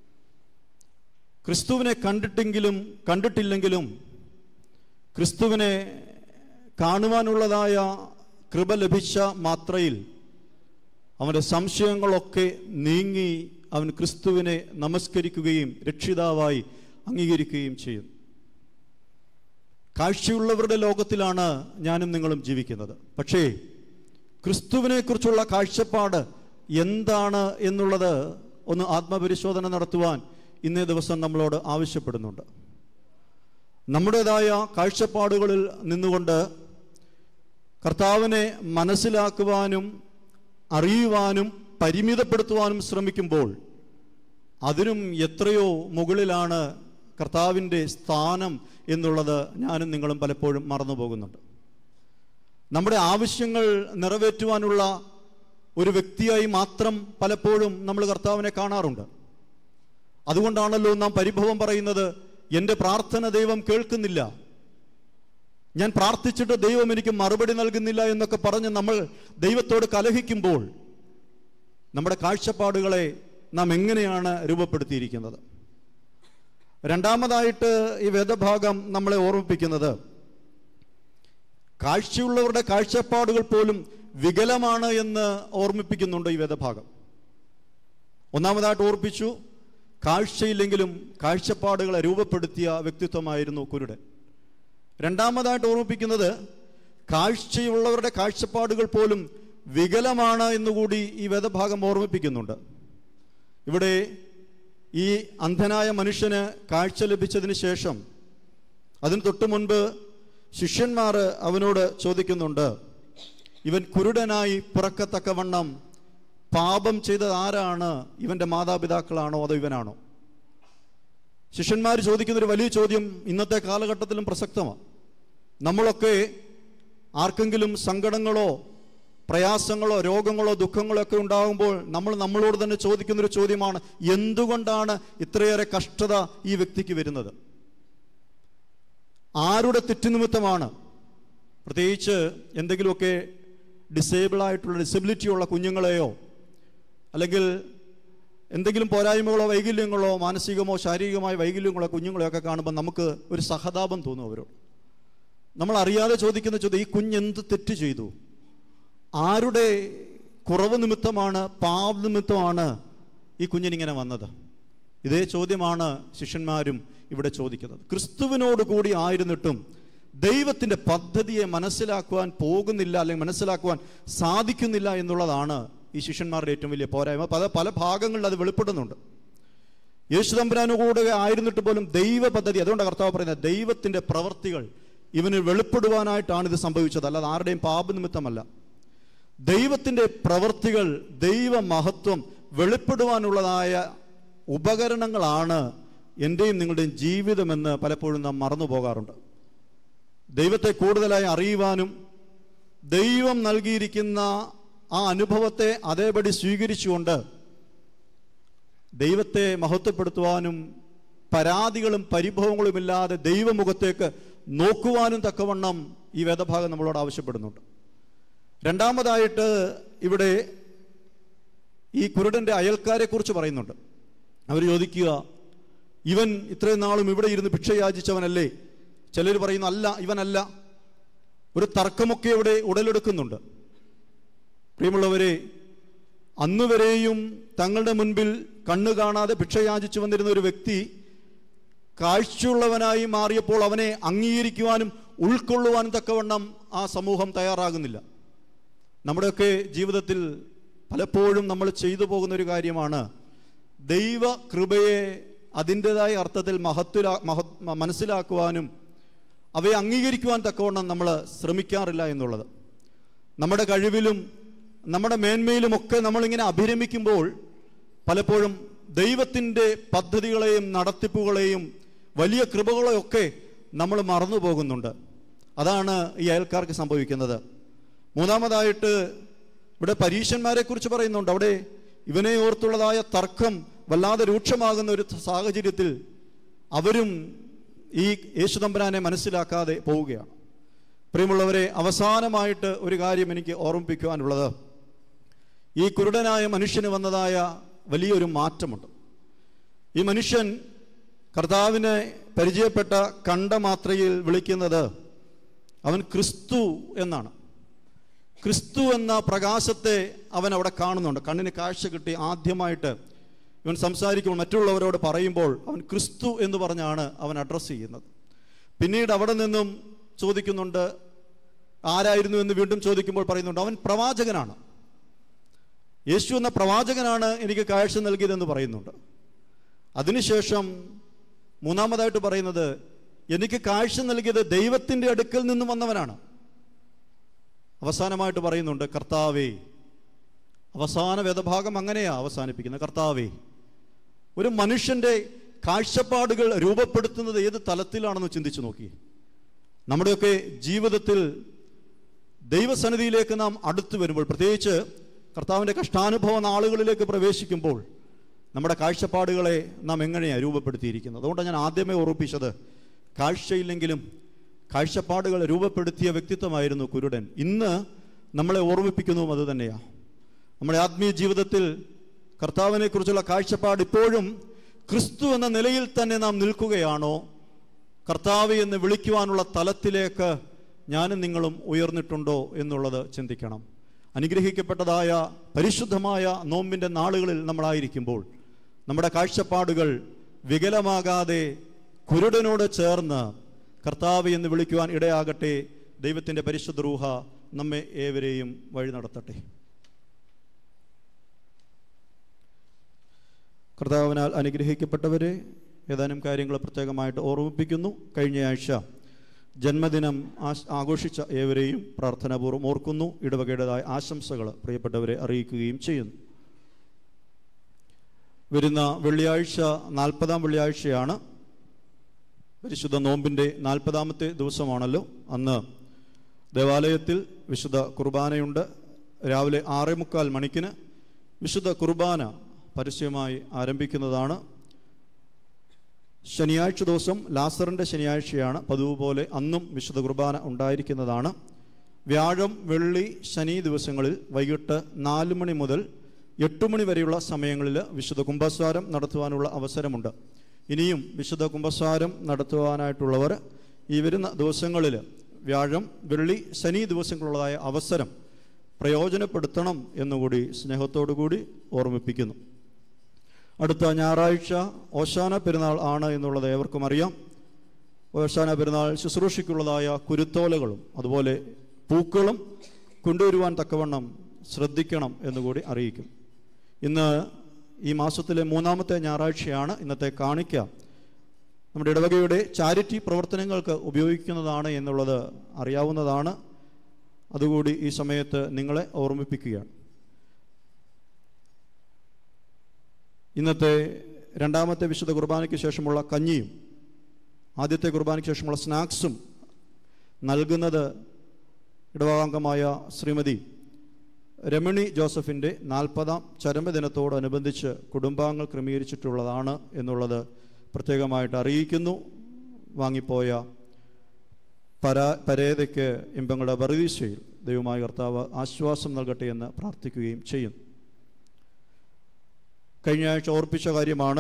ക്രിസ്തുവിനെ കണ്ടിട്ടെങ്കിലും കണ്ടിട്ടില്ലെങ്കിലും ക്രിസ്തുവിനെ കാണുവാനുള്ളതായ കൃപ ലഭിച്ച മാത്രയിൽ അവൻ്റെ സംശയങ്ങളൊക്കെ നീങ്ങി അവൻ ക്രിസ്തുവിനെ നമസ്കരിക്കുകയും രക്ഷിതാവായി അംഗീകരിക്കുകയും ചെയ്യും കാഴ്ചയുള്ളവരുടെ ലോകത്തിലാണ് ഞാനും നിങ്ങളും ജീവിക്കുന്നത് പക്ഷേ ക്രിസ്തുവിനെ കുറിച്ചുള്ള കാഴ്ചപ്പാട് എന്താണ് എന്നുള്ളത് ഒന്ന് ആത്മപരിശോധന നടത്തുവാൻ ഇന്നേ ദിവസം നമ്മളോട് ആവശ്യപ്പെടുന്നുണ്ട് നമ്മുടേതായ കാഴ്ചപ്പാടുകളിൽ നിന്നുകൊണ്ട് കർത്താവിനെ മനസ്സിലാക്കുവാനും അറിയുവാനും പരിമിതപ്പെടുത്തുവാനും ശ്രമിക്കുമ്പോൾ അതിനും എത്രയോ മുകളിലാണ് കർത്താവിൻ്റെ സ്ഥാനം എന്നുള്ളത് ഞാനും നിങ്ങളും പലപ്പോഴും മറന്നു പോകുന്നുണ്ട് നമ്മുടെ ആവശ്യങ്ങൾ നിറവേറ്റുവാനുള്ള ഒരു വ്യക്തിയായി മാത്രം പലപ്പോഴും നമ്മൾ കർത്താവിനെ കാണാറുണ്ട് അതുകൊണ്ടാണല്ലോ നാം പരിഭവം പറയുന്നത് എൻ്റെ പ്രാർത്ഥന ദൈവം കേൾക്കുന്നില്ല ഞാൻ പ്രാർത്ഥിച്ചിട്ട് ദൈവം എനിക്ക് മറുപടി നൽകുന്നില്ല എന്നൊക്കെ പറഞ്ഞ് നമ്മൾ ദൈവത്തോട് കലഹിക്കുമ്പോൾ നമ്മുടെ കാഴ്ചപ്പാടുകളെ നാം എങ്ങനെയാണ് രൂപപ്പെടുത്തിയിരിക്കുന്നത് രണ്ടാമതായിട്ട് ഈ വേദഭാഗം നമ്മളെ ഓർമ്മിപ്പിക്കുന്നത് കാഴ്ചയുള്ളവരുടെ കാഴ്ചപ്പാടുകൾ പോലും വികലമാണ് എന്ന് ഓർമ്മിപ്പിക്കുന്നുണ്ട് ഈ വേദഭാഗം ഒന്നാമതായിട്ട് ഓർപ്പിച്ചു കാഴ്ചയില്ലെങ്കിലും കാഴ്ചപ്പാടുകളെ രൂപപ്പെടുത്തിയ വ്യക്തിത്വമായിരുന്നു കുരുടൻ രണ്ടാമതായിട്ട് ഓർമ്മിപ്പിക്കുന്നത് കാഴ്ചയുള്ളവരുടെ കാഴ്ചപ്പാടുകൾ പോലും വികലമാണ് എന്നുകൂടി ഈ വേദഭാഗം ഓർമ്മിപ്പിക്കുന്നുണ്ട് ഇവിടെ ഈ അന്ധനായ മനുഷ്യന് കാഴ്ച ലഭിച്ചതിന് ശേഷം അതിന് തൊട്ടു മുൻപ് ശിഷ്യന്മാർ അവനോട് ചോദിക്കുന്നുണ്ട് ഇവൻ കുരുടനായി പിറക്കത്തക്കവണ്ണം പാപം ചെയ്തത് ആരാണ് ഇവന്റെ മാതാപിതാക്കളാണോ അതോ ഇവനാണോ ശിഷ്യന്മാർ ചോദിക്കുന്ന ഒരു വലിയ ചോദ്യം ഇന്നത്തെ കാലഘട്ടത്തിലും പ്രസക്തമാണ് നമ്മളൊക്കെ ആർക്കെങ്കിലും സങ്കടങ്ങളോ പ്രയാസങ്ങളോ രോഗങ്ങളോ ദുഃഖങ്ങളോ ഒക്കെ ഉണ്ടാകുമ്പോൾ നമ്മൾ നമ്മളോട് തന്നെ ചോദിക്കുന്നൊരു ചോദ്യമാണ് എന്തുകൊണ്ടാണ് ഇത്രയേറെ കഷ്ടത ഈ വ്യക്തിക്ക് വരുന്നത് ആരുടെ തെറ്റുനിമിത്തമാണ് പ്രത്യേകിച്ച് എന്തെങ്കിലുമൊക്കെ ഡിസേബിൾ ആയിട്ടുള്ള ഡിസബിലിറ്റി ഉള്ള കുഞ്ഞുങ്ങളെയോ അല്ലെങ്കിൽ എന്തെങ്കിലും പോരായ്മകളോ വൈകല്യങ്ങളോ മാനസികമോ ശാരീരികമായ വൈകല്യങ്ങളോ കുഞ്ഞുങ്ങളെയോ ഒക്കെ കാണുമ്പോൾ നമുക്ക് ഒരു സഹതാപം തോന്നും അവരോട് നമ്മൾ അറിയാതെ ചോദിക്കുന്ന ചോദ്യം ഈ കുഞ്ഞ് എന്ത് തെറ്റ് ചെയ്തു ആരുടെ കുറവ് നിമിത്തമാണ് പാപ നിമിത്തമാണ് ഈ കുഞ്ഞിനിങ്ങനെ വന്നത് ഇതേ ചോദ്യമാണ് ശിഷ്യന്മാരും ഇവിടെ ചോദിക്കുന്നത് ക്രിസ്തുവിനോട് കൂടി ആയിരുന്നിട്ടും ദൈവത്തിൻ്റെ പദ്ധതിയെ മനസ്സിലാക്കുവാൻ പോകുന്നില്ല അല്ലെങ്കിൽ മനസ്സിലാക്കുവാൻ സാധിക്കുന്നില്ല എന്നുള്ളതാണ് ഈ ശിഷ്യന്മാരുടെ ഏറ്റവും വലിയ പോരായ്മ പല പല ഭാഗങ്ങളിൽ അത് വെളിപ്പെടുന്നുണ്ട് യേശുതമ്പുരാനുകൂടെ ആയിരുന്നിട്ട് പോലും ദൈവ പദ്ധതി അതുകൊണ്ട് കർത്താവ് പറയുന്നത് ദൈവത്തിൻ്റെ പ്രവർത്തികൾ ഇവന് വെളിപ്പെടുവാനായിട്ടാണ് ഇത് സംഭവിച്ചത് അല്ലാതെ ആരുടെയും പാപനിമിത്തമല്ല ദൈവത്തിൻ്റെ പ്രവർത്തികൾ ദൈവ മഹത്വം വെളിപ്പെടുവാനുള്ളതായ ഉപകരണങ്ങളാണ് എൻ്റെയും നിങ്ങളുടെയും ജീവിതമെന്ന് പലപ്പോഴും നാം മറന്നു പോകാറുണ്ട് ദൈവത്തെ കൂടുതലായി അറിയുവാനും ദൈവം നൽകിയിരിക്കുന്ന ആ അനുഭവത്തെ അതേപടി സ്വീകരിച്ചുകൊണ്ട് ദൈവത്തെ മഹത്വപ്പെടുത്തുവാനും പരാതികളും പരിഭവങ്ങളും ഇല്ലാതെ ദൈവമുഖത്തേക്ക് നോക്കുവാനും തക്കവണ്ണം ഈ വേദഭാഗം നമ്മളോട് ആവശ്യപ്പെടുന്നുണ്ട് രണ്ടാമതായിട്ട് ഇവിടെ ഈ കുരുടൻ്റെ അയൽക്കാരെ കുറിച്ച് പറയുന്നുണ്ട് അവർ ചോദിക്കുക ഇവൻ ഇത്രയും നാളും ഇവിടെ ഇരുന്ന് ഭിക്ഷ യാചിച്ചവനല്ലേ ചിലർ പറയുന്നു അല്ല ഇവനല്ല ഒരു തർക്കമൊക്കെ ഇവിടെ ഉടലെടുക്കുന്നുണ്ട് പ്രിയമുള്ളവരെ അന്നുവരെയും തങ്ങളുടെ മുൻപിൽ കണ്ണു കാണാതെ ഭിക്ഷ യാചിച്ചു വന്നിരുന്ന ഒരു വ്യക്തി കാഴ്ചയുള്ളവനായി മാറിയപ്പോൾ അവനെ അംഗീകരിക്കുവാനും ഉൾക്കൊള്ളുവാനും തക്കവണ്ണം ആ സമൂഹം തയ്യാറാകുന്നില്ല നമ്മുടെയൊക്കെ ജീവിതത്തിൽ പലപ്പോഴും നമ്മൾ ചെയ്തു പോകുന്ന ഒരു കാര്യമാണ് ദൈവ കൃപയെ അതിൻ്റെതായ അർത്ഥത്തിൽ മഹത്വ മഹ മനസ്സിലാക്കുവാനും അവയെ അംഗീകരിക്കുവാൻ തക്കവണ്ണം നമ്മൾ ശ്രമിക്കാറില്ല എന്നുള്ളത് നമ്മുടെ കഴിവിലും നമ്മുടെ മേന്മയിലുമൊക്കെ നമ്മളിങ്ങനെ അഭിരമിക്കുമ്പോൾ പലപ്പോഴും ദൈവത്തിൻ്റെ പദ്ധതികളെയും നടത്തിപ്പുകളെയും വലിയ കൃപകളെയൊക്കെ നമ്മൾ മറന്നു പോകുന്നുണ്ട് അതാണ് ഈ അയൽക്കാർക്ക് സംഭവിക്കുന്നത് മൂന്നാമതായിട്ട് ഇവിടെ പരീശന്മാരെ കുറിച്ച് പറയുന്നുണ്ട് അവിടെ ഇവനെ ഓർത്തുള്ളതായ തർക്കം വല്ലാതെ രൂക്ഷമാകുന്ന ഒരു സാഹചര്യത്തിൽ അവരും ഈ യേശുദമ്പരാനെ മനസ്സിലാക്കാതെ പോവുകയാണ് പ്രിയമുള്ളവരെ അവസാനമായിട്ട് ഒരു കാര്യം എനിക്ക് ഓർമ്മിപ്പിക്കുവാനുള്ളത് ഈ കുരുടനായ മനുഷ്യന് വന്നതായ വലിയൊരു മാറ്റമുണ്ട് ഈ മനുഷ്യൻ കർത്താവിനെ പരിചയപ്പെട്ട കണ്ട മാത്രയിൽ വിളിക്കുന്നത് അവൻ ക്രിസ്തു എന്നാണ് ക്രിസ്തു എന്ന പ്രകാശത്തെ അവൻ അവിടെ കാണുന്നുണ്ട് കണ്ണിന് കാഴ്ച കിട്ടി ആദ്യമായിട്ട് ഇവൻ സംസാരിക്കുമ്പോൾ മറ്റുള്ളവരോട് പറയുമ്പോൾ അവൻ ക്രിസ്തു എന്ന് പറഞ്ഞാണ് അവൻ അഡ്രസ്സ് ചെയ്യുന്നത് പിന്നീട് അവിടെ നിന്നും ചോദിക്കുന്നുണ്ട് ആരായിരുന്നു എന്ന് വീണ്ടും ചോദിക്കുമ്പോൾ പറയുന്നുണ്ട് അവൻ പ്രവാചകനാണ് യേശു എന്ന പ്രവാചകനാണ് എനിക്ക് കാഴ്ച നൽകിയതെന്ന് പറയുന്നുണ്ട് അതിനുശേഷം മൂന്നാമതായിട്ട് പറയുന്നത് എനിക്ക് കാഴ്ച നൽകിയത് ദൈവത്തിൻ്റെ അടുക്കൽ നിന്നും വന്നവനാണ് അവസാനമായിട്ട് പറയുന്നുണ്ട് കർത്താവേ അവസാന വേദഭാഗം അങ്ങനെയാ അവസാനിപ്പിക്കുന്നത് കർത്താവേ ഒരു മനുഷ്യൻ്റെ കാഴ്ചപ്പാടുകൾ രൂപപ്പെടുത്തുന്നത് ഏത് തലത്തിലാണെന്ന് ചിന്തിച്ചു നോക്കി നമ്മുടെയൊക്കെ ജീവിതത്തിൽ ദൈവസന്നിധിയിലേക്ക് നാം അടുത്തു വരുമ്പോൾ പ്രത്യേകിച്ച് കർത്താവിൻ്റെ കഷ്ടാനുഭവ നാളുകളിലേക്ക് പ്രവേശിക്കുമ്പോൾ നമ്മുടെ കാഴ്ചപ്പാടുകളെ നാം എങ്ങനെയാണ് രൂപപ്പെടുത്തിയിരിക്കുന്നത് അതുകൊണ്ടാണ് ഞാൻ ആദ്യമേ ഓർപ്പിച്ചത് കാഴ്ചയില്ലെങ്കിലും കാഴ്ചപ്പാടുകൾ രൂപപ്പെടുത്തിയ വ്യക്തിത്വമായിരുന്നു കുരുടൻ ഇന്ന് നമ്മളെ ഓർമ്മിപ്പിക്കുന്നതും അത് തന്നെയാണ് നമ്മുടെ ആത്മീയ ജീവിതത്തിൽ കർത്താവിനെ കുറിച്ചുള്ള കാഴ്ചപ്പാട് ഇപ്പോഴും ക്രിസ്തു എന്ന നിലയിൽ തന്നെ നാം നിൽക്കുകയാണോ കർത്താവ് എന്ന് വിളിക്കുവാനുള്ള തലത്തിലേക്ക് ഞാനും നിങ്ങളും ഉയർന്നിട്ടുണ്ടോ എന്നുള്ളത് ചിന്തിക്കണം അനുഗ്രഹിക്കപ്പെട്ടതായ പരിശുദ്ധമായ നോമ്പിൻ്റെ നാളുകളിൽ നമ്മളായിരിക്കുമ്പോൾ നമ്മുടെ കാഴ്ചപ്പാടുകൾ വികലമാകാതെ കുരുടനോട് ചേർന്ന് കർത്താവ് എന്ന് വിളിക്കുവാൻ ഇടയാകട്ടെ ദൈവത്തിൻ്റെ പരിശുദ്ധ റൂഹ നമ്മെ ഏവരെയും വഴി നടത്തട്ടെ കർത്താവിനാൽ അനുഗ്രഹിക്കപ്പെട്ടവരെ ഏതാനും കാര്യങ്ങൾ പ്രത്യേകമായിട്ട് ഓർമ്മിപ്പിക്കുന്നു കഴിഞ്ഞ ആഴ്ച ജന്മദിനം ആശ് ആഘോഷിച്ച ഏവരെയും പ്രാർത്ഥനാപൂർവ്വം ഓർക്കുന്നു ഇടവകയുടേതായ ആശംസകൾ പ്രിയപ്പെട്ടവരെ അറിയിക്കുകയും ചെയ്യുന്നു വരുന്ന വെള്ളിയാഴ്ച നാൽപ്പതാം വെള്ളിയാഴ്ചയാണ് പരിശുദ്ധ നോമ്പിൻ്റെ നാൽപ്പതാമത്തെ ദിവസമാണല്ലോ അന്ന് ദേവാലയത്തിൽ വിശുദ്ധ കുർബാനയുണ്ട് രാവിലെ ആറേ മുക്കാൽ മണിക്കിന് വിശുദ്ധ കുർബാന പരസ്യമായി ആരംഭിക്കുന്നതാണ് ശനിയാഴ്ച ദിവസം ലാസറിൻ്റെ ശനിയാഴ്ചയാണ് പതിവ് പോലെ അന്നും വിശുദ്ധ കുർബാന ഉണ്ടായിരിക്കുന്നതാണ് വ്യാഴം വെള്ളി ശനി ദിവസങ്ങളിൽ വൈകിട്ട് നാല് മണി മുതൽ എട്ട് മണി വരെയുള്ള സമയങ്ങളിൽ വിശുദ്ധ കുംഭസ്വാരം നടത്തുവാനുള്ള അവസരമുണ്ട് ഇനിയും വിശുദ്ധ കുംഭസ്വാരം നടത്തുവാനായിട്ടുള്ളവർ ഈ വരുന്ന ദിവസങ്ങളിൽ വ്യാഴം വെള്ളി ശനി ദിവസങ്ങളുള്ളതായ അവസരം പ്രയോജനപ്പെടുത്തണം എന്നുകൂടി സ്നേഹത്തോടു കൂടി ഓർമ്മിപ്പിക്കുന്നു അടുത്ത ഞായറാഴ്ച ഓശാന പെരുന്നാൾ ആണ് എന്നുള്ളത് ഏവർക്കും അറിയാം ഓശാന പെരുന്നാൾ ശുശ്രൂഷയ്ക്കുള്ളതായ കുരുത്തോലകളും അതുപോലെ പൂക്കളും കൊണ്ടുവരുവാൻ തക്കവണ്ണം ശ്രദ്ധിക്കണം എന്നുകൂടി അറിയിക്കും ഇന്ന് ഈ മാസത്തിലെ മൂന്നാമത്തെ ഞായറാഴ്ചയാണ് ഇന്നത്തെ കാണിക്ക നമ്മുടെ ഇടവകയുടെ ചാരിറ്റി പ്രവർത്തനങ്ങൾക്ക് ഉപയോഗിക്കുന്നതാണ് എന്നുള്ളത് അറിയാവുന്നതാണ് അതുകൂടി ഈ സമയത്ത് നിങ്ങളെ ഓർമ്മിപ്പിക്കുകയാണ് ഇന്നത്തെ രണ്ടാമത്തെ വിശുദ്ധ കുർബാനയ്ക്ക് ശേഷമുള്ള കഞ്ഞിയും ആദ്യത്തെ കുർബാനയ്ക്ക് ശേഷമുള്ള സ്നാക്സും നൽകുന്നത് ഇടവകാംഗമായ ശ്രീമതി രമണി ജോസഫിൻ്റെ നാൽപ്പതാം ചരമദിനത്തോടനുബന്ധിച്ച് കുടുംബാംഗങ്ങൾ ക്രമീകരിച്ചിട്ടുള്ളതാണ് എന്നുള്ളത് പ്രത്യേകമായിട്ട് അറിയിക്കുന്നു വാങ്ങിപ്പോയ പരാ പരേതയ്ക്ക് ഇമ്പങ്ങളുടെ ബറുദീശയിൽ ദൈവമായ കർത്താവ് ആശ്വാസം നൽകട്ടെ എന്ന് പ്രാർത്ഥിക്കുകയും ചെയ്യുന്നു കഴിഞ്ഞ ആഴ്ച ഓർപ്പിച്ച കാര്യമാണ്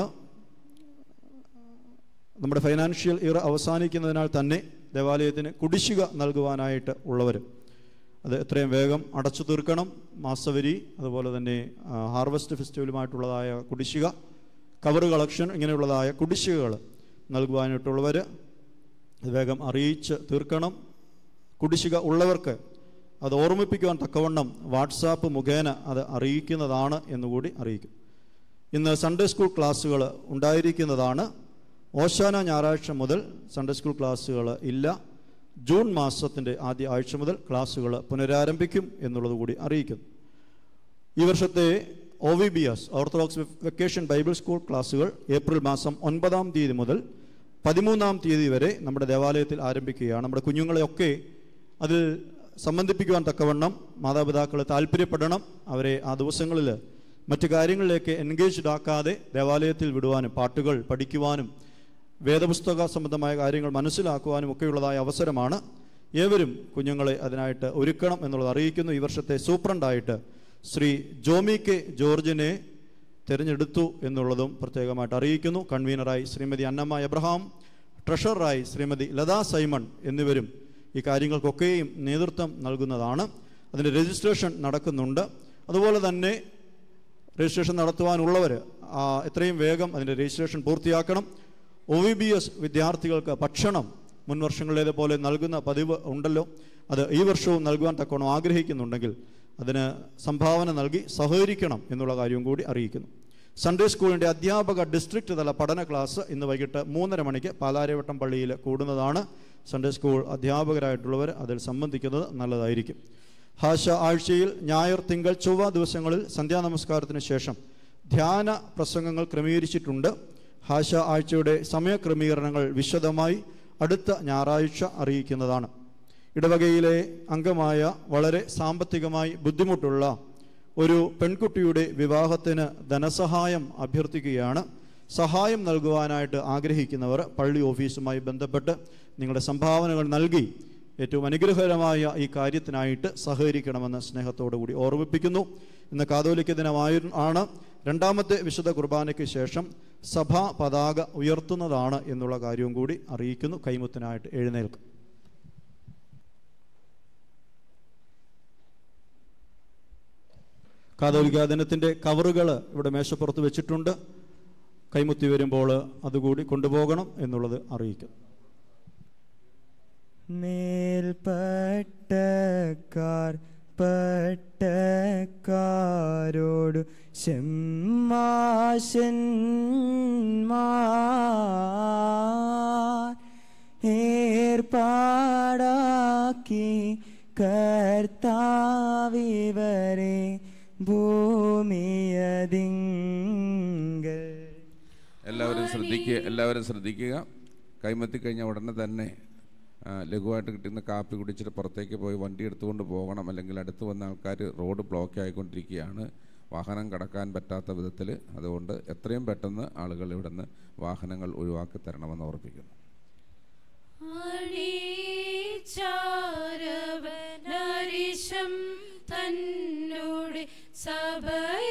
നമ്മുടെ ഫൈനാൻഷ്യൽ ഇയർ അവസാനിക്കുന്നതിനാൽ തന്നെ ദേവാലയത്തിന് കുടിശ്ശിക നൽകുവാനായിട്ട് ഉള്ളവർ അത് എത്രയും വേഗം അടച്ചു തീർക്കണം മാസവരി അതുപോലെ തന്നെ ആ, ഹാർവസ്റ്റ് ഫെസ്റ്റിവലുമായിട്ടുള്ളതായ കുടിശ്ശിക കവർ കളക്ഷൻ ഇങ്ങനെയുള്ളതായ കുടിശ്ശികകൾ നൽകുവാനായിട്ടുള്ളവർ അത് വേഗം അറിയിച്ച് തീർക്കണം കുടിശ്ശിക ഉള്ളവർക്ക് അത് ഓർമ്മിപ്പിക്കുവാൻ തക്കവണ്ണം വാട്സാപ്പ് മുഖേന അത് അറിയിക്കുന്നതാണ് എന്നുകൂടി അറിയിക്കും ഇന്ന് സൺഡേ സ്കൂൾ ക്ലാസ്സുകൾ ഉണ്ടായിരിക്കുന്നതാണ് ഓശാന ഞായറാഴ്ച മുതൽ സൺഡേ സ്കൂൾ ക്ലാസ്സുകൾ ഇല്ല ജൂൺ മാസത്തിൻ്റെ ആദ്യ ആഴ്ച മുതൽ ക്ലാസ്സുകൾ പുനരാരംഭിക്കും എന്നുള്ളത് കൂടി അറിയിക്കുന്നു ഈ വർഷത്തെ O V B S orthodox vacation Bible school ക്ലാസ്സുകൾ ഏപ്രിൽ മാസം ഒൻപതാം തീയതി മുതൽ പതിമൂന്നാം തീയതി വരെ നമ്മുടെ ദേവാലയത്തിൽ ആരംഭിക്കുകയാണ് നമ്മുടെ കുഞ്ഞുങ്ങളെയൊക്കെ അതിൽ സംബന്ധിപ്പിക്കുവാൻ തക്കവണ്ണം മാതാപിതാക്കൾ താല്പര്യപ്പെടണം അവരെ ആ ദിവസങ്ങളിൽ മറ്റു കാര്യങ്ങളിലേക്ക് എൻഗേജ്ഡ് ആക്കാതെ ദേവാലയത്തിൽ വിടുവാനും പാട്ടുകൾ പഠിക്കുവാനും വേദപുസ്തക സംബന്ധമായ കാര്യങ്ങൾ മനസ്സിലാക്കുവാനും ഒക്കെയുള്ളതായ അവസരമാണ് ഏവരും കുഞ്ഞുങ്ങളെ അതിനായിട്ട് ഒരുക്കണം എന്നുള്ളത് അറിയിക്കുന്നു ഈ വർഷത്തെ സൂപ്രണ്ടായിട്ട് ശ്രീ ജോമി കെ ജോർജിനെ തിരഞ്ഞെടുത്തു എന്നുള്ളതും പ്രത്യേകമായിട്ട് അറിയിക്കുന്നു കൺവീനറായി ശ്രീമതി അന്നമ്മ എബ്രഹാം ട്രഷററായി ശ്രീമതി ലതാ സൈമൺ എന്നിവരും ഈ കാര്യങ്ങൾക്കൊക്കെയും നേതൃത്വം നൽകുന്നതാണ് അതിൻ്റെ രജിസ്ട്രേഷൻ നടക്കുന്നുണ്ട് അതുപോലെ തന്നെ രജിസ്ട്രേഷൻ നടത്തുവാനുള്ളവർ എത്രയും വേഗം അതിൻ്റെ രജിസ്ട്രേഷൻ പൂർത്തിയാക്കണം ഒ വി ബി എസ് വിദ്യാർത്ഥികൾക്ക് ഭക്ഷണം മുൻ വർഷങ്ങളിലേതുപോലെ നൽകുന്ന പതിവ് ഉണ്ടല്ലോ അത് ഈ വർഷവും നൽകുവാൻ തക്കവണ്ണം ആഗ്രഹിക്കുന്നുണ്ടെങ്കിൽ അതിന് സംഭാവന നൽകി സഹകരിക്കണം എന്നുള്ള കാര്യവും കൂടി അറിയിക്കുന്നു സൺഡേ സ്കൂളിൻ്റെ അധ്യാപക ഡിസ്ട്രിക്ട് തല പഠന ക്ലാസ് ഇന്ന് വൈകിട്ട് മൂന്നര മണിക്ക് പാലാരവട്ടം പള്ളിയിൽ കൂടുന്നതാണ് സൺഡേ സ്കൂൾ അധ്യാപകരായിട്ടുള്ളവർ അതിൽ സംബന്ധിക്കുന്നത് നല്ലതായിരിക്കും ഹാശ ആഴ്ചയിൽ ഞായർ തിങ്കൾ ചൊവ്വ ദിവസങ്ങളിൽ സന്ധ്യാനമസ്കാരത്തിന് ശേഷം ധ്യാന പ്രസംഗങ്ങൾ ക്രമീകരിച്ചിട്ടുണ്ട് ഹാശ ആഴ്ചയുടെ സമയക്രമീകരണങ്ങൾ വിശദമായി അടുത്ത ഞായറാഴ്ച അറിയിക്കുന്നതാണ് ഇടവകയിലെ അംഗമായ വളരെ സാമ്പത്തികമായി ബുദ്ധിമുട്ടുള്ള ഒരു പെൺകുട്ടിയുടെ വിവാഹത്തിന് ധനസഹായം അഭ്യർത്ഥിക്കുകയാണ് സഹായം നൽകുവാനായിട്ട് ആഗ്രഹിക്കുന്നവർ പള്ളി ഓഫീസുമായി ബന്ധപ്പെട്ട് നിങ്ങളുടെ സംഭാവനകൾ നൽകി ഏറ്റവും അനുഗ്രഹകരമായ ഈ കാര്യത്തിനായിട്ട് സഹകരിക്കണമെന്ന് സ്നേഹത്തോടു കൂടി ഓർമ്മിപ്പിക്കുന്നു ഇന്ന് കാതോലിക്ക ദിനമായി ആണ് രണ്ടാമത്തെ വിശുദ്ധ കുർബാനയ്ക്ക് ശേഷം സഭാ പതാക ഉയർത്തുന്നതാണ് എന്നുള്ള കാര്യവും കൂടി അറിയിക്കുന്നു കൈമുത്തിനായിട്ട് എഴുന്നേൽക്കും കാതോലിക്ക ദിനത്തിൻ്റെ കവറുകൾ ഇവിടെ മേശപ്പുറത്ത് വെച്ചിട്ടുണ്ട് കൈമുത്തി വരുമ്പോൾ അതുകൂടി കൊണ്ടുപോകണം എന്നുള്ളത് അറിയിക്കും മേൽപ്പട്ടക്കാർ പട്ടക്കാരോടു ഷമ്മാശന്മാർ ഏർപ്പാടാക്കി കർത്താവിവരെ ഭൂമിയതിങ്കൽ എല്ലാവരും ശ്രദ്ധിക്കുക എല്ലാവരും ശ്രദ്ധിക്കുക കൈമത്തി കഴിഞ്ഞാൽ ഉടനെ തന്നെ ആ, ലഘുവായിട്ട് കിട്ടുന്ന കാപ്പി കുടിച്ചിട്ട് പുറത്തേക്ക് പോയി വണ്ടി എടുത്തുകൊണ്ട് പോകണം അല്ലെങ്കിൽ അടുത്ത് വന്ന ആൾക്കാർ റോഡ് ബ്ലോക്ക് ആയിക്കൊണ്ടിരിക്കുകയാണ് വാഹനം കടക്കാൻ പറ്റാത്ത വിധത്തിൽ അതുകൊണ്ട് എത്രയും പെട്ടെന്ന് ആളുകൾ ഇവിടുന്ന് വാഹനങ്ങൾ ഒഴിവാക്കി തരണമെന്ന് ഓർപ്പിക്കുന്നു അണിചാരവനരിശം തന്നോട് സഭയെ